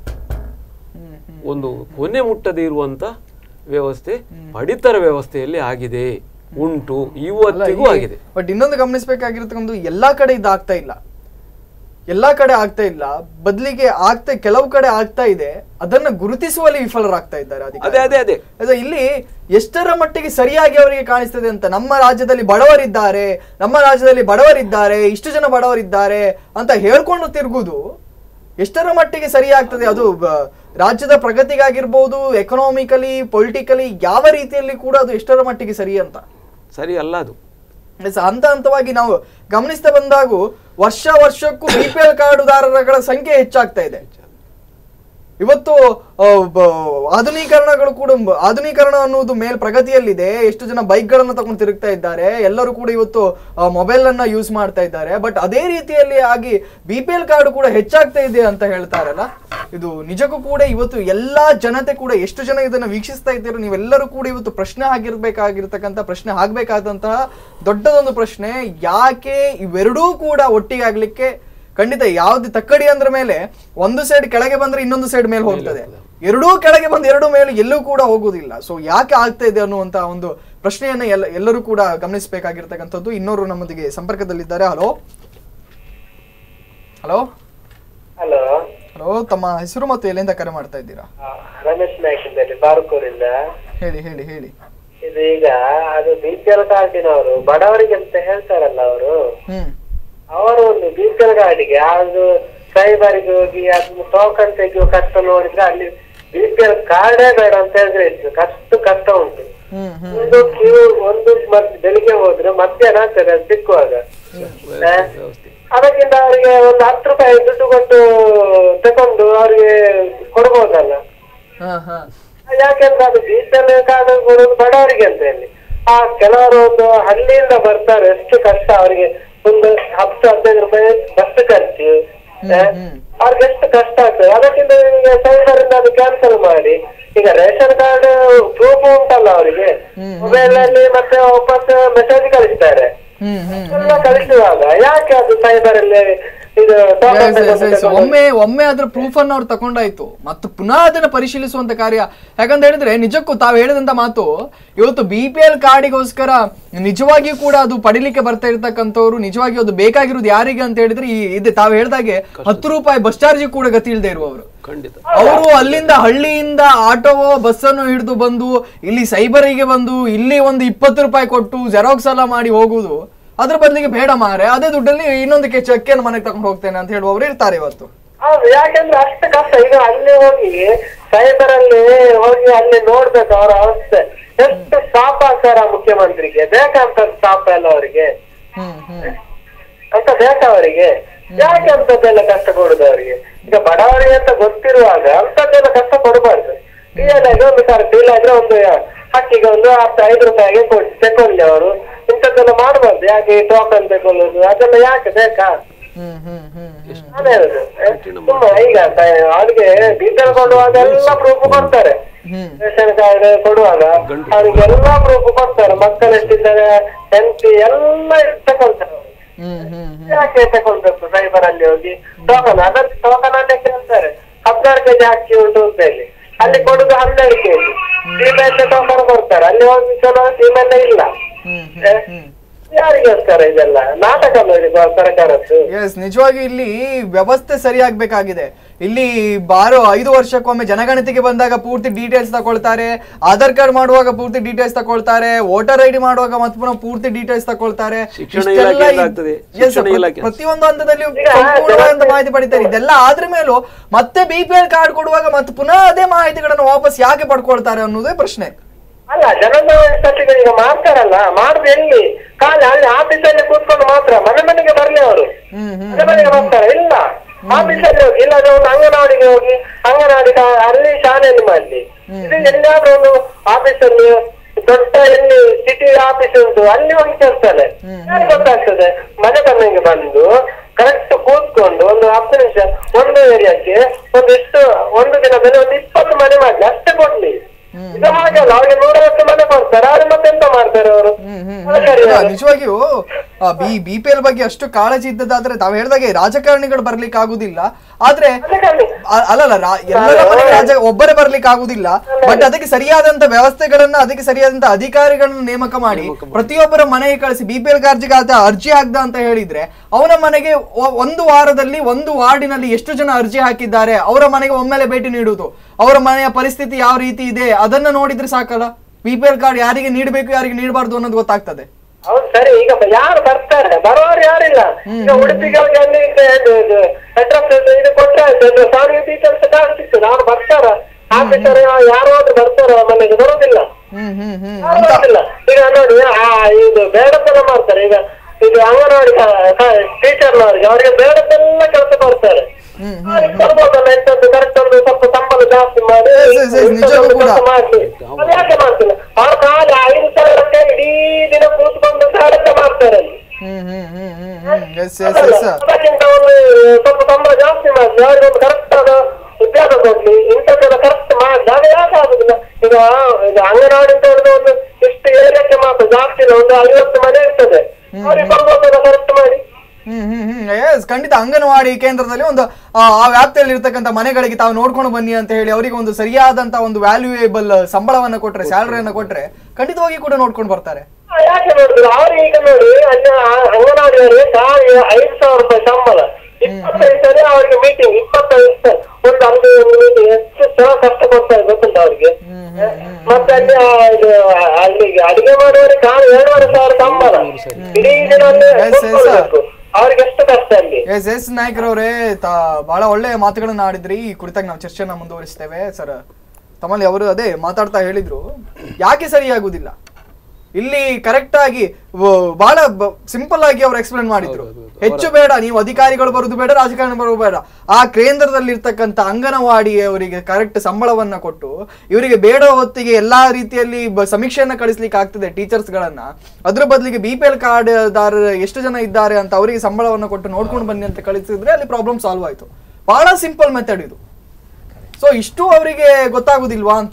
Speaker 7: ಒಂದು ಕೊನೆ ಮುಟ್ಟದೇ ಇರುವಂತ ವ್ಯವಸ್ಥೆ ಪಡಿತರ ವ್ಯವಸ್ಥೆಯಲ್ಲಿ ಆಗಿದೆ ಉಂಟು ಇವತ್ತಿಗೂ ಆಗಿದೆ
Speaker 1: ಬಟ್ ಇನ್ನೊಂದು ಗಮನಿಸಬೇಕಾಗಿರ್ತಕ್ಕಂಥ ಎಲ್ಲಾ ಕಡೆ ಇದಾಗ್ತಾ ಇಲ್ಲ ಎಲ್ಲಾ ಕಡೆ ಆಗ್ತಾ ಇಲ್ಲ ಬದಲಿಗೆ ಆಗ್ತಾ ಕೆಲವು ಕಡೆ ಆಗ್ತಾ ಇದೆ ಅದನ್ನ ಗುರುತಿಸುವಲ್ಲಿ ವಿಫಲರಾಗ್ತಾ ಇದ್ದಾರೆ ಅಧಿಕಾರಿಗಳು.
Speaker 7: ಅದೇ ಅದೇ ಅದೇ
Speaker 1: ಅದೇ ಇಲ್ಲಿ ಎಷ್ಟರ ಮಟ್ಟಿಗೆ ಸರಿಯಾಗಿ ಅವರಿಗೆ ಕಾಣಿಸ್ತದೆ ಅಂತ ನಮ್ಮ ರಾಜ್ಯದಲ್ಲಿ ಬಡವರಿದ್ದಾರೆ ನಮ್ಮ ರಾಜ್ಯದಲ್ಲಿ ಬಡವರಿದ್ದಾರೆ ಇಷ್ಟು ಜನ ಬಡವರಿದ್ದಾರೆ ಅಂತ ಹೇಳ್ಕೊಂಡು ತಿರುಗುದು ಎಷ್ಟರ ಮಟ್ಟಿಗೆ ಸರಿಯಾಗ್ತದೆ ಅದು ಬ- ರಾಜ್ಯದ ಪ್ರಗತಿಗಾಗಿರ್ಬೋದು ಎಕನಾಮಿಕಲಿ ಪೊಲಿಟಿಕಲಿ ಯಾವ ರೀತಿಯಲ್ಲಿ ಕೂಡ ಅದು ಎಷ್ಟರ ಮಟ್ಟಿಗೆ ಸರಿ ಅಂತ
Speaker 7: ಸರಿ ಅಲ್ಲ ಅದು
Speaker 1: ಎಸ್, ಹಂತ ಹಂತವಾಗಿ ನಾವು ಗಮನಿಸ್ತಾ ಬಂದಾಗೂ ವರ್ಷ ವರ್ಷಕ್ಕೂ ಬಿ ಪಿ ಎಲ್ ಕಾರ್ಡುದಾರರ ಸಂಖ್ಯೆ ಹೆಚ್ಚಾಗ್ತಾ ಇದೆ ಇವತ್ತು ಆ, ಬ- ಆಧುನೀಕರಣಗಳು ಕೂಡ ಮ- ಆಧುನೀಕರಣ ಅನ್ನುವುದು ಮೇಲ್ ಪ್ರಗತಿಯಲ್ಲಿದೆ ಎಷ್ಟು ಜನ ಬೈಕ್ಗಳನ್ನು ತಗೊಂಡು ತಿರುಗ್ತಾ ಇದ್ದಾರೆ ಎಲ್ಲರೂ ಕೂಡ ಇವತ್ತು ಮೊಬೈಲ್ ಅನ್ನ ಯೂಸ್ ಮಾಡ್ತಾ ಇದ್ದಾರೆ ಬಟ್ ಅದೇ ರೀತಿಯಲ್ಲಿ ಆಗಿ ಬಿ ಪಿ ಎಲ್ ಕಾರ್ಡ್ ಕೂಡ ಹೆಚ್ಚಾಗ್ತಾ ಇದೆ ಅಂತ ಹೇಳ್ತಾರಲ್ಲ ಇದು ನಿಜಕ್ಕೂ ಕೂಡ ಇವತ್ತು ಎಲ್ಲಾ ಜನತೆ ಕೂಡ ಎಷ್ಟು ಜನ ಇದನ್ನ ವೀಕ್ಷಿಸ್ತಾ ಇದ್ದೀರೋ ನೀವೆಲ್ಲರೂ ಕೂಡ ಇವತ್ತು ಪ್ರಶ್ನೆ ಆಗಿರ್ಬೇಕಾಗಿರ್ತಕ್ಕಂಥ ಪ್ರಶ್ನೆ ಆಗ್ಬೇಕಾದಂತಹ ದೊಡ್ಡದೊಂದು ಪ್ರಶ್ನೆ ಯಾಕೆ ಇವೆರಡೂ ಕೂಡ ಒಟ್ಟಿಗೆ ಆಗ್ಲಿಕ್ಕೆ ಖಂಡಿತ ಯಾವ್ದು ತಕ್ಕಡಿ ಅಂದ್ರ ಮೇಲೆ ಒಂದು ಸೈಡ್ ಕೆಳಗೆ ಬಂದ್ರೆ ಇನ್ನೊಂದು ಸೈಡ್ ಮೇಲೆ ಹೋಗ್ತದೆ ಎರಡೂ ಕೆಳಗೆ ಬಂದು ಎರಡೂ ಮೇಲೆ ಎಲ್ಲೂ ಕೂಡ ಹೋಗುದಿಲ್ಲ ಸೊ ಯಾಕೆ ಆಗ್ತಾ ಇದೆ ಅನ್ನುವಂತ ಒಂದು ಪ್ರಶ್ನೆಯನ್ನ ಎಲ್ಲ ಎಲ್ಲರೂ ಕೂಡ ಗಮನಿಸಬೇಕಾಗಿರ್ತಕ್ಕಂಥದ್ದು ಇನ್ನೋರು ನಮ್ಮೊಂದಿಗೆ ಸಂಪರ್ಕದಲ್ಲಿದ್ದಾರೆ ಹಲೋ ಹಲೋ
Speaker 16: ಹಲೋ
Speaker 1: ಹಲೋ ತಮ್ಮ ಹೆಸರು ಮತ್ತು ಎಲ್ಲಿಂದ ಕರೆ ಮಾಡ್ತಾ ಇದ್ದೀರಾ
Speaker 16: ರಮೇಶ್ ನಾಯ್ಕಿಂದಲ್ಲಿ ಬಾರ್ಕೂರಿಂದ
Speaker 1: ಹೇಳಿ ಹೇಳಿ ಹೇಳಿ
Speaker 16: ಇದು ಈಗ ಅದು ಬಿ ಪಿ ಎಲ್ ಕಾರ್ಡಿನವರು ಬಡವರಿಗೆ ಅಂತ ಹೇಳ್ತಾರಲ್ಲ ಅವರು
Speaker 1: ಹ್ಮ್
Speaker 16: ಅವರು ಒಂದು ಬಿ ಪಿ ಎಲ್ ಕಾರ್ಡಿಗೆ ಅದು ಸೈಬರ್ಗೆ ಹೋಗಿ ಅದನ್ನ ಟೋಕನ್ ತೆಗೆಯುವ ಕಷ್ಟ ನೋಡಿದ್ರೆ ಅಲ್ಲಿ ಬಿ ಪಿ ಎಲ್ ಕಾರ್ಡೇ ಬೇಡ ಅಂತ ಹೇಳಿದ್ರೆ ಇತ್ತು ಕಷ್ಟ ಕಷ್ಟ ಉಂಟು
Speaker 1: ಹ್ಮ್ ಹ್ಮ್
Speaker 16: ಒಂದು ಕ್ಯೂ ಒಂದು ಮತ್ತೆ ಬೆಳಿಗ್ಗೆ ಹೋದ್ರೆ ಮಧ್ಯಾಹ್ನ ಆಗ್ತದೆ ಅದು ಸಿಕ್ಕುವಾಗ ಆ, ಅದಕ್ಕಿಂತ ಅವರಿಗೆ ಒಂದು ಹತ್ತು ರೂಪಾಯಿ ದುಡ್ಡು ಕೊಟ್ಟು ತಕೊಂಡು ಅವರಿಗೆ ಕೊಡ್ಬೋದಲ್ಲ
Speaker 1: ಹಾ ಹಾ
Speaker 16: ಯಾಕೆಂದ್ರೆ ಅದು ಬೀಚಲ್ಲಿ ಕಾದು ಕೊಡೋದು ಬಡವರಿಗೆ ಅಂತ ಹೇಳಿ ಆ ಕೆಲವರು ಒಂದು ಹಳ್ಳಿಯಿಂದ ಬರ್ತಾರೆ ಎಷ್ಟು ಕಷ್ಟ ಅವರಿಗೆ ಒಂದು ಹತ್ತು ಹದಿನೈದು ರೂಪಾಯಿ ಬಸ್ ಖರ್ಚು ಆ, ಅವ್ರಿಗೆ ಎಷ್ಟು ಕಷ್ಟ ಆಗ್ತದೆ ಅದಕ್ಕಿಂತ ಈಗ ಸೈಬರ್ ಇಂದ ಅದು ಕ್ಯಾನ್ಸಲ್ ಮಾಡಿ ಈಗ ರೇಷನ್ ಕಾರ್ಡ್ ಪ್ರೂಫ್ ಉಂಟಲ್ಲ ಅವರಿಗೆ ಮೊಬೈಲ್ ಅಲ್ಲಿ ಮತ್ತೆ ವಾಪಸ್ ಮೆಸೇಜ್ ಕಳಿಸ್ತಾರೆ
Speaker 1: ಹ್ಮ್ ಹ್ಮ್
Speaker 16: ಎಲ್ಲ ಕಳಿಸುವಾಗ ಯಾಕೆ ಅದು ಸೈಬರ್ ಅಲ್ಲಿ ಇದು token
Speaker 1: Yes, yes,
Speaker 16: ತಗೊಂಡು
Speaker 1: yes.
Speaker 16: ತಗೊಂಡು
Speaker 1: ಒಮ್ಮೆ ಒಮ್ಮೆ ಅದ್ರ ಪ್ರೂಫ್ ಅನ್ನು ಅವ್ರು ತಗೊಂಡಾಯ್ತು ಮತ್ತು ಪುನಃ ಅದನ್ನ ಪರಿಶೀಲಿಸುವಂತ ಕಾರ್ಯ ಯಾಕಂತ ಹೇಳಿದ್ರೆ ನಿಜಕ್ಕೂ ತಾವು ಹೇಳಿದಂತ ಮಾತು ಇವತ್ತು ಬಿ ಪಿ ಎಲ್ ಕಾರ್ಡಿಗೋಸ್ಕರ ನಿಜವಾಗಿಯೂ ಕೂಡ ಅದು ಪಡಿಲಿಕ್ಕೆ ಬರ್ತಾ ಇರ್ತಕ್ಕಂಥವ್ರು ನಿಜವಾಗಿಯೂ ಅದು ಬೇಕಾಗಿರೋದು ಯಾರಿಗೆ ಅಂತ ಹೇಳಿದ್ರೆ ಈ ಇದೆ ತಾವು ಹೇಳ್ದಾಗೆ ಹತ್ತು ರೂಪಾಯಿ ಬಸ್ ಚಾರ್ಜ್ ಕೂಡ ಗತಿ ಇಲ್ಲದೆ ಇರುವವರು
Speaker 7: ಖಂಡಿತ
Speaker 1: ಅವರು ಅಲ್ಲಿಂದ ಹಳ್ಳಿಯಿಂದ ಆಟೋವೋ ಬಸ್ಸನ್ನು ಹಿಡಿದು ಬಂದು ಇಲ್ಲಿ ಸೈಬರಿಗೆ ಬಂದು ಇಲ್ಲಿ ಒಂದು ಇಪ್ಪತ್ತು ರೂಪಾಯಿ ಕೊಟ್ಟು ಜೆರಾಕ್ಸ್ ಎಲ್ಲ ಮಾಡಿ ಹೋಗುದು ಅದ್ರ ಬದಲಿಗೆ ಬೇಡ ಮಾರೆ ಅದೇ ದುಡ್ಡಲ್ಲಿ ಇನ್ನೊಂದು ಕೆ ಚಕ್ಕೆಯನ್ನು ಮನೆಗೆ ತಗೊಂಡು ಹೋಗ್ತೇನೆ ಅಂತ ಹೇಳುವವರು ಇರ್ತಾರೆ ಇವತ್ತು
Speaker 16: ಹೌದು ಯಾಕೆಂದ್ರೆ ಅಷ್ಟು ಕಷ್ಟ ಈಗ ಅಲ್ಲಿ ಹೋಗಿ ಸೈಬರ್ ಅಲ್ಲಿ ಹೋಗಿ ಅಲ್ಲಿ ನೋಡ್ಬೇಕು ಅವರ ಅವಸ್ಥೆ ಎಷ್ಟು ಶಾಪ ಆಗ್ತಾರ ಮುಖ್ಯಮಂತ್ರಿಗೆ ಬೇಕಂತ ಶಾಪ ಎಲ್ಲ ಅವರಿಗೆ ಅಂತ ಬೇಕಾ ಅವರಿಗೆ ಯಾಕೆ ಅಂತದ್ದೆಲ್ಲ ಕಷ್ಟ ಕೊಡುದು ಅವರಿಗೆ ಈಗ ಬಡವರಿಗೆ ಅಂತ ಗೊತ್ತಿರುವಾಗ ಅಂತದ್ದೆಲ್ಲ ಕಷ್ಟ ಕೊಡಬಾರ್ದು ಟೀಲಾಗಿ ಒಂದು ಸರ್ ಟೀಲ್ ಆದ್ರೆ ಒಂದು ಹಕ್ಕಿಗೆ ಒಂದು ಹತ್ತು ಐದು ರೂಪಾಯಿಗೆ ಕೊಟ್ಟು ತಕೊಳ್ಳಿ ಅವರು ಇಂಥದ್ದೆಲ್ಲ ಮಾಡಬಾರ್ದು ಯಾಕೆ ಟೋಕನ್ ತಗೊಳ್ಳೋದು ಅದೆಲ್ಲ ಯಾಕೆ ಬೇಕಾ ಅದೇ ಹೇಳುದು. ಏ, ಸುಮ್ಮ ಈಗ ತ- ಅವ್ರಿಗೆ ಡೀಟೇಲ್ ಕೊಡುವಾಗ ಎಲ್ಲ ಪ್ರೂಫ್ ಕೊಡ್ತಾರೆ ರೇಷನ್ ಕಾರ್ಡ್ ಕೊಡುವಾಗ ಅವ್ರಿಗೆ ಎಲ್ಲಾ ಪ್ರೂಫ್ ಕೊಡ್ತಾರೆ ಮಕ್ಕಳು ಎಷ್ಟಿದ್ದಾರೆ ಹೆಂಡತಿ ಎಲ್ಲ ತಗೊಳ್ತಾರೆ ಅವ್ರು. ಯಾಕೆ ತಗೊಳ್ಬೇಕು ಸೈಬರ್ ಅಲ್ಲಿ ಹೋಗಿ ಟೋಕನ್ ಅದಕ್ಕೆ ಟೋಕನ್ ಅಲ್ಲೇ ಕೇಳ್ತಾರೆ ಹದಿನಾರು ಕೆಜಿ ಅಕ್ಕಿ ಉಂಟು ಅಂತ ಹೇಳಿ ಅಲ್ಲಿ ಕೊಡುದು ಹನ್ನೆರಡು ಕೆಜಿ ಸೀಮೆಎಣ್ಣೆ ಟೋಕನ್ ಕೊಡ್ತಾರೆ ಅಲ್ಲಿ ಹೋಗಿ ಕೆಲವು ಸೀಮೆಎಣ್ಣೆ ಇಲ್ಲ ಏ, ಯಾರಿಗೋಸ್ಕರ ಇದೆಲ್ಲ ನಾಟಕ ನೋಡಿ ಸರ್ಕಾರದ್ದು
Speaker 1: ಎಸ್ ನಿಜವಾಗಿ ಇಲ್ಲಿ ವ್ಯವಸ್ಥೆ ಸರಿಯಾಗಬೇಕಾಗಿದೆ ಇಲ್ಲಿ ಬಾರೋ ಐದು ವರ್ಷಕ್ಕೊಮ್ಮೆ ಜನಗಣತಿಗೆ ಬಂದಾಗ ಪೂರ್ತಿ ಡೀಟೇಲ್ಸ್ ತಗೊಳ್ತಾರೆ ಆಧಾರ್ ಕಾರ್ಡ್ ಮಾಡುವಾಗ ಪೂರ್ತಿ ಡೀಟೇಲ್ಸ್ ತಗೊಳ್ತಾರೆ ವೋಟರ್ ಐಡಿ ಮಾಡುವಾಗ ಮತ್ತೆ ಪುನಃ ಪೂರ್ತಿ ಡೀಟೇಲ್ಸ್ ತಗೊಳ್ತಾರೆ
Speaker 7: ಶಿಕ್ಷಣ
Speaker 1: ಇಷ್ಟೆಲ್ಲ
Speaker 7: ಇಲಾಖೆಯಿಂದ
Speaker 1: ಇದ್-
Speaker 7: ಆಗ್ತದೆ.
Speaker 1: Yes, sir,
Speaker 7: ಶಿಕ್ಷಣ
Speaker 1: ಪ್ರ-
Speaker 7: ಇಲಾಖೆ.
Speaker 1: ಪ್ರತಿಯೊಂದು ಹಂತದಲ್ಲಿ ಸಂಪೂರ್ಣವಾದಂತ ಮಾಹಿತಿ ಪಡಿತಾರೆ ಇದೆಲ್ಲ ಆದ್ರ ಮೇಲೂ ಮತ್ತೆ ಬಿ ಪಿ ಎಲ್ ಕಾರ್ಡ್ ಕೊಡುವಾಗ ಮತ್ತೆ ಪುನಃ ಅದೇ ಮಾಹಿತಿಗಳನ್ನು ವಾಪಸ್ ಯಾಕೆ ಪಡ್ಕೊಳ್ತಾರೆ ಅನ್ನೋದೇ ಪ್ರಶ್ನೆ
Speaker 16: ಅಲ್ಲ ಜನತಾ ಸರ್ಟಿಫಿಕೇಟ್ ಈಗ ಮಾಡ್ತಾರಲ್ಲ ಮಾಡುದು ಎಲ್ಲಿ ಖಾಲಿ ಅಲ್ಲಿ ಆಫೀಸಲ್ಲಿ ಕೂತ್ಕೊಂಡು ಮಾತ್ರ ಮನೆ ಮನೆಗೆ ಬರ್ಲಿ ಅವರು ಮನೆ ಮನೆಗೆ ಬರ್ತಾರೆ ಇಲ್ಲ ಆಫೀಸಲ್ಲಿ ಹೋಗಿ ಇಲ್ಲಾದ್ರೆ ಒಂದು ಅಂಗನವಾಡಿಗೆ ಹೋಗಿ ಅಂಗನವಾಡಿ ಕಾ- ಅಲ್ಲಿ ಶಾಲೆಯಲ್ಲಿ ಮಾಡ್ಲಿ ಇದು ಎಲ್ಲಿಯಾದ್ರೂ ಒಂದು ಆಫೀಸಲ್ಲಿ ದೊಡ್ಡ ಎಲ್ಲಿ ಸಿಟಿ ಆಫೀಸ್ ಉಂಟು ಅಲ್ಲಿ ಹೋಗಿ ಸೇರ್ತಾರೆ ಯಾರಿಗೆ ಗೊತ್ತಾಗ್ತದೆ ಮನೆ ಮನೆಗೆ ಬಂದು ಕರೆಕ್ಟ್ ಕೂತ್ಕೊಂಡು ಒಂದು ಹತ್ತು ನಿಮಿಷ ಒಂದು ಏರಿಯಾಕ್ಕೆ ಒಂದು ಎಷ್ಟು ಒಂದು ದಿನದಲ್ಲಿ ಒಂದು ಇಪ್ಪತ್ತು ಮನೆ ಮಾಡ್ಲಿ ಅಷ್ಟೇ ಕೊಡ್ಲಿ ಇದು ಹಾಗಲ್ಲ ಅವ್ರಿಗೆ ನೂರೈವತ್ತು ಮನೆ ಕೊಡ್ತಾರೆ ಆದ್ರೆ ಮತ್ತೆ ಎಂತ ಮಾಡ್ತಾರೆ ಅವರು
Speaker 1: ಇಲ್ಲ, ನಿಜವಾಗಿಯೂ ಬಿ ಬಿ ಪಿ ಎಲ್ ಬಗ್ಗೆ ಅಷ್ಟು ಕಾಳಜಿ ಇದ್ದದಾದ್ರೆ ತಾವು ಹೇಳ್ದಾಗೆ ರಾಜಕಾರಣಿಗಳು ಬರ್ಲಿಕ್ಕೆ ಆಗುದಿಲ್ಲ ಆದ್ರೆ ಅ- ಅಲ್ಲಲ್ಲ ರಾ- ಎಲ್ಲರ ಮನೆಗೆ ರಾಜ ಒಬ್ಬರೇ ಬರ್ಲಿಕ್ಕೆ ಆಗುದಿಲ್ಲ ಬಟ್ ಅದಕ್ಕೆ ಸರಿಯಾದಂತ ವ್ಯವಸ್ಥೆಗಳನ್ನ ಅದಕ್ಕೆ ಸರಿಯಾದಂತ ಅಧಿಕಾರಿಗಳನ್ನ ನೇಮಕ ಮಾಡಿ ಪ್ರತಿಯೊಬ್ಬರ ಮನೆಗೆ ಕಳಿಸಿ ಬಿ ಪಿ ಎಲ್ ಕಾರ್ಡ್ಗೆ ಆತ ಅರ್ಜಿ ಹಾಕ್ದ ಅಂತ ಹೇಳಿದ್ರೆ ಅವನ ಮನೆಗೆ ಒ- ಒಂದು ವಾರದಲ್ಲಿ ಒಂದು ವಾರ್ಡಿನಲ್ಲಿ ಎಷ್ಟು ಜನ ಅರ್ಜಿ ಹಾಕಿದ್ದಾರೆ ಅವರ ಮನೆಗೆ ಒಮ್ಮೆಲೆ ಭೇಟಿ ನೀಡುವುದು ಅವರ ಮನೆಯ ಪರಿಸ್ಥಿತಿ ಯಾವ ರೀತಿ ಇದೆ ಅದನ್ನ ನೋಡಿದ್ರೆ ಸಾಕಲ್ಲ ಬಿ ಪಿ ಎಲ್ ಕಾರ್ಡ್ ಯಾರಿಗೆ ನೀಡಬೇಕು ಯಾರಿಗೆ ನೀಡಬಾರ್ದು ಅನ್ನೋದು ಗೊತ್ತಾಗ್ತದೆ
Speaker 16: ಹೌದು ಸರಿ ಈಗ ಬ- ಯಾರು ಬರ್ತಾರೆ ಬರುವವರು ಯಾರಿಲ್ಲ ಈಗ ಉಡುಪಿಗೆ ಹೋಗಿ ಅಲ್ಲಿ ಅಡ್ರೆಸ್ ಇದು ಕೊಟ್ರೆ ಆಯ್ತು ಸಾವಿರ ಡೀಟೇಲ್ಸ್ ಕಾರ್ಡ್ ಸಿಗ್ತದೆ ಅವ್ರು ಬರ್ತಾರ ಆಫೀಸರ್ ಯಾರಾದ್ರೂ ಬರ್ತಾರ ಮನೆಗೆ ಬರೋದಿಲ್ಲ ಯಾರು ಬರೋದಿಲ್ಲ ಈಗ ನೋಡಿ ಆ ಇದು ಬೇಡತನ ಮಾಡ್ತಾರೆ ಈಗ ಇದು ಅಂಗನವಾಡಿ ಟೀಚರ್ನವರಿಗೆ ಅವರಿಗೆ ಬೇಡದೆಲ್ಲ ಕೆಲಸ ಕೊಡ್ತಾರೆ ಅವ್ರಿಗೆ ಬರ್ಬೋದಲ್ಲ ಎಂತದ್ದು ಕರೆಕ್ಟ್ ಒಂದು ಸ್ವಲ್ಪ ಸಂಬಳ ಜಾಸ್ತಿ ಮಾಡಿ ಇಂಥದ್ದೊಂದು ಕೆಲಸ ಮಾಡ್ಲಿ ಅದು ಯಾಕೆ ಮಾಡ್ತಿಲ್ಲ ಅವ್ರು ಖಾಲಿ ಐದು ಸಾವಿರಕ್ಕೆ ಇಡೀ ದಿನ ಕೂತ್ಕೊಂಡು ಕಾರ್ಯ ಮಾಡ್ತಾರೆ ಅಲ್ಲಿ
Speaker 1: ಎಸ್ ಎಸ್ ಎಸ್
Speaker 16: ಅದಕ್ಕಿಂತ ಒಂದು ಸ್ವಲ್ಪ ಸಂಬಳ ಜಾಸ್ತಿ ಮಾಡ್ಲಿ ಅವ್ರಿಗೆ ಒಂದು ಕರೆಕ್ಟ್ ಆದ ಉದ್ಯೋಗ ಕೊಡ್ಲಿ ಇಂಥದ್ದೆಲ್ಲ ಕರೆಕ್ಟ್ ಮಾಡ್ಲಿ ಅದು ಯಾಕೆ ಆಗುದಿಲ್ಲ ಈಗ ಇದು ಅಂಗನವಾಡಿ ಅಂತ ಹೇಳಿದ್ರೆ ಒಂದು ಇಷ್ಟು ಏರಿಯಾಕ್ಕೆ ಮಾತ್ರ ಜಾಸ್ತಿ ಇಲ್ಲ ಒಂದು ಐವತ್ತು ಮನೆ ಇರ್ತದೆ ಅವ್ರಿಗೆ ಬರ್ಬೋದಲ್ಲ ಕರೆಕ್ಟ್ ಮಾಡಿ
Speaker 1: ಹ್ಮ್ ಹ್ಮ್ ಹ್ಮ್ ಎಸ್ ಖಂಡಿತ ಅಂಗನವಾಡಿ ಕೇಂದ್ರದಲ್ಲಿ ಒಂದು ಆ ಆ ವ್ಯಾಪ್ತಿಯಲ್ಲಿ ಇರ್ತಕ್ಕಂಥ ಮನೆಗಳಿಗೆ ತಾವು ನೋಡ್ಕೊಂಡು ಬನ್ನಿ ಅಂತ ಹೇಳಿ ಅವರಿಗೆ ಒಂದು ಸರಿಯಾದಂತ ಒಂದು ವ್ಯಾಲ್ಯೂಯೇಬಲ್ ಸಂಬಳವನ್ನ ಕೊಟ್ರೆ ಸ್ಯಾಲರಿಯನ್ನ ಕೊಟ್ರೆ ಖಂಡಿತವಾಗಿ ಕೂಡ ನೋಡ್ಕೊಂಡು ಬರ್ತಾರೆ
Speaker 16: ಆ, ಯಾಕೆ ನೋಡಿದ್ರು ಅವ್ರಿಗೆ ಈಗ ನೋಡಿ ಅಲ್ಲಿ ಆ- ಅಂಗನವಾಡಿಯವರಿಗೆ ಖಾಲಿ ಐದು ಸಾವಿರ ರೂಪಾಯಿ ಸಂಬಳ ಇಪ್ಪತ್ತೈದು ಸರಿ ಅವರಿಗೆ ಮೀಟಿಂಗ್ ಇಪ್ಪತ್ತೈದು ಸರಿ ಒಂದು ಅಲ್ಲಿ ಒಂದು ಮೀಟಿಂಗ್ ಎಷ್ಟು ಸಹ ಕಷ್ಟ ಕೊಡ್ತಾರೆ ಗೊತ್ತುಂಟ ಅವ್ರಿಗೆ ಮತ್ತೆ ಅಲ್ಲಿ ಆ ಇದು ಅಲ್ಲಿಗೆ ಅಡಿಗೆ ಮಾಡುವವರಿಗೆ ಖಾಲಿ ಎರಡೂವರೆ ಸಾವಿರ ಸಂಬಳ ಇಡೀ ದಿನ ಅಲ್ಲಿ ಕೂತ್ಕೊಳ್ಬೇಕು. ಅವ್ರಿಗೆ ಎಷ್ಟು ಕಷ್ಟ ಅಲ್ಲಿ
Speaker 1: ಎಸ್ ಎಸ್ ನಾಯ್ಕರವರೇ ತಾ ಬಹಳ ಒಳ್ಳೆ ಮಾತುಗಳನ್ನ ಆಡಿದ್ರಿ ಈ ಕುರಿತಾಗಿ ನಾವು ಚರ್ಚೆನ ಮುಂದುವರಿಸ್ತೇವೆ ಸರ್ ತಮ್ಮಲ್ಲಿ ಅವರು ಅದೇ ಮಾತಾಡ್ತಾ ಹೇಳಿದ್ರು ಯಾಕೆ ಸರಿಯಾಗುದಿಲ್ಲ ಇಲ್ಲಿ ಕರೆಕ್ಟ್ ಆಗಿ ವ- ಬಹಳ ಸಿಂಪಲ್ ಆಗಿ ಅವ್ರು ಎಕ್ಸ್ಪ್ಲೇನ್ ಮಾಡಿದ್ರು ಹೆಚ್ಚು ಬೇಡ ನೀವು ಅಧಿಕಾರಿಗಳು ಬರುದು ಬೇಡ ರಾಜಕಾರಣಿ ಬರುದು ಬೇಡ ಆ ಕೇಂದ್ರದಲ್ಲಿ ಇರ್ತಕ್ಕಂಥ ಅಂಗನವಾಡಿಯವರಿಗೆ ಕರೆಕ್ಟ್ ಸಂಬಳವನ್ನ ಕೊಟ್ಟು ಇವರಿಗೆ ಬೇಡ ಹೊತ್ತಿಗೆ ಎಲ್ಲಾ ರೀತಿಯಲ್ಲಿ ಬ- ಸಮೀಕ್ಷೆಯನ್ನ ಕಳಿಸ್ಲಿಕ್ಕೆ ಆಗ್ತದೆ ಟೀಚರ್ಸ್ ಗಳನ್ನ ಅದ್ರ ಬದಲಿಗೆ ಬಿ ಪಿ ಎಲ್ ಕಾರ್ಡ್ ದಾರರು ಎಷ್ಟು ಜನ ಇದ್ದಾರೆ ಅಂತ ಅವರಿಗೆ ಸಂಬಳವನ್ನ ಕೊಟ್ಟು ನೋಡ್ಕೊಂಡು ಬನ್ನಿ ಅಂತ ಕಳಿಸಿದ್ರೆ ಅಲ್ಲಿ ಪ್ರಾಬ್ಲಮ್ ಸಾಲ್ವ್ ಆಯ್ತು ಬಹಳ ಸಿಂಪಲ್ ಮೆಥಡ್ ಇದು ಸೊ ಇಷ್ಟು ಅವರಿಗೆ ಗೊತ್ತಾಗುದಿಲ್ವಾ ಅಂತ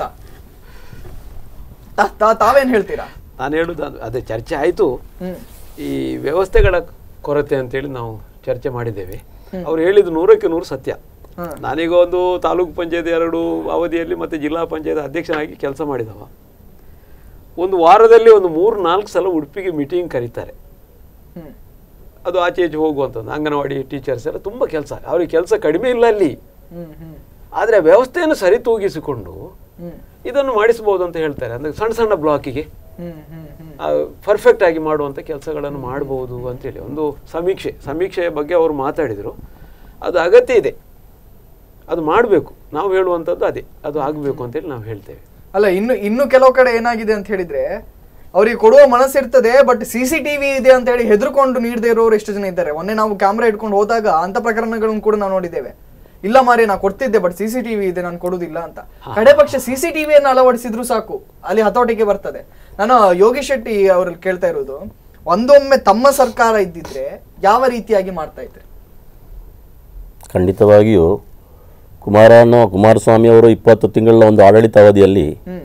Speaker 1: ತಾ- ತಾ- ತಾವೇನ್ ಹೇಳ್ತೀರಾ
Speaker 7: ನಾನು ಹೇಳುದು ಅದು- ಅದೇ ಚರ್ಚೆ ಆಯಿತು
Speaker 1: ಹ್ಮ್.
Speaker 7: ಈ ವ್ಯವಸ್ಥೆಗಳ ಕೊರತೆ ಅಂತೇಳಿ ನಾವು ಚರ್ಚೆ ಮಾಡಿದ್ದೇವೆ ಅವ್ರು ಹೇಳಿದ್ದು ನೂರಕ್ಕೆ ನೂರು ಸತ್ಯ
Speaker 1: ಹ್ಮ್.
Speaker 7: ನಾನೀಗ ಒಂದು ತಾಲೂಕು ಪಂಚಾಯತ್ ಎರಡು ಅವಧಿಯಲ್ಲಿ ಮತ್ತೆ ಜಿಲ್ಲಾ ಪಂಚಾಯತ್ ಅಧ್ಯಕ್ಷನಾಗಿ ಕೆಲಸ ಮಾಡಿದವ ಒಂದು ವಾರದಲ್ಲಿ ಒಂದು ಮೂರು ನಾಲ್ಕು ಸಲ ಉಡುಪಿಗೆ ಮೀಟಿಂಗ್ ಕರೀತಾರೆ
Speaker 1: ಹ್ಮ್.
Speaker 7: ಅದು ಆಚೆ ಈಚೆ ಹೋಗುವಂಥದ್ದು ಅಂಗನವಾಡಿ ಟೀಚರ್ಸ್ ಎಲ್ಲ ತುಂಬ ಕೆಲಸ ಅವ್ರಿಗೆ ಕೆಲಸ ಕಡಿಮೆ ಇಲ್ಲ ಅಲ್ಲಿ
Speaker 1: ಹ್ಮ್ ಹ್ಮ್
Speaker 7: ಆದರೆ ವ್ಯವಸ್ಥೆಯನ್ನು ಸರಿತೂಗಿಸಿಕೊಂಡು
Speaker 1: ಹ್ಮ್.
Speaker 7: ಇದನ್ನು ಮಾಡಿಸಬಹುದು ಅಂತ ಹೇಳ್ತಾರೆ ಅಂದರೆ ಸಣ್ಣ ಸಣ್ಣ ಬ್ಲಾಕಿಗೆ
Speaker 1: ಹ್ಮ್ ಹ್ಮ್ ಹ್ಮ್
Speaker 7: ಪರ್ಫೆಕ್ಟ್ ಆಗಿ ಮಾಡುವಂಥ ಕೆಲಸಗಳನ್ನು ಮಾಡಬಹುದು ಅಂತೇಳಿ ಒಂದು ಸಮೀಕ್ಷೆ ಸಮೀಕ್ಷೆಯ ಬಗ್ಗೆ ಅವರು ಮಾತಾಡಿದರು ಅದು ಅಗತ್ಯ ಇದೆ ಅದು ಮಾಡಬೇಕು ನಾವು ಹೇಳುವಂಥದ್ದು ಅದೇ ಅದು ಆಗಬೇಕು ಅಂತೇಳಿ ನಾವು ಹೇಳ್ತೇವೆ
Speaker 1: ಅಲ್ಲ ಇನ್ನು ಇನ್ನು ಕೆಲವು ಕಡೆ ಏನಾಗಿದೆ ಅಂತ ಹೇಳಿದ್ರೆ ಅವರಿಗೆ ಕೊಡುವ ಮನಸ್ಸಿರ್ತದೆ ಬಟ್ ಸಿ ಸಿ ಟಿವಿ ಇದೆ ಅಂತ ಹೇಳಿ ಹೆದರ್ಕೊಂಡು ನೀಡದೇ ಇರೋರು ಎಷ್ಟು ಜನ ಇದ್ದಾರೆ ಮೊನ್ನೆ ನಾವು ಕ್ಯಾಮ್ರಾ ಇಟ್ಕೊಂಡು ಹೋದಾಗ ಅಂತ ಪ್ರಕರಣಗಳನ್ನು ಕೂಡ ನಾವು ನೋಡಿದ್ದೇವೆ ಇಲ್ಲ ಮಾರಿ ನಾ ಕೊಡ್ತಿದ್ದೆ ಬಟ್ ಸಿ ಸಿ ಟಿವಿ ಇದೆ ನಾನು ಕೊಡುದಿಲ್ಲ ಅಂತ ಕಡೆ ಪಕ್ಷ ಸಿ ಸಿ ಟಿವಿಯನ್ನು ಅಳವಡಿಸಿದ್ರು ಸಾಕು ಅಲ್ಲಿ ಹತೋಟಿಗೆ ಬರ್ತದೆ ನಾನು ಯೋಗೇಶ್ ಶೆಟ್ಟಿ ಅವ್ರಲ್ಲಿ ಕೇಳ್ತಾ ಇರೋದು ಒಂದೊಮ್ಮೆ ತಮ್ಮ ಸರ್ಕಾರ ಇದ್ದಿದ್ರೆ ಯಾವ ರೀತಿಯಾಗಿ ಮಾಡ್ತಾ ಇದ್ರೆ
Speaker 8: ಖಂಡಿತವಾಗಿಯೂ ಕುಮಾರನ ಕುಮಾರಸ್ವಾಮಿ ಅವರು ಇಪ್ಪತ್ತು ತಿಂಗಳ ಒಂದು ಆಡಳಿತ ಅವಧಿಯಲ್ಲಿ
Speaker 1: ಹ್ಮ್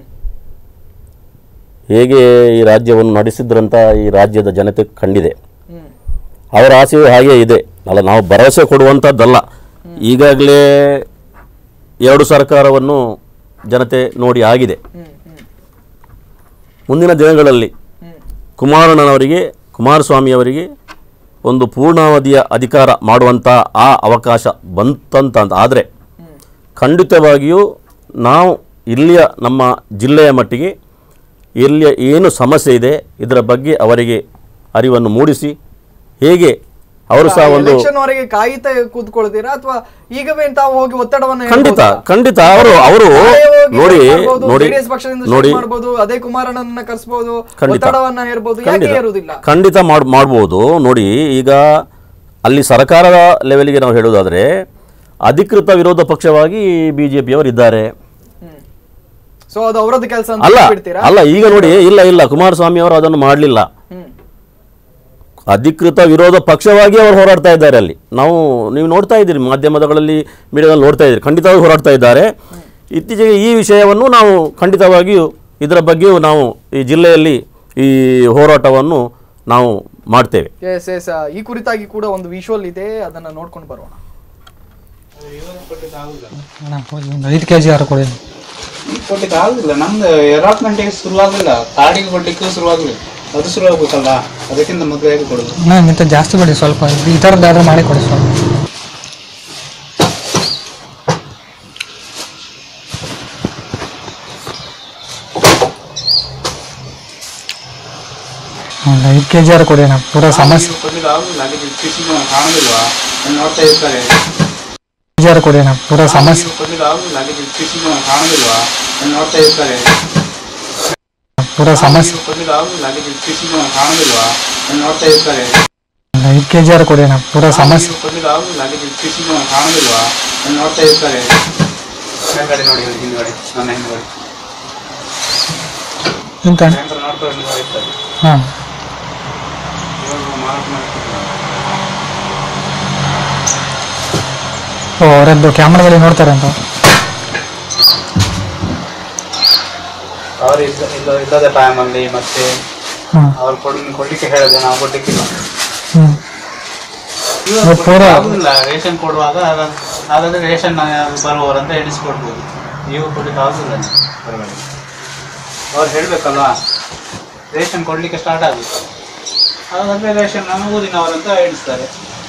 Speaker 8: ಹೇಗೆ ಈ ರಾಜ್ಯವನ್ನು ನಡೆಸಿದ್ರಂತ ಈ ರಾಜ್ಯದ ಜನತೆ ಕಂಡಿದೆ
Speaker 1: ಹ್ಮ್
Speaker 8: ಅವರ ಆಸೆಯೂ ಹಾಗೇ ಇದೆ ಅಲ್ಲ ನಾವು ಭರವಸೆ ಕೊಡುವಂಥದ್ದಲ್ಲ ಈಗಾಗಲೇ ಎರಡು ಸರ್ಕಾರವನ್ನು ಜನತೆ ನೋಡಿ ಆಗಿದೆ ಮುಂದಿನ ದಿನಗಳಲ್ಲಿ ಕುಮಾರಣ್ಣನವರಿಗೆ ಕುಮಾರಸ್ವಾಮಿಯವರಿಗೆ ಒಂದು ಪೂರ್ಣಾವಧಿಯ ಅಧಿಕಾರ ಮಾಡುವಂಥ ಆ ಅವಕಾಶ ಬಂತಂತ ಆದರೆ ಖಂಡಿತವಾಗಿಯೂ ನಾವು ಇಲ್ಲಿಯ ನಮ್ಮ ಜಿಲ್ಲೆಯ ಮಟ್ಟಿಗೆ ಇಲ್ಲಿಯ ಏನು ಸಮಸ್ಯೆ ಇದೆ ಇದರ ಬಗ್ಗೆ ಅವರಿಗೆ ಅರಿವನ್ನು ಮೂಡಿಸಿ ಹೇಗೆ ಅವರು ಸಹ ಒಂದು
Speaker 1: ಎಲೆಕ್ಷನ್ ವರೆಗೆ ಕಾಯ್ತಾ ಕೂತ್ಕೊಳ್ತೀರಾ ಅಥವಾ ಈಗವೇ ತಾವು ಹೋಗಿ ಒತ್ತಡವನ್ನ
Speaker 8: ಖಂಡಿತ
Speaker 1: ಹೇಳ್ಬೋದಾ?
Speaker 8: ಖಂಡಿತ ಅವರು ಅವರು
Speaker 1: ನಾಳೆ ಹೋಗಿ
Speaker 8: ನೋಡಿ
Speaker 1: ಮಾಡ್ಬೋದು,
Speaker 8: ನೋಡಿ
Speaker 1: JDS ಪಕ್ಷದಿಂದ
Speaker 8: ನೋಡಿ
Speaker 1: strike ಮಾಡ್ಬೋದು ಅದೇ ಕುಮಾರಣ್ಣನ ಕರ್ಸ್ಬೋದು
Speaker 8: ಖಂಡಿತ.
Speaker 1: ಒತ್ತಡವನ್ನ ಹೇರ್ಬೋದು ಯಾಕೆ
Speaker 8: ಖಂಡಿತ
Speaker 1: ಹೇರುವುದಿಲ್ಲ
Speaker 8: ಖಂಡಿತ ಮಾಡ್ ಮಾಡ್ಬೋದು ನೋಡಿ ಈಗ ಅಲ್ಲಿ ಸರ್ಕಾರದ ಲೆವೆಲ್ಗೆ ನಾವು ಹೇಳೋದಾದರೆ ಅಧಿಕೃತ ವಿರೋಧ ಪಕ್ಷವಾಗಿ ಬಿ ಜೆ ಪಿಯವರು ಇದ್ದಾರೆ
Speaker 1: ಸೊ ಅದು ಅವರದ್ದು ಕೆಲಸ ಅಂತ
Speaker 8: ಅಲ್ಲ
Speaker 1: ಬಿಡ್ತೀರಾ
Speaker 8: ಅಲ್ಲ ಈಗ ನೋಡಿ ಇಲ್ಲ ಇಲ್ಲ ಕುಮಾರಸ್ವಾಮಿ ಅವರು ಅದನ್ನು ಮಾಡಲಿಲ್ಲ ಅಧಿಕೃತ ವಿರೋಧ ಪಕ್ಷವಾಗಿ ಅವರು ಹೋರಾಡ್ತಾ ಇದ್ದಾರೆ ಅಲ್ಲಿ ನಾವು ನೀವು ನೋಡ್ತಾ ಇದ್ದೀರಿ ಮಾಧ್ಯಮಗಳಲ್ಲಿ ಮೀಡಿಯಾದಲ್ಲಿ ನೋಡ್ತಾ ಇದ್ದೀರಿ ಖಂಡಿತವಾಗಿ ಹೋರಾಡ್ತಾ ಇದ್ದಾರೆ ಇತ್ತೀಚೆಗೆ ಈ ವಿಷಯವನ್ನು ನಾವು ಖಂಡಿತವಾಗಿಯೂ ಇದರ ಬಗ್ಗೆಯೂ ನಾವು ಈ ಜಿಲ್ಲೆಯಲ್ಲಿ ಈ ಹೋರಾಟವನ್ನು ನಾವು ಮಾಡ್ತೇವೆ
Speaker 1: ಎಸ್ ಎಸ್ ಈ ಕುರಿತಾಗಿ ಕೂಡ ಒಂದು ವಿಶುವಲ್ ಇದೆ ಅದನ್ನ ನೋಡ್ಕೊಂಡು ಬರೋಣ
Speaker 4: ಒಂದು ಐದು ಕೆ ಜಿ ಯಾರು ಕೊಡಿ
Speaker 17: ಕೊಡ್ಲಿಕ್ಕೆ ಆಗುದಿಲ್ಲ ನಮ್ದು ಎರಡ್ ಗಂಟೆಗೆ ಶುರುವಾಗಲಿಲ್ಲ ಕಾಡಿಗೆ ಕೊಡ್ಲಿಕ್ಕೆ ಶುರುವಾಗಲಿಲ್ಲ ಅದು ಶುರು ಆಗ್ಬೇಕಲ್ಲ ಅದಕ್ಕಿಂತ ಮೊದಲೇ ಕೊಡುದು
Speaker 4: ನಾನು ಇಂಥ ಜಾಸ್ತಿ ಕೊಡಿ ಸ್ವಲ್ಪ ಈ ಥರದ್ದಾದ್ರೆ ಮಾಡಿ ಕೊಡಿ ಸ್ವಲ್ಪ ಒಂದು ಐದು ಕೆ ಜಿ ಯಾರು ಕೊಡಿ ನಾ ಪೂರ ಸಮಸ್ಯೆ
Speaker 17: ಕೊಡ್ಲಿಕ್ಕೆ ಆಗುದಿಲ್ಲ ಅಲ್ಲಿ ಕೃಷಿ ಕಾಣುದಿಲ್ವಾ ಅಲ್ಲಿ ನೋಡ್ತಾ ಇರ್ತಾರೆ
Speaker 4: ಕೆ ಜಿ ಯಾರು ಕೊಡಿ ನಾ ಪೂರ ಸಮಸ್ಯೆ
Speaker 17: ಕೊಡ್ಲಿಕ್ಕೆ ಆಗುದಿಲ್ಲ ಅಲ್ಲಿ ಕೃಷಿ ಕಾಣುದಿಲ್ವಾ ಅಲ್ಲಿ ನೋಡ್ತಾ ಇರ್ತಾರೆ
Speaker 4: ಪೂರ ಸಮಸ್ಯೆ
Speaker 17: ಕೊಡ್ಲಿಕ್ಕೆ ಆಗುದಿಲ್ಲ ಅಲ್ಲಿ ಕೃಷಿ ಕಾಣುದಿಲ್ವಾ ಅಲ್ಲಿ ನೋಡ್ತಾ ಇರ್ತಾರೆ
Speaker 4: ಒಂದು ಐದು ಕೆ ಜಿ ಯಾರು ಕೊಡಿ ನಾ ಪೂರ ಸಮಸ್ಯೆ
Speaker 17: ಕೊಡ್ಲಿಕ್ಕೆ ಆಗುದಿಲ್ಲ ಅಲ್ಲಿ ಕೃಷಿ ಕಾಣುದಿಲ್ವಾ ಅಲ್ಲಿ ನೋಡ್ತಾ ಇರ್ತಾರೆ ಹಿಂದ್ಗಡೆ ನೋಡಿ ಇಲ್ಲಿ ಹಿಂದ್ಗಡೆ ನನ್ನ ಹಿಂದ್ಗಡೆ
Speaker 4: ಎಂತ
Speaker 17: ಭಯಂಕರ ನೋಡ್ಕೊಂಡು ಹಿಂದ್ಗಡೆ ಇರ್ತಾರೆ
Speaker 4: ಹಾಂ
Speaker 17: ಇವಾಗ ಮಾರಾಟ ಮಾಡ್ತಿದ್ದಾರೆ
Speaker 4: ಓ ಅವರದ್ದು ಕ್ಯಾಮ್ರಾದಲ್ಲಿ ನೋಡ್ತಾರೆ ಅಂತ
Speaker 17: ಅವ್ರು ಇದ್ದ ಇದ್ದ ಇಲ್ಲದ ಟೈಮಲ್ಲಿ ಮತ್ತೆ
Speaker 4: ಹ್ಮ್.
Speaker 17: ಅವ್ರು ಕೊಡ್ ಕೊಡ್ಲಿಕ್ಕೆ ಹೇಳಿದೆ ನಾವು ಕೊಡ್ಲಿಕ್ಕಿಲ್ಲ
Speaker 4: ಹ್ಞೂ
Speaker 17: ಇವಾಗ
Speaker 4: ಅವ್ರು ಪೂರ
Speaker 17: ಕೊಡ್ಲಿಕ್ಕೆ ಆಗುದಿಲ್ಲ ರೇಷನ್ ಕೊಡುವಾಗ ಹಾಗ- ಹಾಗಾದ್ರೆ ರೇಷನ್ ಬರುವವರಂತ ಎಣಿಸ್ಕೊಡ್ಬೋದು ನೀವು ಕೊಡ್ಲಿಕ್ಕೆ ಆಗುದಿಲ್ಲ ನೀವು ಹೊರಗಡೆ ಅವ್ರು ಹೇಳ್ಬೇಕಲ್ವಾ ರೇಷನ್ ಕೊಡ್ಲಿಕ್ಕೆ ಸ್ಟಾರ್ಟ್ ಆಗುತ್ತೆ ಹಾಗಾದ್ರೆ ರೇಷನ್ ಊರಿನವರಂತ ಎಣಿಸ್ತಾರೆ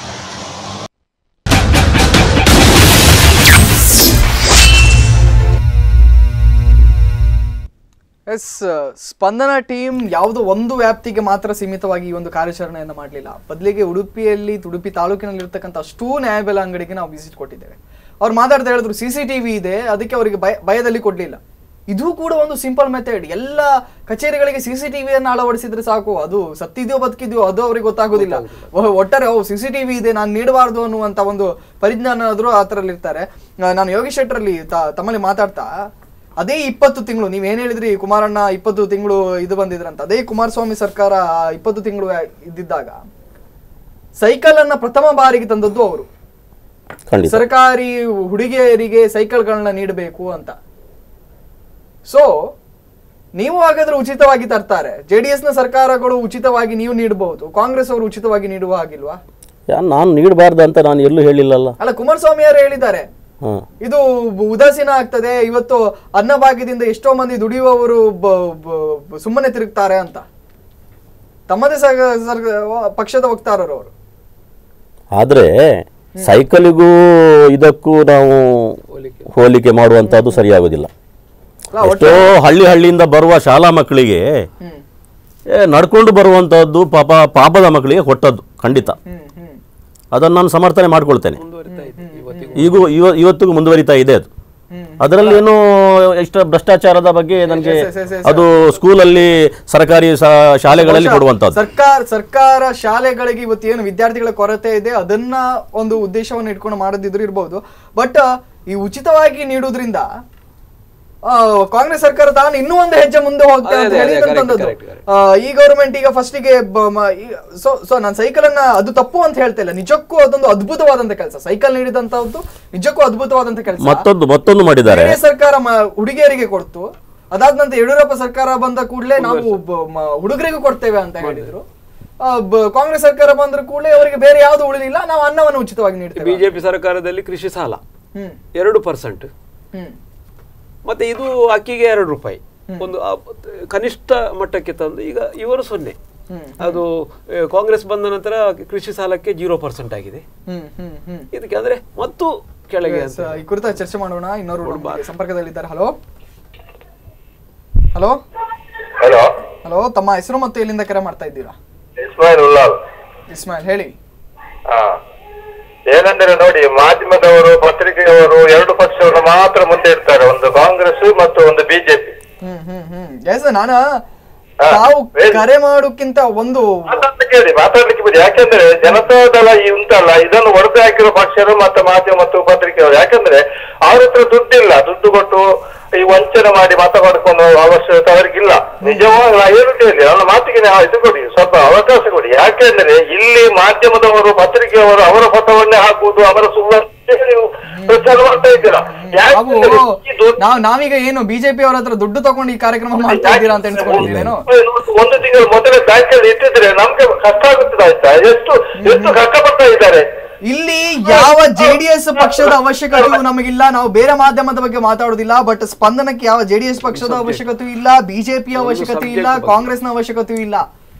Speaker 1: ಎಸ್ ಸ್ಪಂದನ ಟೀಮ್ ಯಾವುದೋ ಒಂದು ವ್ಯಾಪ್ತಿಗೆ ಮಾತ್ರ ಸೀಮಿತವಾಗಿ ಈ ಒಂದು ಕಾರ್ಯಾಚರಣೆಯನ್ನು ಮಾಡಲಿಲ್ಲ ಬದಲಿಗೆ ಉಡುಪಿಯಲ್ಲಿ ಉಡುಪಿ ತಾಲೂಕಿನಲ್ಲಿ ಇರ್ತಕ್ಕಂಥ ಅಷ್ಟೂ ನ್ಯಾಯಬೆಲೆ ಅಂಗಡಿಗೆ ನಾವು ವಿಸಿಟ್ ಕೊಟ್ಟಿದ್ದೇವೆ ಅವ್ರು ಮಾತಾಡ್ತಾ ಹೇಳಿದ್ರು ಸಿ ಸಿ ಟಿ ವಿ ಇದೆ ಅದಕ್ಕೆ ಅವರಿಗೆ ಭಯ ಭಯದಲ್ಲಿ ಕೊಡಲಿಲ್ಲ ಇದು ಕೂಡ ಒಂದು ಸಿಂಪಲ್ ಮೆಥಡ್ ಎಲ್ಲ ಕಚೇರಿಗಳಿಗೆ ಸಿ ಸಿ ಟಿವಿಯನ್ನು ಅಳವಡಿಸಿದ್ರೆ ಸಾಕು ಅದು ಸತ್ತಿದೆಯೋ ಬದುಕಿದೆಯೋ ಅದು ಅವ್ರಿಗೆ ಗೊತ್ತಾಗೋದಿಲ್ಲ ಒ- ಒಟ್ಟಾರೆ ಓ ಸಿ ಸಿ ಟಿವಿ ಇದೆ ನಾನು ನೀಡಬಾರ್ದು ಅನ್ನುವಂಥ ಒಂದು ಪರಿಜ್ಞಾನ ಆದರೂ ಆ ಥರಲ್ಲಿ ಇರ್ತಾರೆ ಆ, ನಾನು ಯೋಗೇಶ್ ಶೆಟ್ಟರಲ್ಲಿ ತ- ತಮ್ಮಲ್ಲಿ ಮಾತಾಡ್ತಾ ಅದೇ ಇಪ್ಪತ್ತು ತಿಂಗಳು ನೀವೇನ್ ಹೇಳಿದ್ರಿ ಕುಮಾರಣ್ಣ ಇಪ್ಪತ್ತು ತಿಂಗಳು ಇದು ಬಂದಿದ್ರಂತ ಅದೇ ಕುಮಾರಸ್ವಾಮಿ ಸರ್ಕಾರ ಆ ಇಪ್ಪತ್ತು ತಿಂಗಳು ಇದ್ದಿದ್ದಾಗ ಸೈಕಲ್ ಅನ್ನ ಪ್ರಥಮ ಬಾರಿಗೆ ತಂದದ್ದು ಅವರು
Speaker 8: ಖಂಡಿತ
Speaker 1: ಸರ್ಕಾರಿ ಹುಡುಗಿಯರಿಗೆ ಸೈಕಲ್ಗಳನ್ನ ನೀಡಬೇಕು ಅಂತ ಸೊ ನೀವು ಹಾಗಾದ್ರೆ ಉಚಿತವಾಗಿ ತರ್ತಾರೆ ಜೆ ಡಿ ಎಸ್ ನ ಸರ್ಕಾರಗಳು ಉಚಿತವಾಗಿ ನೀವು ನೀಡಬಹುದು ಕಾಂಗ್ರೆಸ್ ಅವರು ಉಚಿತವಾಗಿ ನೀಡುವ ಹಾಗಿಲ್ವಾ
Speaker 8: ಯಾ- ನಾನು ನೀಡಬಾರ್ದು ಅಂತ ನಾನು ಎಲ್ಲೂ ಹೇಳಿಲ್ಲಲ್ಲ
Speaker 1: ಅಲ್ಲ ಕುಮಾರಸ್ವಾಮಿ ಅವರು ಹೇಳಿದ್ದಾರೆ
Speaker 8: ಹಾಂ
Speaker 1: ಇದು ಬ- ಉದಾಸೀನ ಆಗ್ತದೆ ಇವತ್ತು ಅನ್ನಭಾಗ್ಯದಿಂದ ಎಷ್ಟೋ ಮಂದಿ ದುಡಿಯುವವರು ಬ- ಬ- ಸುಮ್ಮನೆ ತಿರುಗ್ತಾರೆ ಅಂತ ತಮ್ಮದೇ ಸಗ- ಸರ್ಗ- ಪಕ್ಷದ ವಕ್ತಾರರು ಅವರು
Speaker 8: ಆದರೆ ಸೈಕಲಿಗೂ ಇದಕ್ಕೂ ನಾವು ಹೋಲಿಕೆ ಮಾಡುವಂಥದ್ದು ಸರಿಯಾಗೋದಿಲ್ಲ ಎಷ್ಟೋ ಹಳ್ಳಿ ಹಳ್ಳಿಯಿಂದ ಬರುವ ಶಾಲಾ ಮಕ್ಕಳಿಗೆ ಏ, ನಡ್ಕೊಂಡು ಬರುವಂಥದ್ದು ಪಾಪ ಪಾಪದ ಮಕ್ಕಳಿಗೆ ಕೊಟ್ಟದ್ದು ಖಂಡಿತ ಅದನ್ನು ನಾನು ಸಮರ್ಥನೆ ಮಾಡ್ಕೊಳ್ತೇನೆ ಈಗೂ ಇವ- ಇವತ್ತಿಗೂ ಮುಂದುವರಿತಾ ಇದೆ ಅದು ಅದರಲ್ಲಿ ಏನು ಎಷ್ಟು ಭ್ರಷ್ಟಾಚಾರದ ಬಗ್ಗೆ ನನಗೆ
Speaker 1: yes, yes, yes,
Speaker 8: ಅದು ಸ್ಕೂಲಲ್ಲಿ ಸರ್ಕಾರಿ ಶಾ- ಶಾಲೆಗಳಲ್ಲಿ
Speaker 1: ಬಹುಶಃ
Speaker 8: ಕೊಡುವಂಥದ್ದು
Speaker 1: ಸರ್ಕಾರ ಸರ್ಕಾರ ಶಾಲೆಗಳಿಗೆ ಇವತ್ತು ಏನು ವಿದ್ಯಾರ್ಥಿಗಳ ಕೊರತೆ ಇದೆ ಅದನ್ನ ಒಂದು ಉದ್ದೇಶವನ್ನು ಇಟ್ಕೊಂಡು ಮಾಡದಿದ್ರು ಇರ್ಬೋದು ಬಟ್ ಈ ಉಚಿತವಾಗಿ ನೀಡುವುದ್ರಿಂದ ಆ, ಕಾಂಗ್ರೆಸ್ ಸರ್ಕಾರ ತಾನು ಇನ್ನೂ ಒಂದು ಹೆಜ್ಜೆ ಮುಂದೆ ಹೋಗ್ತಾ
Speaker 7: ಅದೇ,
Speaker 1: ಅಂತ
Speaker 7: ಅದೇ,
Speaker 1: ಹೇಳಿ
Speaker 7: ಅದೇ,
Speaker 1: ತಂದದ್ದು.
Speaker 7: correct, correct,
Speaker 1: ಆ, ಈ ಗೌರ್ಮೆಂಟ್ ಈಗ ಫಸ್ಟಿಗೆ ಸೊ ಸೊ ನಾನು ಸೈಕಲ್ ಅನ್ನ ಅದು ತಪ್ಪು ಅಂತ ಹೇಳ್ತಾ ಇಲ್ಲ ನಿಜಕ್ಕೂ ಅದೊಂದು ಅದ್ಭುತವಾದಂತ ಕೆಲಸ ಸೈಕಲ್ ನೀಡಿದಂತದ್ದು ನಿಜಕ್ಕೂ ಅದ್ಭುತವಾದಂತ ಕೆಲಸ
Speaker 8: ಮತ್ತೊಂದು ಮತ್ತೊಂದು ಮಾಡಿದ್ದಾರೆ
Speaker 1: ಬೇರೆ ಸರ್ಕಾರ ಮ- ಹುಡುಗಿಯರಿಗೆ ಕೊಡ್ತು ಅದಾದ ನಂತರ ಯಡಿಯೂರಪ್ಪ ಸರ್ಕಾರ ಬಂದ ಕೂಡಲೇ ನಾವು ಬ- ಮ- ಹುಡುಗರಿಗೂ ಕೊಡ್ತೇವೆ ಅಂತ ಹೇಳಿದ್ರು ಆ, ಬ- ಕಾಂಗ್ರೆಸ್ ಸರ್ಕಾರ ಬಂದ್ರ ಕೂಡಲೇ ಅವರಿಗೆ ಬೇರೆ ಯಾವ್ದು ಉಳಿಲಿಲ್ಲ ನಾವು ಅನ್ನವನ್ನು ಉಚಿತವಾಗಿ ನೀಡ್ತೇವೆ
Speaker 7: ಬಿಜೆಪಿ ಸರ್ಕಾರದಲ್ಲಿ ಕೃಷಿ ಸಾಲ
Speaker 1: ಹ್ಮ್
Speaker 7: ಎರಡು ಪರ್ಸೆಂಟ್
Speaker 1: ಹ್ಮ್
Speaker 7: ಮತ್ತೆ ಇದು ಅಕ್ಕಿಗೆ ಎರಡು ರೂಪಾಯಿ ಒಂದು ಆ, ಕನಿಷ್ಠ ಮಟ್ಟಕ್ಕೆ ತಂದು ಈಗ ಇವರು ಸೊನ್ನೆ ಅದು ಆ, ಕಾಂಗ್ರೆಸ್ ಬಂದ ನಂತರ ಕೃಷಿ ಸಾಲಕ್ಕೆ ಜೀರೋ ಪರ್ಸೆಂಟ್ ಆಗಿದೆ
Speaker 1: ಹ್ಮ್ ಹ್ಮ್ ಹ್ಮ್
Speaker 7: ಇದಕ್ಕೆ ಅಂದ್ರೆ ಮತ್ತು ಕೆಳಗೆ
Speaker 1: Yes, ಈ ಕುರಿತ ಚರ್ಚೆ ಮಾಡೋಣ ಇನ್ನೊರು ನಮ್ಮೊಂದಿಗೆ ಸಂಪರ್ಕದಲ್ಲಿದ್ದಾರೆ ಹಲೋ ಹಲೋ
Speaker 10: ಹಲೋ
Speaker 1: ಹಲೋ ತಮ್ಮ ಹೆಸರು ಮತ್ತು ಎಲ್ಲಿಂದ ಕರೆ ಮಾಡ್ತಾ ಇದ್ದೀರಾ
Speaker 10: ಇಸ್ಮಾಯಿಲ್ ಉಲ್ಲಾಲ್
Speaker 1: ಇಸ್ಮಾಯಿಲ್ ಹೇಳಿ
Speaker 10: ಹಾ ಏನಂದ್ರೆ ನೋಡಿ ಮಾಧ್ಯಮದವರು ಪತ್ರಿಕೆಯವರು ಎರಡು ಪಕ್ಷವನ್ನು ಮಾತ್ರ ಮುಂದೆ ಇಡ್ತಾರೆ ಒಂದು ಕಾಂಗ್ರೆಸ್ ಮತ್ತು ಒಂದು ಬಿಜೆಪಿ
Speaker 1: ಹ್ಮ್ ಹ್ಮ್ ಹ್ಮ್ ಎಸ್ ನಾನು ತಾವು ಕರೆ ಮಾಡೋಕ್ಕಿಂತ ಒಂದು
Speaker 10: ಕೇಳಿ ಮಾತಾಡ್ಲಿಕ್ಕೆ ಬಿಡಿ ಯಾಕೆಂದ್ರೆ ಜನತಾದಳ ಈ ಉಂಟಲ್ಲ ಇದನ್ನು ಒಡೆದು ಹಾಕಿರೋ ಪಕ್ಷರು ಮತ್ತು ಮಾಧ್ಯಮ ಮತ್ತು ಪತ್ರಿಕೆಯವರು ಯಾಕಂದ್ರೆ ಅವ್ರ ಹತ್ರ ದುಡ್ಡಿಲ್ಲ ದುಡ್ಡು ಕೊಟ್ಟು ಈ ವಂಚನೆ ಮಾಡಿ ಮತ ಪಡ್ಕೊಂಡು ಅವಶ್ಯಕತೆ ಅವರಿಗಿಲ್ಲ ನಿಜವಾಗ ನಾ ಏನು ಕೇಳಿ ನನ್ನ ಮಾತಿಗೆ ನಾವು ಇದು ಕೊಡಿ ಸ್ವಲ್ಪ ಅವಕಾಶ ಕೊಡಿ ಯಾಕೆಂದ್ರೆ ಇಲ್ಲಿ ಮಾಧ್ಯಮದವರು ಪತ್ರಿಕೆಯವರು ಅವರ ಫೋಟೋವನ್ನೇ ಹಾಕುವುದು ಅವರ ಸುಳ್ಳು ನೀವು ಪ್ರಚಾರ ಮಾಡ್ತಾ ಇದ್ದೀರಾ
Speaker 1: ನಾವು ನಾವ್ ನಾವೀಗ ಏನು ಬಿಜೆಪಿ ಅವರ ಹತ್ರ ದುಡ್ಡು ತಗೊಂಡು ಈ ಕಾರ್ಯಕ್ರಮ ಮಾಡ್ತಾ ಇದ್ದೀರಾ ಅಂತ ಎಣಿಸ್ಕೊಂಡಿದ್ದೀರೇನೋ
Speaker 10: ಒಂದು ತಿಂಗಳು ಮೊದಲೇ ಬ್ಯಾಂಕ್ ಅಲ್ಲಿ ಇಟ್ಟಿದ್ರೆ ನಮ್ಗೆ ಕಷ್ಟ ಆಗುತ್ತದೆ ಆಯ್ತಾ ಎಷ್ಟು ಎಷ್ಟು ಕಷ್ಟಪಡ್ತಾ ಇದ್ದಾರೆ
Speaker 1: ಇಲ್ಲಿ ಯಾವ ಜೆಡಿಎಸ್ ಪಕ್ಷದ ಅವಶ್ಯಕತೆಯೂ ನಮಗಿಲ್ಲ ನಾವು ಬೇರೆ ಮಾಧ್ಯಮದ ಬಗ್ಗೆ ಮಾತಾಡೋದಿಲ್ಲ ಬಟ್ ಸ್ಪಂದನಕ್ಕೆ ಯಾವ ಜೆಡಿಎಸ್ ಪಕ್ಷದ ಅವಶ್ಯಕತೆ ಇಲ್ಲ ಬಿಜೆಪಿ ಅವಶ್ಯಕತೆ ಇಲ್ಲ ಕಾಂಗ್ರೆಸ್ನ ಅವಶ್ಯಕತೆಯೂ ಇಲ್ಲ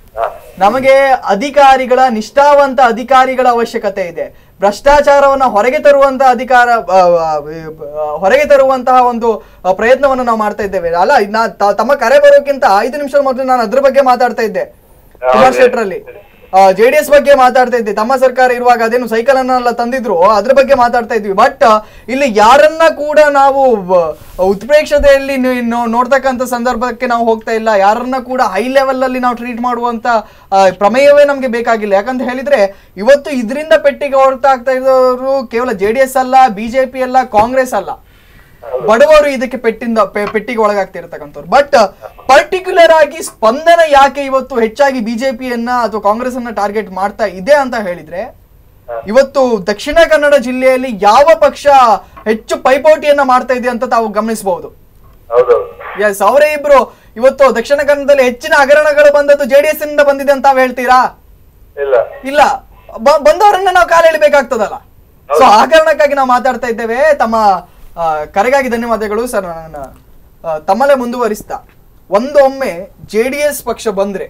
Speaker 1: ನಮಗೆ ಅಧಿಕಾರಿಗಳ ನಿಷ್ಠಾವಂತ ಅಧಿಕಾರಿಗಳ ಅವಶ್ಯಕತೆ ಇದೆ ಭ್ರಷ್ಟಾಚಾರವನ್ನ ಹೊರಗೆ ತರುವಂತಹ ಅಧಿಕಾರ ಆ, ಆ, ಆ, ಹೊರಗೆ ತರುವಂತಹ ಒಂದು ಆ, ಪ್ರಯತ್ನವನ್ನು ನಾವು ಮಾಡ್ತಾ ಇದ್ದೇವೆ ಅಲ್ಲ ಇದ್ ನಾ- ತ- ತಮ್ಮ ಕರೆ ಬರೋಕ್ಕಿಂತ ಐದು ನಿಮಿಷದ ಮೊದಲು ನಾನು ಅದ್ರ ಬಗ್ಗೆ ಮಾತಾಡ್ತಾ ಇದ್ದೆ ಕುಮಾರ್ ಶೆಟ್ರಲ್ಲಿ ಜೆಡಿಎಸ್ ಬಗ್ಗೆ ಮಾತಾಡ್ತಾ ಇದ್ದೆ ತಮ್ಮ ಸರ್ಕಾರ ಇರುವಾಗ ಅದೇನು ಸೈಕಲ್ ಅನ್ನೆಲ್ಲ ತಂದಿದ್ರು ಅದ್ರ ಬಗ್ಗೆ ಮಾತಾಡ್ತಾ ಇದ್ವಿ ಬಟ್ ಇಲ್ಲಿ ಯಾರನ್ನ ಕೂಡ ನಾವು ವ- ಉತ್ಪ್ರೇಕ್ಷತೆಯಲ್ಲಿ ನಿ- ನೋ- ನೋಡ್ತಕ್ಕಂಥ ಸಂದರ್ಭಕ್ಕೆ ನಾವು ಹೋಗ್ತಾ ಇಲ್ಲ ಯಾರನ್ನ ಕೂಡ ಹೈ ಲೆವೆಲ್ ಅಲ್ಲಿ ನಾವು ಟ್ರೀಟ್ ಮಾಡುವಂತ ಆ, ಪ್ರಮೇಯವೇ ನಮ್ಗೆ ಬೇಕಾಗಿಲ್ಲ ಯಾಕಂತ ಹೇಳಿದ್ರೆ ಇವತ್ತು ಇದರಿಂದ ಪೆಟ್ಟಿಗೆ ಹೊರತಾಗ್ತಾ ಇರೋರು ಕೇವಲ ಜೆ ಡಿ ಎಸ್ ಅಲ್ಲ ಬಿಜೆಪಿ ಅಲ್ಲ ಕಾಂಗ್ರೆಸ್ ಅಲ್ಲ ಬಡವರು ಇದಕ್ಕೆ ಪೆಟ್ಟಿಂದ ಪೆ- ಪೆಟ್ಟಿಗೆ ಒಳಗಾಗ್ತಿರ್ತಕ್ಕಂಥವ್ರು ಬಟ್ ಪರ್ಟಿಕ್ಯುಲರ್ ಆಗಿ ಸ್ಪಂದನ ಯಾಕೆ ಇವತ್ತು ಹೆಚ್ಚಾಗಿ ಬಿಜೆಪಿಯನ್ನ ಅಥವಾ ಕಾಂಗ್ರೆಸ್ ಅನ್ನ ಟಾರ್ಗೆಟ್ ಮಾಡ್ತಾ ಇದೆ ಅಂತ ಹೇಳಿದ್ರೆ ಇವತ್ತು ದಕ್ಷಿಣ ಕನ್ನಡ ಜಿಲ್ಲೆಯಲ್ಲಿ ಯಾವ ಪಕ್ಷ ಹೆಚ್ಚು ಪೈಪೋಟಿಯನ್ನ ಮಾಡ್ತಾ ಇದೆ ಅಂತ ತಾವು ಗಮನಿಸಬಹುದು
Speaker 10: ಹೌದೌದು
Speaker 1: ಎಸ್ ಅವರೇ ಇಬ್ರು ಇವತ್ತು ದಕ್ಷಿಣ ಕನ್ನಡದಲ್ಲಿ ಹೆಚ್ಚಿನ ಹಗರಣಗಳು ಬಂದದ್ದು ಜೆಡಿಎಸ್ ಇಂದ ಬಂದಿದೆ ಅಂತ ತಾವ್ ಹೇಳ್ತೀರಾ
Speaker 10: ಇಲ್ಲ
Speaker 1: ಇಲ್ಲ ಬ- ಬಂದವರನ್ನ ನಾವು ಕಾಲ ಎಳಿಬೇಕಾಗ್ತದಲ್ಲ ಸೊ ಆ ಕಾರಣಕ್ಕಾಗಿ ನಾವು ಮಾತಾಡ್ತಾ ಇದ್ದೇವೆ ತಮ್ಮ ಆ, ಕರೆಗಾಗಿ ಧನ್ಯವಾದಗಳು ಸರ್ ನನ್ನ ಆ, ತಮ್ಮಲ್ಲೇ ಮುಂದುವರಿಸ್ತಾ ಒಂದೊಮ್ಮೆ ಜೆ ಡಿ ಎಸ್ ಪಕ್ಷ ಬಂದ್ರೆ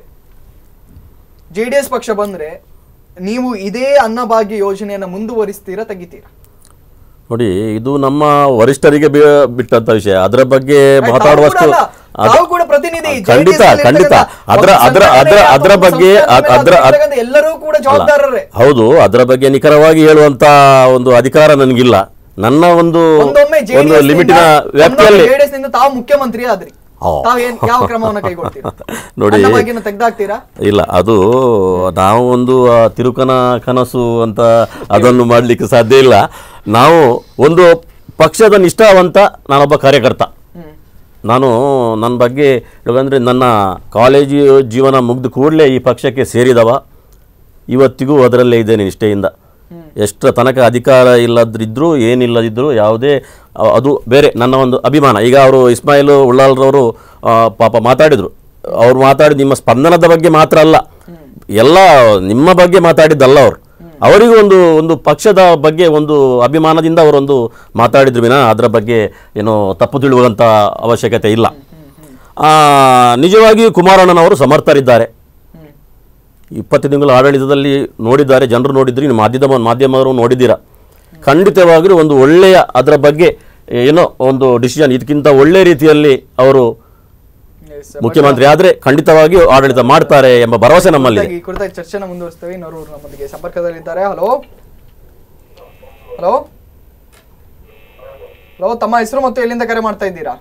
Speaker 1: ಜೆ ಡಿ ಎಸ್ ಪಕ್ಷ ಬಂದ್ರೆ ನೀವು ಇದೇ ಅನ್ನಭಾಗ್ಯ ಯೋಜನೆಯನ್ನ ಮುಂದುವರಿಸ್ತೀರಾ ತೆಗಿತೀರಾ
Speaker 8: ನೋಡಿ ಇದು ನಮ್ಮ ವರಿಷ್ಠರಿಗೆ ಬಿ- ಬಿಟ್ಟಂತ ವಿಷಯ ಅದರ ಬಗ್ಗೆ ಮಾತಾಡುವಷ್ಟು
Speaker 1: ಅಲ್ಲ,
Speaker 8: ಅದು-
Speaker 1: ತಾವು ಕೂಡ ಪ್ರತಿನಿಧಿ
Speaker 8: ಖಂಡಿತ
Speaker 1: JDS ಅಲ್ಲಿ
Speaker 8: ಖಂಡಿತ
Speaker 1: ಇರ್ತಕ್ಕಂಥ
Speaker 8: ಅದರ
Speaker 1: ಒಂದು
Speaker 8: ಅದರ ಅದರ
Speaker 1: ಸಂಘಟನೆ
Speaker 8: ಅದರ
Speaker 1: ಅಥವಾ
Speaker 8: ಬಗ್ಗೆ
Speaker 1: ಸಂಸ್ಥೆ
Speaker 8: ಅದ್- ಅದರ ಅದ್-
Speaker 1: ಇರ್ತಕ್ಕಂಥ ಎಲ್ಲರೂ ಕೂಡ ಜವಾಬ್ದಾರರೇ
Speaker 8: ಹೌದು ಅದರ ಬಗ್ಗೆ ನಿಖರವಾಗಿ ಹೇಳುವಂತ ಒಂದು ಅಧಿಕಾರ ನನಗಿಲ್ಲ ನನ್ನ ಒಂದು
Speaker 1: ಒಂದೊಮ್ಮೆ
Speaker 8: ಒಂದು ಲಿಮಿಟಿನ ವ್ಯಾಪ್ತಿಯಲ್ಲಿ
Speaker 1: ಜೆಡಿಎಸ್ ನಿಂದ ತಾವು ಮುಖ್ಯಮಂತ್ರಿ ಆದ್ರಿ
Speaker 8: ಓ.
Speaker 1: ತಾವ್ ಏನ್ ಯಾವ ಕ್ರಮವನ್ನ ಕೈಗೊಳ್ತೀರಾ
Speaker 8: ನೋಡಿ
Speaker 1: ಅನ್ನಭಾಗ್ಯನ ತೆಗ್ದಾಕ್ತೀರಾ
Speaker 8: ಇಲ್ಲ ಅದು ನಾವು ಒಂದು ಆ ತಿರುಕನ ಕನಸು ಅಂತ ಅದನ್ನು ಮಾಡಲಿಕ್ಕೆ ಸಾಧ್ಯ ಇಲ್ಲ ನಾವು ಒಂದು ಪಕ್ಷದ ನಿಷ್ಠಾವಂತ ನಾನೊಬ್ಬ ಕಾರ್ಯಕರ್ತ ನಾನು ನನ್ನ ಬಗ್ಗೆ ಹೇಳುವಂದ್ರೆ ನನ್ನ ಕಾಲೇಜು ಜೀವನ ಮುಗಿದ ಕೂಡಲೇ ಈ ಪಕ್ಷಕ್ಕೆ ಸೇರಿದವ ಇವತ್ತಿಗೂ ಅದರಲ್ಲೇ ಇದ್ದೇನೆ ನಿಷ್ಠೆಯಿಂದ ಎಷ್ಟರ ತನಕ ಅಧಿಕಾರ ಇಲ್ಲದಿದ್ದರೂ ಏನಿಲ್ಲದಿದ್ದರೂ ಯಾವುದೇ ಅ- ಅದು ಬೇರೆ ನನ್ನ ಒಂದು ಅಭಿಮಾನ ಈಗ ಅವರು ಇಸ್ಮಾಯಿಲ್ ಉಳ್ಳಾಲ್ರವರು ಆ, ಪಾಪ ಮಾತಾಡಿದರು ಅವ್ರು ಮಾತಾಡಿ ನಿಮ್ಮ ಸ್ಪಂದನದ ಬಗ್ಗೆ ಮಾತ್ರ ಅಲ್ಲ ಎಲ್ಲ ನಿಮ್ಮ ಬಗ್ಗೆ ಮಾತಾಡಿದ್ದಲ್ಲ ಅವರು ಅವರಿಗೂ ಒಂದು ಒಂದು ಪಕ್ಷದ ಬಗ್ಗೆ ಒಂದು ಅಭಿಮಾನದಿಂದ ಅವರೊಂದು ಮಾತಾಡಿದ್ರು ವಿನ ಅದರ ಬಗ್ಗೆ ಏನೋ ತಪ್ಪು ತಿಳುವಂಥ ಅವಶ್ಯಕತೆ ಇಲ್ಲ ಆ, ನಿಜವಾಗಿಯೂ ಕುಮಾರಣ್ಣನವರು ಸಮರ್ಥರಿದ್ದಾರೆ ಇಪ್ಪತ್ತು ತಿಂಗಳ ಆಡಳಿತದಲ್ಲಿ ನೋಡಿದ್ದಾರೆ ಜನರು ನೋಡಿದ್ರು ಇನ್ನು ಮಾಧ್ಯಮ ಮಾಧ್ಯಮವರು ನೋಡಿದ್ದೀರಾ ಖಂಡಿತವಾಗಿಯೂ ಒಂದು ಒಳ್ಳೆಯ ಅದರ ಬಗ್ಗೆ ಏನೋ ಒಂದು ಡಿಸಿಷನ್ ಇದಕ್ಕಿಂತ ಒಳ್ಳೆ ರೀತಿಯಲ್ಲಿ ಅವರು ಮುಖ್ಯಮಂತ್ರಿ ಆದರೆ ಖಂಡಿತವಾಗಿಯೂ ಆಡಳಿತ ಮಾಡ್ತಾರೆ ಎಂಬ ಭರವಸೆ ನಮ್ಮಲ್ಲಿದೆ
Speaker 1: ಈ ಕುರಿತಾಗಿ ಚರ್ಚೆನ ಮುಂದುವರಿಸ್ತೇವೆ ಇನ್ನೋರು ನಮ್ಮೊಂದಿಗೆ ಸಂಪರ್ಕದಲ್ಲಿದ್ದಾರೆ ಹಲೋ ಹಲೋ ಹಲೋ ತಮ್ಮ ಹೆಸರು ಮತ್ತು ಎಲ್ಲಿಂದ ಕರೆ ಮಾಡ್ತಾ ಇದ್ದೀರಾ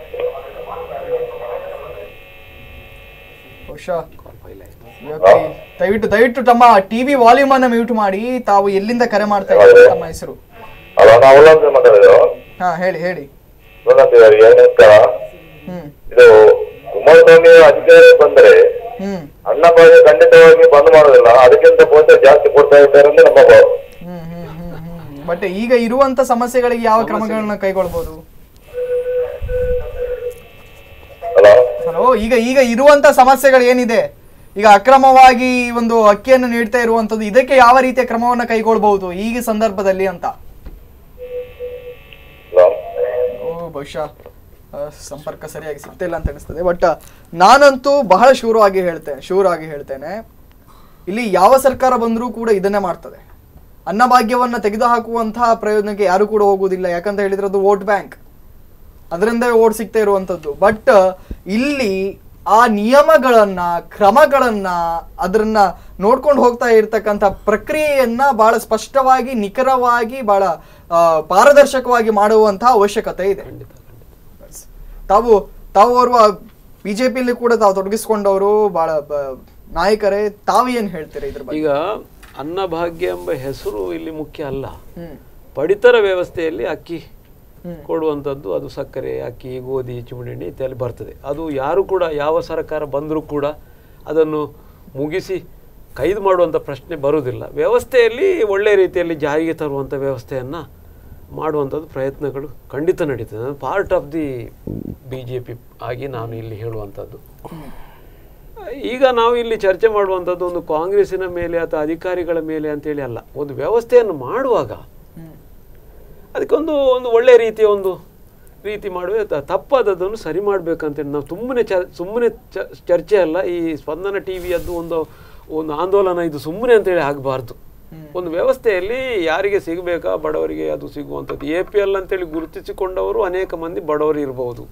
Speaker 1: ಬಹುಶಃ ಇವತ್ತು ದಯವಿಟ್ಟು ದಯವಿಟ್ಟು ತಮ್ಮ ಟಿವಿ ವಾಲ್ಯೂಮ್ ಅನ್ನ ಮ್ಯೂಟ್ ಮಾಡಿ ತಾವು ಎಲ್ಲಿಂದ ಕರೆ ಮಾಡ್ತಾ ಇದ್ದೀರಾ ತಮ್ಮ ಹೆಸರು
Speaker 10: ಅಲ್ಲ ನಾವು ಉಲ್ಲಂಘನೆ ಮಾತಾಡೋದು
Speaker 1: ಹಾ ಹೇಳಿ ಹೇಳಿ
Speaker 10: ಉಲ್ಲಂಘನೆ ಏನಂತ
Speaker 1: ಹ್ಮ್
Speaker 10: ಇದು ಕುಮಾರಸ್ವಾಮಿ ಅಧಿಕಾರ ಬಂದ್ರೆ
Speaker 1: ಹ್ಮ್
Speaker 10: ಅನ್ನಭಾಗ್ಯ ಖಂಡಿತವಾಗಿ ಬಂದ್ ಮಾಡೋದಿಲ್ಲ ಅದಕ್ಕಿಂತ ಪ್ರೋತ್ಸಾಹ ಜಾಸ್ತಿ ಕೊಡ್ತಾ ಇದ್ದಾರೆ ಅಂತ ನಮ್ಮ ಭಾವ
Speaker 1: ಬಟ್ ಈಗ ಇರುವಂತ ಸಮಸ್ಯೆಗಳಿಗೆ ಯಾವ ಕ್ರಮಗಳನ್ನ ಕೈಗೊಳ್ಬಹುದು ಹಲೋ ಈಗ ಈಗ ಇರುವಂತ ಸಮಸ್ಯೆಗಳು ಏನಿದೆ ಈಗ ಅಕ್ರಮವಾಗಿ ಒಂದು ಅಕ್ಕಿಯನ್ನು ನೀಡ್ತಾ ಇರುವಂತದ್ದು ಇದಕ್ಕೆ ಯಾವ ರೀತಿಯ ಕ್ರಮವನ್ನ ಕೈಗೊಳ್ಬಹುದು ಈಗ ಸಂದರ್ಭದಲ್ಲಿ ಅಂತ ಓ ಬಹುಶಃ ಆ, ಸಂಪರ್ಕ ಸರಿಯಾಗಿ ಸಿಗ್ತಾ ಇಲ್ಲ ಅಂತ ಅನಿಸ್ತದೆ ಬಟ್ ನಾನಂತೂ ಬಹಳ ಶೂರವಾಗಿ ಹೇಳ್ತೇನೆ ಶೂರವಾಗಿ ಹೇಳ್ತೇನೆ ಇಲ್ಲಿ ಯಾವ ಸರ್ಕಾರ ಬಂದರೂ ಕೂಡ ಇದನ್ನೇ ಮಾಡ್ತದೆ ಅನ್ನಭಾಗ್ಯವನ್ನ ತೆಗೆದುಹಾಕುವಂತಹ ಪ್ರಯೋಜನಕ್ಕೆ ಯಾರು ಕೂಡ ಹೋಗುವುದಿಲ್ಲ ಯಾಕಂತ ಹೇಳಿದ್ರೆ ಅದು ವೋಟ್ ಬ್ಯಾಂಕ್ ಅದರಿಂದ ಓಟ್ ಸಿಗ್ತಾ ಇರುವಂತದ್ದು ಬಟ್ ಇಲ್ಲಿ ಆ ನಿಯಮಗಳನ್ನ ಕ್ರಮಗಳನ್ನ ಅದನ್ನ ನೋಡ್ಕೊಂಡು ಹೋಗ್ತಾ ಇರ್ತಕ್ಕಂಥ ಪ್ರಕ್ರಿಯೆಯನ್ನ ಬಹಳ ಸ್ಪಷ್ಟವಾಗಿ ನಿಖರವಾಗಿ ಬಹಳ ಆ, ಪಾರದರ್ಶಕವಾಗಿ ಮಾಡುವಂತಹ ಅವಶ್ಯಕತೆ ಇದೆ ತಾವು ತಾವು ಓರ್ವ ಬಿಜೆಪಿಯಲ್ಲಿ ಕೂಡ ತಾವು ತೊಡಗಿಸ್ಕೊಂಡವರು ಬಹಳ ಬ- ನಾಯಕರೇ ತಾವು ಏನ್ ಹೇಳ್ತೀರಾ ಇದ್ರ ಬಗ್ಗೆ
Speaker 7: ಈಗ ಅನ್ನಭಾಗ್ಯ ಎಂಬ ಹೆಸರು ಇಲ್ಲಿ ಮುಖ್ಯ ಅಲ್ಲ
Speaker 1: ಹ್ಮ್
Speaker 7: ಪಡಿತರ ವ್ಯವಸ್ಥೆಯಲ್ಲಿ ಅಕ್ಕಿ ಕೊಡುವಂಥದ್ದು ಅದು ಸಕ್ಕರೆ ಅಕ್ಕಿ ಗೋಧಿ ಚಿಮಣೆಣ್ಣೆ ಇತ್ಯಾದಿ ಬರ್ತದೆ ಅದು ಯಾರು ಕೂಡ ಯಾವ ಸರ್ಕಾರ ಬಂದರೂ ಕೂಡ ಅದನ್ನು ಮುಗಿಸಿ ಕೈದು ಮಾಡುವಂಥ ಪ್ರಶ್ನೆ ಬರುವುದಿಲ್ಲ ವ್ಯವಸ್ಥೆಯಲ್ಲಿ ಒಳ್ಳೆಯ ರೀತಿಯಲ್ಲಿ ಜಾರಿಗೆ ತರುವಂಥ ವ್ಯವಸ್ಥೆಯನ್ನು ಮಾಡುವಂಥದ್ದು ಪ್ರಯತ್ನಗಳು ಖಂಡಿತ ನಡೀತದೆ part of the B J P ಆಗಿ ನಾನು ಇಲ್ಲಿ ಹೇಳುವಂಥದ್ದು ಈಗ ನಾವು ಇಲ್ಲಿ ಚರ್ಚೆ ಮಾಡುವಂಥದ್ದು ಒಂದು ಕಾಂಗ್ರೆಸ್ಸಿನ ಮೇಲೆ ಅಥವಾ ಅಧಿಕಾರಿಗಳ ಮೇಲೆ ಅಂತೇಳಿ ಅಲ್ಲ ಒಂದು ವ್ಯವಸ್ಥೆಯನ್ನು ಮಾಡುವಾಗ ಅದಕ್ಕೊಂದು ಒಂದು ಒಳ್ಳೆಯ ರೀತಿಯ ಒಂದು ರೀತಿ ಮಾಡುವ ತ- ತಪ್ಪಾದದ್ದನ್ನು ಸರಿ ಮಾಡಬೇಕಂತೇಳಿ ನಾವು ಸುಮ್ಮನೆ ಚ ಸುಮ್ಮನೆ ಚ ಚರ್ಚೆ ಅಲ್ಲ ಈ ಸ್ಪಂದನ ಟಿ ವಿಯದ್ದು ಒಂದು ಒಂದು ಆಂದೋಲನ ಇದು ಸುಮ್ಮನೆ ಅಂತೇಳಿ ಆಗಬಾರ್ದು ಒಂದು ವ್ಯವಸ್ಥೆಯಲ್ಲಿ ಯಾರಿಗೆ ಸಿಗಬೇಕಾ ಬಡವರಿಗೆ ಅದು ಸಿಗುವಂಥದ್ದು ಎ ಪಿ ಎಲ್ ಅಂತೇಳಿ ಗುರುತಿಸಿಕೊಂಡವರು ಅನೇಕ ಮಂದಿ ಬಡವರು ಇರಬಹುದು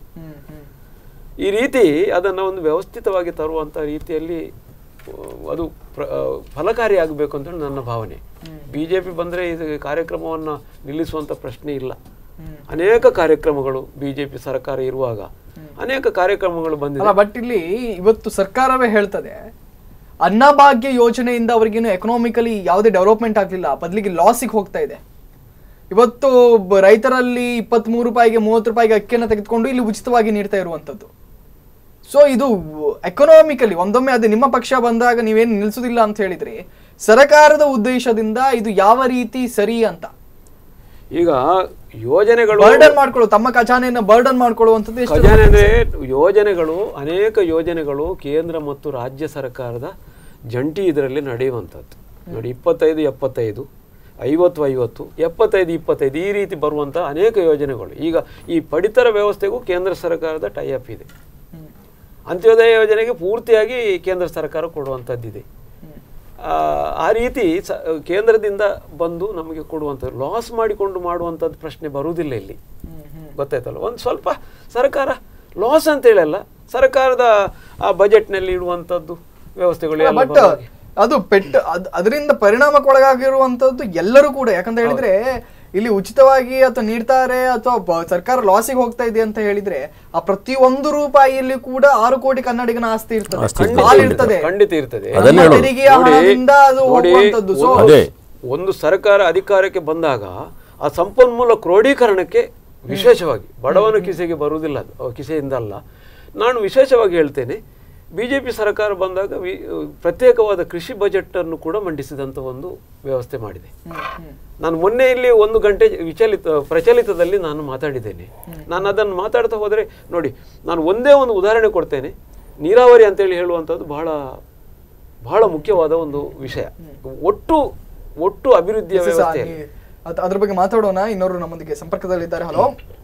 Speaker 7: ಈ ರೀತಿ ಅದನ್ನು ಒಂದು ವ್ಯವಸ್ಥಿತವಾಗಿ ತರುವಂಥ ರೀತಿಯಲ್ಲಿ ಆ, ಅದು ಪ್ರ ಆ, ಫಲಕಾರಿ ಆಗಬೇಕು ಅಂತೇಳಿ ನನ್ನ ಭಾವನೆ ಬಿ ಜೆ ಪಿ ಬಂದರೆ ಇದು ಕಾರ್ಯಕ್ರಮವನ್ನು ನಿಲ್ಲಿಸುವಂಥ ಪ್ರಶ್ನೆ ಇಲ್ಲ ಅನೇಕ ಕಾರ್ಯಕ್ರಮಗಳು ಬಿ ಜೆ ಪಿ ಸರ್ಕಾರ ಇರುವಾಗ ಅನೇಕ ಕಾರ್ಯಕ್ರಮಗಳು
Speaker 1: ಅಲ್ಲ
Speaker 7: ಬಂದಿದೆ
Speaker 1: ಬಟ್ ಇಲ್ಲಿ ಇವತ್ತು ಸರ್ಕಾರವೇ ಹೇಳ್ತದೆ ಅನ್ನಭಾಗ್ಯ ಯೋಜನೆಯಿಂದ ಅವ್ರಿಗೇನು ಎಕನಾಮಿಕಲಿ ಯಾವುದೇ ಡೆವಲಪ್ಮೆಂಟ್ ಆಗ್ಲಿಲ್ಲ ಬದಲಿಗೆ ಲಾಸಿಗೆ ಹೋಗ್ತಾ ಇದೆ ಇವತ್ತು ಬ- ರೈತರಲ್ಲಿ ಇಪ್ಪತ್ಮೂರು ರೂಪಾಯಿಗೆ ಮೂವತ್ತು ರೂಪಾಯಿಗೆ ಅಕ್ಕಿಯನ್ನು ತೆಗೆದುಕೊಂಡು ಇಲ್ಲಿ ಉಚಿತವಾಗಿ ನೀಡ್ತಾ ಇರುವಂತದ್ದು ಸೊ ಇದು ಎಕನಾಮಿಕಲಿ ಒಂದೊಮ್ಮೆ ಅದು ನಿಮ್ಮ ಪಕ್ಷ ಬಂದಾಗ ನೀವೇನು ನಿಲ್ಸುದಿಲ್ಲ ಅಂತ ಹೇಳಿದ್ರಿ ಸರ್ಕಾರದ ಉದ್ದೇಶದಿಂದ ಇದು ಯಾವ ರೀತಿ ಸರಿ ಅಂತ
Speaker 7: ಈಗ ಯೋಜನೆಗಳು
Speaker 1: ಬರ್ಡನ್ ಮಾಡ್ಕೊಳ್ಳೋ ತಮ್ಮ ಖಜಾನೆಯನ್ನ ಬರ್ಡನ್ ಮಾಡ್ಕೊಳ್ಳುವಂಥದ್ದು ಎಷ್ಟು
Speaker 7: ಖಜಾನೆ ಅಂದ್ರೆ ಯೋಜನೆಗಳು ಅನೇಕ ಯೋಜನೆಗಳು ಕೇಂದ್ರ ಮತ್ತು ರಾಜ್ಯ ಸರ್ಕಾರದ ಜಂಟಿ ಇದರಲ್ಲಿ ನಡೆಯುವಂಥದ್ದು ನೋಡಿ ಇಪ್ಪತ್ತೈದು ಎಪ್ಪತ್ತೈದು ಐವತ್ತು ಐವತ್ತು ಎಪ್ಪತ್ತೈದು ಇಪ್ಪತ್ತೈದು ಈ ರೀತಿ ಬರುವಂಥ ಅನೇಕ ಯೋಜನೆಗಳು ಈಗ ಈ ಪಡಿತರ ವ್ಯವಸ್ಥೆಗೂ ಕೇಂದ್ರ ಸರ್ಕಾರದ ಟೈಅಪ್ ಇದೆ ಅಂತ್ಯೋದಯ ಯೋಜನೆಗೆ ಪೂರ್ತಿಯಾಗಿ ಕೇಂದ್ರ ಸರ್ಕಾರ ಕೊಡುವಂಥದ್ದಿದೆ ಆ, ಆ ರೀತಿ ಸ ಕೇಂದ್ರದಿಂದ ಬಂದು ನಮಗೆ ಕೊಡುವಂಥದ್ದು ಲಾಸ್ ಮಾಡಿಕೊಂಡು ಮಾಡುವಂಥದ್ದು ಪ್ರಶ್ನೆ ಬರುವುದಿಲ್ಲ ಇಲ್ಲಿ ಗೊತ್ತಾಯ್ತಲ್ಲ ಒಂದು ಸ್ವಲ್ಪ ಸರ್ಕಾರ ಲಾಸ್ ಅಂತೇಳಲ್ಲ ಸರ್ಕಾರದ ಆ ಬಜೆಟ್ನಲ್ಲಿ ಇಡುವಂಥದ್ದು ವ್ಯವಸ್ಥೆಗಳು ಎಲ್ಲ
Speaker 1: ಬಟ್
Speaker 7: ಬರುವಾಗ.
Speaker 1: ಅದು ಪೆಟ್ ಅದ್- ಅದರಿಂದ ಪರಿಣಾಮಕ್ಕೊಳಗಾಗಿರುವಂತದ್ದು ಎಲ್ಲರೂ ಕೂಡ ಯಾಕಂತ ಹೇಳಿದ್ರೆ ಇಲ್ಲಿ ಉಚಿತವಾಗಿ ಅಥವಾ ನೀಡ್ತಾರೆ ಅಥವಾ ಬ- ಸರ್ಕಾರ ಲಾಸಿಗೆ ಹೋಗ್ತಾ ಇದೆ ಅಂತ ಹೇಳಿದ್ರೆ ಆ ಪ್ರತಿಯೊಂದು ರೂಪಾಯಿಯಲ್ಲಿ ಕೂಡ ಆರು ಕೋಟಿ ಕನ್ನಡಿಗನ ಆಸ್ತಿ ಇರ್ತದೆ
Speaker 8: ಆಸ್ತಿ ಇರ್ತದೆ.
Speaker 1: ಕಾಲ್ ಇರ್ತದೆ
Speaker 7: ಖಂಡಿತ ಇರ್ತದೆ
Speaker 8: ಅದನ್ನೇ
Speaker 1: ನಮ್ಮ
Speaker 8: ಹೇಳೋದು.
Speaker 1: ತೆರಿಗೆಯ
Speaker 7: ನೋಡಿ,
Speaker 1: ಹಣದಿಂದ ಅದು
Speaker 7: ನೋಡಿ,
Speaker 1: ಹೋಗುವಂತದ್ದು ಸೊ
Speaker 7: ಒಂದು-
Speaker 8: ಅದೇ.
Speaker 7: ಒಂದು ಸರ್ಕಾರ ಅಧಿಕಾರಕ್ಕೆ ಬಂದಾಗ ಆ ಸಂಪನ್ಮೂಲ ಕ್ರೋಢೀಕರಣಕ್ಕೆ ವಿಶೇಷವಾಗಿ ಬಡವನ ಕಿಸೆಗೆ ಬರುವುದಿಲ್ಲ ಅದು ಅವ ಕಿಸೆಯಿಂದ ಅಲ್ಲ ನಾನು ವಿಶೇಷವಾಗಿ ಹೇಳ್ತೇನೆ ಬಿ ಜೆ ಪಿ ಸರ್ಕಾರ ಬಂದಾಗ ವಿ ಪ್ರತ್ಯೇಕವಾದ ಕೃಷಿ ಬಜೆಟ್ ಅನ್ನು ಕೂಡ ಮಂಡಿಸಿದಂಥ ಒಂದು ವ್ಯವಸ್ಥೆ ಮಾಡಿದೆ ನಾನು ಮೊನ್ನೆ ಇಲ್ಲಿ ಒಂದು ಗಂಟೆ ವಿಚಲಿತ ಪ್ರಚಲಿತದಲ್ಲಿ ನಾನು ಮಾತಾಡಿದ್ದೇನೆ ನಾನು ಅದನ್ನು ಮಾತಾಡ್ತಾ ಹೋದರೆ ನೋಡಿ ನಾನು ಒಂದೇ ಒಂದು ಉದಾಹರಣೆ ಕೊಡ್ತೇನೆ ನೀರಾವರಿ ಅಂತೇಳಿ ಹೇಳುವಂಥದ್ದು ಬಹಳ ಬಹಳ ಮುಖ್ಯವಾದ ಒಂದು ವಿಷಯ ಒಟ್ಟು ಒಟ್ಟು ಅಭಿವೃದ್ಧಿಯ
Speaker 1: ಎಸ್ ಎಸ್ ಆರ್
Speaker 7: ವ್ಯವಸ್ಥೆಯಲ್ಲಿ
Speaker 1: ನಿ- ಅದ್- ಅದ್ರ ಬಗ್ಗೆ ಮಾತಾಡೋಣ ಇನ್ನೊಬ್ರು ನಮ್ಮೊಂದಿಗೆ ಸಂಪರ್ಕದಲ್ಲಿದ್ದಾರೆ ಹಲೋ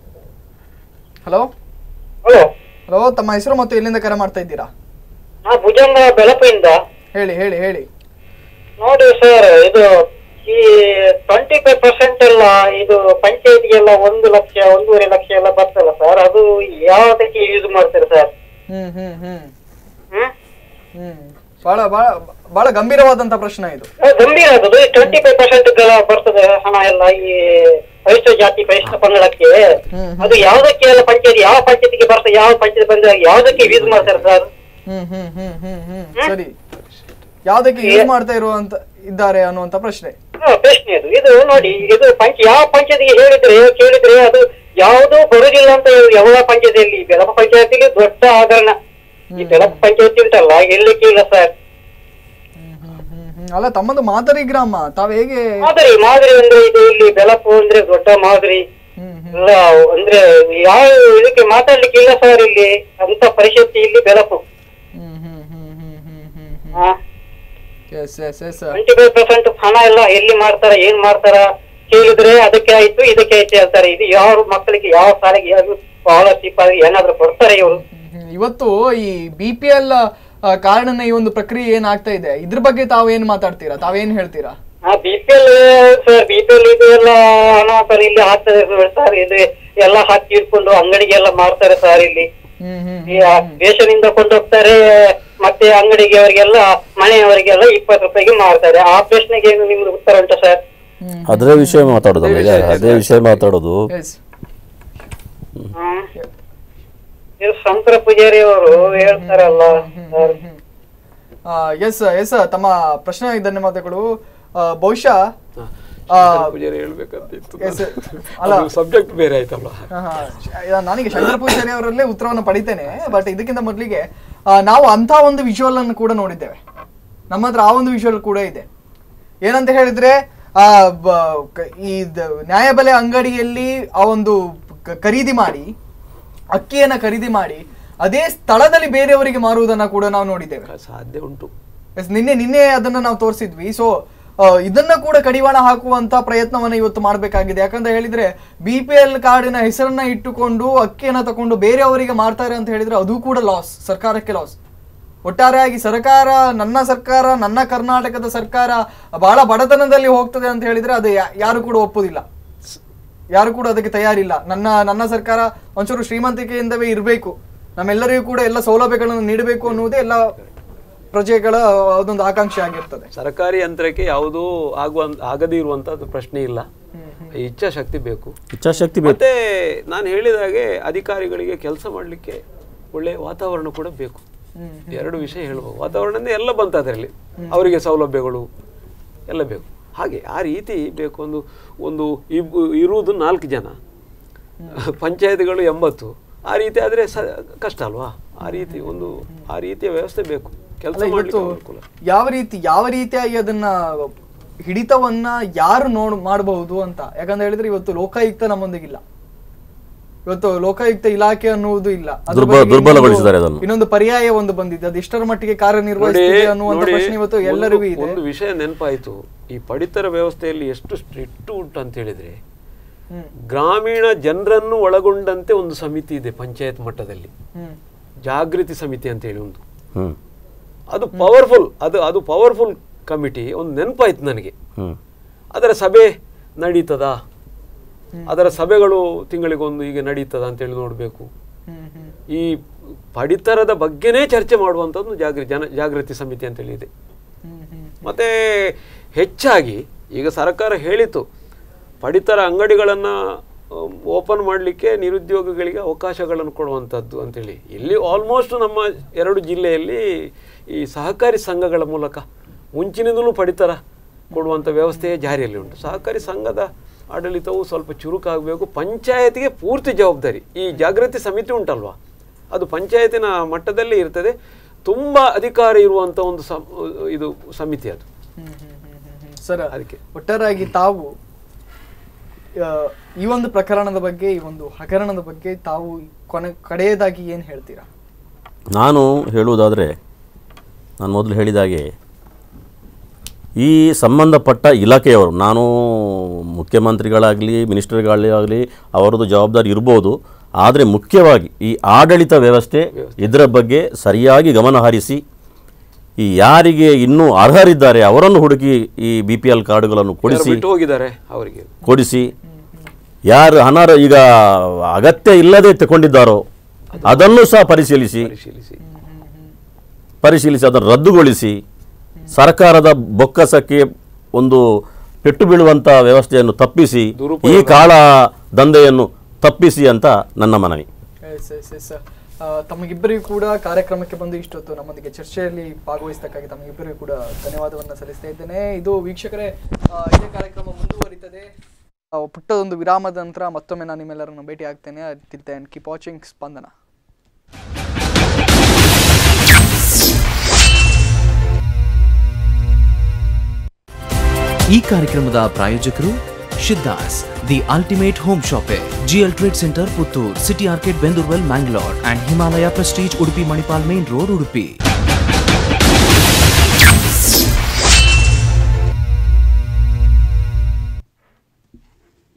Speaker 1: ಹಲೋ
Speaker 9: ಹಲೋ
Speaker 1: ಹಲೋ ತಮ್ಮ ಹೆಸರು ಮತ್ತು ಎಲ್ಲಿಂದ ಕರೆ ಮಾಡ್ತಾ ಇದ್ದೀರಾ
Speaker 9: ನಾ ಭುಜಂಗ ಬೆಳಪಿಂದ
Speaker 1: ಹೇಳಿ ಹೇಳಿ ಹೇಳಿ
Speaker 9: ನೋಡಿ ಸರ್ ಇದು ಈ ಟ್ವೆಂಟಿ ಫೈವ್ ಪರ್ಸೆಂಟ್ ಎಲ್ಲ ಇದು ಪಂಚಾಯತಿಗೆಲ್ಲ ಒಂದು ಲಕ್ಷ ಒಂದೂವರೆ ಲಕ್ಷ ಎಲ್ಲ ಬರ್ತಲ್ಲ ಸರ್ ಅದು ಯಾವ್ದಕ್ಕೆ ಯೂಸ್ ಮಾಡ್ತಾರೆ ಸರ್
Speaker 1: ಹ್ಮ್ ಹ್ಮ್ ಹ್ಮ್
Speaker 9: ಹ್ಮ್
Speaker 1: ಹ್ಮ್ ಬಹಳ ಬಹಳ ಬಹಳ ಗಂಭೀರವಾದಂತ ಪ್ರಶ್ನೆ ಇದು
Speaker 9: ಅದು ಗಂಭೀರ ಅದು ಟ್ವೆಂಟಿ ಫೈವ್ ಪರ್ಸೆಂಟ್ ಬರ್ತದೆ ಹಣ ಎಲ್ಲ ಈ ಪರಿಷ್ಠ ಜಾತಿ ಪರಿಷ್ಠ ಪಂಗಡಕ್ಕೆ ಅದು ಯಾವ್ದಕ್ಕೆ ಎಲ್ಲ ಪಂಚಾಯತಿ ಯಾವ ಪಂಚಾಯತಿಗೆ ಬರ್ತದೆ ಯಾವ ಪಂಚಾಯತಿ ಬಂದಾಗ ಯಾವ್ದಕ್ಕೆ ಯೂಸ್ ಮಾಡ್ತಾರೆ ಸರ್
Speaker 1: ಹ್ಮ್ ಹ್ಮ್ ಹ್ಮ್ ಹ್ಮ್ ಹ್ಮ್ ಸರಿ ಯಾವ್ದಕ್ಕೆ ಯೂಸ್ ಮಾಡ್ತಾ ಇರುವಂತ ಇದ್ದಾರೆ ಅನ್ನುವಂತ ಪ್ರಶ್ನೆ
Speaker 9: ಹಾ, ಪ್ರಶ್ನೆ ಅದು ಇದು ನೋಡಿ ಇದು ಪಂಚ ಯಾವ ಪಂಚಾಯತಿಗೆ ಹೇಳಿದ್ರೆ ಕೇಳಿದ್ರೆ ಅದು ಯಾವುದು ಬರುದಿಲ್ಲ ಅಂತ ಯಾವ ಪಂಚಾಯತಿಯಲ್ಲಿ ಬೆಳಪ ಪಂಚಾಯತಿಲಿ ದೊಡ್ಡ ಹಗರಣ ಈ ಬೆಳಪ ಪಂಚಾಯತಿ ಉಂಟಲ್ಲ ಎಲ್ಲಿಕ್ಕೆ ಇಲ್ಲ ಸರ್
Speaker 1: ಹ್ಮ್, ಅಲ್ಲ ತಮ್ಮದು ಮಾದರಿ ಗ್ರಾಮ ತಾವ್ ಹೇಗೆ
Speaker 9: ಮಾದರಿ ಮಾದರಿ ಅಂದ್ರೆ ಇದು ಇಲ್ಲಿ ಬೆಳಪು ಅಂದ್ರೆ ದೊಡ್ಡ ಮಾದರಿ ಎಲ್ಲ ಅಂದ್ರೆ ಯಾವ ಇದಕ್ಕೆ ಮಾತಾಡ್ಲಿಕ್ಕೆ ಇಲ್ಲ ಸರ್ ಇಲ್ಲಿ ಅಂತ ಪರಿಸ್ಥಿತಿ ಇಲ್ಲಿ ಬೆಳಪು
Speaker 1: yes yes yes
Speaker 9: twenty five percent ಹಣ ಎಲ್ಲ ಎಲ್ಲಿ ಮಾಡ್ತಾರ ಏನ್ ಮಾಡ್ತಾರ ಕೇಳಿದ್ರೆ ಅದಕ್ಕೆ ಆಯ್ತು ಇದಕ್ಕೆ ಆಯ್ತು ಹೇಳ್ತಾರೆ ಇದು ಯಾವ ಮಕ್ಕಳಿಗೆ ಯಾವ ಶಾಲೆಗೆ ಯಾವ ಸ್ಕಾಲರ್ಶಿಪ್ ಆಗಿ ಏನಾದ್ರು ಕೊಡ್ತಾರೆ ಇವರು
Speaker 1: ಇವತ್ತು ಈ ಬಿ ಪಿ ಎಲ್ ಕಾರಣನ ಈ ಒಂದು ಪ್ರಕ್ರಿಯೆ ಏನಾಗ್ತಾ ಇದೆ ಇದ್ರ ಬಗ್ಗೆ ತಾವ್ ಏನ್ ಮಾತಾಡ್ತೀರಾ ತಾವೇನ್ ಹೇಳ್ತೀರಾ
Speaker 18: B P L sir B P L ಇದು ಎಲ್ಲ ಹಣ ಸರ್ ಇಲ್ಲಿ ಹಾಕ್ತಾರೆ ಸರ್ ಇದು ಎಲ್ಲ ಹಾಕಿ ಇಟ್ಕೊಂಡು ಅಂಗಡಿಗೆಲ್ಲ ಮಾರ್ತಾರೆ ಸರ್ ಇಲ್ಲಿ ಈ ಆ ರೇಷನಿಂದ ಕೊಂಡೋಗ್ತಾರೆ ಮತ್ತೆ ಅಂಗಡಿಗೆ ಅವರಿಗೆಲ್ಲ ಮನೆಯವರಿಗೆಲ್ಲ ಇಪ್ಪತ್ತು ರೂಪಾಯಿಗೆ ಮಾರ್ತಾರೆ ಆ ಪ್ರಶ್ನೆಗೆ ಏನು ನಿಮ್ದು ಉತ್ತರ ಉಂಟಾ ಸರ್
Speaker 8: ಅದೇ ವಿಷಯ ಮಾತಾಡೋದಲ್ಲ ಈಗ ಅದೇ ವಿಷಯ ಮಾತಾಡೋದು
Speaker 18: ಹ್ಮ್. ಇದು ಶಂಕರ ಪೂಜಾರಿ ಅವರು ಹೇಳ್ತಾರಲ್ಲ ಸರ್
Speaker 1: ಎಸ್ ಎಸ್ ತಮ್ಮ ಪ್ರಶ್ನೆ ಧನ್ಯವಾದಗಳು ಆ, ಬಹುಶಃ ಆ,
Speaker 7: ಪೂಜಾರಿ ಹೇಳ್ಬೇಕಂತಿತ್ತು
Speaker 1: yes, ಅಲ್ಲ
Speaker 7: ಸಬ್ಜೆಕ್ಟ್ ಬೇರೆ ಆಯ್ತಲ್ಲ
Speaker 1: ಹಾ, ಹಾ. ಶ- ನಾನೀಗ ಶಂಕರ ಪೂಜಾರಿ ಅವರಲ್ಲೇ ಉತ್ತರವನ್ನು ಪಡಿತೇನೆ ಬಟ್ ಇದಕ್ಕಿಂತ ಮೊದಲಿಗೆ ನಾವು ಅಂತ ಒಂದು ವಿಜುವಲ್ ಅನ್ನು ಕೂಡ ನೋಡಿದ್ದೇವೆ ನಮ್ಮ ಹತ್ರ ಆ ಒಂದು ವಿಜುವಲ್ ಕೂಡ ಇದೆ ಏನಂತ ಹೇಳಿದ್ರೆ ಆ ಬ- ಕ- ಈ ದ- ನ್ಯಾಯಬೆಲೆ ಅಂಗಡಿಯಲ್ಲಿ ಆ ಒಂದು ಕ- ಖರೀದಿ ಮಾಡಿ ಅಕ್ಕಿಯನ್ನ ಖರೀದಿ ಮಾಡಿ ಅದೇ ಸ್ಥಳದಲ್ಲಿ ಬೇರೆಯವರಿಗೆ ಮಾರುವುದನ್ನ ಕೂಡ ನಾವು ನೋಡಿದ್ದೇವೆ
Speaker 7: ಸಾಧ್ಯ ಉಂಟು
Speaker 1: ಎಸ್ ನಿನ್ನೆ ನಿನ್ನೆ ಅದನ್ನ ನಾವು ತೋರಿಸಿದ್ವಿ ಸೊ ಇದನ್ನ ಕೂಡ ಕಡಿವಾಣ ಹಾಕುವಂತ ಪ್ರಯತ್ನವನ್ನ ಇವತ್ತು ಮಾಡಬೇಕಾಗಿದೆ ಯಾಕಂತ ಹೇಳಿದ್ರೆ ಬಿ ಪಿ ಎಲ್ ಕಾರ್ಡಿನ ಹೆಸರನ್ನ ಇಟ್ಟುಕೊಂಡು ಅಕ್ಕಿಯನ್ನ ತಕೊಂಡು ಬೇರೆಯವರಿಗೆ ಮಾರ್ತಾರೆ ಅಂತ ಹೇಳಿದ್ರೆ ಅದು ಕೂಡ ಲಾಸ್ ಸರ್ಕಾರಕ್ಕೆ ಲಾಸ್ ಒಟ್ಟಾರೆಯಾಗಿ ಸರ್ಕಾರ ನನ್ನ ಸರ್ಕಾರ ನನ್ನ ಕರ್ನಾಟಕದ ಸರ್ಕಾರ ಬಹಳ ಬಡತನದಲ್ಲಿ ಹೋಗ್ತದೆ ಅಂತ ಹೇಳಿದ್ರೆ ಅದು ಯಾ- ಯಾರು ಕೂಡ ಒಪ್ಪುದಿಲ್ಲ ಯಾರು ಕೂಡ ಅದಕ್ಕೆ ತಯಾರಿಲ್ಲ ನನ್ನ ನನ್ನ ಸರ್ಕಾರ ಒಂಚೂರು ಶ್ರೀಮಂತಿಕೆಯಿಂದವೇ ಇರಬೇಕು ನಮ್ಮೆಲ್ಲರಿಗೂ ಕೂಡ ಎಲ್ಲ ಸೌಲಭ್ಯಗಳನ್ನು ನೀಡಬೇಕು ಅನ್ನುವುದೇ ಎಲ್ಲ ಪ್ರಜೆಗಳ ಅದೊಂದು ಆಕಾಂಕ್ಷೆ ಆಗಿರ್ತದೆ
Speaker 7: ಸರ್ಕಾರಿ ಯಂತ್ರಕ್ಕೆ ಯಾವುದೂ ಆಗುವ ಆಗದೇ ಇರುವಂತದ್ದು ಪ್ರಶ್ನೆ ಇಲ್ಲ ಇಚ್ಛಾಶಕ್ತಿ ಬೇಕು
Speaker 8: ಇಚ್ಛಾಶಕ್ತಿ ಬೇಕು
Speaker 7: ಮತ್ತೆ ನಾನು ಹೇಳಿದ ಹಾಗೆ ಅಧಿಕಾರಿಗಳಿಗೆ ಕೆಲಸ ಮಾಡಲಿಕ್ಕೆ ಒಳ್ಳೆಯ ವಾತಾವರಣ ಕೂಡ ಬೇಕು ಎರಡು ವಿಷಯ ಹೇಳ್ಬೋದು ವಾತಾವರಣದಿಂದ ಎಲ್ಲ ಬಂತ ಅದರಲ್ಲಿ ಅವರಿಗೆ ಸೌಲಭ್ಯಗಳು ಎಲ್ಲ ಬೇಕು ಹಾಗೆ ಆ ರೀತಿ ಬೇಕು ಒಂದು ಒಂದು ಇಬ್- ಇರುವುದು ನಾಲ್ಕು ಜನ ಪಂಚಾಯತ್ಗಳು ಎಂಬತ್ತು ಆ ರೀತಿ ಆದರೆ ಸ ಕಷ್ಟ ಅಲ್ವಾ ಆ ರೀತಿ ಒಂದು ಆ ರೀತಿಯ ವ್ಯವಸ್ಥೆ ಬೇಕು ಕೆಲಸ
Speaker 1: ಅಲ್ಲ,
Speaker 7: ಮಾಡಲಿಕ್ಕೆ
Speaker 1: ಇವತ್ತು
Speaker 7: ಅನುಕೂಲ
Speaker 1: ಯಾವ ರೀತಿ ಯಾವ ರೀತಿಯಾಗಿ ಅದನ್ನ ಹಿಡಿತವನ್ನ ಯಾರು ನೋಡ್ ಮಾಡಬಹುದು ಅಂತ ಯಾಕಂತ ಹೇಳಿದ್ರೆ ಇವತ್ತು ಲೋಕಾಯುಕ್ತ ನಮ್ಮೊಂದಿಗಿಲ್ಲ ಇವತ್ತು ಲೋಕಾಯುಕ್ತ ಇಲಾಖೆ ಅನ್ನುವುದು ಇಲ್ಲ ಅದ್ರ
Speaker 8: ದುರ್ಬಲ-
Speaker 1: ಬಗೆಗೆ
Speaker 8: ದುರ್ಬಲಗೊಳಿಸಿದ್ದಾರೆ
Speaker 1: ಇನ್ನೊಂದು-
Speaker 8: ಅದನ್ನು.
Speaker 1: ಇನ್ನೊಂದು ಪರ್ಯಾಯ ಒಂದು ಬಂದಿದೆ ಅದು ಎಷ್ಟರ ಮಟ್ಟಿಗೆ
Speaker 7: ನೋಡಿ
Speaker 1: ಕಾರ್ಯನಿರ್ವಹಿಸುತ್ತಿದೆ ಅನ್ನುವಂತ
Speaker 7: ನೋಡಿ,
Speaker 1: ಪ್ರಶ್ನೆ ಇವತ್ತು
Speaker 7: ಒಂದು-
Speaker 1: ಎಲ್ಲರಿಗೂ ಇದೆ
Speaker 7: ಒಂದು ವಿಷಯ ನೆನಪಾಯಿತು ಈ ಪಡಿತರ ವ್ಯವಸ್ಥೆಯಲ್ಲಿ ಎಷ್ಟು ಸ್ಟ್ರಿಕ್ಟ್ ಉಂಟು ಅಂತ ಹೇಳಿದ್ರೆ
Speaker 1: ಹ್ಮ್.
Speaker 7: ಗ್ರಾಮೀಣ ಜನರನ್ನು ಒಳಗೊಂಡಂತೆ ಒಂದು ಸಮಿತಿ ಇದೆ ಪಂಚಾಯತ್ ಮಟ್ಟದಲ್ಲಿ
Speaker 1: ಹ್ಮ್.
Speaker 7: ಜಾಗೃತಿ ಸಮಿತಿ ಅಂತ ಹೇಳಿ ಒಂದು
Speaker 8: ಹ್ಮ್
Speaker 7: ಅದು ಪವರ್ಫುಲ್ ಅದು ಅದು ಪವರ್ಫುಲ್ ಕಮಿಟಿ ಒಂದು ನೆನಪಾಯ್ತು ನನಗೆ
Speaker 8: ಹ್ಮ್
Speaker 7: ಅದರ ಸಭೆ ನಡೀತದಾ ಅದರ ಸಭೆಗಳು ತಿಂಗಳಿಗೊಂದು ಹೀಗೆ ನಡೀತದ ಅಂತೇಳಿ ನೋಡಬೇಕು ಈ ಪಡಿತರದ ಬಗ್ಗೆನೇ ಚರ್ಚೆ ಮಾಡುವಂಥದ್ದು ಜಾಗೃತಿ ಜನ ಜಾಗೃತಿ ಸಮಿತಿ ಅಂತೇಳಿ ಇದೆ ಮತ್ತೆ ಹೆಚ್ಚಾಗಿ ಈಗ ಸರ್ಕಾರ ಹೇಳಿತು ಪಡಿತರ ಅಂಗಡಿಗಳನ್ನು ಓಪನ್ ಮಾಡಲಿಕ್ಕೆ ನಿರುದ್ಯೋಗಿಗಳಿಗೆ ಅವಕಾಶಗಳನ್ನು ಕೊಡುವಂಥದ್ದು ಅಂತೇಳಿ ಇಲ್ಲಿ ಆಲ್ಮೋಸ್ಟ್ ನಮ್ಮ ಎರಡು ಜಿಲ್ಲೆಯಲ್ಲಿ ಈ ಸಹಕಾರಿ ಸಂಘಗಳ ಮೂಲಕ ಮುಂಚಿನಿಂದಲೂ ಪಡಿತರ ಕೊಡುವಂಥ ವ್ಯವಸ್ಥೆಯೇ ಜಾರಿಯಲ್ಲಿ ಉಂಟು ಸಹಕಾರಿ ಸಂಘದ ಆಡಳಿತವು ಸ್ವಲ್ಪ ಚುರುಕಾಗಬೇಕು ಪಂಚಾಯತಿಗೆ ಪೂರ್ತಿ ಜವಾಬ್ದಾರಿ ಈ ಜಾಗೃತಿ ಸಮಿತಿ ಉಂಟಲ್ವಾ ಅದು ಪಂಚಾಯತಿನ ಮಟ್ಟದಲ್ಲೇ ಇರ್ತದೆ ತುಂಬ ಅಧಿಕಾರ ಇರುವಂಥ ಒಂದು ಸಂ- ಇದು ಸಮಿತಿ ಅದು
Speaker 1: ಸರ್ ಒಟ್ಟಾರೆಯಾಗಿ ತಾವು ಆ, ಈ ಒಂದು ಪ್ರಕರಣದ ಬಗ್ಗೆ ಈ ಒಂದು ಹಗರಣದ ಬಗ್ಗೆ ತಾವು ಕೊನೆ ಕಡೆಯದಾಗಿ ಏನ್ ಹೇಳ್ತೀರಾ
Speaker 8: ನಾನು ಹೇಳುವುದಾದರೆ ನಾನು ಮೊದಲು ಹೇಳಿದ ಹಾಗೆ ಈ ಸಂಬಂಧಪಟ್ಟ ಇಲಾಖೆಯವರು ನಾನು ಮುಖ್ಯಮಂತ್ರಿಗಳಾಗಲಿ ಮಿನಿಸ್ಟರ್ಗಳಾಗಲಿ ಅವರದ್ದು ಜವಾಬ್ದಾರಿ ಇರ್ಬೋದು ಆದರೆ ಮುಖ್ಯವಾಗಿ ಈ ಆಡಳಿತ ವ್ಯವಸ್ಥೆ ಇದರ ಬಗ್ಗೆ ಸರಿಯಾಗಿ ಗಮನ ಹರಿಸಿ ಈ ಯಾರಿಗೆ ಇನ್ನೂ ಅರ್ಹರಿದ್ದಾರೆ ಅವರನ್ನು ಹುಡುಕಿ ಈ ಬಿ ಪಿ ಎಲ್ ಕಾರ್ಡುಗಳನ್ನು
Speaker 7: ಯಾರು
Speaker 8: ಕೊಡಿಸಿ
Speaker 7: ಬಿಟ್ಟು ಹೋಗಿದ್ದಾರೆ ಅವರಿಗೆ
Speaker 8: ಕೊಡಿಸಿ ಯಾರು ಅನರ್ಹ ಈಗ ಅಗತ್ಯ ಇಲ್ಲದೆ ತಗೊಂಡಿದ್ದಾರೋ ಅದನ್ನು ಸಹ ಪರಿಶೀಲಿಸಿ
Speaker 7: ಪರಿಶೀಲಿಸಿ
Speaker 8: ಪರಿಶೀಲಿಸಿ ಅದನ್ನು ರದ್ದುಗೊಳಿಸಿ ಸರ್ಕಾರದ ಬೊಕ್ಕಸಕ್ಕೆ ಒಂದು ಪೆಟ್ಟು ಬೀಳುವಂಥ ವ್ಯವಸ್ಥೆಯನ್ನು ತಪ್ಪಿಸಿ ಈ ಕಾಳ ದಂಧೆಯನ್ನು ತಪ್ಪಿಸಿ ಅಂತ ನನ್ನ ಮನವಿ
Speaker 1: ಎಸ್ ಎಸ್ ಎಸ್ ತಮಗಿಬ್ಬರಿಗೂ ಕೂಡ ಕಾರ್ಯಕ್ರಮಕ್ಕೆ ಬಂದು ಇಷ್ಟೊತ್ತು ನಮ್ಮೊಂದಿಗೆ ಚರ್ಚೆಯಲ್ಲಿ ಭಾಗವಹಿಸತಕ್ಕಾಗಿ ತಮಗಿಬ್ಬರಿಗೂ ಕೂಡ ಧನ್ಯವಾದವನ್ನು ಸಲ್ಲಿಸ್ತಾ ಇದ್ದೇನೆ ಇದು ವೀಕ್ಷಕರೇ ಆ, ಇದೇ ಕಾರ್ಯಕ್ರಮ ಮುಂದುವರಿತದೆ ಆ, ಪುಟ್ಟದೊಂದು ವಿರಾಮದ ನಂತರ ಮತ್ತೊಮ್ಮೆ ನಾನು ನಿಮ್ಮೆಲ್ಲರನ್ನು ಭೇಟಿ ಆಗ್ತೇನೆ ತಿಲ್ ಕೀಪ್ ವಾಚಿಂಗ್ ಸ್ಪಂದನ
Speaker 19: ಈ ಕಾರ್ಯಕ್ರಮದ ಪ್ರಾಯೋಜಕರು Shiddas the ultimate home shopping GL trade centre Puttur city arcade Bendoorwell Mangalore and Himalaya prestige Udupi Manipal main road Udupi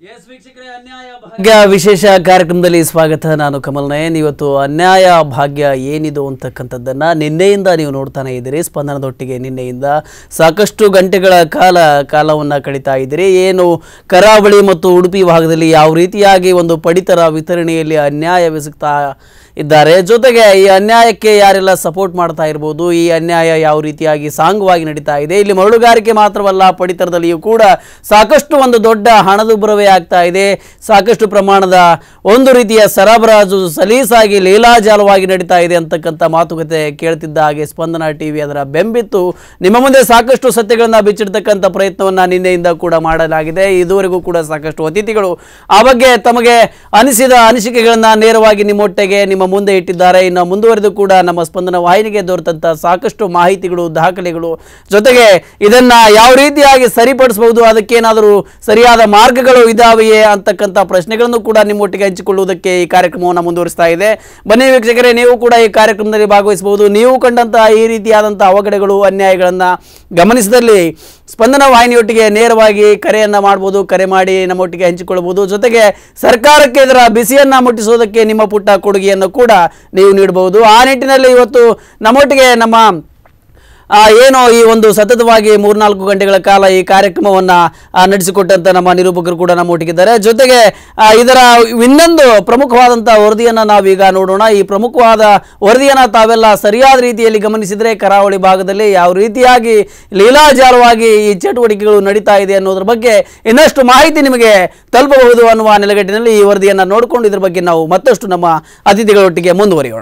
Speaker 20: ಭಾಗ್ಯ ವಿಶೇಷ ಕಾರ್ಯಕ್ರಮದಲ್ಲಿ ಸ್ವಾಗತ ನಾನು ಕಮಲ್ ನಯನ್ ಇವತ್ತು ಅನ್ಯಾಯ ಭಾಗ್ಯ ಏನಿದು ಅಂತಕ್ಕಂಥದ್ದನ್ನ ನಿನ್ನೆಯಿಂದ ನೀವು ನೋಡ್ತಾನೆ ಇದ್ದೀರಿ ಸ್ಪಂದನದೊಟ್ಟಿಗೆ ನಿನ್ನೆಯಿಂದ ಸಾಕಷ್ಟು ಗಂಟೆಗಳ ಕಾಲ ಕಾಲವನ್ನು ಕಳೀತಾ ಇದ್ದೀರಿ ಏನು ಕರಾವಳಿ ಮತ್ತು ಉಡುಪಿ ಭಾಗದಲ್ಲಿ ಯಾವ ರೀತಿಯಾಗಿ ಒಂದು ಪಡಿತರ ವಿತರಣೆಯಲ್ಲಿ ಅನ್ಯಾಯವೆಸಗ್ತಾ ಇದ್ದಾರೆ ಜೊತೆಗೆ ಈ ಅನ್ಯಾಯಕ್ಕೆ ಯಾರೆಲ್ಲ ಸಪೋರ್ಟ್ ಮಾಡ್ತಾ ಇರ್ಬೋದು ಈ ಅನ್ಯಾಯ ಯಾವ ರೀತಿಯಾಗಿ ಸಾಂಗವಾಗಿ ನಡೀತಾ ಇದೆ ಇಲ್ಲಿ ಮರಳುಗಾರಿಕೆ ಮಾತ್ರವಲ್ಲ ಪಡಿತರದಲ್ಲಿಯೂ ಕೂಡ ಸಾಕಷ್ಟು ಒಂದು ದೊಡ್ಡ ಹಣದುಬ್ಬರವೇ ಆಗ್ತಾ ಇದೆ ಸಾಕಷ್ಟು ಪ್ರಮಾಣದ ಒಂದು ರೀತಿಯ ಸರಬರಾಜು ಸಲೀಸಾಗಿ ಲೀಲಾಜಾಲವಾಗಿ ನಡೀತಾ ಇದೆ ಅಂತಕ್ಕಂಥ ಮಾತುಕತೆ ಕೇಳ್ತಿದ್ದ ಹಾಗೆ ಸ್ಪಂದನ ಟಿವಿ ಅದರ ಬೆಂಬಿತ್ತು ನಿಮ್ಮ ಮುಂದೆ ಸಾಕಷ್ಟು ಸತ್ಯಗಳನ್ನು ಬಿಚ್ಚಿಡ್ತಕ್ಕಂಥ ಪ್ರಯತ್ನವನ್ನು ನಿನ್ನೆಯಿಂದ ಕೂಡ ಮಾಡಲಾಗಿದೆ ಇದುವರೆಗೂ ಕೂಡ ಸಾಕಷ್ಟು ಅತಿಥಿಗಳು ಆ ಬಗ್ಗೆ ತಮಗೆ ಅನಿಸಿದ ಅನಿಸಿಕೆಗಳನ್ನು ನೇರವಾಗಿ ನಿಮ್ಮೊಟ್ಟಿಗೆ ನಿಮ್ಮ ಮುಂದೆ ಇಟ್ಟಿದ್ದಾರೆ ಇನ್ನು ಮುಂದುವರೆದು ಕೂಡ ನಮ್ಮ ಸ್ಪಂದನ ವಾಹಿನಿಗೆ ದೊರೆತಂಥ ಸಾಕಷ್ಟು ಮಾಹಿತಿಗಳು ದಾಖಲೆಗಳು ಜೊತೆಗೆ ಇದನ್ನ ಯಾವ ರೀತಿಯಾಗಿ ಸರಿಪಡಿಸಬಹುದು ಅದಕ್ಕೇನಾದರೂ ಸರಿಯಾದ ಮಾರ್ಗಗಳು ಇದಾವೆಯೇ ಅಂತಕ್ಕಂಥ ಪ್ರಶ್ನೆಗಳನ್ನು ಕೂಡ ನಿಮ್ಮೊಟ್ಟಿಗೆ ಹಂಚಿಕೊಳ್ಳುವುದಕ್ಕೆ ಈ ಕಾರ್ಯಕ್ರಮವನ್ನು ಮುಂದುವರಿಸ್ತಾ ಇದೆ ಬನ್ನಿ ವೀಕ್ಷಕರೇ ನೀವು ಕೂಡ ಈ ಕಾರ್ಯಕ್ರಮದಲ್ಲಿ ಭಾಗವಹಿಸಬಹುದು ನೀವು ಕಂಡಂತಹ ಈ ರೀತಿಯಾದಂಥ ಅವಘಡಗಳು ಅನ್ಯಾಯಗಳನ್ನು ಗಮನಿಸಿದಲ್ಲಿ ಸ್ಪಂದನ ವಾಹಿನಿಯೊಟ್ಟಿಗೆ ನೇರವಾಗಿ ಕರೆಯನ್ನ ಮಾಡ್ಬೋದು ಕರೆ ಮಾಡಿ ನಮ್ಮೊಟ್ಟಿಗೆ ಹಂಚಿಕೊಳ್ಳಬಹುದು ಜೊತೆಗೆ ಸರ್ಕಾರಕ್ಕೆ ಇದರ ಬಿಸಿಯನ್ನ ಮುಟ್ಟಿಸೋದಕ್ಕೆ ನಿಮ್ಮ ಪುಟ್ಟ ಕೊಡುಗೆಯನ್ನು ಕೂಡ ನೀವು ನೀಡಬಹುದು ಆ ನಿಟ್ಟಿನಲ್ಲಿ ಇವತ್ತು ನಮ್ಮೊಟ್ಟಿಗೆ ನಮ್ಮ ಆ, ಏನು ಈ ಒಂದು ಸತತವಾಗಿ ಮೂರ್ನಾಲ್ಕು ಗಂಟೆಗಳ ಕಾಲ ಈ ಕಾರ್ಯಕ್ರಮವನ್ನು ನಡೆಸಿಕೊಟ್ಟಂತ ನಮ್ಮ ನಿರೂಪಕರು ಕೂಡ ನಮ್ಮೊಟ್ಟಿಗಿದ್ದಾರೆ ಜೊತೆಗೆ ಆ, ಇದರ ಇನ್ನೊಂದು ಪ್ರಮುಖವಾದಂಥ ವರದಿಯನ್ನು ನಾವೀಗ ನೋಡೋಣ ಈ ಪ್ರಮುಖವಾದ ವರದಿಯನ್ನು ತಾವೆಲ್ಲ ಸರಿಯಾದ ರೀತಿಯಲ್ಲಿ ಗಮನಿಸಿದರೆ ಕರಾವಳಿ ಭಾಗದಲ್ಲಿ ಯಾವ ರೀತಿಯಾಗಿ ಲೀಲಾಜಾಲವಾಗಿ ಈ ಚಟುವಟಿಕೆಗಳು ನಡೀತಾ ಇದೆ ಅನ್ನೋದ್ರ ಬಗ್ಗೆ ಇನ್ನಷ್ಟು ಮಾಹಿತಿ ನಿಮಗೆ ತಲುಪಬಹುದು ಅನ್ನುವ ನೆಲೆಗಟ್ಟಿನಲ್ಲಿ ಈ ವರದಿಯನ್ನು ನೋಡಿಕೊಂಡು ಇದ್ರ ಬಗ್ಗೆ ನಾವು ಮತ್ತಷ್ಟು ನಮ್ಮ ಅತಿಥಿಗಳೊಟ್ಟಿಗೆ ಮುಂದುವರಿಯೋಣ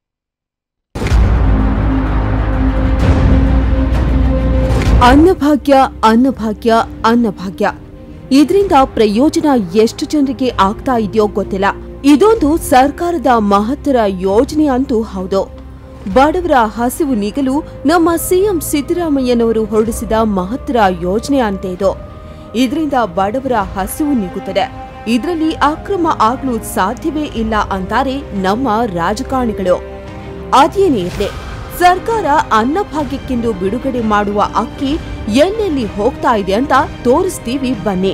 Speaker 2: ಅನ್ನಭಾಗ್ಯ ಅನ್ನಭಾಗ್ಯ ಅನ್ನಭಾಗ್ಯ ಇದರಿಂದ ಪ್ರಯೋಜನ ಎಷ್ಟು ಜನರಿಗೆ ಆಗ್ತಾ ಇದೆಯೋ ಗೊತ್ತಿಲ್ಲ ಇದೊಂದು ಸರ್ಕಾರದ ಮಹತ್ತರ ಯೋಜನೆ ಅಂತೂ ಹೌದು ಬಡವರ ಹಸಿವು ನೀಗಲು ನಮ್ಮ ಸಿಎಂ ಸಿದ್ದರಾಮಯ್ಯನವರು ಹೊರಡಿಸಿದ ಮಹತ್ತರ ಯೋಜನೆ ಅಂತ ಇದು ಇದರಿಂದ ಬಡವರ ಹಸಿವು ನೀಗುತ್ತದೆ ಇದರಲ್ಲಿ ಅಕ್ರಮ ಆಗ್ಲು ಸಾಧ್ಯವೇ ಇಲ್ಲ ಅಂತಾರೆ ನಮ್ಮ ರಾಜಕಾರಣಿಗಳು ಅದೇನೇ ಇರ್ಲಿ ಸರ್ಕಾರ ಅನ್ನಭಾಗ್ಯಕ್ಕೆಂದು ಬಿಡುಗಡೆ ಮಾಡುವ ಅಕ್ಕಿ ಎಲ್ಲೆಲ್ಲಿ ಹೋಗ್ತಾ ಇದೆ ಅಂತ ತೋರಿಸ್ತೀವಿ ಬನ್ನಿ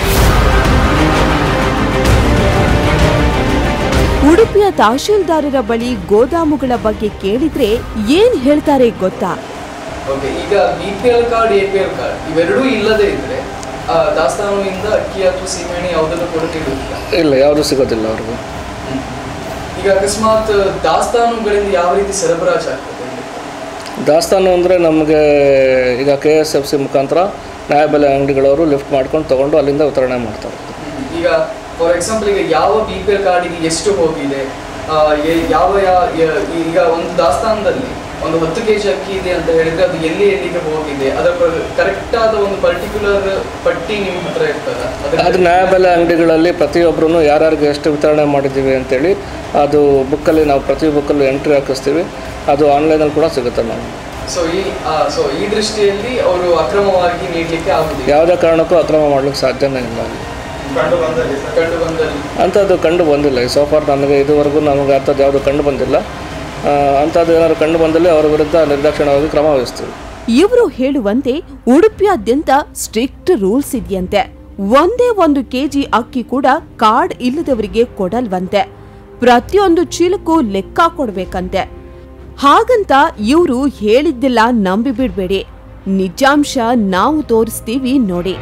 Speaker 2: ಉಡುಪಿಯ ತಹಶೀಲ್ದಾರರ ಬಳಿ ಗೋದಾಮುಗಳ ಬಗ್ಗೆ ಕೇಳಿದ್ರೆ ಏನ್ ಹೇಳ್ತಾರೆ ಗೊತ್ತಾ
Speaker 1: ಓಕೆ ಈಗ B P L card A P L card ಇವೆರಡೂ ಇಲ್ಲದೆ ಇದ್ರೆ ಆ, ದಾಸ್ತಾನುವಿಂದ ಅಕ್ಕಿ ಅಥವಾ ಸೀಮೆಎಣ್ಣೆ ಯಾವುದನ್ನು ಕೂಡ ನೀಡುತ್ತಿಲ್ಲ
Speaker 3: ಇಲ್ಲ ಯಾವುದೂ ಸಿಗೋದಿಲ್ಲ ಅವ್ರಿಗೂ
Speaker 1: ಈಗ ಅಕಸ್ಮಾತ್ ದಾಸ್ತಾನುಗಳಿಂದ ಯಾವ ರೀತಿ ಸರಬರಾಜು ಆಗ್ತದೆ ಇಲ್ಲಿ?
Speaker 3: ದಾಸ್ತಾನು ಅಂದರೆ ನಮಗೆ ಈಗ ಕೆ ಎಸ್ ಎಫ್ ಸಿ ಮುಖಾಂತರ ನ್ಯಾಯಬೆಲೆ ಅಂಗಡಿಗಳವರು ಲಿಫ್ಟ್ ಮಾಡ್ಕೊಂಡು ತೊಗೊಂಡು ಅಲ್ಲಿಂದ ವಿತರಣೆ ಮಾಡ್ತಾರೆ
Speaker 1: ಈಗ ಫಾರ್ ಎಕ್ಸಾಂಪಲ್ ಈಗ ಯಾವ ಬಿ ಪಿ ಎಲ್ ಕಾರ್ಡಿಗೆ ಎಷ್ಟು ಹೋಗಿದೆ ಆ, ಎ- ಯಾವ ಯಾ- ಯ- ಈಗ ಒಂದು ದಾಸ್ತಾನದಲ್ಲಿ ಒಂದು ಹತ್ತು ಕೆಜಿ ಅಕ್ಕಿ ಇದೆ ಅಂತ ಹೇಳಿದ್ರೆ ಅದು ಎಲ್ಲಿ ಎಲ್ಲಿಗೆ ಹೋಗಿದೆ ಅದರ ಕರೆಕ್ಟ್ ಆದ ಒಂದು ಪರ್ಟಿಕ್ಯುಲರ್ ಪಟ್ಟಿ ನಿಮ್ಮ ಹತ್ರ ಇರ್ತದ
Speaker 3: ಅದು ನ್ಯಾಯಬೆಲೆ ಅಂಗಡಿಗಳಲ್ಲಿ ಪ್ರತಿಯೊಬ್ಬರೂ ಯಾರ್ಯಾರಿಗೆ ಎಷ್ಟು ವಿತರಣೆ ಮಾಡಿದ್ದೀವಿ ಅಂತೇಳಿ ಅದು ಬುಕ್ಕಲ್ಲಿ ನಾವು ಪ್ರತಿ ಬುಕ್ಕಲ್ಲೂ ಎಂಟ್ರಿ ಹಾಕಿಸ್ತೀವಿ ಅದು ಆನ್ಲೈನಲ್ಲಿ ಕೂಡ ಸಿಗುತ್ತೆ ನಾವು
Speaker 1: ಸೊ ಈ ಸೊ ಈ ದೃಷ್ಟಿಯಲ್ಲಿ ಅವರು ಅಕ್ರಮವಾಗಿ ನೀಡಲಿಕ್ಕೆ ಆಗುದಿಲ್ಲ
Speaker 3: ಯಾವುದೇ ಕಾರಣಕ್ಕೂ ಅಕ್ರಮ ಮಾಡ್ಲಿಕ್ಕೆ ಸಾಧ್ಯನೇ ಇಲ್ಲ
Speaker 1: ಕಂಡು ಬಂದಲ್ಲಿ ಕಂಡು ಬಂದಲ್ಲಿ
Speaker 3: ಅಂಥದ್ದು ಕಂಡು ಬಂದಿಲ್ಲ ಈ ಸೋಫಾರ್ ನನಗೆ ಇದುವರೆಗೂ ನಮಗೆ ಅಂಥದ್ದು ಯಾವುದು ಕಂಡು ಬಂದಿಲ್ಲ ಆ, ಅಂಥದ್ದು ಏನಾದ್ರು ಕಂಡು ಬಂದಲ್ಲಿ ಅವರ ವಿರುದ್ಧ ನಿರ್ದಾಕ್ಷಿಣ್ಯವಾಗಿ ಕ್ರಮ ವಹಿಸ್ತೀವಿ
Speaker 2: ಇವರು ಹೇಳುವಂತೆ ಉಡುಪಿಯಾದ್ಯಂತ ಸ್ಟ್ರಿಕ್ಟ್ ರೂಲ್ಸ್ ಇದೆಯಂತೆ ಒಂದೇ ಒಂದು ಕೆಜಿ ಅಕ್ಕಿ ಕೂಡ ಕಾರ್ಡ್ ಇಲ್ಲದವರಿಗೆ ಕೊಡಲ್ವಂತೆ ಪ್ರತಿಯೊಂದು ಚೀಲಕ್ಕೂ ಲೆಕ್ಕ ಕೊಡ್ಬೇಕಂತೆ ಹಾಗಂತ ಇವರು ಹೇಳಿದ್ದೆಲ್ಲ ನಂಬಿ ಬಿಡ್ಬೇಡಿ ನಿಜಾಂಶ ನಾವು ತೋರಿಸ್ತೀವಿ ನೋಡಿ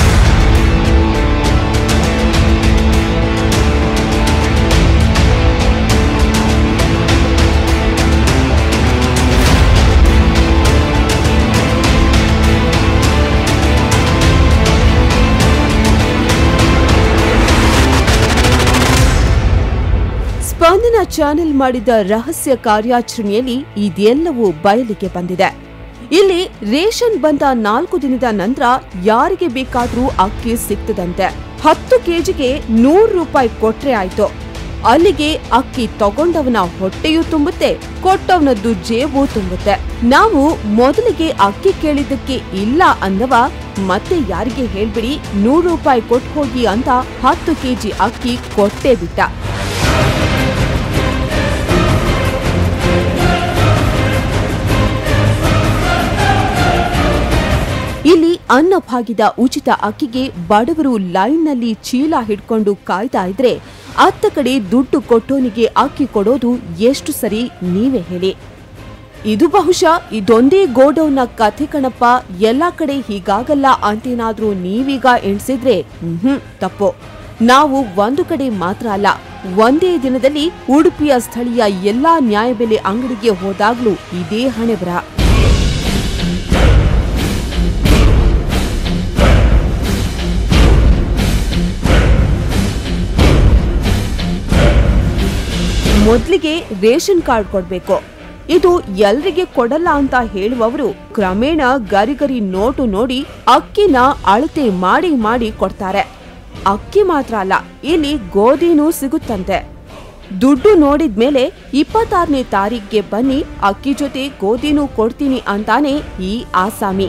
Speaker 2: ಸ್ಪಂದನ ಚಾನೆಲ್ ಮಾಡಿದ ರಹಸ್ಯ ಕಾರ್ಯಾಚರಣೆಯಲ್ಲಿ ಇದೆಲ್ಲವೂ ಬಯಲಿಗೆ ಬಂದಿದೆ ಇಲ್ಲಿ ರೇಷನ್ ಬಂದ ನಾಲ್ಕು ದಿನದ ನಂತರ ಯಾರಿಗೆ ಬೇಕಾದ್ರೂ ಅಕ್ಕಿ ಸಿಗ್ತದಂತೆ ಹತ್ತು ಕೆಜಿಗೆ ನೂರು ರೂಪಾಯಿ ಕೊಟ್ರೆ ಆಯ್ತು ಅಲ್ಲಿಗೆ ಅಕ್ಕಿ ತಗೊಂಡವನ ಹೊಟ್ಟೆಯೂ ತುಂಬುತ್ತೆ ಕೊಟ್ಟವನದ್ದು ಜೇಬು ತುಂಬುತ್ತೆ ನಾವು ಮೊದಲಿಗೆ ಅಕ್ಕಿ ಕೇಳಿದ್ದಕ್ಕೆ ಇಲ್ಲ ಅಂದವ ಮತ್ತೆ ಯಾರಿಗೆ ಹೇಳ್ಬಿಡಿ ನೂರು ರೂಪಾಯಿ ಕೊಟ್ಟು ಹೋಗಿ ಅಂತ ಹತ್ತು ಕೆಜಿ ಅಕ್ಕಿ ಕೊಟ್ಟೇ ಬಿಟ್ಟ ಇಲ್ಲಿ ಅನ್ನಭಾಗ್ಯದ ಉಚಿತ ಅಕ್ಕಿಗೆ ಬಡವರು ಲೈನ್ನಲ್ಲಿ ಚೀಲ ಹಿಡ್ಕೊಂಡು ಕಾಯ್ತಾ ಇದ್ರೆ ಅತ್ತ ಕಡೆ ದುಡ್ಡು ಕೊಟ್ಟೋನಿಗೆ ಅಕ್ಕಿ ಕೊಡೋದು ಎಷ್ಟು ಸರಿ ನೀವೇ ಹೇಳಿ ಇದು ಬಹುಶಃ ಇದೊಂದೇ ಗೋಡೌನ್ನ ಕಥೆ ಕಣಪ್ಪ ಎಲ್ಲಾ ಕಡೆ ಹೀಗಾಗಲ್ಲ ಅಂತೇನಾದ್ರೂ ನೀವೀಗ ಎಣ್ಸಿದ್ರೆ ಹ್ಮ್ ತಪ್ಪು ನಾವು ಒಂದು ಕಡೆ ಮಾತ್ರ ಅಲ್ಲ ಒಂದೇ ದಿನದಲ್ಲಿ ಉಡುಪಿಯ ಸ್ಥಳೀಯ ಎಲ್ಲಾ ನ್ಯಾಯಬೆಲೆ ಅಂಗಡಿಗೆ ಹೋದಾಗ್ಲೂ ಇದೇ ಹಣೆಬರ ಮೊದ್ಲಿಗೆ ರೇಷನ್ ಕಾರ್ಡ್ ಕೊಡ್ಬೇಕು ಇದು ಎಲ್ರಿಗೆ ಕೊಡಲ್ಲ ಅಂತ ಹೇಳುವವರು ಕ್ರಮೇಣ ಗರಿಗರಿ ನೋಟು ನೋಡಿ ಅಕ್ಕಿನ ಅಳತೆ ಮಾಡಿ ಮಾಡಿ ಕೊಡ್ತಾರೆ ಅಕ್ಕಿ ಮಾತ್ರ ಅಲ್ಲ ಇಲ್ಲಿ ಗೋಧಿನೂ ಸಿಗುತ್ತಂತೆ ದುಡ್ಡು ನೋಡಿದ್ಮೇಲೆ ಇಪ್ಪತ್ತಾರನೇ ತಾರೀಖ್ಗೆ ಬನ್ನಿ ಅಕ್ಕಿ ಜೊತೆ ಗೋಧಿನೂ ಕೊಡ್ತೀನಿ ಅಂತಾನೆ ಈ ಆಸಾಮಿ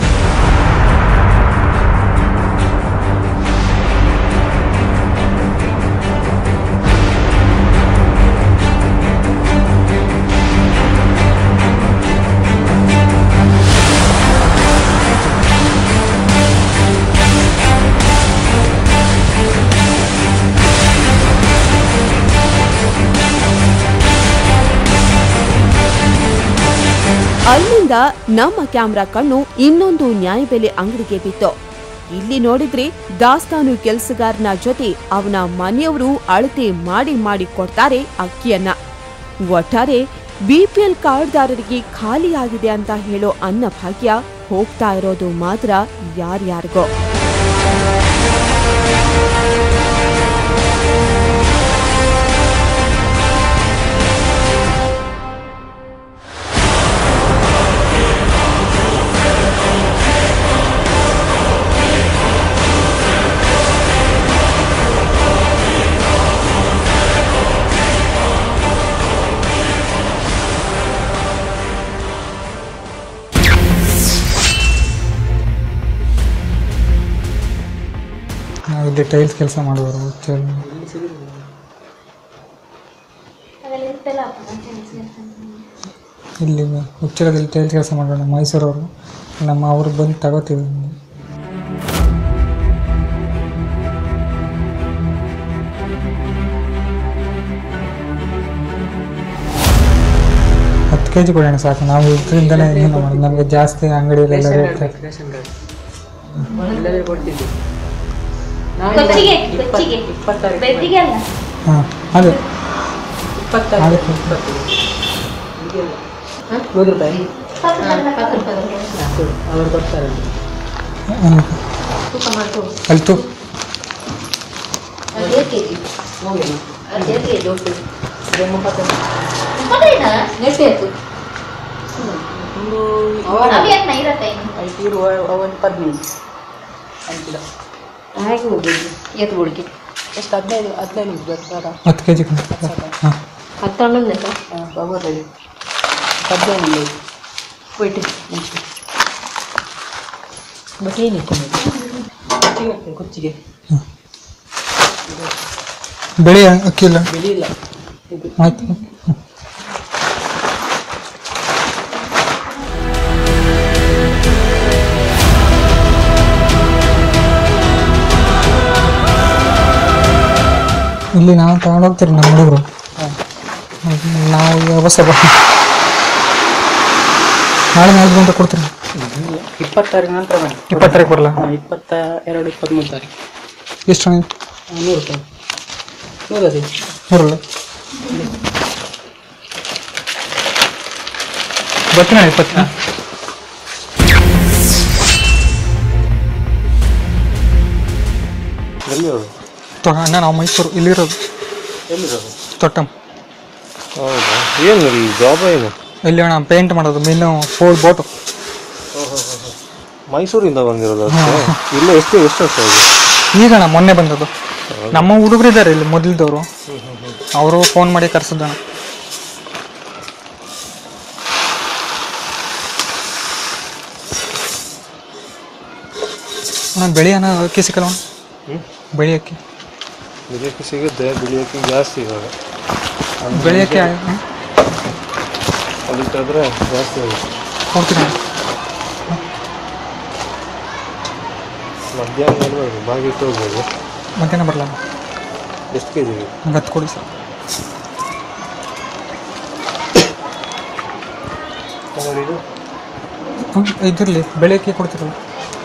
Speaker 2: ಅಲ್ಲಿಂದ ನಮ್ಮ ಕ್ಯಾಮ್ರಾ ಕಣ್ಣು ಇನ್ನೊಂದು ನ್ಯಾಯಬೆಲೆ ಅಂಗಡಿಗೆ ಬಿತ್ತು ಇಲ್ಲಿ ನೋಡಿದ್ರೆ ದಾಸ್ತಾನು ಕೆಲಸಗಾರನ ಜೊತೆ ಅವನ ಮನೆಯವರು ಅಳತೆ ಮಾಡಿ ಮಾಡಿ ಕೊಡ್ತಾರೆ ಅಕ್ಕಿಯನ್ನ ಒಟ್ಟಾರೆ ಬಿಪಿಎಲ್ ಕಾರ್ಡ್ದಾರರಿಗೆ ಖಾಲಿ ಆಗಿದೆ ಅಂತ ಹೇಳೋ ಅನ್ನ ಭಾಗ್ಯ ಹೋಗ್ತಾ ಇರೋದು ಮಾತ್ರ ಯಾರ್ಯಾರಿಗೋ
Speaker 4: ನಾವು ಇಲ್ಲಿ ಟೈಲ್ಸ್ ಕೆಲಸ ಮಾಡೋರು ಹುಚ್ಚರು ಇಲ್ಲಿ ಹುಚ್ಚರದಲ್ಲಿ ಟೈಲ್ಸ್ ಕೆಲಸ ಮಾಡೋಣ ಮೈಸೂರವರು ನಮ್ಮ ಅವ್ರು ಬಂದು ತಗೋತೀವಿ ಹತ್ತು ಕೆ ಜಿ ಕೊಡೋಣ ಸಾಕು ನಾವು ಇದರಿಂದಲೇ ಏನು ಮಾಡೋದು ನಮಗೆ ಜಾಸ್ತಿ ಅಂಗಡಿಯಲ್ಲೆಲ್ಲ ರೇಟ್
Speaker 6: ರೇಷನ್ ಕಾರ್ಡ್ ಎಲ್ಲರಿಗೂ ಕೊಡ್ತಿದ್ದೆ
Speaker 21: ಕೊಚ್ಚಿಗೆ ಕೊಚ್ಚಿಗೆ ಬೆದ್ದಿಗೆ ಅಲ್ಲ
Speaker 4: ಹಾಂ ಅದೇ
Speaker 6: ಇಪ್ಪತ್ತಾರು
Speaker 4: ಅದಕ್ಕೆ
Speaker 6: ನೂರು ರೂಪಾಯಿ
Speaker 21: ಹತ್ತು ರೂಪಾಯಿ
Speaker 6: ಅವರು ಕೊಡ್ತಾರೆ
Speaker 4: ಹ್ಮ್.
Speaker 21: ತೂಕ ಮಾಡ್ಕೊ
Speaker 4: ಅಲ್ಲಿ ತು
Speaker 21: ಅದೇ ಕೆಜಿ
Speaker 6: ಹೋಗಿ
Speaker 21: ಅದೇ ಕೆಜಿ ಒಟ್ಟು
Speaker 6: ಮುಪ್ಪತ್ತು
Speaker 21: ಮುಪ್ಪತ್ತೈದಾ ಎಷ್ಟು ಆಯ್ತು
Speaker 6: ಒಂದು
Speaker 21: ಅವು ಯಾಕೆ ನೈರತ್ತ ಇನ್ನು
Speaker 6: ಐದು ಇರುವ ಒಂದು ಪದ್ನೈದು ಅಂತಿಲ್ಲ
Speaker 21: ಹಾಗೆ ಹೋಗುದು ಎತ್ತು ಹುಡುಕಿ
Speaker 6: ಎಷ್ಟು ಹದಿನೈದು ಹದಿನೈದು ನಿಮಿಷ
Speaker 4: ಹತ್ತು ಕೆ ಜಿ ಹಾಂ
Speaker 21: ಹತ್ತು ಹನ್ನೊಂದು
Speaker 6: ಬಗೋದು ಹದಿನೈದು
Speaker 21: ಹೋಯ್ತು
Speaker 6: ಬಟ್ ಏನಿತ್ತು ಕುಚ್ಚಿಗೆ ಕುಚ್ಚಿಗೆ
Speaker 4: ಬೆಳೆ ಅಕ್ಕಿ ಇಲ್ಲ
Speaker 6: ಬಿಳಿ ಇಲ್ಲ ಇದು
Speaker 4: ಆಯ್ತು ಹ್ಮ್. ಇಲ್ಲಿ ನಾವು ತಗೊಂಡು ಹೋಗ್ತೀರಿ ನಮ್ಮ ಹುಡುಗರು ನಾವು ವ್ಯವಸ್ಥೆ ಬ ನಾಳೆ ನಾಲ್ಕು ಗಂಟೆ ಕೊಡ್ತೀರಿ
Speaker 6: ಇಪ್ಪತ್ತಾರಿಗೆ ನಂತರ ಬನ್ನಿ
Speaker 4: ಇಪ್ಪತ್ತಾರಿಗೆ ಬರಲ್ಲ
Speaker 6: ಹಾಂ ಇಪ್ಪತ್ತ ಎರಡು ಇಪ್ಪತ್ತ್ಮೂರು ತಾರೀಕು
Speaker 4: ಎಷ್ಟು ಹಣ
Speaker 6: ಹಾಂ, ನೂರು ರೂಪಾಯಿ ನೂರು ಅದೇ
Speaker 4: ಬರಲ್ಲ ಬರ್ತೀನಿ ನಾನು ಇಪ್ಪತ್ತು
Speaker 12: ಎಲ್ಲಿ ಅವರು
Speaker 4: ತೊ- ಅಣ್ಣ ನಾವು ಮೈಸೂರು ಇಲ್ಲಿರೋದು
Speaker 12: ಎಲ್ಲಿರೋದು
Speaker 4: ತೊಟ್ಟಂ
Speaker 12: ಹೌದಾ ಏನು ಇಲ್ಲಿ ಜಾಬ್ ಏನು
Speaker 4: ಇಲ್ಲಿ ಅಣ್ಣ ಪೇಂಟ್ ಮಾಡೋದು ಮೀನು ಫೋರ್ ಬೋಟು
Speaker 12: ಮೈಸೂರಿಂದ ಬಂದಿರೋದು
Speaker 4: ಹಾ.
Speaker 12: ಇಲ್ಲ ಎಷ್ಟು ಎಷ್ಟು ವರ್ಷ ಆಗಿದೆ
Speaker 4: ಈಗ ಅಣ್ಣ ಮೊನ್ನೆ ಬಂದದ್ದು ನಮ್ಮ ಹುಡುಗರು ಇದ್ದಾರೆ ಇಲ್ಲಿ ಮೊದಲಿದ್ದವರು ಅವರು ಫೋನ್ ಮಾಡಿ ಕರೆಸಿದ್ದಣ ಅಣ್ಣ ಬೆಳೆ ಅಣ್ಣ ಅಕ್ಕಿ ಸಿಕ್ಕಲ್ಲ ಅಣ್ಣ
Speaker 12: ಹ್ಮ್?
Speaker 4: ಬೆಳೆ ಅಕ್ಕಿ
Speaker 12: ಬಿಳಿಯಕ್ಕೆ ಸಿಗುತ್ತೆ ಬಿಳಿಯಕ್ಕೆ ಜಾಸ್ತಿ ಇವಾಗ
Speaker 4: ಬೆಳೆ ಅಕ್ಕಿ ಆ- ಹ್ಮ್?
Speaker 12: ಅದಕ್ಕಾದ್ರೆ ಜಾಸ್ತಿ ಆಗುತ್ತೆ
Speaker 4: ಕೊಡ್ತೀನಿ ಅಣ್ಣ
Speaker 5: ಮಧ್ಯಾಹ್ನ ಬರ್ಬೋದು ಬಾಗಿ ಇಟ್ಟು ಹೋಗ್ಬೋದು
Speaker 4: ಮಧ್ಯಾಹ್ನ ಬರಲ್ಲ
Speaker 5: ಎಷ್ಟು ಕೆ ಜಿಗೆ
Speaker 4: ನಂಗೆ ಹತ್ತು ಕೊಡಿ ಸರ್
Speaker 5: ಇದು
Speaker 4: ಹ್ಮ್, ಇದಿರಲಿ ಬೆಳಗ್ಗೆ ಕೊಡ್ತೀರಲ್ಲ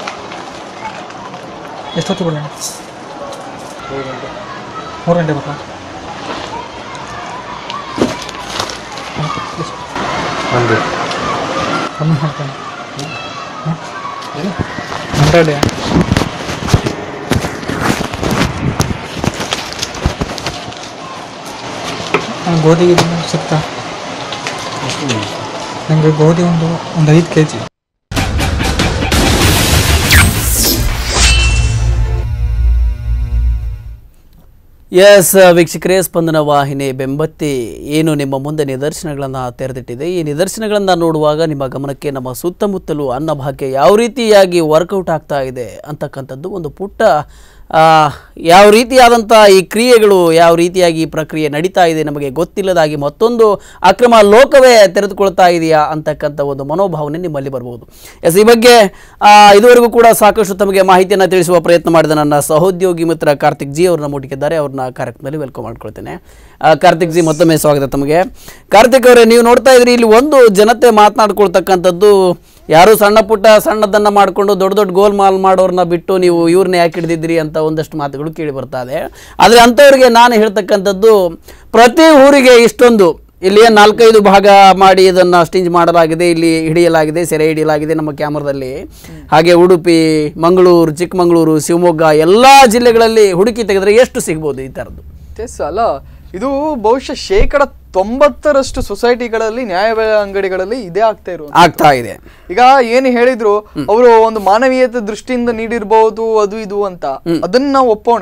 Speaker 4: ಎಷ್ಟೊತ್ತಿಗೆ ಬರೋಣ ಮೂರು ಗಂಟೆ ಬರಲ್ಲ
Speaker 5: ಹಂಡ್ರೆಡ್
Speaker 4: ಕಮ್ಮಿ ಮಾಡ್ತೇನೆ ಹಂಡ್ರೆಡ್ ಗೋಧಿ ಇದು ಸಿಗ್ತಾ ನನಗೆ ಗೋಧಿ ಒಂದು ಒಂದು ಐದು ಕೆ ಜಿ
Speaker 20: ಎಸ್ ವೀಕ್ಷಕರೇ ಸ್ಪಂದನ ವಾಹಿನಿ ಬೆಂಬತ್ತಿ ಏನು ನಿಮ್ಮ ಮುಂದೆ ನಿದರ್ಶನಗಳನ್ನು ತೆರೆದಿಟ್ಟಿದೆ ಈ ನಿದರ್ಶನಗಳನ್ನು ನೋಡುವಾಗ ನಿಮ್ಮ ಗಮನಕ್ಕೆ ನಮ್ಮ ಸುತ್ತಮುತ್ತಲೂ ಅನ್ನಭಾಗ್ಯ ಯಾವ ರೀತಿಯಾಗಿ ವರ್ಕೌಟ್ ಆಗ್ತಾ ಇದೆ ಅಂತಕ್ಕಂಥದ್ದು ಒಂದು ಪುಟ್ಟ ಆ, ಯಾವ ರೀತಿಯಾದಂಥ ಈ ಕ್ರಿಯೆಗಳು ಯಾವ ರೀತಿಯಾಗಿ ಈ ಪ್ರಕ್ರಿಯೆ ನಡೀತಾ ಇದೆ ನಮಗೆ ಗೊತ್ತಿಲ್ಲದಾಗಿ ಮತ್ತೊಂದು ಅಕ್ರಮ ಲೋಕವೇ ತೆರೆದುಕೊಳ್ತಾ ಇದೆಯಾ ಅಂತಕ್ಕಂಥ ಒಂದು ಮನೋಭಾವನೆ ನಿಮ್ಮಲ್ಲಿ ಬರ್ಬೋದು ಎಸ್ ಈ ಬಗ್ಗೆ ಆ, ಇದುವರೆಗೂ ಕೂಡ ಸಾಕಷ್ಟು ತಮಗೆ ಮಾಹಿತಿಯನ್ನು ತಿಳಿಸುವ ಪ್ರಯತ್ನ ಮಾಡಿದ ನನ್ನ ಸಹೋದ್ಯೋಗಿ ಮಿತ್ರ ಕಾರ್ತಿಕ್ ಜಿ ಅವ್ರನ್ನ ಮುಟ್ಟಿದ್ದಾರೆ ಅವ್ರನ್ನ ಕಾರ್ಯಕ್ರಮದಲ್ಲಿ ವೆಲ್ಕಮ್ ಮಾಡ್ಕೊಳ್ತೇನೆ ಆ, ಕಾರ್ತಿಕ್ ಜಿ ಮತ್ತೊಮ್ಮೆ ಸ್ವಾಗತ ತಮಗೆ ಕಾರ್ತಿಕ್ ಅವರೇ ನೀವು ನೋಡ್ತಾ ಇದ್ರಿ ಇಲ್ಲಿ ಒಂದು ಜನತೆ ಮಾತನಾಡ್ಕೊಳ್ತಕ್ಕಂಥದ್ದು ಯಾರು ಸಣ್ಣ ಪುಟ್ಟ ಸಣ್ಣದನ್ನ ಮಾಡಿಕೊಂಡು ದೊಡ್ಡ ದೊಡ್ಡ ಗೋಲ್ ಮಾಲ್ ಮಾಡೋರನ್ನ ಬಿಟ್ಟು ನೀವು ಇವ್ರನ್ನ ಯಾಕೆ ಹಿಡಿದಿದ್ರಿ ಅಂತ ಒಂದಷ್ಟು ಮಾತುಗಳು ಕೇಳಿ ಬರ್ತಾ ಇದೆ ಆದರೆ ಅಂಥವ್ರಿಗೆ ನಾನು ಹೇಳ್ತಕ್ಕಂಥದ್ದು ಪ್ರತಿ ಊರಿಗೆ ಇಷ್ಟೊಂದು ಇಲ್ಲಿ ಏನ್ ನಾಲ್ಕೈದು ಭಾಗ ಮಾಡಿ ಇದನ್ನ ಸ್ಟಿಂಜ್ ಮಾಡಲಾಗಿದೆ ಇಲ್ಲಿ ಹಿಡಿಯಲಾಗಿದೆ ಸೆರೆ ಹಿಡಿಯಲಾಗಿದೆ ನಮ್ಮ ಕ್ಯಾಮರಾದಲ್ಲಿ ಹಾಗೆ ಉಡುಪಿ ಮಂಗಳೂರು ಚಿಕ್ಕಮಗಳೂರು ಶಿವಮೊಗ್ಗ ಎಲ್ಲಾ ಜಿಲ್ಲೆಗಳಲ್ಲಿ ಹುಡುಕಿ ತೆಗೆದ್ರೆ ಎಷ್ಟು ಸಿಗ್ಬೋದು ಈ ಥರದ್ದು
Speaker 1: ಎಸ್ ಅಲ್ಲ ಇದು ಬಹುಶಃ ಶೇಕಡ ತೊಂಬತ್ತರಷ್ಟು ಸೊಸೈಟಿಗಳಲ್ಲಿ ನ್ಯಾಯಬೆಲೆ ಅಂಗಡಿಗಳಲ್ಲಿ ಇದೇ ಆಗ್ತಾ ಇರುವುದು
Speaker 20: ಆಗ್ತಾ ಇದೆ
Speaker 1: ಈಗ ಏನು ಹೇಳಿದ್ರು ಅವರು ಒಂದು ಮಾನವೀಯತೆ ದೃಷ್ಟಿಯಿಂದ ನೀಡಿರ್ಬಹುದು ಅದು ಇದು ಅಂತ ಅದನ್ನ ನಾವು ಒಪ್ಪೋಣ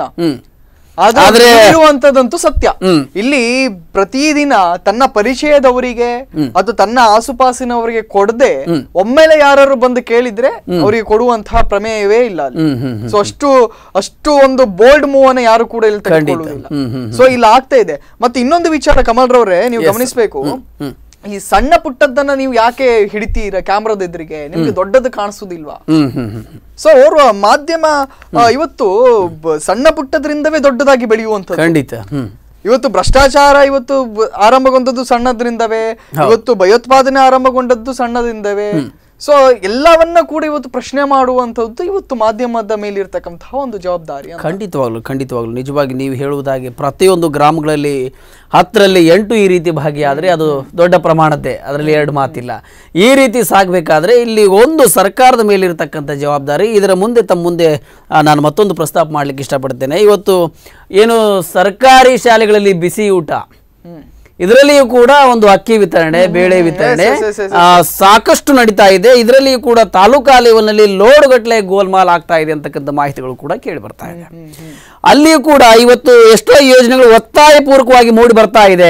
Speaker 1: ಆದ್ರೆ
Speaker 20: ಆದ್ರೆ-
Speaker 1: ಇರುವಂತದಂತೂ ಸತ್ಯ ಇಲ್ಲಿ ಪ್ರತಿದಿನ ತನ್ನ ಪರಿಚಯದವರಿಗೆ ಅದು ತನ್ನ ಆಸುಪಾಸಿನವರಿಗೆ ಕೊಡದೆ ಒಮ್ಮೆಲೆ ಯಾರು ಬಂದು ಕೇಳಿದ್ರೆ ಅವರಿಗೆ ಕೊಡುವಂತಹ ಪ್ರಮೇಯವೇ ಇಲ್ಲ ಅಲ್ಲಿ
Speaker 20: ಹ್ಮ್, ಹ್ಮ್, ಹ್ಮ್.
Speaker 1: ಸೊ ಅಷ್ಟು ಅಷ್ಟು ಒಂದು ಬೋಲ್ಡ್ ಮೂವ್ ಅನ್ನ ಯಾರು ಕೂಡ ಇಲ್ಲಿ ತೆಗೆದುಕೊಳ್ಳುವುದಿಲ್ಲ
Speaker 20: ಹ್ಮ್, ಹ್ಮ್,
Speaker 1: ಸೊ ಇಲ್ಲಿ ಆಗ್ತಾ ಇದೆ ಮತ್ತೆ ಇನ್ನೊಂದು ವಿಚಾರ ಕಮಲ್ ರವ್ರೆ ನೀವು
Speaker 20: Yes.
Speaker 1: ಗಮನಿಸಬೇಕು
Speaker 20: ಹ್ಮ್.
Speaker 1: ಈ ಸಣ್ಣ ಪುಟ್ಟದ್ದನ್ನ ನೀವು ಯಾಕೆ ಹಿಡಿತೀರ ಕ್ಯಾಮ್ರಾದ ಎದುರಿಗೆ ನಿಮ್ಗೆ ದೊಡ್ಡದು ಕಾಣಿಸುದಿಲ್ವಾ
Speaker 20: ಹ್ಮ್ ಹ್ಮ್ ಹ್ಮ್
Speaker 1: ಸೊ ಓರ್ವ ಮಾಧ್ಯಮ ಆ, ಇವತ್ತು ಬ- ಸಣ್ಣ ಪುಟ್ಟದ್ರಿಂದವೇ ದೊಡ್ಡದಾಗಿ ಬೆಳೆಯುವಂಥದ್ದು
Speaker 20: ಖಂಡಿತ ಹ್ಮ್
Speaker 1: ಇವತ್ತು ಭ್ರಷ್ಟಾಚಾರ ಇವತ್ತು ಬ- ಆರಂಭಗೊಂಡದ್ದು ಸಣ್ಣದ್ರಿಂದವೇ ಇವತ್ತು ಭಯೋತ್ಪಾದನೆ ಆರಂಭಗೊಂಡದ್ದು ಸಣ್ಣದಿಂದವೇ ಸೊ ಎಲ್ಲವನ್ನ ಕೂಡ ಇವತ್ತು ಪ್ರಶ್ನೆ ಮಾಡುವಂತದ್ದು ಇವತ್ತು ಮಾಧ್ಯಮದ ಮೇಲಿರ್ತಕ್ಕಂತಹ ಒಂದು ಜವಾಬ್ದಾರಿ ಅಂತ.
Speaker 20: ಖಂಡಿತವಾಗ್ಲು ಖಂಡಿತವಾಗ್ಲು ನಿಜವಾಗಿ ನೀವು ಹೇಳುವುದಾಗಿ ಪ್ರತಿಯೊಂದು ಗ್ರಾಮಗಳಲ್ಲಿ ಹತ್ತರಲ್ಲಿ ಎಂಟು ಈ ರೀತಿ ಭಾಗಿಯಾದರೆ ಅದು ದೊಡ್ಡ ಪ್ರಮಾಣತೆ ಅದರಲ್ಲಿ ಎರಡು ಮಾತಿಲ್ಲ ಈ ರೀತಿ ಸಾಗಬೇಕಾದ್ರೆ ಇಲ್ಲಿ ಒಂದು ಸರ್ಕಾರದ ಮೇಲಿರ್ತಕ್ಕಂಥ ಜವಾಬ್ದಾರಿ ಇದರ ಮುಂದೆ ತಮ್ಮ ಮುಂದೆ ಆ, ನಾನು ಮತ್ತೊಂದು ಪ್ರಸ್ತಾಪ ಮಾಡಲಿಕ್ಕೆ ಇಷ್ಟಪಡ್ತೇನೆ ಇವತ್ತು ಏನು ಸರ್ಕಾರಿ ಶಾಲೆಗಳಲ್ಲಿ ಬಿಸಿ ಊಟ ಇದರಲ್ಲಿಯೂ ಕೂಡ ಒಂದು ಅಕ್ಕಿ ವಿತರಣೆ ಬೇಳೆ ವಿತರಣೆ
Speaker 1: yes, yes, yes, yes.
Speaker 20: ಆ, ಸಾಕಷ್ಟು ನಡೀತಾ ಇದೆ ಇದರಲ್ಲಿಯೂ ಕೂಡ ತಾಲೂಕಾ ಲೆವೆಲ್ನಲ್ಲಿ ಲೋಡ್ ಗಟ್ಟಲೆ ಗೋಲ್ಮಾಲ್ ಆಗ್ತಾ ಇದೆ ಅಂತಕ್ಕಂಥ ಮಾಹಿತಿಗಳು ಕೂಡ ಕೇಳಿ ಬರ್ತಾ ಇದೆ ಅಲ್ಲಿಯೂ ಕೂಡ ಇವತ್ತು ಎಷ್ಟೋ ಯೋಜನೆಗಳು ಒತ್ತಾಯಪೂರ್ವಕವಾಗಿ ಮೂಡಿ ಬರ್ತಾ ಇದೆ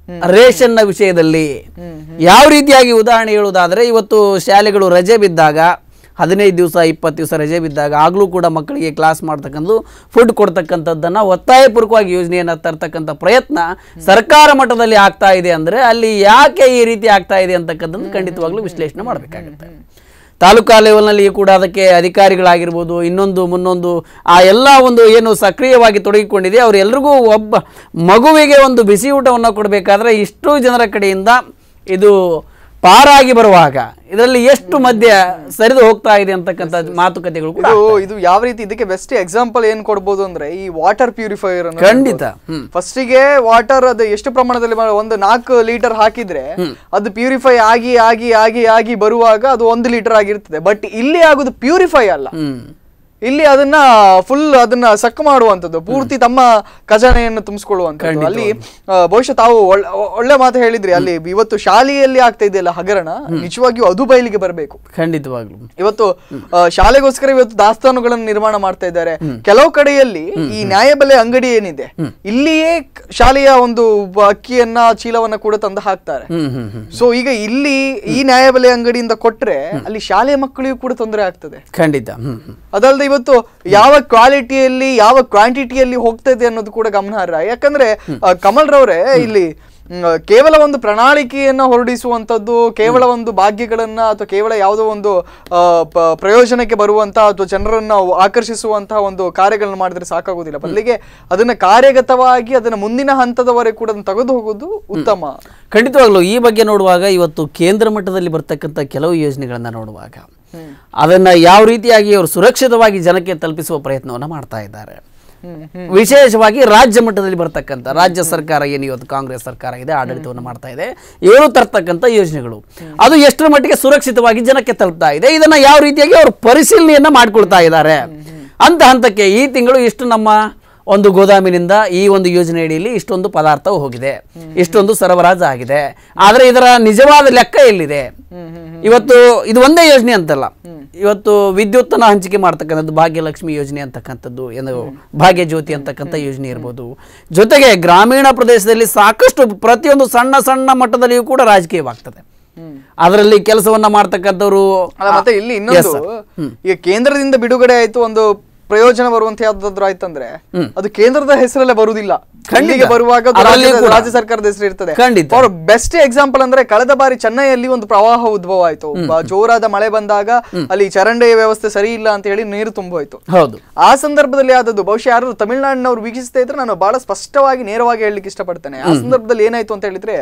Speaker 20: ರೇಷನ್ನ ವಿಷಯದಲ್ಲಿ ಯಾವ ರೀತಿಯಾಗಿ ಉದಾಹರಣೆ ಹೇಳುವುದಾದ್ರೆ ಇವತ್ತು ಶಾಲೆಗಳು ರಜೆ ಬಿದ್ದಾಗ ಹದಿನೈದು ದಿವಸ ಇಪ್ಪತ್ತು ದಿವಸ ರಜೆ ಬಿದ್ದಾಗ ಆಗಲೂ ಕೂಡ ಮಕ್ಕಳಿಗೆ ಕ್ಲಾಸ್ ಮಾಡ್ತಕ್ಕಂಥದ್ದು ಫುಡ್ ಕೊಡ್ತಕ್ಕಂಥದ್ದನ್ನು ಒತ್ತಾಯಪೂರ್ವಕವಾಗಿ ಯೋಜನೆಯನ್ನು ತರ್ತಕ್ಕಂಥ ಪ್ರಯತ್ನ ಸರ್ಕಾರ ಮಟ್ಟದಲ್ಲಿ ಆಗ್ತಾ ಇದೆ ಅಂದರೆ ಅಲ್ಲಿ ಯಾಕೆ ಈ ರೀತಿ ಆಗ್ತಾ ಇದೆ ಅಂತಕ್ಕಂಥದ್ದು ಖಂಡಿತವಾಗ್ಲೂ ವಿಶ್ಲೇಷಣೆ ಮಾಡಬೇಕಾಗುತ್ತೆ ತಾಲೂಕಾ ಲೆವೆಲ್ನಲ್ಲಿ ಕೂಡ ಅದಕ್ಕೆ ಅಧಿಕಾರಿಗಳಾಗಿರ್ಬೋದು ಇನ್ನೊಂದು ಮುನ್ನೊಂದು ಆ ಎಲ್ಲ ಒಂದು ಏನು ಸಕ್ರಿಯವಾಗಿ ತೊಡಗಿಕೊಂಡಿದೆ ಅವರೆಲ್ಲರಿಗೂ ಒಬ್ಬ ಮಗುವಿಗೆ ಒಂದು ಬಿಸಿ ಊಟವನ್ನು ಕೊಡಬೇಕಾದ್ರೆ ಇಷ್ಟು ಜನರ ಕಡೆಯಿಂದ ಇದು ಪಾರಾಗಿ ಬರುವಾಗ ಇದರಲ್ಲಿ ಎಷ್ಟು ಮಧ್ಯ ಸರಿದು ಹೋಗ್ತಾ ಇದೆ ಅಂತಕ್ಕಂಥ ಮಾತುಕತೆಗಳು ಕೂಡ
Speaker 1: ಇದು ಇದು ಯಾವ ರೀತಿ ಇದಕ್ಕೆ ಬೆಸ್ಟ್ ಎಕ್ಸಾಂಪಲ್ ಏನ್ ಕೊಡ್ಬೋದು ಅಂದ್ರೆ ಈ ವಾಟರ್ ಪ್ಯೂರಿಫೈಯರ್
Speaker 20: ಖಂಡಿತ. ಹ್ಮ್.
Speaker 1: ಫಸ್ಟಿಗೆ ವಾಟರ್ ಅದು ಎಷ್ಟು ಪ್ರಮಾಣದಲ್ಲಿ ಮಾ- ಒಂದು ನಾಲ್ಕು ಲೀಟರ್ ಹಾಕಿದ್ರೆ ಅದು ಪ್ಯೂರಿಫೈ ಆಗಿ ಆಗಿ ಆಗಿ ಆಗಿ ಬರುವಾಗ ಅದು ಒಂದು ಲೀಟರ್ ಆಗಿರ್ತದೆ ಬಟ್ ಇಲ್ಲಿ ಆಗುದು ಪ್ಯೂರಿಫೈ ಅಲ್ಲ
Speaker 20: ಹ್ಮ್
Speaker 1: ಇಲ್ಲಿ ಅದನ್ನ ಫುಲ್ ಅದನ್ನ ಸಕ್ ಮಾಡುವಂತದ್ದು ಪೂರ್ತಿ ತಮ್ಮ ಖಜಾನೆಯನ್ನು ತುಂಬಿಸ್ಕೊಳ್ಳುವಂತದ್ದು ಅಲ್ಲಿ ಆ, ಬಹುಶಃ ತಾವು ಒಳ್ಳೆ- ಒಳ್ಳೆ ಮಾತು ಹೇಳಿದ್ರಿ ಅಲ್ಲಿ ಇವತ್ತು ಶಾಲೆಯಲ್ಲಿ ಆಗ್ತಾ ಇದೆಯಲ್ಲ ಹಗರಣ ನಿಜವಾಗಿಯೂ ಅದು ಬಯಲಿಗೆ ಬರಬೇಕು
Speaker 20: ಖಂಡಿತವಾಗ್ಲು
Speaker 1: ಇವತ್ತು ಆ, ಶಾಲೆಗೋಸ್ಕರ ಇವತ್ತು ದಾಸ್ತಾನುಗಳನ್ನು ನಿರ್ಮಾಣ ಮಾಡ್ತಾ ಇದ್ದಾರೆ ಕೆಲವು ಕಡೆಯಲ್ಲಿ ಈ ನ್ಯಾಯಬೆಲೆ ಅಂಗಡಿ ಏನಿದೆ ಇಲ್ಲಿಯೇ ಕ್- ಶಾಲೆಯ ಒಂದು ಬ- ಅಕ್ಕಿಯನ್ನ ಚೀಲವನ್ನ ಕೂಡ ತಂದು ಹಾಕ್ತಾರೆ
Speaker 20: ಹ್ಮ್ ಹ್ಮ್ ಹ್ಮ್
Speaker 1: ಸೊ ಈಗ ಇಲ್ಲಿ ಈ ನ್ಯಾಯಬೆಲೆ ಅಂಗಡಿಯಿಂದ ಕೊಟ್ರೆ ಅಲ್ಲಿ ಶಾಲೆಯ ಮಕ್ಕಳಿಗೂ ಕೂಡ ತೊಂದರೆ ಆಗ್ತದೆ
Speaker 20: ಖಂಡಿತ ಹ್ಮ್ ಹ್ಮ್
Speaker 1: ಅದಲ್ಲದೆ ಇವತ್ತು ಯಾವ ಕ್ವಾಲಿಟಿಯಲ್ಲಿ ಯಾವ ಕ್ವಾಂಟಿಟಿಯಲ್ಲಿ ಹೋಗ್ತಾ ಇದೆ ಅನ್ನೋದು ಕೂಡ ಗಮನಾರ್ಹ ಯಾಕಂದ್ರೆ ಆ, ಕಮಲ್ ರವ್ರೆ ಇಲ್ಲಿ ಮ್, ಕೇವಲ ಒಂದು ಪ್ರಣಾಳಿಕೆಯನ್ನ ಹೊರಡಿಸುವಂತದ್ದು ಕೇವಲ ಒಂದು ಭಾಗ್ಯಗಳನ್ನ ಅಥವಾ ಕೇವಲ ಯಾವುದೋ ಒಂದು ಆ, ಪ- ಪ್ರಯೋಜನಕ್ಕೆ ಬರುವಂತ ಅಥವಾ ಜನರನ್ನ ಆಕರ್ಷಿಸುವಂತಹ ಒಂದು ಕಾರ್ಯಗಳನ್ನ ಮಾಡಿದ್ರೆ ಸಾಕಾಗೋದಿಲ್ಲ ಬದಲಿಗೆ ಅದನ್ನ ಕಾರ್ಯಗತವಾಗಿ ಅದನ್ನ ಮುಂದಿನ ಹಂತದವರೆಗೆ ಕೂಡ ಅದನ್ನ ತೆಗೆದು ಹೋಗೋದು ಉತ್ತಮ
Speaker 20: ಖಂಡಿತವಾಗ್ಲೂ ಈ ಬಗ್ಗೆ ನೋಡುವಾಗ ಇವತ್ತು ಕೇಂದ್ರ ಮಟ್ಟದಲ್ಲಿ ಬರ್ತಕ್ಕಂಥ ಕೆಲವು ಯೋಜನೆಗಳನ್ನು ನೋಡುವಾಗ ಅದನ್ನು ಯಾವ ರೀತಿಯಾಗಿ ಅವರು ಸುರಕ್ಷಿತವಾಗಿ ಜನಕ್ಕೆ ತಲುಪಿಸುವ ಪ್ರಯತ್ನವನ್ನು ಮಾಡ್ತಾ ಇದ್ದಾರೆ ವಿಶೇಷವಾಗಿ ರಾಜ್ಯ ಮಟ್ಟದಲ್ಲಿ ಬರ್ತಕ್ಕಂಥ ರಾಜ್ಯ ಸರ್ಕಾರ ಏನು ಇವತ್ತು ಕಾಂಗ್ರೆಸ್ ಸರ್ಕಾರ ಇದೆ ಆಡಳಿತವನ್ನು ಮಾಡ್ತಾ ಇದೆ ಏನು ತರ್ತಕ್ಕಂಥ ಯೋಜನೆಗಳು ಅದು ಎಷ್ಟರ ಮಟ್ಟಿಗೆ ಸುರಕ್ಷಿತವಾಗಿ ಜನಕ್ಕೆ ತಲುಪ್ತಾ ಇದೆ ಇದನ್ನ ಯಾವ ರೀತಿಯಾಗಿ ಅವರು ಪರಿಶೀಲನೆಯನ್ನ ಮಾಡ್ಕೊಳ್ತಾ ಇದ್ದಾರೆ ಅಂತ ಹಂತಕ್ಕೆ ಈ ತಿಂಗಳು ಇಷ್ಟು ನಮ್ಮ ಒಂದು ಗೋದಾಮಿನಿಂದ ಈ ಒಂದು ಯೋಜನೆ ಅಡಿಯಲ್ಲಿ ಇಷ್ಟೊಂದು ಪದಾರ್ಥವು ಹೋಗಿದೆ ಇಷ್ಟೊಂದು ಸರಬರಾಜು ಆಗಿದೆ ಆದರೆ ಇದರ ನಿಜವಾದ ಲೆಕ್ಕ ಎಲ್ಲಿದೆ ಇವತ್ತು ಇದು ಒಂದೇ ಯೋಜನೆ ಅಂತಲ್ಲ ಇವತ್ತು ವಿದ್ಯುತ್ತನ್ನ ಹಂಚಿಕೆ ಮಾಡ್ತಕ್ಕಂಥದ್ದು ಭಾಗ್ಯಲಕ್ಷ್ಮಿ ಯೋಜನೆ ಅಂತಕ್ಕಂಥದ್ದು ಏನು ಭಾಗ್ಯ ಜ್ಯೋತಿ ಅಂತಕ್ಕಂಥ ಯೋಜನೆ ಇರ್ಬೋದು ಜೊತೆಗೆ ಗ್ರಾಮೀಣ ಪ್ರದೇಶದಲ್ಲಿ ಸಾಕಷ್ಟು ಪ್ರತಿಯೊಂದು ಸಣ್ಣ ಸಣ್ಣ ಮಟ್ಟದಲ್ಲಿಯೂ ಕೂಡ ರಾಜಕೀಯವಾಗ್ತದೆ ಅದರಲ್ಲಿ ಕೆಲಸವನ್ನ ಮಾಡ್ತಕ್ಕಂಥವ್ರು
Speaker 1: ಅಲ್ಲ ಮತ್ತೆ ಇಲ್ಲಿ
Speaker 20: Yes,
Speaker 1: ಇನ್ನೊಂದು
Speaker 20: sir.
Speaker 1: ಈಗ ಕೇಂದ್ರದಿಂದ ಬಿಡುಗಡೆ ಆಯ್ತು ಒಂದು ಪ್ರಯೋಜನ ಬರುವಂತ ಯಾವ್ದಾದ್ರು ಆಯ್ತಂದ್ರೆ ಅದು ಕೇಂದ್ರದ ಹೆಸರಲ್ಲೇ ಬರುವುದಿಲ್ಲ
Speaker 20: ಖಂಡಿತ.
Speaker 1: ಇಲ್ಲಿಗೆ ಬರುವಾಗ ಅದು
Speaker 20: ಅದರಲ್ಲಿಯೂ
Speaker 1: ರಾಜ್ಯದ-
Speaker 20: ಕೂಡ.
Speaker 1: ರಾಜ್ಯ ಸರ್ಕಾರದ ಹೆಸರು ಇರ್ತದೆ
Speaker 20: ಖಂಡಿತ.
Speaker 1: ಫಾರ್ ಬೆಸ್ಟ್ ಎಕ್ಸಾಂಪಲ್ ಅಂದ್ರೆ ಕಳೆದ ಬಾರಿ ಚೆನ್ನೈಯಲ್ಲಿ ಒಂದು ಪ್ರವಾಹ ಉದ್ಭವ ಆಯ್ತು ಬ- ಜೋರಾದ ಮಳೆ ಬಂದಾಗ ಅಲ್ಲಿ ಚರಂಡಿಯ ವ್ಯವಸ್ಥೆ ಸರಿ ಇಲ್ಲ ಅಂತ ಹೇಳಿ ನೀರು ತುಂಬೋಯ್ತು
Speaker 20: ಹೌದು
Speaker 1: ಆ ಸಂದರ್ಭದಲ್ಲಿ ಆದದ್ದು ಬಹುಶಃ ಯಾರು ತಮಿಳುನಾಡಿನವ್ರು ವೀಕ್ಷಿಸ್ತಾ ಇದ್ರೆ ನಾನು ಬಹಳ ಸ್ಪಷ್ಟವಾಗಿ ನೇರವಾಗಿ ಹೇಳಲಿಕ್ಕೆ ಇಷ್ಟಪಡ್ತೇನೆ ಆ ಸಂದರ್ಭದಲ್ಲಿ ಏನಾಯ್ತು ಅಂತ ಹೇಳಿದ್ರೆ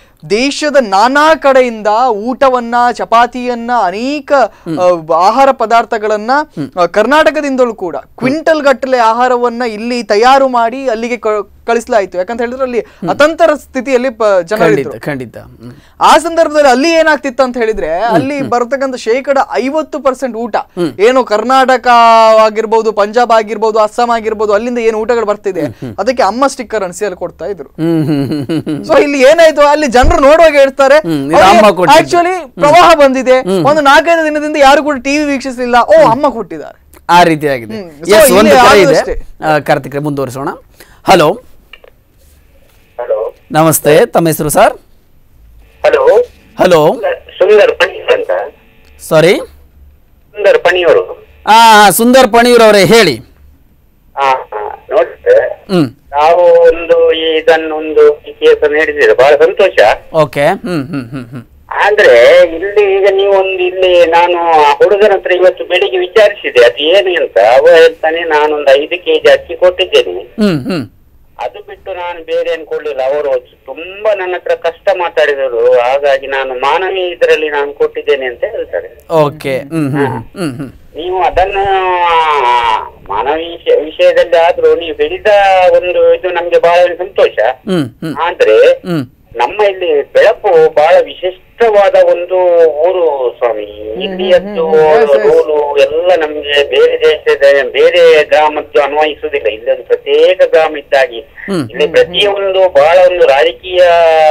Speaker 1: ದೇಶದ ನಾನಾ ಕಡೆಯಿಂದ ಊಟವನ್ನ ಚಪಾತಿಯನ್ನ ಅನೇಕ ಆ, ಆಹಾರ ಪದಾರ್ಥಗಳನ್ನ ಆ, ಕರ್ನಾಟಕದಿಂದಲೂ ಕೂಡ ಕ್ವಿಂಟಲ್ ಗಟ್ಟಲೆ ಆಹಾರವನ್ನ ಇಲ್ಲಿ ತಯಾರು ಮಾಡಿ ಅಲ್ಲಿಗೆ ಕ- ಕಳಿಸಲಾಯ್ತು ಯಾಕಂತ ಹೇಳಿದ್ರೆ ಅಲ್ಲಿ ಅತಂತರ ಸ್ಥಿತಿಯಲ್ಲಿ ಪ- ಜನರಿದ್ರು
Speaker 20: ಖಂಡಿತ ಖಂಡಿತ ಹ್ಮ್.
Speaker 1: ಆ ಸಂದರ್ಭದಲ್ಲಿ ಅಲ್ಲಿ ಏನಾಗ್ತಿತ್ತು ಅಂತ ಹೇಳಿದ್ರೆ ಅಲ್ಲಿ ಬರ್ತಕ್ಕಂಥ ಶೇಕಡ ಐವತ್ತು ಪರ್ಸೆಂಟ್ ಊಟ ಏನು ಕರ್ನಾಟಕ ಆಗಿರ್ಬೋದು ಪಂಜಾಬ್ ಆಗಿರ್ಬೋದು ಅಸ್ಸಾಂ ಆಗಿರ್ಬೋದು ಅಲ್ಲಿಂದ ಏನು ಊಟಗಳು ಬರ್ತಿದೆ ಅದಕ್ಕೆ ಅಮ್ಮ ಸ್ಟಿಕ್ಕರ್ ಅನ್ಸಿ ಅಲ್ಲಿ ಕೊಡ್ತಾ ಇದ್ರು
Speaker 20: ಹ್ಮ್ ಹ್ಮ್ ಹ್ಮ್ ಹ್ಮ್ ಹ್ಮ್.
Speaker 1: ಸೊ ಇಲ್ಲಿ ಏನಾಯ್ತು ಅಲ್ಲಿ ಜನರು ನೋಡುವಾಗ ಹೇಳ್ತಾರೆ
Speaker 20: ಇದು ಅಮ್ಮ ಕೊಟ್ಟಿದ್ದು.
Speaker 1: ಆಕ್ಚುಲಿ ಪ್ರವಾಹ ಬಂದಿದೆ ಒಂದು ನಾಲ್ಕೈದು ದಿನದಿಂದ ಯಾರು ಕೂಡ ಟಿವಿ ವೀಕ್ಷಿಸಲಿಲ್ಲ ಓ ಅಮ್ಮ ಕೊಟ್ಟಿದ್ದಾರೆ
Speaker 20: ಆ ರೀತಿಯಾಗಿದೆ
Speaker 1: ಹ್ಮ್. So
Speaker 20: ಎಸ್ ಒಂದು
Speaker 1: ಇಲ್ಲಿ
Speaker 20: ಕರೆ
Speaker 1: ಆದ್ರೂ
Speaker 20: ಇದೆ
Speaker 1: ಅಷ್ಟೇ.
Speaker 20: ಆ, ಕಾರ್ತಿಕ್ರೆ ಮುಂದುವರಿಸೋಣ ಹಲೋ ನಮಸ್ತೆ ತಮ್ಮ ಹೆಸರು sir
Speaker 14: hello
Speaker 20: hello
Speaker 14: Sundar Paneer ಅಂತ
Speaker 20: ಸಾರಿ
Speaker 14: ಸುಂದರ್ ಪಣಿಯವರು
Speaker 20: ಆ ಸುಂದರ್ ಪಣಿಯೂರ್ ಅವರೇ ಹೇಳಿ
Speaker 14: ಹಾ ಹಾ ನೋಡಿದ್ರೆ
Speaker 20: ಹ್ಮ್
Speaker 14: ನಾವು ಒಂದು ಈ ಇದನ್ನು ಒಂದು ಕೇಸ್ ನೀಡಿದ್ದೀರ ಬಹಳ ಸಂತೋಷ
Speaker 20: ಓಕೆ ಹ್ಮ್ ಹ್ಮ್ ಹ್ಮ್ ಹ್ಮ್
Speaker 14: ಆದ್ರೆ ಇಲ್ಲಿ ಈಗ ನೀವು ಒಂದು ಇಲ್ಲಿ ನಾನು ಆ ಹುಡುಗನ ಹತ್ರ ಇವತ್ತು ಬೆಳಿಗ್ಗೆ ವಿಚಾರಿಸಿದೆ ಅದು ಏನು ಅಂತ ಅವ ಹೇಳ್ತಾನೆ ನಾನೊಂದು ಐದು ಕೆಜಿ ಅಕ್ಕಿ ಕೊಟ್ಟಿದ್ದೇನೆ
Speaker 20: ಹ್ಮ್ ಹ್ಮ್
Speaker 14: ಅದು ಬಿಟ್ಟು ನಾನು ಬೇರೆ ಏನು ಕೊಡ್ಲಿಲ್ಲ ಅವರು ತುಂಬಾ ನನ್ನ ಹತ್ರ ಕಷ್ಟ ಮಾತಾಡಿದರು ಹಾಗಾಗಿ ನಾನು ಮಾನವೀಯ ಇದರಲ್ಲಿ ನಾನು ಕೊಟ್ಟಿದ್ದೇನೆ ಅಂತ ಹೇಳ್ತಾರೆ
Speaker 20: ಓಕೆ ಹ್ಮ್ ಹ್ಮ್ ಹ್ಮ್ ಹ್ಮ್
Speaker 14: ನೀವು ಅದನ್ನು ಆ, ಮಾನವೀಯ ವಿಷಯ- ವಿಷಯದಲ್ಲಿ ಆದ್ರೂ ನೀವು ಹೇಳಿದ ಒಂದು ಇದು ನಮ್ಗೆ ಬಹಳ ಸಂತೋಷ
Speaker 20: ಹ್ಮ್ ಹ್ಮ್
Speaker 14: ಆದ್ರೆ
Speaker 20: ಹ್ಮ್
Speaker 14: ನಮ್ಮ ಇಲ್ಲಿ ಬೆಳಪು ಬಹಳ ವಿಶಿಷ್ಟವಾದ ಒಂದು ಊರು ಸ್ವಾಮಿ ಇಲ್ಲಿಯದ್ದು ರೂಲು ಎಲ್ಲ ನಮ್ಗೆ ಬೇರೆ ದೇಶದ ಬೇರೆ ಗ್ರಾಮದ್ದು ಅನ್ವಯಿಸುವುದಿಲ್ಲ ಇಲ್ಲಿ ಒಂದು ಪ್ರತ್ಯೇಕ ಗ್ರಾಮ ಇದ್ದಾಗಿ
Speaker 20: ಹ್ಮ್.
Speaker 14: ಇಲ್ಲಿ ಪ್ರತಿಯೊಂದು ಬಹಳ ಒಂದು ರಾಜಕೀಯ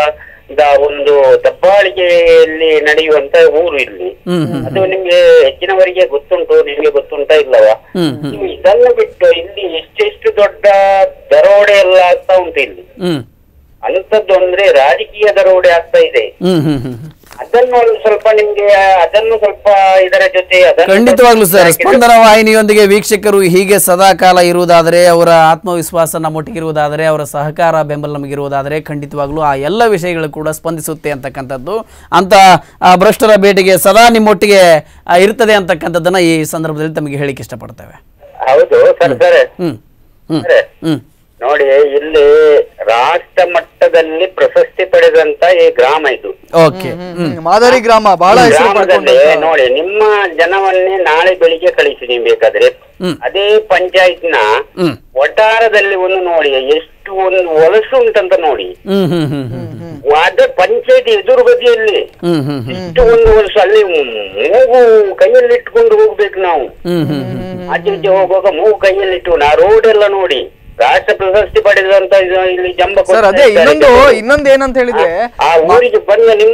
Speaker 14: ದ ಒಂದು ದಬ್ಬಾಳಿಕೆಯಲ್ಲಿ ನಡೆಯುವಂತ ಊರು ಇಲ್ಲಿ
Speaker 20: ಹ್ಮ್ ಹ್ಮ್
Speaker 14: ಅದು ನಿಮ್ಗೆ ಹೆಚ್ಚಿನವರಿಗೆ ಗೊತ್ತುಂಟು ನಿಮ್ಗೆ ಗೊತ್ತುಂಟ ಇಲ್ಲವಾ
Speaker 20: ಹ್ಮ್ ಹ್ಮ್
Speaker 14: ನೀವು ಇದನ್ನು ಬಿಟ್ಟು ಇಲ್ಲಿ ಎಷ್ಟೆಷ್ಟು ದೊಡ್ಡ ದರೋಡೆ ಎಲ್ಲ ಆಗ್ತಾ ಉಂಟು ಇಲ್ಲಿ
Speaker 20: ಹ್ಮ್
Speaker 14: ಅಂಥದ್ದು ಅಂದ್ರೆ ರಾಜಕೀಯ ದರೋಡೆ ಆಗ್ತಾ ಇದೆ
Speaker 20: ಹ್ಮ್ ಹ್ಮ್ ಹ್ಮ್
Speaker 14: ಅದನ್ನು ಒಂದು ಸ್ವಲ್ಪ ನಿಮ್ಗೆ ಅದನ್ನು ಸ್ವಲ್ಪ ಇದರ ಜೊತೆ ಅದನ್ನು
Speaker 20: ಖಂಡಿತವಾಗ್ಲೂ ಸರ್
Speaker 14: ಹಾಕಿದ್ರೆ-
Speaker 20: ಸ್ಪಂದನ ವಾಹಿನಿಯೊಂದಿಗೆ ವೀಕ್ಷಕರು ಹೀಗೆ ಸದಾ ಕಾಲ ಇರುವುದಾದರೆ ಅವರ ಆತ್ಮವಿಶ್ವಾಸ ನಮ್ಮೊಟ್ಟಿಗಿರುವುದಾದರೆ ಅವರ ಸಹಕಾರ ಬೆಂಬಲ ನಮಗಿರುವುದಾದರೆ ಖಂಡಿತವಾಗ್ಲೂ ಆ ಎಲ್ಲ ವಿಷಯಗಳು ಕೂಡ ಸ್ಪಂದಿಸುತ್ತೆ ಅಂತಕ್ಕಂಥದ್ದು ಅಂತ ಆ ಭ್ರಷ್ಟರ ಭೇಟಿಗೆ ಸದಾ ನಿಮ್ಮೊಟ್ಟಿಗೆ ಆ, ಇರ್ತದೆ ಅಂತಕ್ಕಂಥದ್ದನ್ನ ಈ ಸಂದರ್ಭದಲ್ಲಿ ತಮಗೆ ಹೇಳಿಕ್ಕೆ ಇಷ್ಟಪಡ್ತೇವೆ
Speaker 14: ಹೌದು sir sir
Speaker 20: hmm hmm
Speaker 14: sir
Speaker 20: hmm
Speaker 14: ನೋಡಿ ಇಲ್ಲಿ ರಾಷ್ಟ್ರ ಮಟ್ಟದಲ್ಲಿ ಪ್ರಶಸ್ತಿ ಪಡೆದಂತ ಈ ಗ್ರಾಮ ಇದು
Speaker 20: ಓಕೆ ಹ್ಮ್
Speaker 1: ಮಾದರಿ ಗ್ರಾಮ ಬಹಳ
Speaker 14: ಈ
Speaker 1: ಹೆಸರು
Speaker 14: ಗ್ರಾಮದಲ್ಲಿ
Speaker 1: ಪಡ್ಕೊಂಡಂತ
Speaker 14: ನೋಡಿ ನಿಮ್ಮ ಜನವನ್ನೇ ನಾಳೆ ಬೆಳಿಗ್ಗೆ ಕಳಿಸಿ ನೀವು ಬೇಕಾದ್ರೆ
Speaker 20: ಹ್ಮ್.
Speaker 14: ಅದೇ ಪಂಚಾಯತ್ನ
Speaker 20: ಹ್ಮ್
Speaker 14: ವಟಾರದಲ್ಲಿ ಒಂದು ನೋಡಿ ಎಷ್ಟು ಒಂದು ಹೊಲಸು ಉಂಟಂತ ನೋಡಿ
Speaker 20: ಹ್ಮ್ ಹ್ಮ್ ಹ್ಮ್ ಹ್ಮ್ ಹ್ಮ್
Speaker 14: ಅದೇ ಪಂಚಾಯತ್ ಎದುರು ಬದಿಯಲ್ಲಿ
Speaker 20: ಹ್ಮ್ ಹ್ಮ್ ಹ್ಮ್
Speaker 14: ಇಷ್ಟು ಒಂದು ವರ್ಷ ಅಲ್ಲಿ ಮೂಗು ಕೈಯಲ್ಲಿ ಇಟ್ಕೊಂಡು ಹೋಗ್ಬೇಕು ನಾವು
Speaker 20: ಹ್ಮ್ ಹ್ಮ್ ಹ್ಮ್
Speaker 14: ಆಚೆ ಈಚೆ ಹೋಗುವಾಗ ಮೂಗು ಕೈಯಲ್ಲಿ ಇಟ್ಟು ಆ ರೋಡ್ ಎಲ್ಲ ನೋಡಿ ರಾಷ್ಟ್ರ ಪ್ರಶಸ್ತಿ ಪಡೆದಂತ ಇದು ಇಲ್ಲಿ ಜಂಬ
Speaker 1: ಸರ್
Speaker 14: ಕೊಡ್ತಾ
Speaker 1: ಅದೇ
Speaker 14: ಇದ್ದಾರೆ.
Speaker 1: ಇನ್ನೊಂದು ಇನ್ನೊಂದು ಏನಂತ ಹೇಳಿದ್ರೆ
Speaker 14: ಆ ಊರಿಗೆ ಬಂದ ನಿಮ್ಮ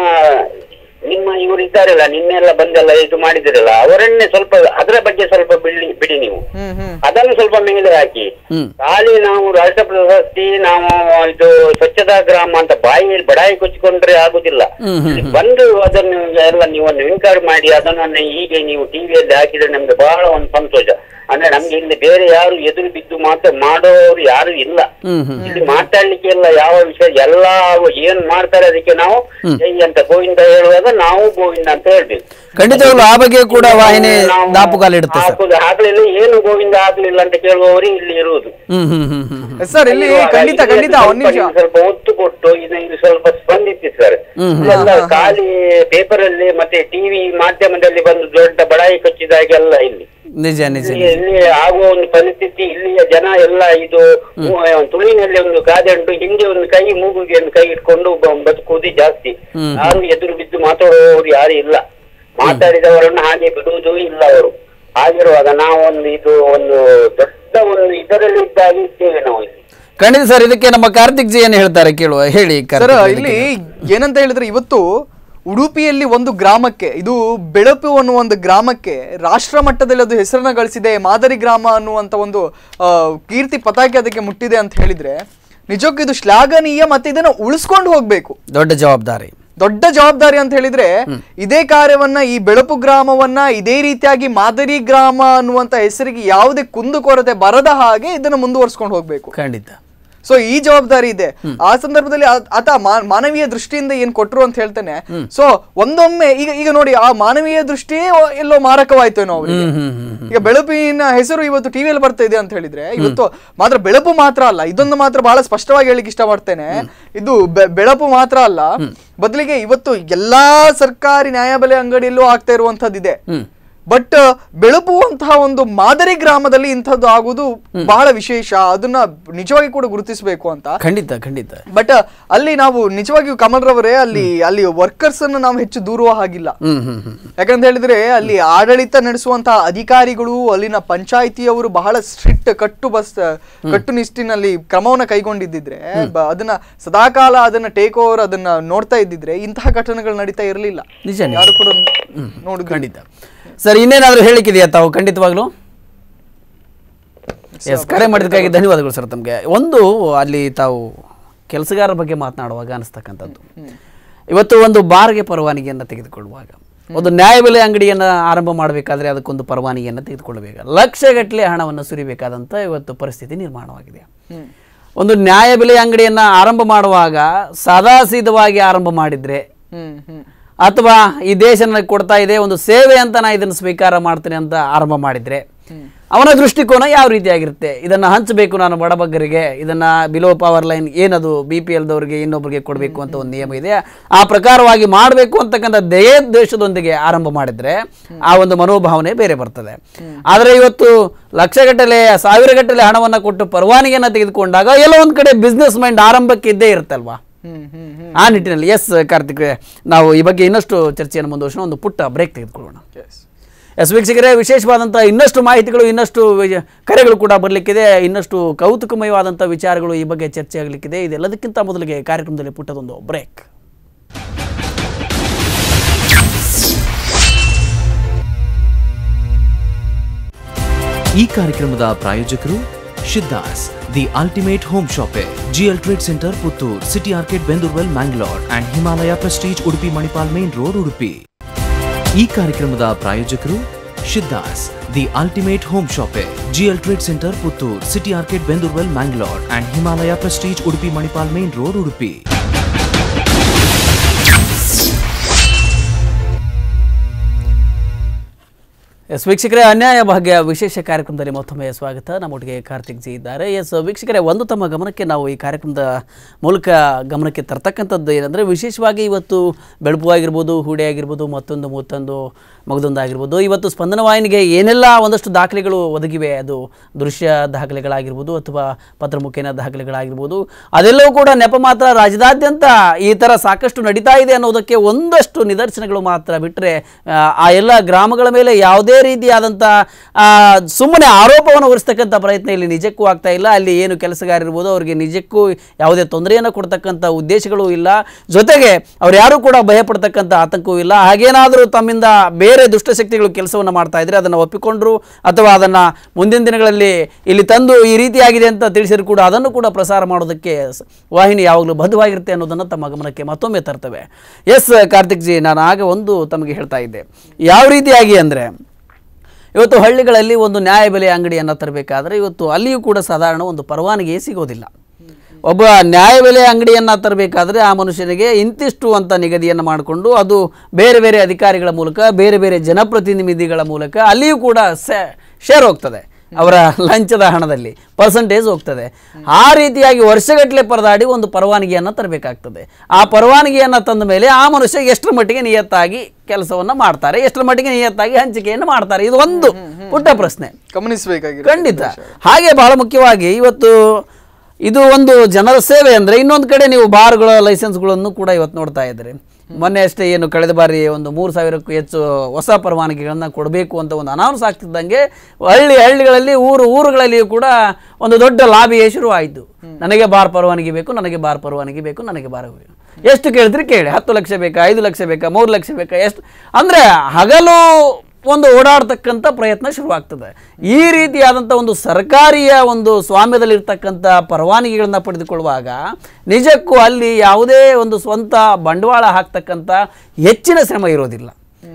Speaker 14: ನಿಮ್ಮ ಇವರು ಇದ್ದಾರಲ್ಲ ನಿನ್ನೆಲ್ಲ ಬಂದೆಲ್ಲ ಇದು ಮಾಡಿದಿರಲ್ಲ ಅವರನ್ನೇ ಸ್ವಲ್ಪ ಅದರ ಬಗ್ಗೆ ಸ್ವಲ್ಪ ಬಿಡಿ ಬಿಡಿ ನೀವು
Speaker 1: ಹ್ಮ್ ಹ್ಮ್
Speaker 14: ಅದನ್ನು ಸ್ವಲ್ಪ ಮೇಲೆ ಹಾಕಿ
Speaker 20: ಹ್ಮ್
Speaker 14: ಖಾಲಿ ನಾವು ರಾಷ್ಟ್ರ ಪ್ರಶಸ್ತಿ ನಾವು ಇದು ಸ್ವಚ್ಛತಾ ಗ್ರಾಮ ಅಂತ ಬಾಯಿಯಲ್ಲಿ ಬಡಾಯಿ ಕೊಚ್ಚಿಕೊಂಡ್ರೆ ಆಗುದಿಲ್ಲ
Speaker 20: ಹ್ಮ್ ಹ್ಮ್
Speaker 14: ಬಂದು ಅದನ್ನು ಎಲ್ಲ ನೀವು ಒಂದು ಇನ್ಕ್ವೈರಿ ಮಾಡಿ ಅದನ್ನು ಹೀಗೆ ನೀವು ಟಿವಿಯಲ್ಲಿ ಹಾಕಿದ್ರೆ ನಮ್ಗೆ ಬಹಳ ಒಂದು ಸಂತೋಷ
Speaker 13: ಅಂದ್ರೆ ನಮ್ಗೆ ಇಲ್ಲಿ ಬೇರೆ ಯಾರು ಎದುರು ಬಿದ್ದು ಮಾತ್ರ ಮಾಡೋರು ಯಾರು ಇಲ್ಲ
Speaker 20: ಹ್ಮ್ ಹ್ಮ್
Speaker 13: ಇಲ್ಲಿ ಮಾತಾಡ್ಲಿಕ್ಕೆ ಎಲ್ಲ ಯಾವ ವಿಷಯ ಎಲ್ಲ ಏನ್ ಮಾಡ್ತಾರೆ ಅದಕ್ಕೆ ನಾವು ಜೈ ಅಂತ ಗೋವಿಂದ ಹೇಳುವಾಗ ನಾವು ಗೋವಿಂದ ಅಂತ ಹೇಳ್ಬೇಕು
Speaker 20: ಖಂಡಿತವಾಗ್ಲೂ ಆ ಬಗ್ಗೆ ಕೂಡ ವಾಹಿನಿ
Speaker 13: ನಾವು
Speaker 20: ದಾಪುಗಾಲಿಡುತ್ತೆ ಸರ್
Speaker 13: ಹಾಕುದು ಆಗ್ಲಿಲ್ಲ ಏನು ಗೋವಿಂದ ಆಗ್ಲಿಲ್ಲ ಅಂತ ಕೇಳುವವರು ಇಲ್ಲಿ ಇರುವುದು
Speaker 20: ಹ್ಮ್ ಹ್ಮ್ ಹ್ಮ್ ಹ್ಮ್
Speaker 1: ಸರ್ ಇಲ್ಲಿ
Speaker 13: ಇರುವಾಗ
Speaker 1: ಖಂಡಿತ
Speaker 13: ಇಲ್ಲಿ
Speaker 1: ಖಂಡಿತ
Speaker 13: ಸ್ವಲ್ಪ
Speaker 1: ಒಂದ್ ನಿಮಿಷ
Speaker 13: ನೀವು ಸ್ವಲ್ಪ ಒತ್ತು ಕೊಟ್ಟು ಇದು ಇದು ಸ್ವಲ್ಪ ಸ್ಪಂದಿಸಿ ಸರ್
Speaker 20: ಹ್ಮ್ ಹ್ಮ್.
Speaker 13: ಇದೆಲ್ಲ ಖಾಲಿ ಪೇಪರ್ ಅಲ್ಲಿ ಮತ್ತೆ ಟಿವಿ ಮಾಧ್ಯಮದಲ್ಲಿ ಬಂದು ದೊಡ್ಡ ಬಡಾಯಿ ಕಚ್ಚಿದಾಗೆಲ್ಲ ಇಲ್ಲಿ
Speaker 20: ನಿಜ ನಿಜ
Speaker 13: ಇಲ್ಲಿ ಇಲ್ಲಿ ಆಗುವ ಒಂದು ಪರಿಸ್ಥಿತಿ ಇಲ್ಲಿಯ ಜನ ಎಲ್ಲ ಇದು ತುಳಿನಲ್ಲಿ ಒಂದು ಕಾದಂಡು ಹಿಂದೆ ಒಂದು ಕೈ ಮೂಗುಗೆ ಒಂದು ಕೈ ಇಟ್ಕೊಂಡು ಬ- ಬದುಕುವುದು ಜಾಸ್ತಿ
Speaker 20: ಹ್ಮ್.
Speaker 13: ಯಾರು ಎದುರು ಬಿದ್ದು ಮಾತಾಡುವವರು ಯಾರು ಇಲ್ಲ ಮಾತಾಡಿದವರನ್ನು ಹಾಗೆ ಬಿಡುವುದೂ ಇಲ್ಲ ಅವರು ಹಾಗಿರುವಾಗ ನಾವು ಒಂದು ಇದು ಒಂದು ದೊಡ್ಡ ಒಂದು ಇದರಲ್ಲಿ ಇದ್ದಾಗಿ ಇದ್ದೇವೆ ನಾವು ಇಲ್ಲಿ
Speaker 20: ಖಂಡಿತ ಸರ್ ಇದಕ್ಕೆ ನಮ್ಮ ಕಾರ್ತಿಕ್ ಜಿ ಏನು ಹೇಳ್ತಾರೆ ಕೇಳುವ ಹೇಳಿ
Speaker 1: ಸರ್
Speaker 20: ಕಾರ್ತಿಕ್ ಜಿ
Speaker 1: ಇಲ್ಲಿ
Speaker 20: ಇದಕ್ಕೆ.
Speaker 1: ಏನಂತ ಹೇಳಿದ್ರೆ ಇವತ್ತು ಉಡುಪಿಯಲ್ಲಿ ಒಂದು ಗ್ರಾಮಕ್ಕೆ ಇದು ಬೆಳಪು ಅನ್ನುವ ಒಂದು ಗ್ರಾಮಕ್ಕೆ ರಾಷ್ಟ್ರ ಮಟ್ಟದಲ್ಲಿ ಅದು ಹೆಸರನ್ನ ಗಳಿಸಿದೆ ಮಾದರಿ ಗ್ರಾಮ ಅನ್ನುವಂತ ಒಂದು ಆ, ಕೀರ್ತಿ ಪತಾಕೆ ಅದಕ್ಕೆ ಮುಟ್ಟಿದೆ ಅಂತ ಹೇಳಿದ್ರೆ ನಿಜಕ್ಕೂ ಇದು ಶ್ಲಾಘನೀಯ ಮತ್ತೆ ಇದನ್ನ ಉಳಿಸ್ಕೊಂಡು ಹೋಗ್ಬೇಕು
Speaker 20: ದೊಡ್ಡ ಜವಾಬ್ದಾರಿ
Speaker 1: ದೊಡ್ಡ ಜವಾಬ್ದಾರಿ ಅಂತ ಹೇಳಿದ್ರೆ ಇದೇ ಕಾರ್ಯವನ್ನ ಈ ಬೆಳಪು ಗ್ರಾಮವನ್ನ ಇದೇ ರೀತಿಯಾಗಿ ಮಾದರಿ ಗ್ರಾಮ ಅನ್ನುವಂತ ಹೆಸರಿಗೆ ಯಾವುದೇ ಕುಂದುಕೊರತೆ ಬರದ ಹಾಗೆ ಇದನ್ನ ಮುಂದುವರ್ಸ್ಕೊಂಡು ಹೋಗ್ಬೇಕು
Speaker 20: ಖಂಡಿತ
Speaker 1: ಸೊ ಈ ಜವಾಬ್ದಾರಿ ಇದೆ ಆ ಸಂದರ್ಭದಲ್ಲಿ ಆ- ಆತ ಮಾ- ಮಾನವೀಯ ದೃಷ್ಟಿಯಿಂದ ಏನ್ ಕೊಟ್ರು ಅಂತ ಹೇಳ್ತಾನೆ ಸೊ ಒಂದೊಮ್ಮೆ ಈಗ ಈಗ ನೋಡಿ ಆ ಮಾನವೀಯ ದೃಷ್ಟಿಯೇ ಒ- ಎಲ್ಲೋ ಮಾರಕವಾಯ್ತೇನೋ ಅವ್ರಿಗೆ
Speaker 20: ಹ್ಮ್ ಹ್ಮ್ ಹ್ಮ್ ಹ್ಮ್.
Speaker 1: ಈಗ ಬೆಳಪಿನ ಹೆಸರು ಇವತ್ತು ಟಿವಿಯಲ್ಲಿ ಬರ್ತಾ ಇದೆ ಅಂತ ಹೇಳಿದ್ರೆ ಇವತ್ತು ಮಾತ್ರ ಬೆಳಪು ಮಾತ್ರ ಅಲ್ಲ ಇದೊಂದು ಮಾತ್ರ ಬಹಳ ಸ್ಪಷ್ಟವಾಗಿ ಹೇಳಿಕ್ ಇಷ್ಟಪಡ್ತೇನೆ ಇದು ಬೆ- ಬೆಳಪು ಮಾತ್ರ ಅಲ್ಲ ಬದಲಿಗೆ ಇವತ್ತು ಎಲ್ಲಾ ಸರ್ಕಾರಿ ನ್ಯಾಯಬೆಲೆ ಅಂಗಡಿಯಲ್ಲೂ ಆಗ್ತಾ ಇರುವಂತದ್ದಿದೆ
Speaker 20: ಹ್ಮ್
Speaker 1: ಬಟ್ ಬೆಳಪುವಂತಹ ಒಂದು ಮಾದರಿ ಗ್ರಾಮದಲ್ಲಿ ಇಂಥದ್ದು ಆಗುವುದು ಬಹಳ ವಿಶೇಷ ಅದನ್ನ ನಿಜವಾಗಿ ಕೂಡ ಗುರುತಿಸಬೇಕು ಅಂತ
Speaker 20: ಖಂಡಿತ ಖಂಡಿತ
Speaker 1: ಬಟ್ ಅಲ್ಲಿ ನಾವು ನಿಜವಾಗಿಯೂ ಕಮಲ್ ರವರೇ ಅಲ್ಲಿ ಅಲ್ಲಿ ವರ್ಕರ್ಸ್ ಅನ್ನು ನಾವು ಹೆಚ್ಚು ದೂರುವ ಹಾಗಿಲ್ಲ
Speaker 20: ಹ್ಮ್ ಹ್ಮ್ ಹ್ಮ್
Speaker 1: ಯಾಕಂತ ಹೇಳಿದ್ರೆ ಅಲ್ಲಿ ಆಡಳಿತ ನಡೆಸುವಂತಹ ಅಧಿಕಾರಿಗಳು ಅಲ್ಲಿನ ಪಂಚಾಯಿತಿಯವರು ಬಹಳ ಸ್ಟ್ರಿಕ್ಟ್ ಕಟ್ಟು ಬಸ್ ಕಟ್ಟುನಿಷ್ಟಿನಲ್ಲಿ ಕ್ರಮವನ್ನ ಕೈಗೊಂಡಿದ್ದಿದ್ರೆ ಬ- ಅದನ್ನ ಸದಾಕಾಲ ಅದನ್ನ ಟೇಕ್ ಓವರ್ ಅದನ್ನ ನೋಡ್ತಾ ಇದ್ದಿದ್ರೆ ಇಂತಹ ಘಟನೆಗಳು ನಡೀತಾ ಇರಲಿಲ್ಲ
Speaker 20: ನಿಜ ನಿಜ.
Speaker 1: ಯಾರು ಕೂಡ ನೋಡುದು
Speaker 20: ಖಂಡಿತ ಸರ್ ಇನ್ನೇನಾದರೂ ಹೇಳಿಕ್ಕಿದೆಯಾ ತಾವು ಖಂಡಿತವಾಗ್ಲೂ ಎಸ್ ಕರೆ ಮಾಡಿದ್ದಕ್ಕಾಗಿ ಧನ್ಯವಾದಗಳು ಸರ್ ತಮಗೆ ಒಂದು ಅಲ್ಲಿ ತಾವು ಕೆಲಸಗಾರರ ಬಗ್ಗೆ ಮಾತನಾಡುವಾಗ ಅನಿಸ್ತಕ್ಕಂಥದ್ದು ಇವತ್ತು ಒಂದು ಬಾರ್ಗೆ ಪರವಾನಗಿಯನ್ನು ತೆಗೆದುಕೊಳ್ಳುವಾಗ ಒಂದು ನ್ಯಾಯಬೆಲೆ ಅಂಗಡಿಯನ್ನು ಆರಂಭ ಮಾಡಬೇಕಾದ್ರೆ ಅದಕ್ಕೊಂದು ಪರವಾನಗಿಯನ್ನು ತೆಗೆದುಕೊಳ್ಳಬೇಕು ಲಕ್ಷಗಟ್ಟಲೆ ಹಣವನ್ನು ಸುರಿಬೇಕಾದಂಥ ಇವತ್ತು ಪರಿಸ್ಥಿತಿ ನಿರ್ಮಾಣವಾಗಿದೆ ಒಂದು ನ್ಯಾಯಬೆಲೆ ಅಂಗಡಿಯನ್ನು ಆರಂಭ ಮಾಡುವಾಗ ಸದಾಸೀದವಾಗಿ ಆರಂಭ ಮಾಡಿದರೆ
Speaker 1: ಹ್ಮ್ ಹ್ಮ್
Speaker 20: ಅಥವಾ ಈ ದೇಶ ನನಗೆ ಕೊಡ್ತಾ ಇದೆ ಒಂದು ಸೇವೆ ಅಂತ ನಾ ಇದನ್ನು ಸ್ವೀಕಾರ ಮಾಡ್ತೇನೆ ಅಂತ ಆರಂಭ ಮಾಡಿದ್ರೆ ಅವನ ದೃಷ್ಟಿಕೋನ ಯಾವ ರೀತಿಯಾಗಿರುತ್ತೆ ಇದನ್ನ ಹಂಚಬೇಕು ನಾನು ಬಡಬಗ್ಗರಿಗೆ ಇದನ್ನ ಬಿಲೋ ಪವರ್ ಲೈನ್ ಏನದು ಬಿ ಪಿ ಎಲ್ದವರಿಗೆ ಇನ್ನೊಬ್ಬರಿಗೆ ಕೊಡಬೇಕು ಅಂತ ಒಂದು ನಿಯಮ ಇದೆ ಆ ಪ್ರಕಾರವಾಗಿ ಮಾಡಬೇಕು ಅಂತಕ್ಕಂಥ ದೇಶದೊಂದಿಗೆ ಆರಂಭ ಮಾಡಿದ್ರೆ ಆ ಒಂದು ಮನೋಭಾವನೆ ಬೇರೆ ಬರ್ತದೆ ಆದರೆ ಇವತ್ತು ಲಕ್ಷಗಟ್ಟಲೆ ಸಾವಿರಗಟ್ಟಲೆ ಹಣವನ್ನು ಕೊಟ್ಟು ಪರವಾನಗಿಯನ್ನು ತೆಗೆದುಕೊಂಡಾಗ ಎಲ್ಲೋ ಒಂದು ಕಡೆ ಬಿಸ್ನೆಸ್ ಮೈಂಡ್ ಆರಂಭಕ್ಕೆ ಇದ್ದೇ ಇರುತ್ತಲ್ವಾ ಆ ನಿಟ್ಟಿನಲ್ಲಿ ಎಸ್ ಕಾರ್ತಿಕ್ ನಾವು ಈ ಬಗ್ಗೆ ಇನ್ನಷ್ಟು ಚರ್ಚೆಯನ್ನು ಮುಂದುವರಿಸೋಣ ಒಂದು ಪುಟ್ಟ ಬ್ರೇಕ್ ತೆಗೆದುಕೊಳ್ಳೋಣ ಎಸ್ ವೀಕ್ಷಕರೇ ವಿಶೇಷವಾದಂಥ ಇನ್ನಷ್ಟು ಮಾಹಿತಿಗಳು ಇನ್ನಷ್ಟು ವಿ- ಕರೆಗಳು ಕೂಡ ಬರಲಿಕ್ಕಿದೆ ಇನ್ನಷ್ಟು ಕೌತುಕಮಯವಾದಂಥ ವಿಚಾರಗಳು ಈ ಬಗ್ಗೆ ಚರ್ಚೆ ಆಗಲಿಕ್ಕಿದೆ ಇದೆಲ್ಲದಕ್ಕಿಂತ ಮೊದಲಿಗೆ ಕಾರ್ಯಕ್ರಮದಲ್ಲಿ ಪುಟ್ಟದೊಂದು ಬ್ರೇಕ್
Speaker 19: ಈ ಕಾರ್ಯಕ್ರಮದ ಪ್ರಾಯೋಜಕರು Shiddas the ultimate home shoppe GL trade centre Puttur city arcade Bendoorwell Mangalore and Himalaya prestige Udupi Manipal main road Udupi ಈ ಕಾರ್ಯಕ್ರಮದ ಪ್ರಾಯೋಜಕರು Shiddas the ultimate home shoppe GL trade centre Puttur city arcade Bendoorwell Mangalore and Himalaya prestige Udupi Manipal main road Udupi
Speaker 20: yes ವೀಕ್ಷಕರೇ ಅನ್ಯಾಯ ಭಾಗ್ಯ ವಿಶೇಷ ಕಾರ್ಯಕ್ರಮದಲ್ಲಿ ಮತ್ತೊಮ್ಮೆ ಸ್ವಾಗತ ನಮ್ಮೊಟ್ಟಿಗೆ ಕಾರ್ತಿಕ್ ಜಿ ಇದ್ದಾರೆ ಎಸ್ ವೀಕ್ಷಕರೇ ಒಂದು ತಮ್ಮ ಗಮನಕ್ಕೆ ನಾವು ಈ ಕಾರ್ಯಕ್ರಮದ ಮೂಲಕ ಗಮನಕ್ಕೆ ತರ್ತಕ್ಕಂಥದ್ದು ಏನಂದರೆ ವಿಶೇಷವಾಗಿ ಇವತ್ತು ಬೆಳಪು ಆಗಿರ್ಬೋದು ಹೂಡೆ ಆಗಿರ್ಬೋದು ಮತ್ತೊಂದು ಮತ್ತೊಂದು ಮಗದೊಂದು ಆಗಿರ್ಬೋದು ಇವತ್ತು ಸ್ಪಂದನ ವಾಹಿನಿಗೆ ಏನೆಲ್ಲ ಒಂದಷ್ಟು ದಾಖಲೆಗಳು ಒದಗಿವೆ ಅದು ದೃಶ್ಯ ದಾಖಲೆಗಳಾಗಿರ್ಬೋದು ಅಥವಾ ಪತ್ರಮುಖೇನ ದಾಖಲೆಗಳಾಗಿರ್ಬೋದು ಅದೆಲ್ಲವೂ ಕೂಡ ನೆಪ ಮಾತ್ರ ರಾಜ್ಯದಾದ್ಯಂತ ಈ ಥರ ಸಾಕಷ್ಟು ನಡೀತಾ ಇದೆ ಅನ್ನೋದಕ್ಕೆ ಒಂದಷ್ಟು ನಿದರ್ಶನಗಳು ಮಾತ್ರ ಬಿಟ್ಟರೆ ಆ ಎಲ್ಲ ಗ್ರಾಮಗಳ ಮೇಲೆ ಯಾವುದೇ ರೀತಿಯಾದಂಥ ಸುಮ್ಮನೆ ಆರೋಪವನ್ನು ಹೊರಿಸ್ತಕ್ಕಂಥ ಪ್ರಯತ್ನ ಇಲ್ಲಿ ನಿಜಕ್ಕೂ ಆಗ್ತಾ ಇಲ್ಲ ಅಲ್ಲಿ ಏನು ಕೆಲಸಗಾರರಿರ್ಬೋದು ಅವರಿಗೆ ನಿಜಕ್ಕೂ ಯಾವುದೇ ತೊಂದರೆಯನ್ನು ಕೊಡ್ತಕ್ಕಂಥ ಉದ್ದೇಶಗಳು ಇಲ್ಲ ಜೊತೆಗೆ ಅವ್ರು ಯಾರೂ ಕೂಡ ಭಯಪಡ್ತಕ್ಕಂಥ ಆತಂಕವೂ ಇಲ್ಲ ಹಾಗೇನಾದರೂ ತಮ್ಮಿಂದ ಬೇರೆ ದುಷ್ಟಶಕ್ತಿಗಳು ಕೆಲಸವನ್ನು ಮಾಡ್ತಾ ಇದ್ರೆ ಅದನ್ನು ಒಪ್ಪಿಕೊಂಡ್ರು ಅಥವಾ ಅದನ್ನು ಮುಂದಿನ ದಿನಗಳಲ್ಲಿ ಇಲ್ಲಿ ತಂದು ಈ ರೀತಿಯಾಗಿದೆ ಅಂತ ತಿಳಿಸಿದ್ರು ಕೂಡ ಅದನ್ನು ಕೂಡ ಪ್ರಸಾರ ಮಾಡೋದಕ್ಕೆ ಸ- ವಾಹಿನಿ ಯಾವಾಗಲೂ ಬದ್ಧವಾಗಿರುತ್ತೆ ಅನ್ನೋದನ್ನು ತಮ್ಮ ಗಮನಕ್ಕೆ ಮತ್ತೊಮ್ಮೆ ತರ್ತವೆ ಎಸ್ ಕಾರ್ತಿಕ್ ಜಿ ನಾನು ಆಗ ಒಂದು ತಮಗೆ ಹೇಳ್ತಾ ಇದ್ದೆ ಯಾವ ರೀತಿಯಾಗಿ ಅಂದರೆ ಇವತ್ತು ಹಳ್ಳಿಗಳಲ್ಲಿ ಒಂದು ನ್ಯಾಯಬೆಲೆ ಅಂಗಡಿಯನ್ನು ತರಬೇಕಾದ್ರೆ ಇವತ್ತು ಅಲ್ಲಿಯೂ ಕೂಡ ಸಾಧಾರಣ ಒಂದು ಪರವಾನಗಿ ಸಿಗೋದಿಲ್ಲ ಒಬ್ಬ ನ್ಯಾಯಬೆಲೆ ಅಂಗಡಿಯನ್ನು ತರಬೇಕಾದ್ರೆ ಆ ಮನುಷ್ಯನಿಗೆ ಇಂತಿಷ್ಟು ಅಂತ ನಿಗದಿಯನ್ನು ಮಾಡಿಕೊಂಡು ಅದು ಬೇರೆ ಬೇರೆ ಅಧಿಕಾರಿಗಳ ಮೂಲಕ ಬೇರೆ ಬೇರೆ ಜನಪ್ರತಿನಿಧಿಗಳ ಮೂಲಕ ಅಲ್ಲಿಯೂ ಕೂಡ ಶೇರ್ ಹೋಗ್ತದೆ ಅವರ ಲಂಚದ ಹಣದಲ್ಲಿ ಪರ್ಸಂಟೇಜ್ ಹೋಗ್ತದೆ ಆ ರೀತಿಯಾಗಿ ವರ್ಷಗಟ್ಟಲೆ ಪರದಾಡಿ ಒಂದು ಪರವಾನಗಿಯನ್ನು ತರಬೇಕಾಗ್ತದೆ ಆ ಪರವಾನಗಿಯನ್ನು ತಂದ ಮೇಲೆ ಆ ಮನುಷ್ಯ ಎಷ್ಟರ ಮಟ್ಟಿಗೆ ನಿಯತ್ತಾಗಿ ಕೆಲಸವನ್ನು ಮಾಡ್ತಾರೆ ಎಷ್ಟರ ಮಟ್ಟಿಗೆ ನಿಯತ್ತಾಗಿ ಹಂಚಿಕೆಯನ್ನು ಮಾಡ್ತಾರೆ ಇದು ಒಂದು ಪುಟ್ಟ ಪ್ರಶ್ನೆ
Speaker 1: ಗಮನಿಸಬೇಕಾಗಿ
Speaker 20: ಖಂಡಿತ ಹಾಗೆ ಬಹಳ ಮುಖ್ಯವಾಗಿ ಇವತ್ತು ಇದು ಒಂದು ಜನರ ಸೇವೆ ಅಂದರೆ ಇನ್ನೊಂದು ಕಡೆ ನೀವು ಬಾರ್ಗಳ ಲೈಸೆನ್ಸ್ಗಳನ್ನು ಕೂಡ ಇವತ್ತು ನೋಡ್ತಾ ಇದ್ದೀರಿ ಮೊನ್ನೆ ಅಷ್ಟೇ ಏನು ಕಳೆದ ಬಾರಿ ಒಂದು ಮೂರು ಸಾವಿರಕ್ಕೂ ಹೆಚ್ಚು ಹೊಸ ಪರವಾನಗಿಗಳನ್ನು ಕೊಡಬೇಕು ಅಂತ ಒಂದು ಅನೌನ್ಸ್ ಆಗ್ತಿದ್ದಂಗೆ ಹಳ್ಳಿ ಹಳ್ಳಿಗಳಲ್ಲಿ ಊರು ಊರುಗಳಲ್ಲಿಯೂ ಕೂಡ ಒಂದು ದೊಡ್ಡ ಲಾಬಿಯೇ ಶುರುವಾಯಿತು ನನಗೆ ಬಾರ್ ಪರವಾನಗಿ ಬೇಕು ನನಗೆ ಬಾರ್ ಪರವಾನಗಿ ಬೇಕು ನನಗೆ ಬಾರ್ ಬೇಕು ಎಷ್ಟು ಕೇಳಿದ್ರಿ ಕೇಳಿ ಹತ್ತು ಲಕ್ಷ ಬೇಕಾ ಐದು ಲಕ್ಷ ಬೇಕಾ ಮೂರು ಲಕ್ಷ ಬೇಕಾ ಎಷ್ಟು ಅಂದರೆ ಹಗಲು ಒಂದು ಓಡಾಡ್ತಕ್ಕಂಥ ಪ್ರಯತ್ನ ಶುರುವಾಗ್ತದೆ ಈ ರೀತಿಯಾದಂಥ ಒಂದು ಸರ್ಕಾರಿಯ ಒಂದು ಸ್ವಾಮ್ಯದಲ್ಲಿರ್ತಕ್ಕಂಥ ಪರವಾನಗಿಗಳನ್ನ ಪಡೆದುಕೊಳ್ಳುವಾಗ ನಿಜಕ್ಕೂ ಅಲ್ಲಿ ಯಾವುದೇ ಒಂದು ಸ್ವಂತ ಬಂಡವಾಳ ಹಾಕ್ತಕ್ಕಂಥ ಹೆಚ್ಚಿನ ಶ್ರಮ ಇರೋದಿಲ್ಲ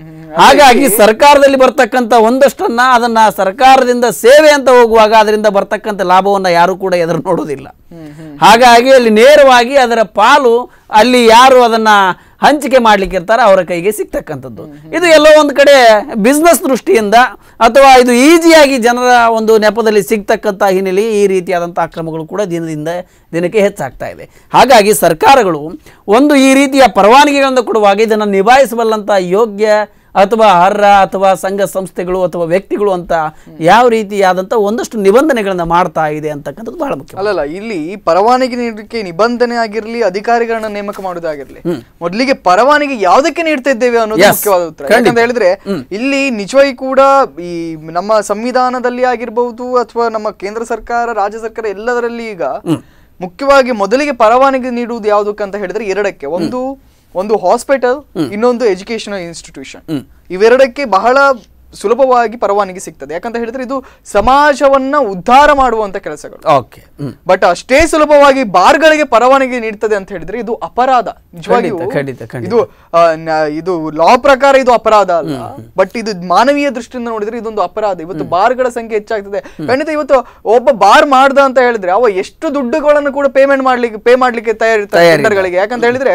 Speaker 20: ಹಾಗಾಗಿ ಸರ್ಕಾರದಲ್ಲಿ ಬರ್ತಕ್ಕಂಥ ಒಂದಷ್ಟನ್ನ ಅದನ್ನ ಸರ್ಕಾರದಿಂದ ಸೇವೆ ಅಂತ ಹೋಗುವಾಗ ಅದರಿಂದ ಬರ್ತಕ್ಕಂಥ ಲಾಭವನ್ನ ಯಾರು ಕೂಡ ಎದುರು ನೋಡೋದಿಲ್ಲ ಹಾಗಾಗಿ ಅಲ್ಲಿ ನೇರವಾಗಿ ಅದರ ಪಾಲು ಅಲ್ಲಿ ಯಾರು ಅದನ್ನ ಹಂಚಿಕೆ ಮಾಡ್ಲಿಕ್ಕೆ ಇರ್ತಾರೆ ಅವರ ಕೈಗೆ ಸಿಗ್ತಕ್ಕಂಥದ್ದು ಇದು ಎಲ್ಲೋ ಒಂದು ಕಡೆ ಬಿಸ್ನೆಸ್ ದೃಷ್ಟಿಯಿಂದ ಅಥವಾ ಇದು ಈಸಿಯಾಗಿ ಜನರ ಒಂದು ನೆಪದಲ್ಲಿ ಸಿಗ್ತಕ್ಕಂಥ ಹಿನ್ನೆಲೆ ಈ ರೀತಿಯಾದಂಥ ಅಕ್ರಮಗಳು ಕೂಡ ದಿನದಿಂದ ದಿನಕ್ಕೆ ಹೆಚ್ಚಾಗ್ತಾ ಇದೆ ಹಾಗಾಗಿ ಸರ್ಕಾರಗಳು ಒಂದು ಈ ರೀತಿಯ ಪರವಾನಗಿಗಳನ್ನು ಕೊಡುವಾಗ ಇದನ್ನು ನಿಭಾಯಿಸಬಲ್ಲಂಥ ಯೋಗ್ಯ ಅಥವಾ ಅರ್ಹ ಅಥವಾ ಸಂಘ ಸಂಸ್ಥೆಗಳು ಅಥವಾ ವ್ಯಕ್ತಿಗಳು ಅಂತ ಯಾವ ರೀತಿಯಾದಂಥ ಒಂದಷ್ಟು ನಿಬಂಧನೆಗಳನ್ನ ಮಾಡ್ತಾ ಇದೆ ಅಂತಕ್ಕಂಥದ್ದು ಬಹಳ ಮುಖ್ಯ
Speaker 1: ಅಲ್ಲಲ್ಲ ಇಲ್ಲಿ ಪರವಾನಗಿ ನೀಡಲಿಕ್ಕೆ ನಿಬಂಧನೆ ಆಗಿರ್ಲಿ ಅಧಿಕಾರಿಗಳನ್ನ ನೇಮಕ ಮಾಡೋದಾಗಿರ್ಲಿ ಮೊದಲಿಗೆ ಪರವಾನಗಿ ಯಾವುದಕ್ಕೆ ನೀಡ್ತಾ ಇದ್ದೇವೆ ಅನ್ನೋದು
Speaker 20: Yes.
Speaker 1: ಮುಖ್ಯವಾದ ಉತ್ತರ
Speaker 20: ಖಂಡಿತ.
Speaker 1: ಯಾಕಂತ ಹೇಳಿದ್ರೆ ಇಲ್ಲಿ ನಿಜವಾಗಿ ಕೂಡ ಈ ನಮ್ಮ ಸಂವಿಧಾನದಲ್ಲಿ ಆಗಿರ್ಬಹುದು ಅಥವಾ ನಮ್ಮ ಕೇಂದ್ರ ಸರ್ಕಾರ ರಾಜ್ಯ ಸರ್ಕಾರ ಎಲ್ಲದರಲ್ಲಿ ಈಗ ಮುಖ್ಯವಾಗಿ ಮೊದಲಿಗೆ ಪರವಾನಗಿ ನೀಡುವುದು ಯಾವುದಕ್ಕಂತ ಹೇಳಿದ್ರೆ ಎರಡಕ್ಕೆ ಒಂದು ಒಂದು ಹಾಸ್ಪಿಟಲ್ ಇನ್ನೊಂದು ಎಜುಕೇಶನಲ್ ಇನ್ಸ್ಟಿಟ್ಯೂಷನ್ ಇವೆರಡಕ್ಕೆ ಬಹಳ ಸುಲಭವಾಗಿ ಪರವಾನಗಿ ಸಿಗ್ತದೆ ಯಾಕಂತ ಹೇಳಿದ್ರೆ ಇದು ಸಮಾಜವನ್ನ ಉದ್ಧಾರ ಮಾಡುವಂತ ಕೆಲಸಗಳು
Speaker 20: ಓಕೆ
Speaker 1: ಬಟ್ ಅಷ್ಟೇ ಸುಲಭವಾಗಿ ಬಾರ್ಗಳಿಗೆ ಪರವಾನಗಿ ನೀಡ್ತದೆ ಅಂತ ಹೇಳಿದ್ರೆ ಇದು ಅಪರಾಧ ನಿಜವಾಗಿಯೂ
Speaker 20: ಖಂಡಿತ, ಖಂಡಿತ, ಖಂಡಿತ.
Speaker 1: ಇದು ಆ, ನ- ಇದು ಲಾ ಪ್ರಕಾರ ಇದು ಅಪರಾಧ ಅಲ್ಲ ಬಟ್ ಇದು ಮಾನವೀಯ ದೃಷ್ಟಿಯಿಂದ ನೋಡಿದ್ರೆ ಇದೊಂದು ಅಪರಾಧ ಇವತ್ತು ಬಾರ್ಗಳ ಸಂಖ್ಯೆ ಹೆಚ್ಚಾಗ್ತದೆ ಖಂಡಿತ ಇವತ್ತು ಒಬ್ಬ ಬಾರ್ ಮಾಡ್ದ ಅಂತ ಹೇಳಿದ್ರೆ ಅವ ಎಷ್ಟು ದುಡ್ಡುಗಳನ್ನು ಕೂಡ ಪೇಮೆಂಟ್ ಮಾಡ್ಲಿಕ್ಕೆ ಪೇ ಮಾಡ್ಲಿಕ್ಕೆ ತಯಾರಿರ್ತಾರೆ
Speaker 20: ತಯಾರಿಲ್ಲ.
Speaker 1: ಟೆಂಡರ್ಗಳಿಗೆ ಯಾಕಂತ ಹೇಳಿದ್ರೆ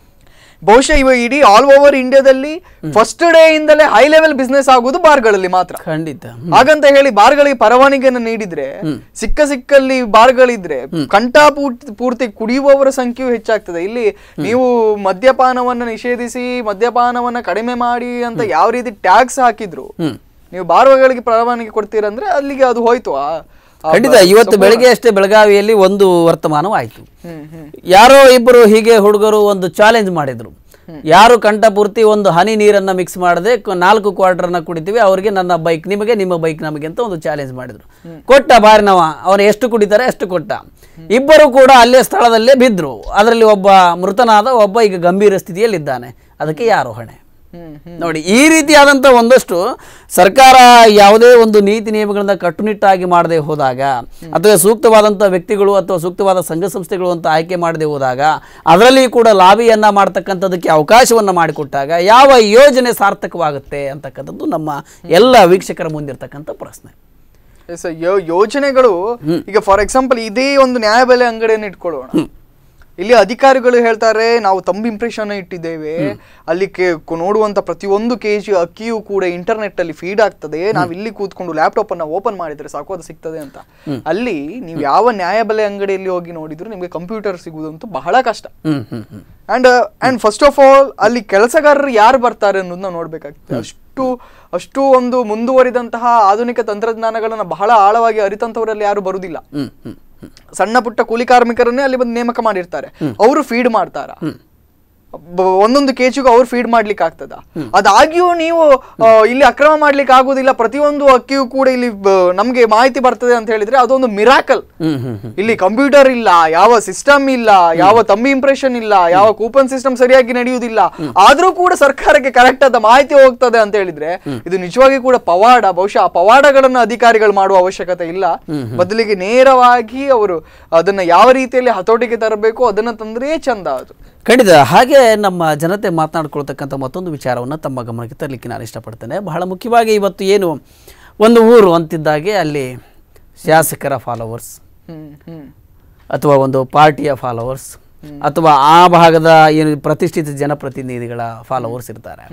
Speaker 1: ಬಹುಶಃ ಇವ ಇಡೀ ಆಲ್ ಓವರ್ ಇಂಡಿಯಾದಲ್ಲಿ ಫಸ್ಟ್ ಡೇ ಇಂದಲೇ ಹೈ ಲೆವೆಲ್ ಬಿಸ್ನೆಸ್ ಆಗುವುದು ಬಾರ್ಗಳಲ್ಲಿ ಮಾತ್ರ
Speaker 20: ಖಂಡಿತ
Speaker 1: ಹಾಗಂತ ಹೇಳಿ ಬಾರ್ಗಳಿಗೆ ಪರವಾನಗಿಯನ್ನು ನೀಡಿದ್ರೆ ಸಿಕ್ಕ ಸಿಕ್ಕಲ್ಲಿ ಬಾರ್ಗಳಿದ್ರೆ ಕಂಠಾ ಪೂರ್ತಿ ಪೂರ್ತಿ ಕುಡಿಯುವವರ ಸಂಖ್ಯೆಯು ಹೆಚ್ಚಾಗ್ತದೆ ಇಲ್ಲಿ ನೀವು ಮದ್ಯಪಾನವನ್ನ ನಿಷೇಧಿಸಿ ಮದ್ಯಪಾನವನ್ನ ಕಡಿಮೆ ಮಾಡಿ ಅಂತ ಯಾವ ರೀತಿ ಟ್ಯಾಕ್ಸ್ ಹಾಕಿದ್ರು ನೀವು ಬಾರ್ಗಳಿಗೆ ಪರವಾನಗಿ ಕೊಡ್ತೀರಂದ್ರೆ ಅಲ್ಲಿಗೆ ಅದು ಹೋಯ್ತು ಆ- ಆ
Speaker 20: ಖಂಡಿತ
Speaker 1: ಬ-
Speaker 20: ಇವತ್ತು
Speaker 1: ಸಂಪೂರ್ಣ-
Speaker 20: ಬೆಳಗ್ಗೆ ಅಷ್ಟೇ ಬೆಳಗಾವಿಯಲ್ಲಿ ಒಂದು ವರ್ತಮಾನವಾಯಿತು
Speaker 1: ಹ್ಮ್, ಹ್ಮ್.
Speaker 20: ಯಾರೋ ಇಬ್ಬರು ಹೀಗೆ ಹುಡುಗರು ಒಂದು ಚಾಲೆಂಜ್ ಮಾಡಿದ್ರು ಯಾರು ಕಂಠಪೂರ್ತಿ ಒಂದು ಹನಿ ನೀರನ್ನ ಮಿಕ್ಸ್ ಮಾಡದೆ ಕ- ನಾಲ್ಕು ಕ್ವಾರ್ಟರ್ನ ಕುಡಿತೀವಿ ಅವರಿಗೆ ನನ್ನ ಬೈಕ್ ನಿಮಗೆ ನಿಮ್ಮ ಬೈಕ್ ನಮಗೆ ಅಂತ ಒಂದು ಚಾಲೆಂಜ್ ಮಾಡಿದ್ರು ಕೊಟ್ಟ ಬಾರಿನವ ಅವನು ಎಷ್ಟು ಕುಡಿತಾರೆ ಅಷ್ಟು ಕೊಟ್ಟ ಇಬ್ಬರು ಕೂಡ ಅಲ್ಲೇ ಸ್ಥಳದಲ್ಲೇ ಬಿದ್ರು ಅದರಲ್ಲಿ ಒಬ್ಬ ಮೃತನಾದ ಒಬ್ಬ ಈಗ ಗಂಭೀರ ಸ್ಥಿತಿಯಲ್ಲಿದ್ದಾನೆ ಅದಕ್ಕೆ ಯಾರು ಹೊಣೆ ನೋಡಿ ಈ ರೀತಿಯಾದಂಥ ಒಂದಷ್ಟು ಸರ್ಕಾರ ಯಾವುದೇ ಒಂದು ನೀತಿ ನಿಯಮಗಳನ್ನ ಕಟ್ಟುನಿಟ್ಟಾಗಿ ಮಾಡದೆ ಹೋದಾಗ ಅಥವಾ ಸೂಕ್ತವಾದಂಥ ವ್ಯಕ್ತಿಗಳು ಅಥವಾ ಸೂಕ್ತವಾದ ಸಂಘ ಸಂಸ್ಥೆಗಳು ಅಂತ ಆಯ್ಕೆ ಮಾಡದೆ ಹೋದಾಗ ಅದರಲ್ಲಿ ಕೂಡ ಲಾಬಿಯನ್ನ ಮಾಡ್ತಕ್ಕಂಥದ್ದಕ್ಕೆ ಅವಕಾಶವನ್ನ ಮಾಡಿಕೊಟ್ಟಾಗ ಯಾವ ಯೋಜನೆ ಸಾರ್ಥಕವಾಗುತ್ತೆ ಅಂತಕ್ಕಂಥದ್ದು ನಮ್ಮ ಎಲ್ಲ ವೀಕ್ಷಕರ ಮುಂದಿರ್ತಕ್ಕಂಥ ಪ್ರಶ್ನೆ
Speaker 1: ಎಸ್ ಯೋ- ಯೋಜನೆಗಳು ಈಗ ಫಾರ್ ಎಕ್ಸಾಂಪಲ್ ಇದೇ ಒಂದು ನ್ಯಾಯಬೆಲೆ ಅಂಗಡಿಯನ್ನು ಇಟ್ಕೊಳ್ಳೋಣ ಇಲ್ಲಿ ಅಧಿಕಾರಿಗಳು ಹೇಳ್ತಾರೆ ನಾವು ತಂಬ್ ಇಂಪ್ರೆಷನ್ ಇಟ್ಟಿದ್ದೇವೆ ಅಲ್ಲಿ ಕೆ- ಕು- ನೋಡುವಂತ ಪ್ರತಿಯೊಂದು ಕೆಜಿ ಅಕ್ಕಿಯೂ ಕೂಡ ಇಂಟರ್ನೆಟ್ ಅಲ್ಲಿ ಫೀಡ್ ಆಗ್ತದೆ ನಾವು ಇಲ್ಲಿ ಕೂತ್ಕೊಂಡು ಲ್ಯಾಪ್ಟಾಪ್ ಅನ್ನ ಓಪನ್ ಮಾಡಿದ್ರೆ ಸಾಕು ಅದು ಸಿಗ್ತದೆ ಅಂತ ಅಲ್ಲಿ ನೀವು ಯಾವ ನ್ಯಾಯಬೆಲೆ ಅಂಗಡಿಯಲ್ಲಿ ಹೋಗಿ ನೋಡಿದ್ರು ನಿಮಗೆ ಕಂಪ್ಯೂಟರ್ ಸಿಗುವುದಂತೂ ಬಹಳ ಕಷ್ಟ
Speaker 20: hmm hmm hmm
Speaker 1: and and first of all ಅಲ್ಲಿ ಕೆಲಸಗಾರರು ಯಾರು ಬರ್ತಾರೆ ಅನ್ನೋದನ್ನ ನೋಡ್ಬೇಕಾಗ್ತದೆ ಅಷ್ಟು ಅಷ್ಟು ಒಂದು ಮುಂದುವರಿದಂತಹ ಆಧುನಿಕ ತಂತ್ರಜ್ಞಾನಗಳನ್ನ ಬಹಳ ಆಳವಾಗಿ ಅರಿತಂತವರಲ್ಲಿ ಯಾರು ಬರುದಿಲ್ಲ
Speaker 20: ಹ್ಮ್ ಹ್ಮ್
Speaker 1: ಸಣ್ಣ ಪುಟ್ಟ ಕೂಲಿ ಕಾರ್ಮಿಕರನ್ನೇ ಅಲ್ಲಿ ಬಂದು ನೇಮಕ ಮಾಡಿರ್ತಾರೆ ಅವರು ಫೀಡ್ ಮಾಡ್ತಾರ ಬ- ಒಂದೊಂದು ಕೆಜಿಗೂ ಅವ್ರು ಫೀಡ್ ಮಾಡ್ಲಿಕ್ಕೆ ಆಗ್ತದ ಅದಾಗಿಯೂ ನೀವು ಆ, ಇಲ್ಲಿ ಅಕ್ರಮ ಮಾಡ್ಲಿಕ್ಕೆ ಆಗುದಿಲ್ಲ ಪ್ರತಿಯೊಂದು ಅಕ್ಕಿಯೂ ಕೂಡ ಇಲ್ಲಿ ಬ- ನಮ್ಗೆ ಮಾಹಿತಿ ಬರ್ತದೆ ಅಂತ ಹೇಳಿದ್ರೆ ಅದೊಂದು ಮಿರಾಕಲ್
Speaker 20: ಹ್ಮ್ ಹ್ಮ್ ಹ್ಮ್
Speaker 1: ಇಲ್ಲಿ ಕಂಪ್ಯೂಟರ್ ಇಲ್ಲ ಯಾವ ಸಿಸ್ಟಮ್ ಇಲ್ಲ ಯಾವ ತಂಬಿ ಇಂಪ್ರೆಷನ್ ಇಲ್ಲ ಯಾವ ಕೂಪನ್ ಸಿಸ್ಟಮ್ ಸರಿಯಾಗಿ ನಡೆಯುವುದಿಲ್ಲ ಆದ್ರೂ ಕೂಡ ಸರ್ಕಾರಕ್ಕೆ ಕರೆಕ್ಟ್ ಆದ ಮಾಹಿತಿ ಹೋಗ್ತದೆ ಅಂತ ಹೇಳಿದ್ರೆ ಇದು ನಿಜವಾಗಿ ಕೂಡ ಪವಾಡ ಬಹುಶಃ ಆ ಪವಾಡಗಳನ್ನು ಅಧಿಕಾರಿಗಳು ಮಾಡುವ ಅವಶ್ಯಕತೆ ಇಲ್ಲ ಬದಲಿಗೆ ನೇರವಾಗಿ ಅವರು ಅದನ್ನ ಯಾವ ರೀತಿಯಲ್ಲಿ ಹತೋಟಿಗೆ ತರಬೇಕು ಅದನ್ನ ತಂದ್ರೆ ಚಂದ ಅದು
Speaker 20: ಖಂಡಿತ ಹಾಗೆ ನಮ್ಮ ಜನತೆ ಮಾತನಾಡ್ಕೊಳ್ತಕ್ಕಂಥ ಮತ್ತೊಂದು ವಿಚಾರವನ್ನು ತಮ್ಮ ಗಮನಕ್ಕೆ ತರಲಿಕ್ಕೆ ನಾನು ಇಷ್ಟಪಡ್ತೇನೆ ಬಹಳ ಮುಖ್ಯವಾಗಿ ಇವತ್ತು ಏನು ಒಂದು ಊರು ಅಂತಿದ್ದಾಗೆ ಅಲ್ಲಿ ಶಾಸಕರ ಫಾಲೋವರ್ಸ್
Speaker 1: ಹ್ಮ್ ಹ್ಮ್
Speaker 20: ಅಥವಾ ಒಂದು ಪಾರ್ಟಿಯ ಫಾಲೋವರ್ಸ್ ಅಥವಾ ಆ ಭಾಗದ ಏನು ಪ್ರತಿಷ್ಠಿತ ಜನಪ್ರತಿನಿಧಿಗಳ ಫಾಲೋವರ್ಸ್ ಇರ್ತಾರೆ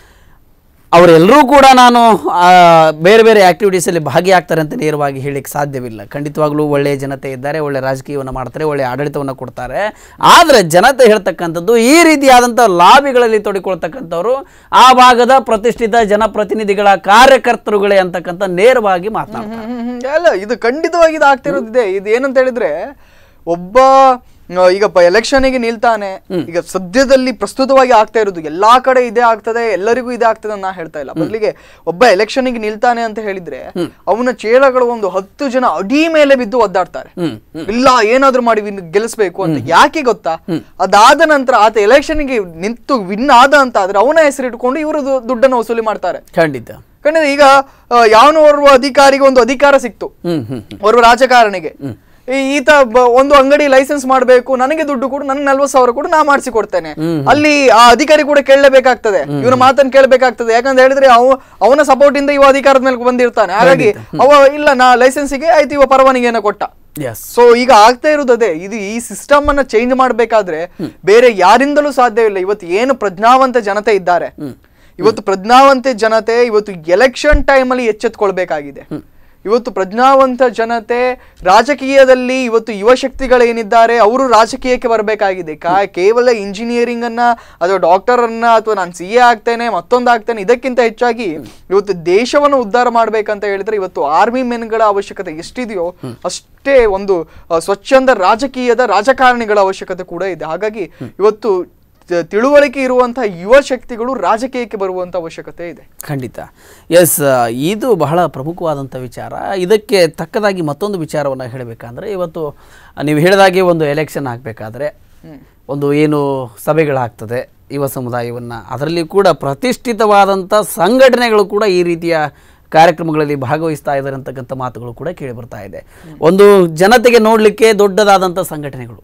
Speaker 20: ಅವರೆಲ್ಲರೂ ಕೂಡ ನಾನು ಆ, ಬೇರೆ ಬೇರೆ ಆ್ಯಕ್ಟಿವಿಟೀಸಲ್ಲಿ ಭಾಗಿಯಾಗ್ತಾರೆ ಅಂತ ನೇರವಾಗಿ ಹೇಳಲಿಕ್ಕೆ ಸಾಧ್ಯವಿಲ್ಲ ಖಂಡಿತವಾಗ್ಲೂ ಒಳ್ಳೆಯ ಜನತೆ ಇದ್ದಾರೆ ಒಳ್ಳೆ ರಾಜಕೀಯವನ್ನು ಮಾಡ್ತಾರೆ ಒಳ್ಳೆಯ ಆಡಳಿತವನ್ನು ಕೊಡ್ತಾರೆ ಆದರೆ ಜನತೆ ಹೇಳ್ತಕ್ಕಂಥದ್ದು ಈ ರೀತಿಯಾದಂಥ ಲಾಬಿಗಳಲ್ಲಿ ತೊಡಿಕೊಳ್ತಕ್ಕಂಥವ್ರು ಆ ಭಾಗದ ಪ್ರತಿಷ್ಠಿತ ಜನಪ್ರತಿನಿಧಿಗಳ ಕಾರ್ಯಕರ್ತರುಗಳೇ ಅಂತಕ್ಕಂಥ ನೇರವಾಗಿ ಮಾತನಾಡ್ತಾರೆ
Speaker 1: ಹ್ಮ್, ಹ್ಮ್, ಹ್ಮ್. ಅಲ್ಲ ಇದು ಖಂಡಿತವಾಗಿ ಇದು ಆಗ್ತಿರೋದಿದೆ ಇದು ಏನಂತ ಹೇಳಿದ್ರೆ ಒಬ್ಬ ಆ, ಈಗ ಎಲೆಕ್ಷನ್ಗೆ ನಿಲ್ತಾನೆ ಈಗ ಸದ್ಯದಲ್ಲಿ ಪ್ರಸ್ತುತವಾಗಿ ಆಗ್ತಾ ಇರೋದು ಎಲ್ಲಾ ಕಡೆ ಇದೇ ಆಗ್ತದೆ ಎಲ್ಲರಿಗೂ ಇದೇ ಆಗ್ತದೆ ಅಂತ ನಾ ಹೇಳ್ತಾ ಇಲ್ಲ ಬದಲಿಗೆ ಒಬ್ಬ ಎಲೆಕ್ಷನ್ಗೆ ನಿಲ್ತಾನೆ ಅಂತ ಹೇಳಿದ್ರೆ ಅವನ ಚೇಳಗಳು ಒಂದು ಹತ್ತು ಜನ ಅಡಿ ಮೇಲೆ ಬಿದ್ದು ಒದ್ದಾಡ್ತಾರೆ ಇಲ್ಲ ಏನಾದ್ರೂ ಮಾಡಿ ವಿನ್ ಗೆಲ್ಲಿಸ್ಬೇಕು ಅಂತ ಯಾಕೆ ಗೊತ್ತಾ ಅದಾದ ನಂತರ ಆತ ಎಲೆಕ್ಷನ್ಗೆ ನಿಂತು ವಿನ್ ಆದ ಅಂತ ಆದ್ರೆ ಅವನ ಹೆಸರಿಟ್ಕೊಂಡು ಇವರು ದುಡ್ಡನ್ನು ವಸೂಲಿ ಮಾಡ್ತಾರೆ
Speaker 20: ಖಂಡಿತ
Speaker 1: ಖಂಡಿತ ಈಗ ಆ, ಯಾವನೋ ಓರ್ವ ಅಧಿಕಾರಿಗೆ ಒಂದು ಅಧಿಕಾರ ಸಿಕ್ತು
Speaker 20: ಹ್ಮ್ ಹ್ಮ್
Speaker 1: ಓರ್ವ ರಾಜಕಾರಣಿಗೆ ಈ- ಈತ ಬ- ಒಂದು ಅಂಗಡಿ ಲೈಸೆನ್ಸ್ ಮಾಡಬೇಕು ನನಗೆ ದುಡ್ಡು ಕೊಡು ನನಗೆ ನಲ್ವತ್ತು ಸಾವಿರ ಕೊಡು ನಾ ಮಾಡಿಸಿ ಕೊಡ್ತೇನೆ ಅಲ್ಲಿ ಆ ಅಧಿಕಾರಿ ಕೂಡ ಕೇಳಲೇಬೇಕಾಗ್ತದೆ ಇವನ ಮಾತನ್ನ ಕೇಳಬೇಕಾಗ್ತದೆ ಯಾಕಂತ ಹೇಳಿದ್ರೆ ಅವ ಅವನ ಸಪೋರ್ಟ್ ಇಂದ ಇವ ಅಧಿಕಾರದ ಮೇಲೆ ಬಂದಿರ್ತಾನೆ ಹಾಗಾಗಿ ಅವ ಇಲ್ಲ ನಾ ಲೈಸೆನ್ಸಿಗೆ ಆಯ್ತು ಇವ ಪರವಾನಗಿಯನ್ನ ಕೊಟ್ಟ
Speaker 20: ಎಸ್
Speaker 1: ಸೊ ಈಗ ಆಗ್ತಾ ಇರೋದು ಅದೇ ಇದು ಈ ಸಿಸ್ಟಮ್ ಅನ್ನ ಚೇಂಜ್ ಮಾಡ್ಬೇಕಾದ್ರೆ ಬೇರೆ ಯಾರಿಂದಲೂ ಸಾಧ್ಯವಿಲ್ಲ ಇವತ್ತು ಏನು ಪ್ರಜ್ಞಾವಂತ ಜನತೆ ಇದ್ದಾರೆ ಇವತ್ತು ಪ್ರಜ್ಞಾವಂತ ಜನತೆ ಇವತ್ತು ಎಲೆಕ್ಷನ್ ಟೈಮಲ್ಲಿ ಎಚ್ಚೆತ್ಕೊಳ್ಬೇಕಾಗಿದೆ ಇವತ್ತು ಪ್ರಜ್ಞಾವಂತ ಜನತೆ ರಾಜಕೀಯದಲ್ಲಿ ಇವತ್ತು ಯುವ ಶಕ್ತಿಗಳೇನಿದ್ದಾರೆ ಅವರು ರಾಜಕೀಯಕ್ಕೆ ಬರಬೇಕಾಗಿದೆ ಕಾ ಕೇವಲ ಇಂಜಿನಿಯರಿಂಗ್ ಅನ್ನ ಅಥವಾ ಡಾಕ್ಟರ್ ಅನ್ನ ಅಥವಾ ನಾನು ಸಿ ಎ ಆಗ್ತೇನೆ ಮತ್ತೊಂದು ಆಗ್ತೇನೆ ಇದಕ್ಕಿಂತ ಹೆಚ್ಚಾಗಿ ಇವತ್ತು ದೇಶವನ್ನು ಉದ್ಧಾರ ಮಾಡ್ಬೇಕಂತ ಹೇಳಿದ್ರೆ ಇವತ್ತು ಆರ್ಮಿ ಮೆನ್ಗಳ ಅವಶ್ಯಕತೆ ಎಷ್ಟಿದೆಯೋ ಅಷ್ಟೇ ಒಂದು ಆ, ಸ್ವಚ್ಛಂದ ರಾಜಕೀಯದ ರಾಜಕಾರಣಿಗಳ ಅವಶ್ಯಕತೆ ಕೂಡ ಇದೆ ಹಾಗಾಗಿ ಇವತ್ತು ತ- ತಿಳುವಳಿಕೆ ಇರುವಂತಹ ಯುವ ಶಕ್ತಿಗಳು ರಾಜಕೀಯಕ್ಕೆ ಬರುವಂತ ಅವಶ್ಯಕತೆ ಇದೆ
Speaker 20: ಖಂಡಿತ ಎಸ್ ಇದು ಬಹಳ ಪ್ರಮುಖವಾದಂಥ ವಿಚಾರ ಇದಕ್ಕೆ ತಕ್ಕದಾಗಿ ಮತ್ತೊಂದು ವಿಚಾರವನ್ನು ಹೇಳಬೇಕಂದ್ರೆ ಇವತ್ತು ನೀವು ಹೇಳಿದಾಗೆ ಒಂದು ಎಲೆಕ್ಷನ್ ಆಗಬೇಕಾದ್ರೆ ಒಂದು ಏನು ಸಭೆಗಳಾಗ್ತದೆ ಯುವ ಸಮುದಾಯವನ್ನು ಅದರಲ್ಲಿ ಕೂಡ ಪ್ರತಿಷ್ಠಿತವಾದಂಥ ಸಂಘಟನೆಗಳು ಕೂಡ ಈ ರೀತಿಯ ಕಾರ್ಯಕ್ರಮಗಳಲ್ಲಿ ಭಾಗವಹಿಸ್ತಾ ಇದ್ದಾರೆ ಅಂತಕ್ಕಂಥ ಮಾತುಗಳು ಕೂಡ ಕೇಳಿ ಬರ್ತಾ ಇದೆ ಒಂದು ಜನತೆಗೆ ನೋಡಲಿಕ್ಕೆ ದೊಡ್ಡದಾದಂಥ ಸಂಘಟನೆಗಳು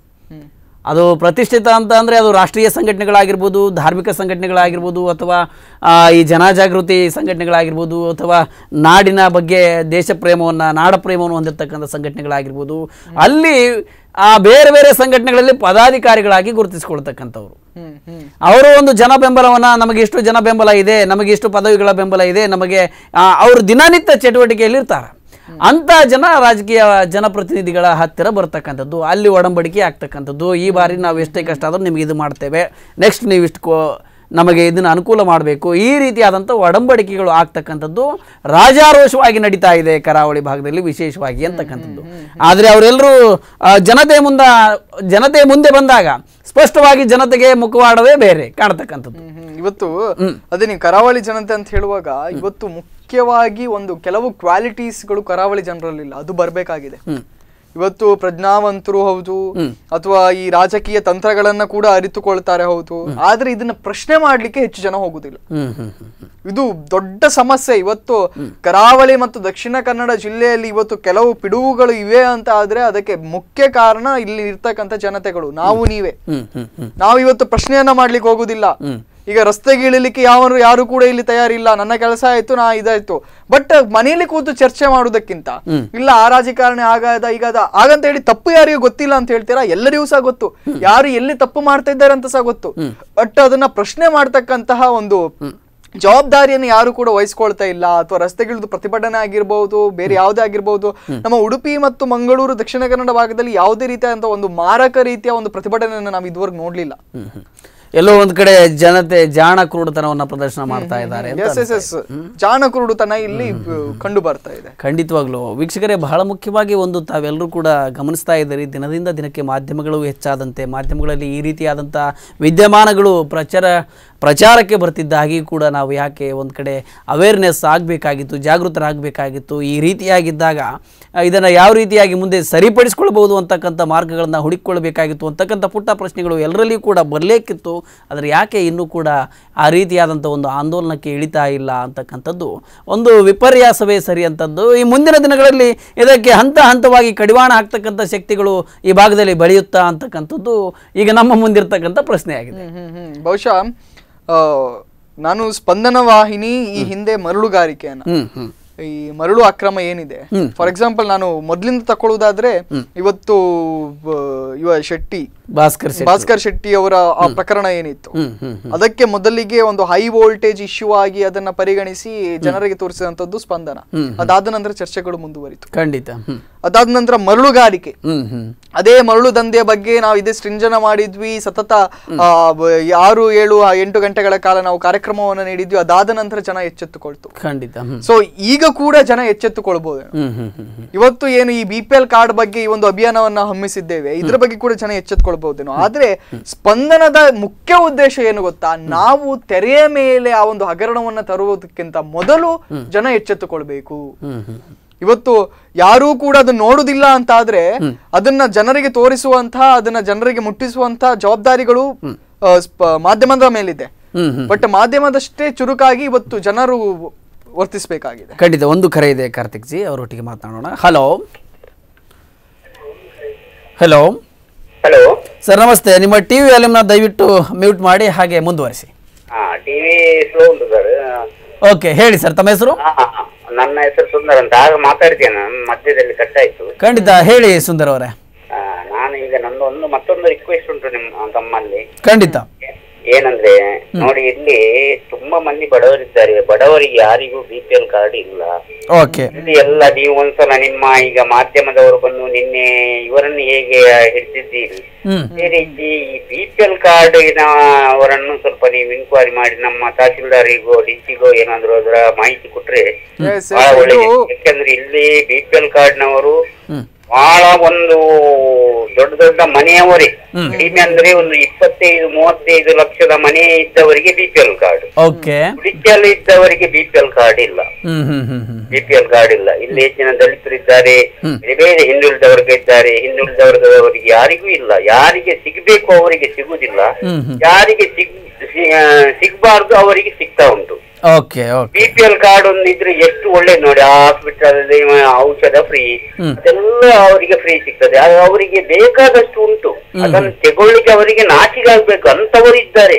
Speaker 20: ಅದು ಪ್ರತಿಷ್ಠಿತ ಅಂತ ಅಂದರೆ ಅದು ರಾಷ್ಟ್ರೀಯ ಸಂಘಟನೆಗಳಾಗಿರ್ಬೋದು ಧಾರ್ಮಿಕ ಸಂಘಟನೆಗಳಾಗಿರ್ಬೋದು ಅಥವಾ ಆ, ಈ ಜನಜಾಗೃತಿ ಸಂಘಟನೆಗಳಾಗಿರ್ಬೋದು ಅಥವಾ ನಾಡಿನ ಬಗ್ಗೆ ದೇಶ ಪ್ರೇಮವನ್ನು ನಾಡ ಪ್ರೇಮವನ್ನು ಹೊಂದಿರತಕ್ಕಂಥ ಸಂಘಟನೆಗಳಾಗಿರ್ಬೋದು ಅಲ್ಲಿ ಆ ಬೇರೆ ಬೇರೆ ಸಂಘಟನೆಗಳಲ್ಲಿ ಪದಾಧಿಕಾರಿಗಳಾಗಿ ಗುರುತಿಸಿಕೊಳ್ತಕ್ಕಂಥವ್ರು ಅವರು ಒಂದು ಜನ ಬೆಂಬಲವನ್ನ ನಮಗೆ ಎಷ್ಟು ಜನ ಬೆಂಬಲ ಇದೆ ನಮಗೆ ಎಷ್ಟು ಪದವಿಗಳ ಬೆಂಬಲ ಇದೆ ನಮಗೆ ಆ, ಅವರು ದಿನನಿತ್ಯ ಚಟುವಟಿಕೆಯಲ್ಲಿ ಇರ್ತಾರೆ ಅಂತ ಜನ ರಾಜಕೀಯ ಜನಪ್ರತಿನಿಧಿಗಳ ಹತ್ತಿರ ಬರ್ತಕ್ಕಂಥದ್ದು ಅಲ್ಲಿ ಒಡಂಬಡಿಕೆ ಆಗ್ತಕ್ಕಂಥದ್ದು ಈ ಬಾರಿ ನಾವು ಎಷ್ಟೇ ಕಷ್ಟ ಆದರೂ ನಿಮಗೆ ಇದು ಮಾಡ್ತೇವೆ ನೆಕ್ಸ್ಟ್ ನೀವು ಇಷ್ಟು ಕೋ ನಮಗೆ ಇದನ್ನು ಅನುಕೂಲ ಮಾಡಬೇಕು ಈ ರೀತಿಯಾದಂಥ ಒಡಂಬಡಿಕೆಗಳು ಆಗ್ತಕ್ಕಂಥದ್ದು ರಾಜಾರೋಷವಾಗಿ ನಡೀತಾ ಇದೆ ಕರಾವಳಿ ಭಾಗದಲ್ಲಿ ವಿಶೇಷವಾಗಿ ಅಂತಕ್ಕಂಥದ್ದು ಆದರೆ ಅವರೆಲ್ಲರೂ ಜನತೆ ಮುಂದ ಜನತೆ ಮುಂದೆ ಬಂದಾಗ ಸ್ಪಷ್ಟವಾಗಿ ಜನತೆಗೆ ಮುಖವಾಡವೇ ಬೇರೆ ಕಾಣ್ತಕ್ಕಂಥದ್ದು
Speaker 1: ಹ್ಮ್. ಇವತ್ತು ಅದೇ ನೀವು ಕರಾವಳಿ ಜನತೆ ಅಂತ ಹೇಳುವಾಗ ಇವತ್ತು ಮುಖ್ಯವಾಗಿ ಒಂದು ಕೆಲವು ಕ್ವಾಲಿಟೀಸ್ಗಳು ಕರಾವಳಿ ಜನರಲ್ಲಿಲ್ಲ ಅದು ಬರ್ಬೇಕಾಗಿದೆ ಇವತ್ತು ಪ್ರಜ್ಞಾವಂತರು ಹೌದು ಅಥವಾ ಈ ರಾಜಕೀಯ ತಂತ್ರಗಳನ್ನ ಕೂಡ ಅರಿತುಕೊಳ್ತಾರೆ ಹೌದು ಆದ್ರೆ ಇದನ್ನ ಪ್ರಶ್ನೆ ಮಾಡ್ಲಿಕ್ಕೆ ಹೆಚ್ಚು ಜನ ಹೋಗುದಿಲ್ಲ
Speaker 20: ಹ್ಮ್ ಹ್ಮ್ ಹ್ಮ್
Speaker 1: ಇದು ದೊಡ್ಡ ಸಮಸ್ಯೆ ಇವತ್ತು ಕರಾವಳಿ ಮತ್ತು ದಕ್ಷಿಣ ಕನ್ನಡ ಜಿಲ್ಲೆಯಲ್ಲಿ ಇವತ್ತು ಕೆಲವು ಪಿಡುಗುಗಳು ಇವೆ ಅಂತ ಆದ್ರೆ ಅದಕ್ಕೆ ಮುಖ್ಯ ಕಾರಣ ಇಲ್ಲಿ ಇರ್ತಕ್ಕಂಥ ಜನತೆಗಳು ನಾವು ನೀವೇ
Speaker 20: ಹ್ಮ್ ಹ್ಮ್ ಹ್ಮ್
Speaker 1: ನಾವು ಇವತ್ತು ಪ್ರಶ್ನೆಯನ್ನ ಮಾಡ್ಲಿಕ್ಕೆ ಹೋಗುದಿಲ್ಲ ಈಗ ರಸ್ತೆಗೆ ಇಳಿಲಿಕ್ಕೆ ಯಾರು ಯಾರು ಕೂಡ ಇಲ್ಲಿ ತಯಾರಿಲ್ಲ ನನ್ನ ಕೆಲಸ ಆಯ್ತು ನಾ ಇದಾಯ್ತು ಬಟ್ ಮನೆಯಲ್ಲಿ ಕೂತು ಚರ್ಚೆ ಮಾಡುವುದಕ್ಕಿಂತ ಇಲ್ಲ ಆ ರಾಜಕಾರಣಿ ಆಗದ ಈಗ ಅದ ಹಾಗಂತ ಹೇಳಿ ತಪ್ಪು ಯಾರಿಗೂ ಗೊತ್ತಿಲ್ಲ ಅಂತ ಹೇಳ್ತೀರಾ ಎಲ್ಲರಿಗೂ ಸಹ ಗೊತ್ತು ಯಾರು ಎಲ್ಲಿ ತಪ್ಪು ಮಾಡ್ತಾ ಇದ್ದಾರೆ ಅಂತ ಸಹ ಗೊತ್ತು ಬಟ್ ಅದನ್ನ ಪ್ರಶ್ನೆ ಮಾಡ್ತಕ್ಕಂತಹ ಒಂದು ಜವಾಬ್ದಾರಿಯನ್ನು ಯಾರು ಕೂಡ ವಹಿಸ್ಕೊಳ್ತಾ ಇಲ್ಲ ಅಥವಾ ರಸ್ತೆಗಿಳಿದು ಪ್ರತಿಭಟನೆ ಆಗಿರ್ಬಹುದು ಬೇರೆ ಯಾವುದೇ ಆಗಿರ್ಬಹುದು ನಮ್ಮ ಉಡುಪಿ ಮತ್ತು ಮಂಗಳೂರು ದಕ್ಷಿಣ ಕನ್ನಡ ಭಾಗದಲ್ಲಿ ಯಾವುದೇ ರೀತಿಯಾದಂತ ಒಂದು ಮಾರಕ ರೀತಿಯ ಒಂದು ಪ್ರತಿಭಟನೆಯನ್ನು ನಾವು ಇದುವರೆಗೂ ನೋಡ್ಲಿಲ್ಲ
Speaker 20: ಹ್ಮ್ ಹ್ಮ್. ಎಲ್ಲೋ ಒಂದ್ ಕಡೆ ಜನತೆ ಜಾಣ ಕ್ರೂರತನವನ್ನ ಪ್ರದರ್ಶನ ಮಾಡ್ತಾ ಇದ್ದಾರೆ ಅಂತ
Speaker 1: ಎಸ್ ಎಸ್ ಎಸ್ ಜಾಣ ಕುರುಡುತನ ಇಲ್ಲಿ ಕಂಡು ಬರ್ತಾ ಇದೆ
Speaker 20: ಖಂಡಿತವಾಗ್ಲೂ ವೀಕ್ಷಕರೇ ಬಹಳ ಮುಖ್ಯವಾಗಿ ಒಂದು ತಾವೆಲ್ಲರೂ ಕೂಡ ಗಮನಿಸ್ತಾ ಇದ್ದೀರಿ ದಿನದಿಂದ ದಿನಕ್ಕೆ ಮಾಧ್ಯಮಗಳು ಹೆಚ್ಚಾದಂತೆ ಮಾಧ್ಯಮಗಳಲ್ಲಿ ಈ ರೀತಿಯಾದಂಥ ವಿದ್ಯಮಾನಗಳು ಪ್ರಚಾರ ಪ್ರಚಾರಕ್ಕೆ ಬರ್ತಿದ್ದ ಹಾಗೆ ಕೂಡ ನಾವು ಯಾಕೆ ಒಂದು ಕಡೆ ಅವೇರ್ನೆಸ್ ಆಗಬೇಕಾಗಿತ್ತು ಜಾಗೃತರಾಗಬೇಕಾಗಿತ್ತು ಈ ರೀತಿಯಾಗಿದ್ದಾಗ ಇದನ್ನು ಯಾವ ರೀತಿಯಾಗಿ ಮುಂದೆ ಸರಿಪಡಿಸ್ಕೊಳ್ಬೋದು ಅಂತಕ್ಕಂಥ ಮಾರ್ಗಗಳನ್ನು ಹುಡುಕಿಕೊಳ್ಬೇಕಾಗಿತ್ತು ಅಂತಕ್ಕಂಥ ಪುಟ್ಟ ಪ್ರಶ್ನೆಗಳು ಎಲ್ಲರಲ್ಲಿಯೂ ಕೂಡ ಬರಲೇಕಿತ್ತು ಆದರೆ ಯಾಕೆ ಇನ್ನೂ ಕೂಡ ಆ ರೀತಿಯಾದಂಥ ಒಂದು ಆಂದೋಲನಕ್ಕೆ ಇಳಿತಾ ಇಲ್ಲ ಅಂತಕ್ಕಂಥದ್ದು ಒಂದು ವಿಪರ್ಯಾಸವೇ ಸರಿ ಅಂತದ್ದು ಈ ಮುಂದಿನ ದಿನಗಳಲ್ಲಿ ಇದಕ್ಕೆ ಹಂತ ಹಂತವಾಗಿ ಕಡಿವಾಣ ಹಾಕ್ತಕ್ಕಂಥ ಶಕ್ತಿಗಳು ಈ ಭಾಗದಲ್ಲಿ ಬೆಳೆಯುತ್ತಾ ಅಂತಕ್ಕಂಥದ್ದು ಈಗ ನಮ್ಮ ಮುಂದಿರ್ತಕ್ಕಂಥ ಪ್ರಶ್ನೆ ಆಗಿದೆ
Speaker 1: ಹ್ಮ್, ಹ್ಮ್, ಹ್ಮ್. ಬಹುಶಃ ಆ, ನಾನು ಸ್ಪಂದನ ವಾಹಿನಿ ಈ ಹಿಂದೆ ಮರಳುಗಾರಿಕೆಯನ್ನ
Speaker 20: ಹ್ಮ್ ಹ್ಮ್
Speaker 1: ಈ ಮರಳು ಅಕ್ರಮ ಏನಿದೆ ಫಾರ್ ಎಕ್ಸಾಂಪಲ್ ನಾನು ಮೊದ್ಲಿಂದ ತಕೊಳ್ಳುವುದಾದ್ರೆ ಇವತ್ತು ಆ, ಇವ ಶೆಟ್ಟಿ
Speaker 20: ಭಾಸ್ಕರ್ ಶೆಟ್ಟಿ.
Speaker 1: ಭಾಸ್ಕರ್ ಶೆಟ್ಟಿ ಅವರ ಆ ಪ್ರಕರಣ ಏನಿತ್ತು
Speaker 20: ಹ್ಮ್, ಹ್ಮ್, ಹ್ಮ್.
Speaker 1: ಅದಕ್ಕೆ ಮೊದಲಿಗೆ ಒಂದು ಹೈ ವೋಲ್ಟೇಜ್ ಇಶ್ಯೂ ಆಗಿ ಅದನ್ನ ಪರಿಗಣಿಸಿ ಜನರಿಗೆ ತೋರಿಸಿದಂತದ್ದು ಸ್ಪಂದನ
Speaker 20: ಹ್ಮ್, ಹ್ಮ್.
Speaker 1: ಅದಾದ ನಂತರ ಚರ್ಚೆಗಳು ಮುಂದುವರಿತು
Speaker 20: ಖಂಡಿತ ಹ್ಮ್
Speaker 1: ಅದಾದ ನಂತರ ಮರಳುಗಾರಿಕೆ
Speaker 20: ಹ್ಮ್ ಹ್ಮ್
Speaker 1: ಅದೇ ಮರಳು ದಂಧೆಯ ಬಗ್ಗೆ ನಾವು ಇದೇ ಸೃಂಜನ ಮಾಡಿದ್ವಿ ಸತತ ಆ, ಬ- ಆರು ಏಳು ಆ, ಎಂಟು ಗಂಟೆಗಳ ಕಾಲ ನಾವು ಕಾರ್ಯಕ್ರಮವನ್ನು ನೀಡಿದ್ವಿ ಅದಾದ ನಂತರ ಜನ ಎಚ್ಚೆತ್ತುಕೊಳ್ತು
Speaker 20: ಖಂಡಿತ ಹ್ಮ್
Speaker 1: ಸೊ ಈಗ ಕೂಡ ಜನ ಎಚ್ಚೆತ್ತುಕೊಳ್ಬಹುದು
Speaker 20: ಹ್ಮ್ ಹ್ಮ್ ಹ್ಮ್ ಹ್ಮ್
Speaker 1: ಇವತ್ತು ಏನು ಈ ಬಿ ಪಿ ಎಲ್ ಕಾರ್ಡ್ ಬಗ್ಗೆ ಈ ಒಂದು ಅಭಿಯಾನವನ್ನ ಹಮ್ಮಿಸಿದ್ದೇವೆ ಇದ್ರ ಬಗ್ಗೆ ಕೂಡ ಜನ ಎಚ್ಚೆತ್ಕೊಳ್ಬಹುದೇನೋ ಆದ್ರೆ ಸ್ಪಂದನದ ಮುಖ್ಯ ಉದ್ದೇಶ ಏನು ಗೊತ್ತಾ ನಾವು ತೆರೆಯ ಮೇಲೆ ಆ ಒಂದು ಹಗರಣವನ್ನ ತರುವುದಕ್ಕಿಂತ ಮೊದಲು ಜನ ಎಚ್ಚೆತ್ತುಕೊಳ್ಬೇಕು
Speaker 20: ಹ್ಮ್ ಹ್ಮ್
Speaker 1: ಇವತ್ತು ಯಾರೂ ಕೂಡ ಅದನ್ನ ನೋಡುದಿಲ್ಲ ಅಂತ ಆದ್ರೆ ಅದನ್ನ ಜನರಿಗೆ ತೋರಿಸುವಂತಹ ಅದನ್ನ ಜನರಿಗೆ ಮುಟ್ಟಿಸುವಂತಹ ಜವಾಬ್ದಾರಿಗಳು ಆ, ಸ್ಪ- ಮಾಧ್ಯಮದ ಮೇಲಿದೆ
Speaker 20: ಹ್ಮ್ ಹ್ಮ್
Speaker 1: ಬಟ್ ಮಾಧ್ಯಮದಷ್ಟೇ ಚುರುಕಾಗಿ ಇವತ್ತು ಜನರು ವರ್ತಿಸಬೇಕಾಗಿದೆ
Speaker 20: ಖಂಡಿತ ಒಂದು ಕರೆ ಇದೆ ಕಾರ್ತಿಕ್ ಜಿ ಅವರೊಟ್ಟಿಗೆ ಮಾತನಾಡೋಣ ಹಲೋ ಹಲೋ
Speaker 13: ಹಲೋ
Speaker 20: ಸರ್ ನಮಸ್ತೆ ನಿಮ್ಮ ಟಿವಿ ವಾಲ್ಯೂಮ್ನ ದಯವಿಟ್ಟು ಮ್ಯೂಟ್ ಮಾಡಿ ಹಾಗೆ ಮುಂದುವರಿಸಿ
Speaker 13: ಹಾ ಟಿವಿ ಸ್ಲೋ ಉಂಟು ಸರ್
Speaker 20: ಓಕೆ ಹೇಳಿ ಸರ್ ತಮ್ಮ ಹೆಸರು
Speaker 13: ನನ್ನ ಹೆಸರು ಸುಂದರ್ ಅಂತ ಆಗ ಮಾತಾಡ್ತೇನೆ ನಾನು ಮಧ್ಯದಲ್ಲಿ ಕಟ್ ಆಯ್ತು
Speaker 20: ಖಂಡಿತ ಹೇಳಿ ಸುಂದರ್ ಅವರೇ
Speaker 13: ಆ, ನಾನು ಈಗ ನಂದು ಒಂದು ಮತ್ತೊಂದು ರಿಕ್ವೆಸ್ಟ್ ಉಂಟು ನಿಮ್ಮ ತಮ್ಮಲ್ಲಿ
Speaker 20: ಖಂಡಿತ
Speaker 13: ಏನಂದ್ರೆ ನೋಡಿ ಇಲ್ಲಿ ತುಂಬಾ ಮಂದಿ ಬಡವರಿದ್ದಾರೆ ಬಡವರಿಗೆ ಯಾರಿಗೂ ಬಿ ಪಿ ಎಲ್ ಕಾರ್ಡ್ ಇಲ್ಲ
Speaker 20: ಓಕೆ
Speaker 13: ಇಲ್ಲಿ ಎಲ್ಲ ನೀವು ಒಂದ್ಸಲ ನಿಮ್ಮ ಈಗ ಮಾಧ್ಯಮದವರು ಬಂದು ನಿನ್ನೆ ಇವರನ್ನು ಹೇಗೆ ಹಿಡಿದಿದ್ದೀರಿ
Speaker 20: ಹ್ಮ್
Speaker 13: ಅದೇ ರೀತಿ ಈ ಬಿ ಪಿ ಎಲ್ ಕಾರ್ಡ್ ಅವರನ್ನು ಸ್ವಲ್ಪ ನೀವು ಇನ್ಕ್ವೈರಿ ಮಾಡಿ ನಮ್ಮ ತಹಶೀಲ್ದಾರಿಗೋ ಡಿಸಿಗೋ ಏನಾದ್ರು ಅದರ ಮಾಹಿತಿ ಕೊಟ್ರೆ
Speaker 1: Yes, yes,
Speaker 13: ಬಹಳ ಒಳ್ಳೆಯದು
Speaker 1: ಇದು-
Speaker 13: ಯಾಕಂದ್ರೆ ಇಲ್ಲಿ ಬಿ ಪಿ ಎಲ್ ಕಾರ್ಡ್ನವರು
Speaker 20: ಹ್ಮ್.
Speaker 13: ಬಹಳ ಒಂದು ದೊಡ್ಡ ದೊಡ್ಡ ಮನೆಯವರೇ
Speaker 20: ಹ್ಮ್.
Speaker 13: ಕಡಿಮೆ ಅಂದ್ರೆ ಒಂದು ಇಪ್ಪತ್ತೈದು ಮೂವತ್ತೈದು ಲಕ್ಷದ ಮನೆ ಇದ್ದವರಿಗೆ B P L card
Speaker 20: okay
Speaker 13: ಕುಡಿಕೆಯಲ್ಲಿ ಇದ್ದವರಿಗೆ ಬಿ ಪಿ ಎಲ್ ಕಾರ್ಡ್ ಇಲ್ಲ
Speaker 20: ಹ್ಮ್ ಹ್ಮ್ ಹ್ಮ್ ಹ್ಮ್
Speaker 13: ಬಿ ಪಿ ಎಲ್ ಕಾರ್ಡ್ ಇಲ್ಲ ಇಲ್ಲಿ ಹೆಚ್ಚಿನ ದಲಿತರಿದ್ದಾರೆ
Speaker 20: ಹ್ಮ್.
Speaker 13: ಬೇರೆ ಬೇರೆ ಹಿಂದುಳಿದವರ್ಗ ಇದ್ದಾರೆ ಹಿಂದುಳಿದವರ್ಗದವರಿಗೆ ಯಾರಿಗೂ ಇಲ್ಲ ಯಾರಿಗೆ ಸಿಗಬೇಕು ಅವರಿಗೆ ಸಿಗುದಿಲ್ಲ
Speaker 20: ಹ್ಮ್ ಹ್ಮ್
Speaker 13: ಯಾರಿಗೆ ಸಿಗ್ ಸಿ- ಆ, ಸಿಗ್ಬಾರ್ದು ಅವರಿಗೆ ಸಿಗ್ತಾ ಉಂಟು
Speaker 20: okay okay
Speaker 13: B P L card ಒಂದು ಇದ್ರೆ ಎಷ್ಟು ಒಳ್ಳೇದು ನೋಡಿ ಹಾಸ್ಪಿಟಲ್ ಔಷಧ ಫ್ರೀ
Speaker 20: ಹ್ಮ್.
Speaker 13: ಅದೆಲ್ಲ ಅವರಿಗೆ ಫ್ರೀ ಸಿಗ್ತದೆ ಅದು ಅವರಿಗೆ ಬೇಕಾದಷ್ಟು ಉಂಟು
Speaker 20: ಹ್ಮ್.
Speaker 13: ಅದನ್ನು ತಗೊಳ್ಳಿಕ್ಕೆ ಅವರಿಗೆ ನಾಚಿಕೆ ಆಗ್ಬೇಕು ಅಂತವರು ಇದ್ದಾರೆ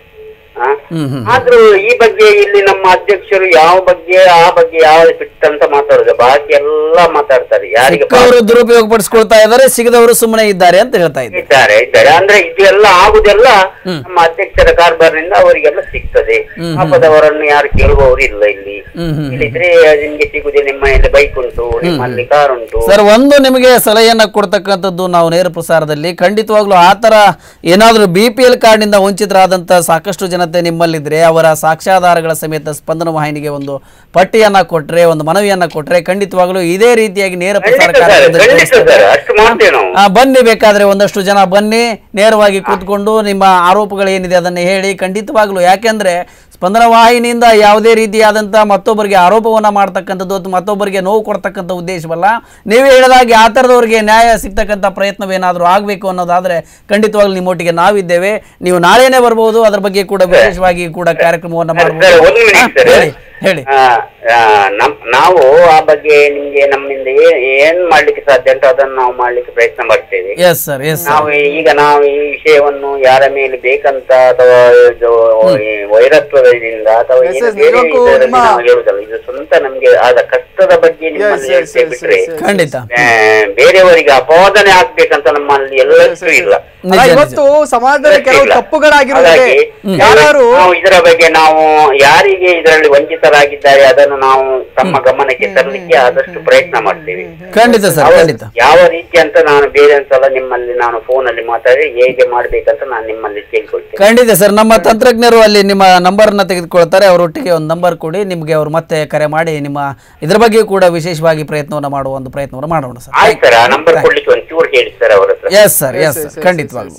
Speaker 13: ಆ?
Speaker 20: ಹ್ಮ್ ಹ್ಮ್
Speaker 13: ಆದ್ರೂ ಈ ಬಗ್ಗೆ ಇಲ್ಲಿ ನಮ್ಮ ಅಧ್ಯಕ್ಷರು ಯಾವ ಬಗ್ಗೆ ಆ ಬಗ್ಗೆ ಯಾವ ಫಿಟ್ ಅಂತ ಮಾತಾಡುದು ಬಾಕಿ ಎಲ್ಲ ಮಾತಾಡ್ತಾರೆ ಯಾರಿಗೆ
Speaker 20: ಸಿಕ್ಕವರು ದುರುಪಯೋಗ ಪಡಿಸ್ಕೊಳ್ತಾ ಇದ್ದಾರೆ ಸಿಗದವರು ಸುಮ್ಮನೆ ಇದ್ದಾರೆ ಅಂತ ಹೇಳ್ತಾ ಇದ್ದಾರೆ
Speaker 13: ಇದ್ದಾರೆ ಇದ್ದಾರೆ ಅಂದ್ರೆ ಇದೆಲ್ಲ ಆಗುದೆಲ್ಲ ನಮ್ಮ ಅಧ್ಯಕ್ಷರ ಕಾರ್ಬಾರ್ನಿಂದ ಅವರಿಗೆಲ್ಲ ಸಿಗ್ತದೆ
Speaker 20: ಹ್ಮ್.
Speaker 13: ಪಾಪದವರನ್ನು ಯಾರು ಕೇಳುವವರು ಇಲ್ಲ ಇಲ್ಲಿ
Speaker 20: ಹ್ಮ್ ಹ್ಮ್
Speaker 13: ಇಲ್ಲಿದ್ರೆ ನಿಮ್ಗೆ ಸಿಗುದೇ ನಿಮ್ಮ ಇಲ್ಲಿ ಬೈಕ್ ಉಂಟು ನಿಮ್ಮಲ್ಲಿ ಕಾರ್ ಉಂಟು
Speaker 20: ಸರ್ ಒಂದು ನಿಮಗೆ ಸಲಹೆಯನ್ನ ಕೊಡ್ತಕ್ಕಂಥದ್ದು ನಾವು ನೇರ ಪ್ರಸಾರದಲ್ಲಿ ಖಂಡಿತವಾಗ್ಲೂ ಆ ಥರ ಏನಾದರೂ ಬಿ ಪಿ ಎಲ್ ಕಾರ್ಡ್ನಿಂದ ವಂಚಿತರಾದಂಥ ಸಾಕಷ್ಟು ಜನತೆ ನಿಮ್ಮಲ್ಲಿದ್ರೆ ಅವರ ಸಾಕ್ಷ್ಯಾಧಾರಗಳ ಸಮೇತ ಸ್ಪಂದನ ವಾಹಿನಿಗೆ ಒಂದು ಪಟ್ಟಿಯನ್ನ ಕೊಟ್ರೆ ಒಂದು ಮನವಿಯನ್ನ ಕೊಟ್ರೆ ಖಂಡಿತವಾಗ್ಲೂ ಇದೇ ರೀತಿಯಾಗಿ ನೇರ ಪ್ರಸಾರ
Speaker 13: ಖಂಡಿತ ಸರ್
Speaker 20: ಕಾರ್ಯಕ್ರಮದಲ್ಲಿ
Speaker 13: ಖಂಡಿತ
Speaker 20: ತೋರಿಸ್ತಾರೆ.
Speaker 13: ಸರ್ ಅಷ್ಟು ಮಾಡ್ತೇವೆ ನಾವು
Speaker 20: ಆ, ಬನ್ನಿ ಬೇಕಾದ್ರೆ ಒಂದಷ್ಟು ಜನ ಬನ್ನಿ ನೇರವಾಗಿ ಕೂತ್ಕೊಂಡು ನಿಮ್ಮ ಆರೋಪಗಳು ಏನಿದೆ ಅದನ್ನು ಹೇಳಿ ಖಂಡಿತವಾಗ್ಲೂ ಯಾಕೆಂದ್ರೆ ಸ್ಪಂದನ ವಾಹಿನಿಯಿಂದ ಯಾವುದೇ ರೀತಿಯಾದಂಥ ಮತ್ತೊಬ್ಬರಿಗೆ ಆರೋಪವನ್ನ ಮಾಡ್ತಕ್ಕಂಥದ್ದು ಅಥವಾ ಮತ್ತೊಬ್ಬರಿಗೆ ನೋವು ಕೊಡ್ತಕ್ಕಂಥ ಉದ್ದೇಶವಲ್ಲ ನೀವು ಹೇಳಿದಾಗೆ ಆ ಥರದವ್ರಿಗೆ ನ್ಯಾಯ ಸಿಗ್ತಕ್ಕಂಥ ಪ್ರಯತ್ನವೇನಾದರೂ ಆಗಬೇಕು ಅನ್ನೋದಾದ್ರೆ ಖಂಡಿತವಾಗ್ಲೂ ನಿಮ್ಮೊಟ್ಟಿಗೆ ನಾವಿದ್ದೇವೆ ನೀವು ನಾಳೆನೇ ಬರ್ಬೋದು ಅದ್ರ ಬಗ್ಗೆ ಕೂಡ ವಿಶೇಷವಾಗಿ ಕೂಡ ಕಾರ್ಯಕ್ರಮವನ್ನು
Speaker 13: ಸರ್
Speaker 20: ಮಾಡಬಹುದು
Speaker 13: ಒಂದು ಮಿನಿಟ್ ಸರ್
Speaker 20: ಹೇಳಿ ಹೇಳಿ
Speaker 13: ಆ, ಆ, ನಮ್ ನಾವು ಆ ಬಗ್ಗೆ ನಿಮ್ಗೆ ನಮ್ಮಿಂದ ಏ- ಏನ್ ಮಾಡ್ಲಿಕ್ಕೆ ಸಾಧ್ಯ ಉಂಟು ಅದನ್ನು ನಾವು ಮಾಡ್ಲಿಕ್ಕೆ ಪ್ರಯತ್ನ ಮಾಡ್ತೇವೆ
Speaker 20: ಎಸ್ ಸರ್ ಎಸ್
Speaker 13: ನಾವು ಈಗ ನಾವು ಈ ವಿಷಯವನ್ನು ಯಾರ ಮೇಲೆ ಬೇಕಂತ ಅಥವಾ ಇದು ಈ ವೈರತ್ವದಿಂದ ಅಥವಾ
Speaker 1: Yes,
Speaker 13: ಏನು
Speaker 1: yes,
Speaker 13: ಬೇರೆ
Speaker 1: ನಿಜಕ್ಕೂ
Speaker 13: ಇದರಲ್ಲಿ
Speaker 1: ನಿಮ್ಮ-
Speaker 13: ನಾವು ಹೇಳುದಲ್ಲ ಇದು ಸ್ವಂತ ನಮ್ಗೆ ಆದ ಕಷ್ಟದ ಬಗ್ಗೆ ನಿಮ್ಮಲ್ಲಿ
Speaker 1: yes,
Speaker 13: ಹೇಳ್ತೇ
Speaker 1: yes,
Speaker 13: ಬಿಟ್ರೆ
Speaker 1: yes, yes.
Speaker 20: ಖಂಡಿತ
Speaker 13: ಆ, ಬೇರೆಯವರಿಗೆ ಅಪಾದನೆ ಆಗ್ಬೇಕಂತ ನಮ್ಮಲ್ಲಿ ಎಲ್ಲಷ್ಟು ಇಲ್ಲ
Speaker 1: ಅಲ್ಲ, ಇವತ್ತು ಸಮಾಜದಲ್ಲಿ ಕೆಲವು ತಪ್ಪುಗಳಾಗಿರುತ್ತದೆ
Speaker 13: ಹಾಗಾಗಿ
Speaker 1: ಯಾರು
Speaker 13: ನಾವು ಇದರ ಬಗ್ಗೆ ನಾವು ಯಾರಿಗೆ ಇದರಲ್ಲಿ ವಂಚಿತರಾಗಿದ್ದಾರೆ ಅದನ್ನು ನಾವು ತಮ್ಮ ಗಮನಕ್ಕೆ ತರಲಿಕ್ಕೆ ಆದಷ್ಟು ಪ್ರಯತ್ನ ಮಾಡ್ತೇವೆ
Speaker 20: ಖಂಡಿತ ಸರ್
Speaker 13: ಯಾವ-
Speaker 20: ಖಂಡಿತ
Speaker 13: ಯಾವ ರೀತಿ ಅಂತ ನಾನು ಬೇರೆ ಒಂದ್ಸಲ ನಿಮ್ಮಲ್ಲಿ ನಾನು ಫೋನ್ ಅಲ್ಲಿ ಮಾತಾಡಿ ಹೇಗೆ ಮಾಡ್ಬೇಕಂತ ನಾನು ನಿಮ್ಮಲ್ಲಿ ಕೇಳ್ಕೊಳ್ತೇನೆ
Speaker 20: ಖಂಡಿತ ಸರ್ ನಮ್ಮ ತಂತ್ರಜ್ಞರು ಅಲ್ಲಿ ನಿಮ್ಮ ನಂಬರ್ನ ತೆಗೆದುಕೊಳ್ತಾರೆ ಅವರೊಟ್ಟಿಗೆ ಒಂದು ನಂಬರ್ ಕೊಡಿ ನಿಮಗೆ ಅವರು ಮತ್ತೆ ಕರೆ ಮಾಡಿ ನಿಮ್ಮ ಇದ್ರ ಬಗ್ಗೆ ಕೂಡ ವಿಶೇಷವಾಗಿ ಪ್ರಯತ್ನವನ್ನು ಮಾಡುವ ಒಂದು ಪ್ರಯತ್ನವನ್ನು ಮಾಡೋಣ ಸರ್
Speaker 13: ಆಯ್ತು ಸರ್ ಆ ನಂಬರ್ ಕೊಡ್ಲಿಕ್ಕೆ ಒಂಚೂರು ಹೇಳಿ ಸರ್ ಅವ್ರ ಹತ್ರ
Speaker 20: ಎಸ್ ಸರ್ ಎಸ್ ಸರ್ ಖಂಡಿತವಾಗ್ಲೂ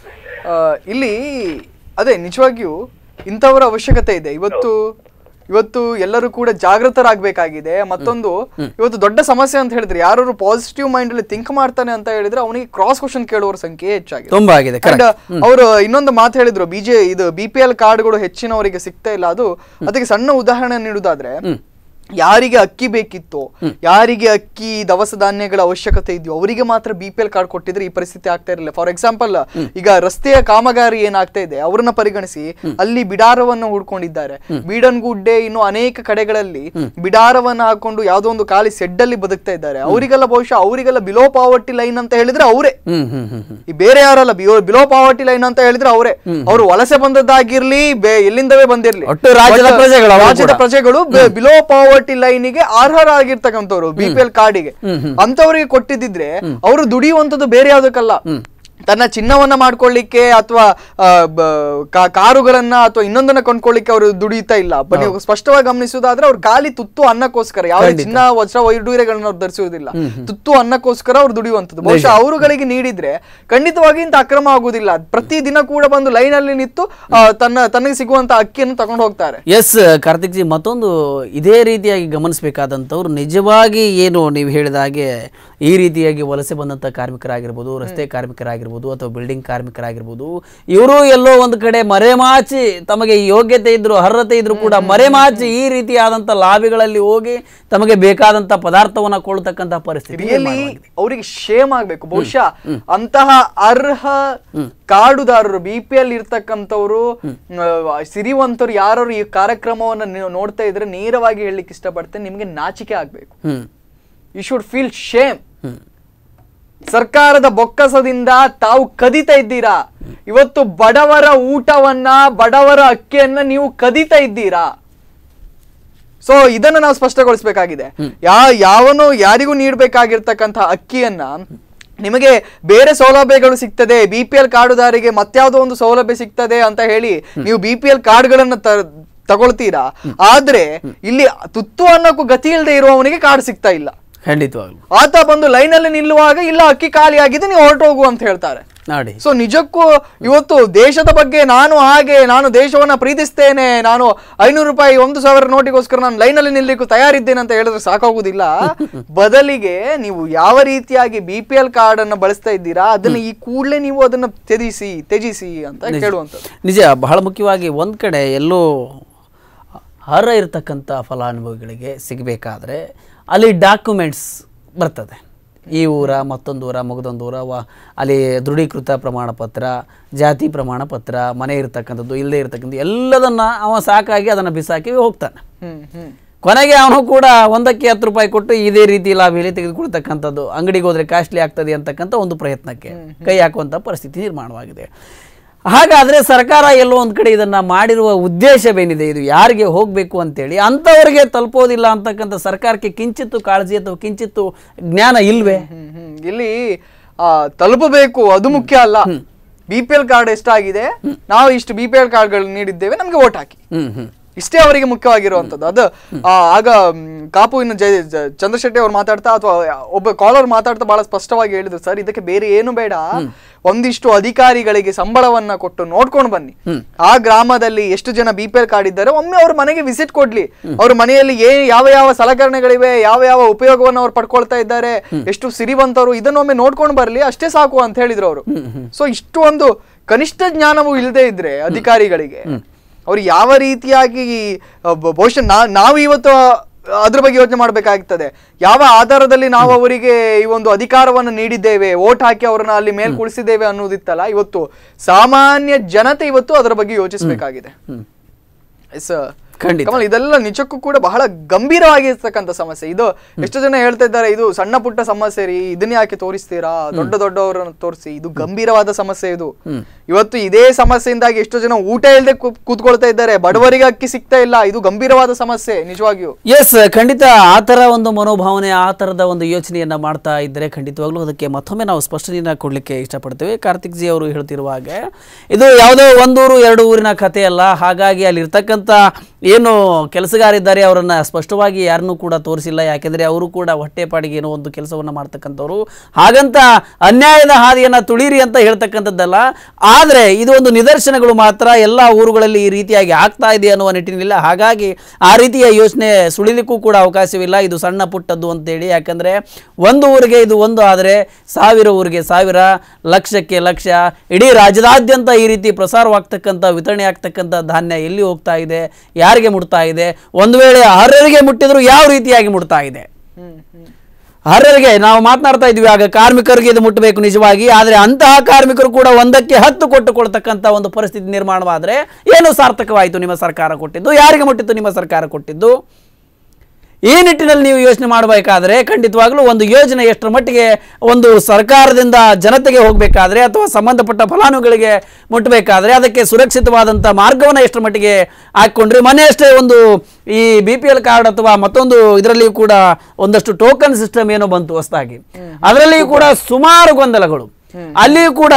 Speaker 1: ಆ, ಇಲ್ಲಿ ಅದೇ ನಿಜವಾಗಿಯೂ ಇಂಥವರ ಅವಶ್ಯಕತೆ ಇದೆ ಇವತ್ತು ಇವತ್ತು ಎಲ್ಲರೂ ಕೂಡ ಜಾಗೃತರಾಗಬೇಕಾಗಿದೆ ಮತ್ತೊಂದು ಇವತ್ತು ದೊಡ್ಡ ಸಮಸ್ಯೆ ಅಂತ ಹೇಳಿದ್ರೆ ಯಾರು ಪಾಸಿಟಿವ್ ಮೈಂಡ್ ಅಲ್ಲಿ ಥಿಂಕ್ ಮಾಡ್ತಾನೆ ಅಂತ ಹೇಳಿದ್ರೆ ಅವನಿಗೆ ಕ್ರಾಸ್ ಕ್ವಶನ್ ಕೇಳುವವರ ಸಂಖ್ಯೆ ಹೆಚ್ಚಾಗಿದೆ
Speaker 20: ತುಂಬಾ ಆಗಿದೆ
Speaker 1: ಅಂಡ್
Speaker 20: correct. ಹ್ಮ್.
Speaker 1: ಅವರು ಇನ್ನೊಂದು ಮಾತು ಹೇಳಿದ್ರು ಬಿಜೆ ಇದು ಬಿ ಪಿ ಎಲ್ ಕಾರ್ಡ್ಗಳು ಹೆಚ್ಚಿನವರಿಗೆ ಸಿಗ್ತಾ ಇಲ್ಲ ಅದು ಅದಕ್ಕೆ ಸಣ್ಣ ಉದಾಹರಣೆ ನೀಡುದಾದ್ರೆ ಯಾರಿಗೆ ಅಕ್ಕಿ ಬೇಕಿತ್ತೋ ಯಾರಿಗೆ ಅಕ್ಕಿ ದವಸ ಧಾನ್ಯಗಳ ಅವಶ್ಯಕತೆ ಇದೆಯೋ ಅವರಿಗೆ ಮಾತ್ರ ಬಿ ಪಿ ಎಲ್ ಕಾರ್ಡ್ ಕೊಟ್ಟಿದ್ರೆ ಈ ಪರಿಸ್ಥಿತಿ ಆಗ್ತಾ ಇರಲಿಲ್ಲ ಫಾರ್ ಎಕ್ಸಾಂಪಲ್ ಈಗ ರಸ್ತೆಯ ಕಾಮಗಾರಿ ಏನಾಗ್ತಾ ಇದೆ ಅವ್ರನ್ನ ಪರಿಗಣಿಸಿ ಅಲ್ಲಿ ಬಿಡಾರವನ್ನು ಹುಡ್ಕೊಂಡಿದ್ದಾರೆ ಬೀಡನ್ಗುಡ್ಡೆ ಇನ್ನು ಅನೇಕ ಕಡೆಗಳಲ್ಲಿ ಬಿಡಾರವನ್ನ ಹಾಕೊಂಡು ಯಾವ್ದೋ ಒಂದು ಖಾಲಿ ಸೆಡ್ ಅಲ್ಲಿ ಬದುಕ್ತಾ ಇದ್ದಾರೆ ಅವರಿಗೆಲ್ಲ ಬಹುಶಃ ಅವರಿಗೆಲ್ಲ ಬಿಲೋ ಪಾವರ್ಟಿ ಲೈನ್ ಅಂತ ಹೇಳಿದ್ರೆ ಅವರೇ
Speaker 20: ಹ್ಮ್ ಹ್ಮ್ ಹ್ಮ್ ಹ್ಮ್
Speaker 1: ಈ ಬೇರೆ ಯಾರಲ್ಲ ಬಿಲೋ ಪಾವರ್ಟಿ ಲೈನ್ ಅಂತ ಹೇಳಿದ್ರೆ ಅವರೇ ಅವರು ವಲಸೆ ಬಂದದ್ದಾಗಿರ್ಲಿ ಬೆ- ಎಲ್ಲಿಂದವೇ ಬಂದಿರ್ಲಿ
Speaker 20: ಒಟ್ಟು ರಾಜ್ಯದ
Speaker 1: ಒಟ್ಟು
Speaker 20: ಪ್ರಜೆಗಳು ಅವರು
Speaker 1: ರಾಜ್ಯದ
Speaker 20: ಕೂಡ.
Speaker 1: ಪ್ರಜೆಗಳು ಬಿಲೋ ಪಾವರ್ಟಿ ಲೈನಿಗೆ ಅರ್ಹರಾಗಿರ್ತಕ್ಕಂಥವ್ರು ಬಿ ಪಿ ಎಲ್ ಕಾರ್ಡಿಗೆ ಅಂತವರಿಗೆ ಕೊಟ್ಟಿದ್ದಿದ್ರೆ ಅವರು ದುಡಿಯುವಂತದ್ದು ಬೇರೆ ಯಾವ್ದಕ್ಕಲ್ಲ ತನ್ನ ಚಿನ್ನವನ್ನ ಮಾಡ್ಕೊಳ್ಳಿಕ್ಕೆ ಅಥವಾ ಕಾರುಗಳನ್ನ ಅಥವಾ ಇನ್ನೊಂದನ್ನ ಕೊಂಡ್ಕೊಳ್ಳಿಕ್ಕೆ ಅವರು ದುಡಿಯುತ್ತಾ ಇಲ್ಲ ಬ- ನೀವು ಸ್ಪಷ್ಟವಾಗಿ ಗಮನಿಸುವುದಾದ್ರೆ ಅವ್ರು ಖಾಲಿ ತುತ್ತು ಅನ್ನಕ್ಕೋಸ್ಕರ ಯಾವುದೇ
Speaker 20: ಖಂಡಿತ.
Speaker 1: ಚಿನ್ನ ವಜ್ರ ವೈಡೂರ್ಯಗಳನ್ನ ಅವ್ರು ಧರಿಸುವುದಿಲ್ಲ ತುತ್ತು ಅನ್ನಕ್ಕೋಸ್ಕರ ಅವ್ರು ದುಡಿಯುವಂತದ್ದು ಬಹುಶಃ ಅವರುಗಳಿಗೆ ನೀಡಿದ್ರೆ ಖಂಡಿತವಾಗಿ ಇಂತ ಅಕ್ರಮ ಆಗುವುದಿಲ್ಲ ಪ್ರತಿ ದಿನ ಕೂಡ ಬಂದು ಲೈನ್ ಅಲ್ಲಿ ನಿಂತು ಆ, ತನ್ನ ತನಗೆ ಸಿಗುವಂತ ಅಕ್ಕಿಯನ್ನು ತಗೊಂಡು ಹೋಗ್ತಾರೆ
Speaker 20: ಎಸ್ ಕಾರ್ತಿಕ್ ಜಿ ಮತ್ತೊಂದು ಇದೇ ರೀತಿಯಾಗಿ ಗಮನಿಸಬೇಕಾದಂಥವ್ರು ನಿಜವಾಗಿ ಏನು ನೀವು ಹೇಳಿದ ಹಾಗೆ ಈ ರೀತಿಯಾಗಿ ವಲಸೆ ಬಂದಂಥ ಕಾರ್ಮಿಕರಾಗಿರ್ಬೋದು ರಸ್ತೆ ಕಾರ್ಮಿಕರಾಗಿರ್ಬೋದು ಅಥವಾ ಬಿಲ್ಡಿಂಗ್ ಕಾರ್ಮಿಕರಾಗಿರ್ಬೋದು ಇವರು ಎಲ್ಲೋ ಒಂದು ಕಡೆ ಮರೆಮಾಚಿ ತಮಗೆ ಯೋಗ್ಯತೆ ಇದ್ರು ಅರ್ಹತೆ ಇದ್ರು ಕೂಡ ಮರೆಮಾಚಿ ಈ ರೀತಿಯಾದಂಥ ಲಾಬಿಗಳಲ್ಲಿ ಹೋಗಿ ತಮಗೆ ಬೇಕಾದಂಥ ಪದಾರ್ಥವನ್ನ ಕೊಳ್ತಕ್ಕಂಥ ಪರಿಸ್ಥಿತಿ
Speaker 1: ರಿಯಲಿ ಅವರಿಗೆ ಶೇಮ್ ಆಗ್ಬೇಕು ಬಹುಶಃ ಅಂತಹ ಅರ್ಹ ಕಾಡುದಾರರು ಬಿ ಪಿ ಎಲ್ ಇರ್ತಕ್ಕಂಥವ್ರು ಆ, ಸಿರಿವಂತರು ಯಾರು ಈ ಕಾರ್ಯಕ್ರಮವನ್ನ ನೀವು ನೋಡ್ತಾ ಇದ್ರೆ ನೇರವಾಗಿ ಹೇಳಲಿಕ್ಕೆ ಇಷ್ಟಪಡ್ತೇನೆ ನಿಮ್ಗೆ ನಾಚಿಕೆ ಆಗ್ಬೇಕು
Speaker 20: hmm
Speaker 1: you should feel shame ಸರ್ಕಾರದ ಬೊಕ್ಕಸದಿಂದ ತಾವು ಕದಿತಾ ಇದ್ದೀರಾ ಇವತ್ತು ಬಡವರ ಊಟವನ್ನ ಬಡವರ ಅಕ್ಕಿಯನ್ನ ನೀವು ಕದಿತಾ ಇದ್ದೀರಾ ಸೊ ಇದನ್ನ ನಾವು ಸ್ಪಷ್ಟಗೊಳಿಸಬೇಕಾಗಿದೆ ಯಾ ಯಾವನು ಯಾರಿಗೂ ನೀಡಬೇಕಾಗಿರ್ತಕ್ಕಂಥ ಅಕ್ಕಿಯನ್ನ ನಿಮಗೆ ಬೇರೆ ಸೌಲಭ್ಯಗಳು ಸಿಗ್ತದೆ ಬಿ ಪಿ ಎಲ್ ಕಾರ್ಡುದಾರಿಗೆ ಮತ್ಯಾವುದೋ ಒಂದು ಸೌಲಭ್ಯ ಸಿಗ್ತದೆ ಅಂತ ಹೇಳಿ ನೀವು ಬಿ ಪಿ ಎಲ್ ಕಾರ್ಡ್ಗಳನ್ನ ತ- ತಗೊಳ್ತೀರಾ ಆದ್ರೆ ಇಲ್ಲಿ ತುತ್ತು ಅನ್ನಕ್ಕೂ ಗತಿ ಇಲ್ಲದೆ ಇರುವವನಿಗೆ ಕಾರ್ಡ್ ಸಿಗ್ತಾ ಇಲ್ಲ
Speaker 20: ಖಂಡಿತವಾಗ್ಲು
Speaker 1: ಆತ ಬಂದು ಲೈನಲ್ಲಿ ನಿಲ್ಲುವಾಗ ಇಲ್ಲ ಅಕ್ಕಿ ಖಾಲಿ ಆಗಿದೆ ನೀವು ಹೊರಟು ಹೋಗು ಅಂತ ಹೇಳ್ತಾರೆ
Speaker 20: ನೋಡಿ
Speaker 1: ಸೊ ನಿಜಕ್ಕೂ ಇವತ್ತು ದೇಶದ ಬಗ್ಗೆ ನಾನು ಹಾಗೆ ನಾನು ದೇಶವನ್ನ ಪ್ರೀತಿಸ್ತೇನೆ ನಾನು ಐನೂರು ರೂಪಾಯಿ ಒಂದು ಸಾವಿರ ನೋಟಿಗೋಸ್ಕರ ನಾನು ಲೈನಲ್ಲಿ ನಿಲ್ಲಿಕ್ಕೂ ತಯಾರಿದ್ದೇನೆ ಅಂತ ಹೇಳಿದ್ರೆ ಸಾಕಾಗುವುದಿಲ್ಲ ಬದಲಿಗೆ ನೀವು ಯಾವ ರೀತಿಯಾಗಿ ಬಿ ಪಿ ಎಲ್ ಕಾರ್ಡ್ ಅನ್ನ ಬಳಸ್ತಾ ಇದ್ದೀರಾ ಅದನ್ನ ಈ ಕೂಡಲೇ ನೀವು ಅದನ್ನ ತ್ಯಜಿಸಿ ತ್ಯಜಿಸಿ ಅಂತ
Speaker 20: ನಿಜ.
Speaker 1: ಕೇಳುವಂಥದ್ದು
Speaker 20: ನಿಜ ಬಹಳ ಮುಖ್ಯವಾಗಿ ಒಂದು ಕಡೆ ಎಲ್ಲೋ ಅರ್ಹ ಇರತಕ್ಕಂಥ ಫಲಾನುಭವಿಗಳಿಗೆ ಸಿಗಬೇಕಾದ್ರೆ ಅಲ್ಲಿ ಡಾಕ್ಯುಮೆಂಟ್ಸ್ ಬರ್ತದೆ ಈ ಊರ ಮತ್ತೊಂದು ಊರ ಮಗದೊಂದು ಊರ ವ ಅಲ್ಲಿ ದೃಢೀಕೃತ ಪ್ರಮಾಣ ಪತ್ರ ಜಾತಿ ಪ್ರಮಾಣ ಪತ್ರ ಮನೆ ಇರ್ತಕ್ಕಂಥದ್ದು ಇಲ್ಲದೆ ಇರ್ತಕ್ಕಂಥದ್ದು ಎಲ್ಲದನ್ನು ಅವ ಸಾಕಾಗಿ ಅದನ್ನು ಬಿಸಾಕಿ ಹೋಗ್ತಾನೆ
Speaker 1: ಹ್ಮ್ ಹ್ಮ್
Speaker 20: ಕೊನೆಗೆ ಅವನು ಕೂಡ ಒಂದಕ್ಕೆ ಹತ್ತು ರೂಪಾಯಿ ಕೊಟ್ಟು ಇದೇ ರೀತಿ ಲಾಭಿಯಲ್ಲಿ ತೆಗೆದುಕೊಳ್ತಕ್ಕಂಥದ್ದು ಅಂಗಡಿಗೆ ಹೋದ್ರೆ ಕಾಸ್ಟ್ಲಿ ಆಗ್ತದೆ ಅಂತಕ್ಕಂಥ ಒಂದು ಪ್ರಯತ್ನಕ್ಕೆ ಕೈ ಹಾಕುವಂಥ ಪರಿಸ್ಥಿತಿ ನಿರ್ಮಾಣವಾಗಿದೆ ಹಾಗಾದ್ರೆ ಸರ್ಕಾರ ಎಲ್ಲೋ ಒಂದು ಕಡೆ ಇದನ್ನ ಮಾಡಿರುವ ಉದ್ದೇಶವೇನಿದೆ ಇದು ಯಾರಿಗೆ ಹೋಗಬೇಕು ಅಂತೇಳಿ ಅಂಥವ್ರಿಗೆ ತಲುಪೋದಿಲ್ಲ ಅಂತಕ್ಕಂಥ ಸರ್ಕಾರಕ್ಕೆ ಕಿಂಚಿತ್ತು ಕಾಳಜಿ ಅಥವಾ ಕಿಂಚಿತ್ತು ಜ್ಞಾನ ಇಲ್ವೇ
Speaker 1: ಹ್ಮ್, ಹ್ಮ್. ಇಲ್ಲಿ ಆ, ತಲುಪಬೇಕು ಅದು ಮುಖ್ಯ ಅಲ್ಲ ಬಿ ಪಿ ಎಲ್ ಕಾರ್ಡ್ ಎಷ್ಟಾಗಿದೆ ನಾವು ಇಷ್ಟು ಬಿ ಪಿ ಎಲ್ ಕಾರ್ಡ್ಗಳು ನೀಡಿದ್ದೇವೆ ನಮ್ಗೆ ಓಟ್ ಹಾಕಿ
Speaker 20: ಹ್ಮ್ ಹ್ಮ್
Speaker 1: ಇಷ್ಟೇ ಅವರಿಗೆ ಮುಖ್ಯವಾಗಿರುವಂತದ್ದು ಅದು ಆ, ಆಗ ಮ್, ಕಾಪುವಿನ ಜಯ ಜ- ಚಂದ್ರಶೆಟ್ಟಿ ಅವ್ರು ಮಾತಾಡ್ತಾ ಅಥವಾ ಒಬ್ಬ ಕಾಲರ್ ಮಾತಾಡ್ತಾ ಬಹಳ ಸ್ಪಷ್ಟವಾಗಿ ಹೇಳಿದ್ರು ಸರ್ ಇದಕ್ಕೆ ಬೇರೆ ಏನು ಬೇಡ ಒಂದಿಷ್ಟು ಅಧಿಕಾರಿಗಳಿಗೆ ಸಂಬಳವನ್ನ ಕೊಟ್ಟು ನೋಡ್ಕೊಂಡು ಬನ್ನಿ ಆ ಗ್ರಾಮದಲ್ಲಿ ಎಷ್ಟು ಜನ ಬಿ ಪಿ ಎಲ್ ಕಾರ್ಡ್ ಇದ್ದಾರೆ ಒಮ್ಮೆ ಅವ್ರ ಮನೆಗೆ ವಿಸಿಟ್ ಕೊಡ್ಲಿ ಅವ್ರ ಮನೆಯಲ್ಲಿ ಏ ಯಾವ ಯಾವ ಸಲಕರಣೆಗಳಿವೆ ಯಾವ ಯಾವ ಉಪಯೋಗವನ್ನು ಅವ್ರು ಪಡ್ಕೊಳ್ತಾ ಇದ್ದಾರೆ ಎಷ್ಟು ಸಿರಿವಂತರು ಇದನ್ನೊಮ್ಮೆ ನೋಡ್ಕೊಂಡು ಬರ್ಲಿ ಅಷ್ಟೇ ಸಾಕು ಅಂತ ಹೇಳಿದ್ರು ಅವರು ಸೊ ಇಷ್ಟು ಒಂದು ಕನಿಷ್ಠ ಜ್ಞಾನವೂ ಇಲ್ಲದೆ ಇದ್ರೆ ಅಧಿಕಾರಿಗಳಿಗೆ ಅವ್ರು ಯಾವ ರೀತಿಯಾಗಿ ಅಹ್, ಬ- ಬಹುಶಃ ನಾ ನಾವು ಇವತ್ತು ಅದ್ರ ಬಗ್ಗೆ ಯೋಚನೆ ಮಾಡಬೇಕಾಗ್ತದೆ ಯಾವ ಆಧಾರದಲ್ಲಿ ನಾವು ಅವರಿಗೆ ಈ ಒಂದು ಅಧಿಕಾರವನ್ನು ನೀಡಿದ್ದೇವೆ ಓಟ್ ಹಾಕಿ ಅವರನ್ನ ಅಲ್ಲಿ ಮೇಲ್ ಕುಳಿಸಿದ್ದೇವೆ ಅನ್ನೋದಿತ್ತಲ್ಲ ಇವತ್ತು ಸಾಮಾನ್ಯ ಜನತೆ ಇವತ್ತು ಅದರ ಬಗ್ಗೆ ಯೋಚಿಸಬೇಕಾಗಿದೆ ಎಸ್
Speaker 20: ಖಂಡಿತ.
Speaker 1: ಕಮಲ್ ಇದೆಲ್ಲ ನಿಜಕ್ಕೂ ಕೂಡ ಬಹಳ ಗಂಭೀರವಾಗಿರ್ತಕ್ಕಂಥ ಸಮಸ್ಯೆ ಇದು ಎಷ್ಟು ಜನ ಹೇಳ್ತಾ ಇದ್ದಾರೆ ಇದು ಸಣ್ಣ ಪುಟ್ಟ ಸಮಸ್ಯೆ ರೀ ಇದನ್ನ ಯಾಕೆ ತೋರಿಸ್ತೀರಾ ದೊಡ್ಡ ದೊಡ್ಡವರನ್ನು ತೋರಿಸಿ ಇದು ಗಂಭೀರವಾದ ಸಮಸ್ಯೆ ಇದು ಇವತ್ತು ಇದೇ ಸಮಸ್ಯೆಯಿಂದಾಗಿ ಎಷ್ಟು ಜನ ಊಟ ಇಲ್ಲದೆ ಕೂತ್ಕೊಳ್ತಾ ಇದ್ದಾರೆ ಬಡವರಿಗೆ ಅಕ್ಕಿ ಸಿಗ್ತಾ ಇಲ್ಲ ಇದು ಗಂಭೀರವಾದ ಸಮಸ್ಯೆ ನಿಜವಾಗಿಯೂ
Speaker 20: ಎಸ್ ಖಂಡಿತ ಆ ಥರ ಒಂದು ಮನೋಭಾವನೆ ಆ ಥರದ ಒಂದು ಯೋಚನೆಯನ್ನ ಮಾಡ್ತಾ ಇದ್ದರೆ ಖಂಡಿತವಾಗ್ಲೂ ಅದಕ್ಕೆ ಮತ್ತೊಮ್ಮೆ ನಾವು ಸ್ಪಷ್ಟನೆಯನ್ನ ಕೊಡಲಿಕ್ಕೆ ಇಷ್ಟಪಡ್ತೇವೆ ಕಾರ್ತಿಕ್ ಜಿ ಅವರು ಹೇಳ್ತಿರುವ ಹಾಗೆ ಇದು ಯಾವುದೋ ಒಂದೂರು ಎರಡು ಊರಿನ ಕಥೆ ಅಲ್ಲ ಹಾಗಾಗಿ ಅಲ್ಲಿರ್ತಕ್ಕಂಥ ಏನು ಕೆಲಸಗಾರಿದ್ದಾರೆ ಅವರನ್ನು ಸ್ಪಷ್ಟವಾಗಿ ಯಾರನ್ನೂ ಕೂಡ ತೋರಿಸಿಲ್ಲ ಯಾಕೆಂದರೆ ಅವರು ಕೂಡ ಹೊಟ್ಟೆಪಾಡಿಗೆ ಏನೋ ಒಂದು ಕೆಲಸವನ್ನು ಮಾಡ್ತಕ್ಕಂಥವ್ರು ಹಾಗಂತ ಅನ್ಯಾಯದ ಹಾದಿಯನ್ನು ತುಳೀರಿ ಅಂತ ಹೇಳ್ತಕ್ಕಂಥದ್ದಲ್ಲ ಆದರೆ ಇದು ಒಂದು ನಿದರ್ಶನಗಳು ಮಾತ್ರ ಎಲ್ಲ ಊರುಗಳಲ್ಲಿ ಈ ರೀತಿಯಾಗಿ ಆಗ್ತಾ ಇದೆ ಅನ್ನುವ ನಿಟ್ಟಿನಿಲ್ಲ ಹಾಗಾಗಿ ಆ ರೀತಿಯ ಯೋಚನೆ ಸುಳಿಲಿಕ್ಕೂ ಕೂಡ ಅವಕಾಶವಿಲ್ಲ ಇದು ಸಣ್ಣ ಪುಟ್ಟದ್ದು ಅಂತೇಳಿ ಯಾಕಂದರೆ ಒಂದು ಊರಿಗೆ ಇದು ಒಂದು ಆದರೆ ಸಾವಿರ ಊರಿಗೆ ಸಾವಿರ ಲಕ್ಷಕ್ಕೆ ಲಕ್ಷ ಇಡೀ ರಾಜ್ಯದಾದ್ಯಂತ ಈ ರೀತಿ ಪ್ರಸಾರವಾಗ್ತಕ್ಕಂಥ ವಿತರಣೆ ಆಗ್ತಕ್ಕಂಥ ಧಾನ್ಯ ಎಲ್ಲಿ ಹೋಗ್ತಾ ಇದೆ ಯಾರಿಗೆ ಮುಟ್ತಾ ಇದೆ ಒಂದು ವೇಳೆ ಅರ್ಹರಿಗೆ ಮುಟ್ಟಿದ್ರು ಯಾವ ರೀತಿಯಾಗಿ ಮುಟ್ತಾ ಇದೆ ಅರ್ಹರಿಗೆ ನಾವು ಮಾತನಾಡ್ತಾ ಇದ್ವಿ ಆಗ ಕಾರ್ಮಿಕರಿಗೆ ಇದು ಮುಟ್ಟಬೇಕು ನಿಜವಾಗಿ ಆದರೆ ಅಂತಹ ಕಾರ್ಮಿಕರು ಕೂಡ ಒಂದಕ್ಕೆ ಹತ್ತು ಕೊಟ್ಟುಕೊಳ್ತಕ್ಕಂಥ ಒಂದು ಪರಿಸ್ಥಿತಿ ನಿರ್ಮಾಣವಾದರೆ ಏನು ಸಾರ್ಥಕವಾಯಿತು ನಿಮ್ಮ ಸರ್ಕಾರ ಕೊಟ್ಟಿದ್ದು ಯಾರಿಗೆ ಮುಟ್ಟಿತ್ತು ನಿಮ್ಮ ಸರ್ಕಾರ ಕೊಟ್ಟಿದ್ದು ಈ ನಿಟ್ಟಿನಲ್ಲಿ ನೀವು ಯೋಚನೆ ಮಾಡಬೇಕಾದ್ರೆ ಖಂಡಿತವಾಗ್ಲೂ ಒಂದು ಯೋಜನೆ ಎಷ್ಟರ ಮಟ್ಟಿಗೆ ಒಂದು ಸರ್ಕಾರದಿಂದ ಜನತೆಗೆ ಹೋಗಬೇಕಾದ್ರೆ ಅಥವಾ ಸಂಬಂಧಪಟ್ಟ ಫಲಾನುಭವಿಗಳಿಗೆ ಮುಟ್ಟಬೇಕಾದ್ರೆ ಅದಕ್ಕೆ ಸುರಕ್ಷಿತವಾದಂಥ ಮಾರ್ಗವನ್ನು ಎಷ್ಟರ ಮಟ್ಟಿಗೆ ಹಾಕ್ಕೊಂಡ್ರಿ ಮನೆಯಷ್ಟೇ ಒಂದು ಈ ಬಿ ಪಿ ಎಲ್ ಕಾರ್ಡ್ ಅಥವಾ ಮತ್ತೊಂದು ಇದರಲ್ಲಿಯೂ ಕೂಡ ಒಂದಷ್ಟು ಟೋಕನ್ ಸಿಸ್ಟಮ್ ಏನೋ ಬಂತು ಹೊಸದಾಗಿ ಅದರಲ್ಲಿಯೂ ಕೂಡ ಸುಮಾರು ಗೊಂದಲಗಳು ಅಲ್ಲಿಯೂ ಕೂಡ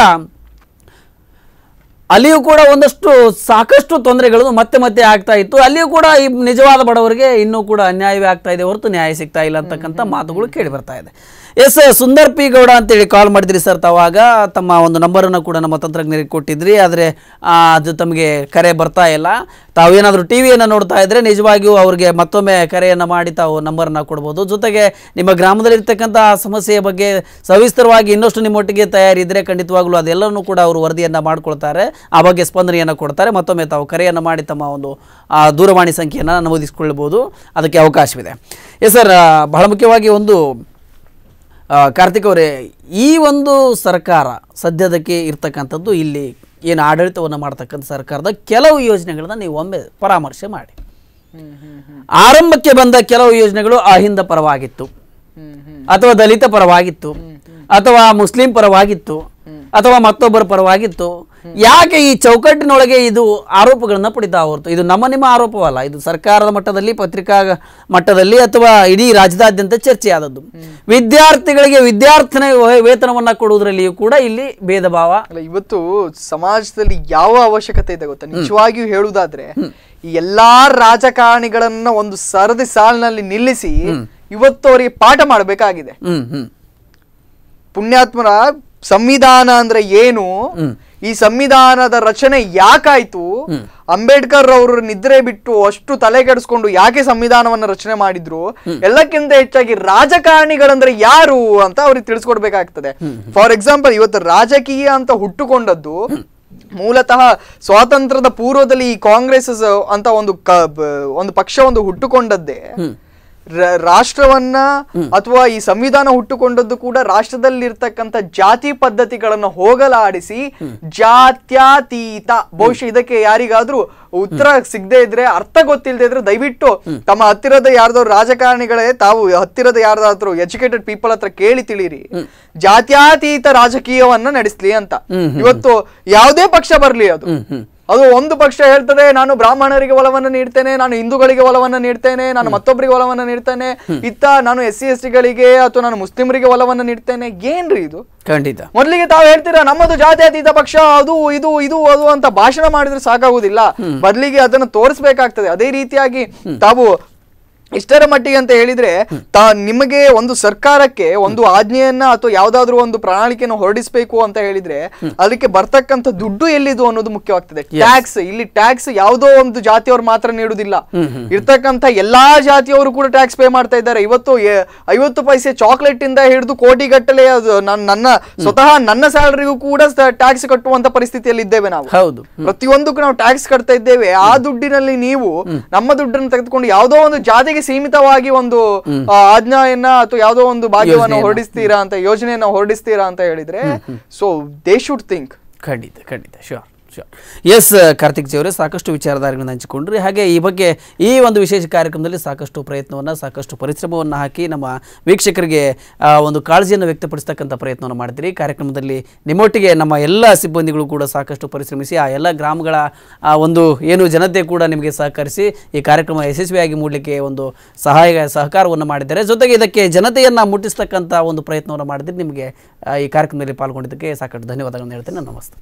Speaker 20: ಅಲ್ಲಿಯೂ ಕೂಡ ಒಂದಷ್ಟು ಸಾಕಷ್ಟು ತೊಂದರೆಗಳು ಮತ್ತೆ ಮತ್ತೆ ಆಗ್ತಾ ಇತ್ತು ಅಲ್ಲಿಯೂ ಕೂಡ ಈ ನಿಜವಾದ ಬಡವರಿಗೆ ಇನ್ನೂ ಕೂಡ ಅನ್ಯಾಯವೇ ಆಗ್ತಾ ಇದೆ ಹೊರತು ನ್ಯಾಯ ಸಿಗ್ತಾ ಇಲ್ಲ ಅಂತಕ್ಕಂಥ ಮಾತುಗಳು ಕೇಳಿ ಬರ್ತಾ ಇದೆ ಎಸ್ ಸುಂದರ್ ಪಿ ಗೌಡ ಅಂತೇಳಿ ಕಾಲ್ ಮಾಡಿದ್ರಿ ಸರ್ ತಾವಾಗ ತಮ್ಮ ಒಂದು ನಂಬರನ್ನು ಕೂಡ ನಮ್ಮ ತಂತ್ರಜ್ಞರಿಗೆ ಕೊಟ್ಟಿದ್ರಿ ಆದರೆ ಆ, ಅದು ತಮಗೆ ಕರೆ ಬರ್ತಾ ಇಲ್ಲ ತಾವೇನಾದರೂ ಟಿ ವಿಯನ್ನು ನೋಡ್ತಾ ಇದ್ದರೆ ನಿಜವಾಗಿಯೂ ಅವ್ರಿಗೆ ಮತ್ತೊಮ್ಮೆ ಕರೆಯನ್ನು ಮಾಡಿ ತಾವು ನಂಬರನ್ನು ಕೊಡ್ಬೋದು ಜೊತೆಗೆ ನಿಮ್ಮ ಗ್ರಾಮದಲ್ಲಿರ್ತಕ್ಕಂಥ ಸಮಸ್ಯೆಯ ಬಗ್ಗೆ ಸವಿಸ್ತರವಾಗಿ ಇನ್ನಷ್ಟು ನಿಮ್ಮೊಟ್ಟಿಗೆ ತಯಾರಿದ್ದರೆ ಖಂಡಿತವಾಗ್ಲೂ ಅದೆಲ್ಲವನ್ನೂ ಕೂಡ ಅವರು ವರದಿಯನ್ನು ಮಾಡ್ಕೊಳ್ತಾರೆ ಆ ಬಗ್ಗೆ ಸ್ಪಂದನೆಯನ್ನು ಕೊಡ್ತಾರೆ ಮತ್ತೊಮ್ಮೆ ತಾವು ಕರೆಯನ್ನು ಮಾಡಿ ತಮ್ಮ ಒಂದು ಆ, ದೂರವಾಣಿ ಸಂಖ್ಯೆಯನ್ನು ನಮೂದಿಸಿಕೊಳ್ಳಬಹುದು ಅದಕ್ಕೆ ಅವಕಾಶವಿದೆ ಎಸ್ ಸರ್ ಬಹಳ ಮುಖ್ಯವಾಗಿ ಒಂದು ಆ, ಕಾರ್ತಿಕ್ ಅವರೇ ಈ ಒಂದು ಸರ್ಕಾರ ಸದ್ಯದಕ್ಕೆ ಇರ್ತಕ್ಕಂಥದ್ದು ಇಲ್ಲಿ ಏನು ಆಡಳಿತವನ್ನು ಮಾಡ್ತಕ್ಕಂಥ ಸರ್ಕಾರದ ಕೆಲವು ಯೋಜನೆಗಳನ್ನ ನೀವು ಒಮ್ಮೆ ಪರಾಮರ್ಶೆ ಮಾಡಿ ಆರಂಭಕ್ಕೆ ಬಂದ ಕೆಲವು ಯೋಜನೆಗಳು ಅಹಿಂದ ಪರವಾಗಿತ್ತು ಅಥವಾ ದಲಿತ ಪರವಾಗಿತ್ತು ಅಥವಾ ಮುಸ್ಲಿಂ ಪರವಾಗಿತ್ತು ಅಥವಾ ಮತ್ತೊಬ್ಬರ ಪರವಾಗಿತ್ತು ಯಾಕೆ ಈ ಚೌಕಟ್ಟಿನೊಳಗೆ ಇದು ಆರೋಪಗಳನ್ನ ಪಡಿತಾ ಹೊರತು ಇದು ನಮ್ಮ ನಿಮ್ಮ ಆರೋಪವಲ್ಲ ಇದು ಸರ್ಕಾರದ ಮಟ್ಟದಲ್ಲಿ ಪತ್ರಿಕಾ ಮಟ್ಟದಲ್ಲಿ ಅಥವಾ ಇಡೀ ರಾಜ್ಯದಾದ್ಯಂತ ಚರ್ಚೆ ಆದದ್ದು ವಿದ್ಯಾರ್ಥಿಗಳಿಗೆ ವಿದ್ಯಾರ್ಥಿನ ವೇತನವನ್ನ ಕೊಡುವುದರಲ್ಲಿಯೂ ಕೂಡ ಇಲ್ಲಿ ಭೇದ ಭಾವ
Speaker 1: ಅಲ್ಲ ಇವತ್ತು ಸಮಾಜದಲ್ಲಿ ಯಾವ ಅವಶ್ಯಕತೆ ಇದೆ ಗೊತ್ತಾ ನಿಜವಾಗಿಯೂ ಹೇಳುವುದಾದ್ರೆ ಈ ಎಲ್ಲಾ ರಾಜಕಾರಣಿಗಳನ್ನ ಒಂದು ಸರದಿ ಸಾಲಿನಲ್ಲಿ ನಿಲ್ಲಿಸಿ ಇವತ್ತು ಅವರಿಗೆ ಪಾಠ ಮಾಡಬೇಕಾಗಿದೆ
Speaker 20: ಹ್ಮ್ ಹ್ಮ್
Speaker 1: ಪುಣ್ಯಾತ್ಮರ ಸಂವಿಧಾನ ಅಂದ್ರೆ ಏನು ಈ ಸಂವಿಧಾನದ ರಚನೆ ಯಾಕಾಯ್ತು ಅಂಬೇಡ್ಕರ್ ಅವರು ನಿದ್ರೆ ಬಿಟ್ಟು ಅಷ್ಟು ತಲೆ ಕೆಡಿಸ್ಕೊಂಡು ಯಾಕೆ ಸಂವಿಧಾನವನ್ನ ರಚನೆ ಮಾಡಿದ್ರು ಎಲ್ಲಕ್ಕಿಂತ ಹೆಚ್ಚಾಗಿ ರಾಜಕಾರಣಿಗಳಂದ್ರೆ ಯಾರು ಅಂತ ಅವ್ರಿಗೆ ತಿಳಿಸ್ಕೊಡ್ಬೇಕಾಗ್ತದೆ ಫಾರ್ ಎಕ್ಸಾಂಪಲ್ ಇವತ್ತು ರಾಜಕೀಯ ಅಂತ ಹುಟ್ಟುಕೊಂಡದ್ದು ಮೂಲತಃ ಸ್ವಾತಂತ್ರ್ಯದ ಪೂರ್ವದಲ್ಲಿ ಈ ಕಾಂಗ್ರೆಸ್ ಅಂತ ಒಂದು ಕ- ಬ- ಒಂದು ಪಕ್ಷ ಒಂದು ಹುಟ್ಟುಕೊಂಡದ್ದೇ ರ- ರಾಷ್ಟ್ರವನ್ನ ಅಥವಾ ಈ ಸಂವಿಧಾನ ಹುಟ್ಟುಕೊಂಡದ್ದು ಕೂಡ ರಾಷ್ಟ್ರದಲ್ಲಿರ್ತಕ್ಕಂಥ ಜಾತಿ ಪದ್ಧತಿಗಳನ್ನ ಹೋಗಲಾಡಿಸಿ ಜಾತ್ಯಾತೀತ ಬಹುಶಃ ಇದಕ್ಕೆ ಯಾರಿಗಾದ್ರೂ ಉತ್ತರ ಸಿಗದೆ ಇದ್ರೆ ಅರ್ಥ ಗೊತ್ತಿಲ್ಲದೆ ಇದ್ರೆ ದಯವಿಟ್ಟು ತಮ್ಮ ಹತ್ತಿರದ ಯಾರ್ದಾದ್ರು ರಾಜಕಾರಣಿಗಳೇ ತಾವು ಹತ್ತಿರದ ಯಾರ್ದಾದ್ರು ಎಜುಕೇಟೆಡ್ ಪೀಪಲ್ ಹತ್ರ ಕೇಳಿ ತಿಳಿರಿ ಜಾತ್ಯಾತೀತ ರಾಜಕೀಯವನ್ನ ನಡೆಸ್ಲಿ ಅಂತ ಇವತ್ತು ಯಾವುದೇ ಪಕ್ಷ ಬರ್ಲಿ ಅದು ಅದು ಒಂದು ಪಕ್ಷ ಹೇಳ್ತದೆ ನಾನು ಬ್ರಾಹ್ಮಣರಿಗೆ ಒಲವನ್ನು ನೀಡ್ತೇನೆ ನಾನು ಹಿಂದೂಗಳಿಗೆ ಒಲವನ್ನು ನೀಡ್ತೇನೆ ನಾನು ಮತ್ತೊಬ್ಬರಿಗೆ ಒಲವನ್ನು ನೀಡ್ತೇನೆ ಇತ್ತ ನಾನು ಎಸ್ ಸಿ ಎಸ್ ಟಿಗಳಿಗೆ ಅಥವಾ ನಾನು ಮುಸ್ಲಿಮರಿಗೆ ಒಲವನ್ನು ನೀಡ್ತೇನೆ ಏನ್ರಿ ಇದು
Speaker 20: ಖಂಡಿತ
Speaker 1: ಮೊದಲಿಗೆ ತಾವು ಹೇಳ್ತೀರಾ ನಮ್ಮದು ಜಾತ್ಯತೀತ ಪಕ್ಷ ಅದು ಇದು ಇದು ಅದು ಅಂತ ಭಾಷಣ ಮಾಡಿದ್ರೆ ಸಾಕಾಗುವುದಿಲ್ಲ ಬದಲಿಗೆ ಅದನ್ನು ತೋರಿಸ್ಬೇಕಾಗ್ತದೆ ಅದೇ ರೀತಿಯಾಗಿ ತಾವು ಇಷ್ಟರ ಮಟ್ಟಿಗೆ ಅಂತ ಹೇಳಿದ್ರೆ ತಾ ನಿಮಗೆ ಒಂದು ಸರ್ಕಾರಕ್ಕೆ ಒಂದು ಆಜ್ಞೆಯನ್ನ ಅಥವಾ ಯಾವ್ದಾದ್ರು ಒಂದು ಪ್ರಣಾಳಿಕೆಯನ್ನು ಹೊರಡಿಸಬೇಕು ಅಂತ ಹೇಳಿದ್ರೆ ಅದಕ್ಕೆ ಬರ್ತಕ್ಕಂಥ ದುಡ್ಡು ಎಲ್ಲಿದು ಅನ್ನೋದು ಮುಖ್ಯವಾಗ್ತದೆ ಟ್ಯಾಕ್ಸ್ ಇಲ್ಲಿ ಟ್ಯಾಕ್ಸ್ ಯಾವುದೋ ಒಂದು ಜಾತಿಯವರು ಮಾತ್ರ ನೀಡುದಿಲ್ಲ ಇರ್ತಕ್ಕಂಥ ಎಲ್ಲಾ ಜಾತಿಯವರು ಕೂಡ ಟ್ಯಾಕ್ಸ್ ಪೇ ಮಾಡ್ತಾ ಇದ್ದಾರೆ ಇವತ್ತು ಎ- ಐವತ್ತು ಪೈಸೆ ಚಾಕ್ಲೇಟ್ ಇಂದ ಹಿಡಿದು ಕೋಟಿ ಗಟ್ಟಲೆ ಅದು ನನ್- ನನ್ನ ಸ್ವತಃ ನನ್ನ ಸ್ಯಾಲರಿಗೂ ಕೂಡ ಟ್ಯಾಕ್ಸ್ ಕಟ್ಟುವಂತ ಪರಿಸ್ಥಿತಿಯಲ್ಲಿ ಇದ್ದೇವೆ ನಾವು
Speaker 20: ಹೌದು
Speaker 1: ಪ್ರತಿಯೊಂದಕ್ಕೂ ನಾವು ಟ್ಯಾಕ್ಸ್ ಕಟ್ತಾ ಇದ್ದೇವೆ ಆ ದುಡ್ಡಿನಲ್ಲಿ ನೀವು ನಮ್ಮ ದುಡ್ಡನ್ನು ತೆಗೆದುಕೊಂಡು ಯಾವುದೋ ಒಂದು ಜಾತಿಗೆ ಸೀಮಿತವಾಗಿ ಒಂದು ಆ, ಆಜ್ಞೆಯನ್ನ ಅಥವಾ ಯಾವುದೋ ಒಂದು ಭಾಗ್ಯವನ್ನು
Speaker 20: ಯೋಜನೆಯನ್ನ.
Speaker 1: ಹೊರಡಿಸ್ತೀರಾ ಅಂತ ಯೋಜನೆಯನ್ನ ಹೊರಡಿಸ್ತೀರಾ ಅಂತ ಹೇಳಿದ್ರೆ ಸೊ ದೇ ಶುಡ್ ಥಿಂಕ್
Speaker 20: ಖಂಡಿತ ಖಂಡಿತ sure sure yes Karthik ji ಅವರೇ ಸಾಕಷ್ಟು ವಿಚಾರಧಾರೆಗಳನ್ನು ಹಂಚಿಕೊಂಡ್ರಿ ಹಾಗೆ ಈ ಬಗ್ಗೆ ಈ ಒಂದು ವಿಶೇಷ ಕಾರ್ಯಕ್ರಮದಲ್ಲಿ ಸಾಕಷ್ಟು ಪ್ರಯತ್ನವನ್ನು ಸಾಕಷ್ಟು ಪರಿಶ್ರಮವನ್ನು ಹಾಕಿ ನಮ್ಮ ವೀಕ್ಷಕರಿಗೆ ಆ, ಒಂದು ಕಾಳಜಿಯನ್ನು ವ್ಯಕ್ತಪಡಿಸ್ತಕ್ಕಂಥ ಪ್ರಯತ್ನವನ್ನು ಮಾಡಿದ್ರಿ ಕಾರ್ಯಕ್ರಮದಲ್ಲಿ ನಿಮ್ಮೊಟ್ಟಿಗೆ ನಮ್ಮ ಎಲ್ಲ ಸಿಬ್ಬಂದಿಗಳು ಕೂಡ ಸಾಕಷ್ಟು ಪರಿಶ್ರಮಿಸಿ ಆ ಎಲ್ಲ ಗ್ರಾಮಗಳ ಆ ಒಂದು ಏನು ಜನತೆ ಕೂಡ ನಿಮಗೆ ಸಹಕರಿಸಿ ಈ ಕಾರ್ಯಕ್ರಮ ಯಶಸ್ವಿಯಾಗಿ ಮೂಡಲಿಕ್ಕೆ ಒಂದು ಸಹಾಯ ಸಹಕಾರವನ್ನು ಮಾಡಿದ್ದಾರೆ ಜೊತೆಗೆ ಇದಕ್ಕೆ ಜನತೆಯನ್ನು ಮುಟ್ಟಿಸ್ತಕ್ಕಂಥ ಒಂದು ಪ್ರಯತ್ನವನ್ನು ಮಾಡಿದ್ರೆ ನಿಮಗೆ ಆ, ಈ ಕಾರ್ಯಕ್ರಮದಲ್ಲಿ ಪಾಲ್ಗೊಂಡಿದ್ದಕ್ಕೆ ಸಾಕಷ್ಟು ಧನ್ಯವಾದಗಳನ್ನು ಹೇಳ್ತೇನೆ ನಮಸ್ತೆ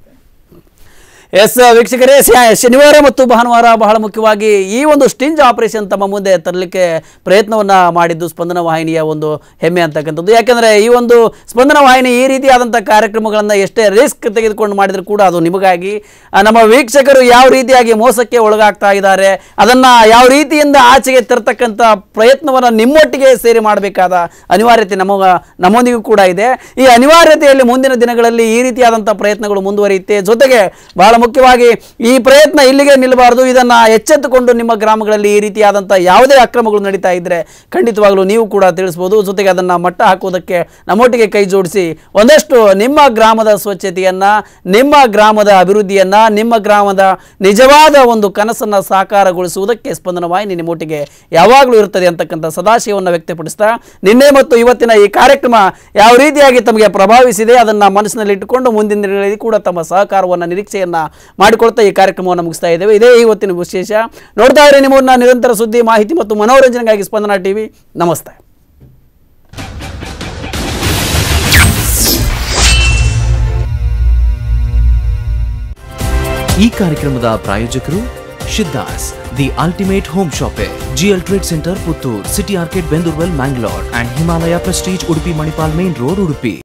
Speaker 20: ಎಸ್ ವೀಕ್ಷಕರೇ ಶ- ಶನಿವಾರ ಮತ್ತು ಭಾನುವಾರ ಬಹಳ ಮುಖ್ಯವಾಗಿ ಈ ಒಂದು ಸ್ಟಿಂಜ್ ಆಪರೇಷನ್ ತಮ್ಮ ಮುಂದೆ ತರಲಿಕ್ಕೆ ಪ್ರಯತ್ನವನ್ನು ಮಾಡಿದ್ದು ಸ್ಪಂದನ ವಾಹಿನಿಯ ಒಂದು ಹೆಮ್ಮೆ ಅಂತಕ್ಕಂಥದ್ದು ಯಾಕೆಂದರೆ ಈ ಒಂದು ಸ್ಪಂದನ ವಾಹಿನಿ ಈ ರೀತಿಯಾದಂಥ ಕಾರ್ಯಕ್ರಮಗಳನ್ನು ಎಷ್ಟೇ ರಿಸ್ಕ್ ತೆಗೆದುಕೊಂಡು ಮಾಡಿದರೂ ಕೂಡ ಅದು ನಿಮಗಾಗಿ ಆ, ನಮ್ಮ ವೀಕ್ಷಕರು ಯಾವ ರೀತಿಯಾಗಿ ಮೋಸಕ್ಕೆ ಒಳಗಾಗ್ತಾ ಇದ್ದಾರೆ ಅದನ್ನು ಯಾವ ರೀತಿಯಿಂದ ಆಚೆಗೆ ತರ್ತಕ್ಕಂಥ ಪ್ರಯತ್ನವನ್ನು ನಿಮ್ಮೊಟ್ಟಿಗೆ ಸೇರಿ ಮಾಡಬೇಕಾದ ಅನಿವಾರ್ಯತೆ ನಮ್ಮ ನಮ್ಮೊಂದಿಗೂ ಕೂಡ ಇದೆ ಈ ಅನಿವಾರ್ಯತೆಯಲ್ಲಿ ಮುಂದಿನ ದಿನಗಳಲ್ಲಿ ಈ ರೀತಿಯಾದಂಥ ಪ್ರಯತ್ನಗಳು ಮುಂದುವರಿಯುತ್ತೆ ಜೊತೆಗೆ ಬಹಳ ಮುಖ್ಯವಾಗಿ ಈ ಪ್ರಯತ್ನ ಇಲ್ಲಿಗೆ ನಿಲ್ಲಬಾರದು ಇದನ್ನ ಎಚ್ಚೆತ್ತುಕೊಂಡು ನಿಮ್ಮ ಗ್ರಾಮಗಳಲ್ಲಿ ಈ ರೀತಿಯಾದಂಥ ಯಾವುದೇ ಅಕ್ರಮಗಳು ನಡೀತಾ ಇದ್ರೆ ಖಂಡಿತವಾಗ್ಲೂ ನೀವು ಕೂಡ ತಿಳಿಸ್ಬೋದು ಜೊತೆಗೆ ಅದನ್ನ ಮಟ್ಟ ಹಾಕೋದಕ್ಕೆ ನಮ್ಮೊಟ್ಟಿಗೆ ಕೈ ಜೋಡಿಸಿ ಒಂದಷ್ಟು ನಿಮ್ಮ ಗ್ರಾಮದ ಸ್ವಚ್ಛತೆಯನ್ನ ನಿಮ್ಮ ಗ್ರಾಮದ ಅಭಿವೃದ್ಧಿಯನ್ನ ನಿಮ್ಮ ಗ್ರಾಮದ ನಿಜವಾದ ಒಂದು ಕನಸನ್ನ ಸಾಕಾರಗೊಳಿಸುವುದಕ್ಕೆ ಸ್ಪಂದನ ವಾಹಿನಿ ನಿಮ್ಮೊಟ್ಟಿಗೆ ಯಾವಾಗಲೂ ಇರ್ತದೆ ಅಂತಕ್ಕಂಥ ಸದಾಶಯವನ್ನು ವ್ಯಕ್ತಪಡಿಸ್ತಾ ನಿನ್ನೆ ಮತ್ತು ಇವತ್ತಿನ ಈ ಕಾರ್ಯಕ್ರಮ ಯಾವ ರೀತಿಯಾಗಿ ತಮಗೆ ಪ್ರಭಾವಿಸಿದೆ ಅದನ್ನು ಮನಸ್ಸಿನಲ್ಲಿ ಇಟ್ಟುಕೊಂಡು ಮುಂದಿನ ದಿನಗಳಲ್ಲಿ ಕೂಡ ತಮ್ಮ ಸಹಕಾರವನ್ನು ನಿರೀಕ್ಷೆಯನ್ನು ಮಾಡಿಕೊಳ್ತಾ ಈ ಕಾರ್ಯಕ್ರಮವನ್ನು ಮುಗಿಸ್ತಾ ಇದ್ದೇವೆ ಇದೇ ಇವತ್ತಿನ ವಿಶೇಷ ನೋಡ್ತಾ ಇರಿ ನಿಮ್ಮನ್ನ ನಿರಂತರ ಸುದ್ದಿ ಮಾಹಿತಿ ಮತ್ತು ಮನೋರಂಜನೆಗಾಗಿ ಸ್ಪಂದನ ಟಿವಿ ನಮಸ್ತೆ
Speaker 19: ಈ ಕಾರ್ಯಕ್ರಮದ ಪ್ರಾಯೋಜಕರು Shiddas the ultimate home shoppe GL trade centre Puttur city arcade Bendoorwell Mangalore and Himalaya prestige Udupi Manipal main road Udupi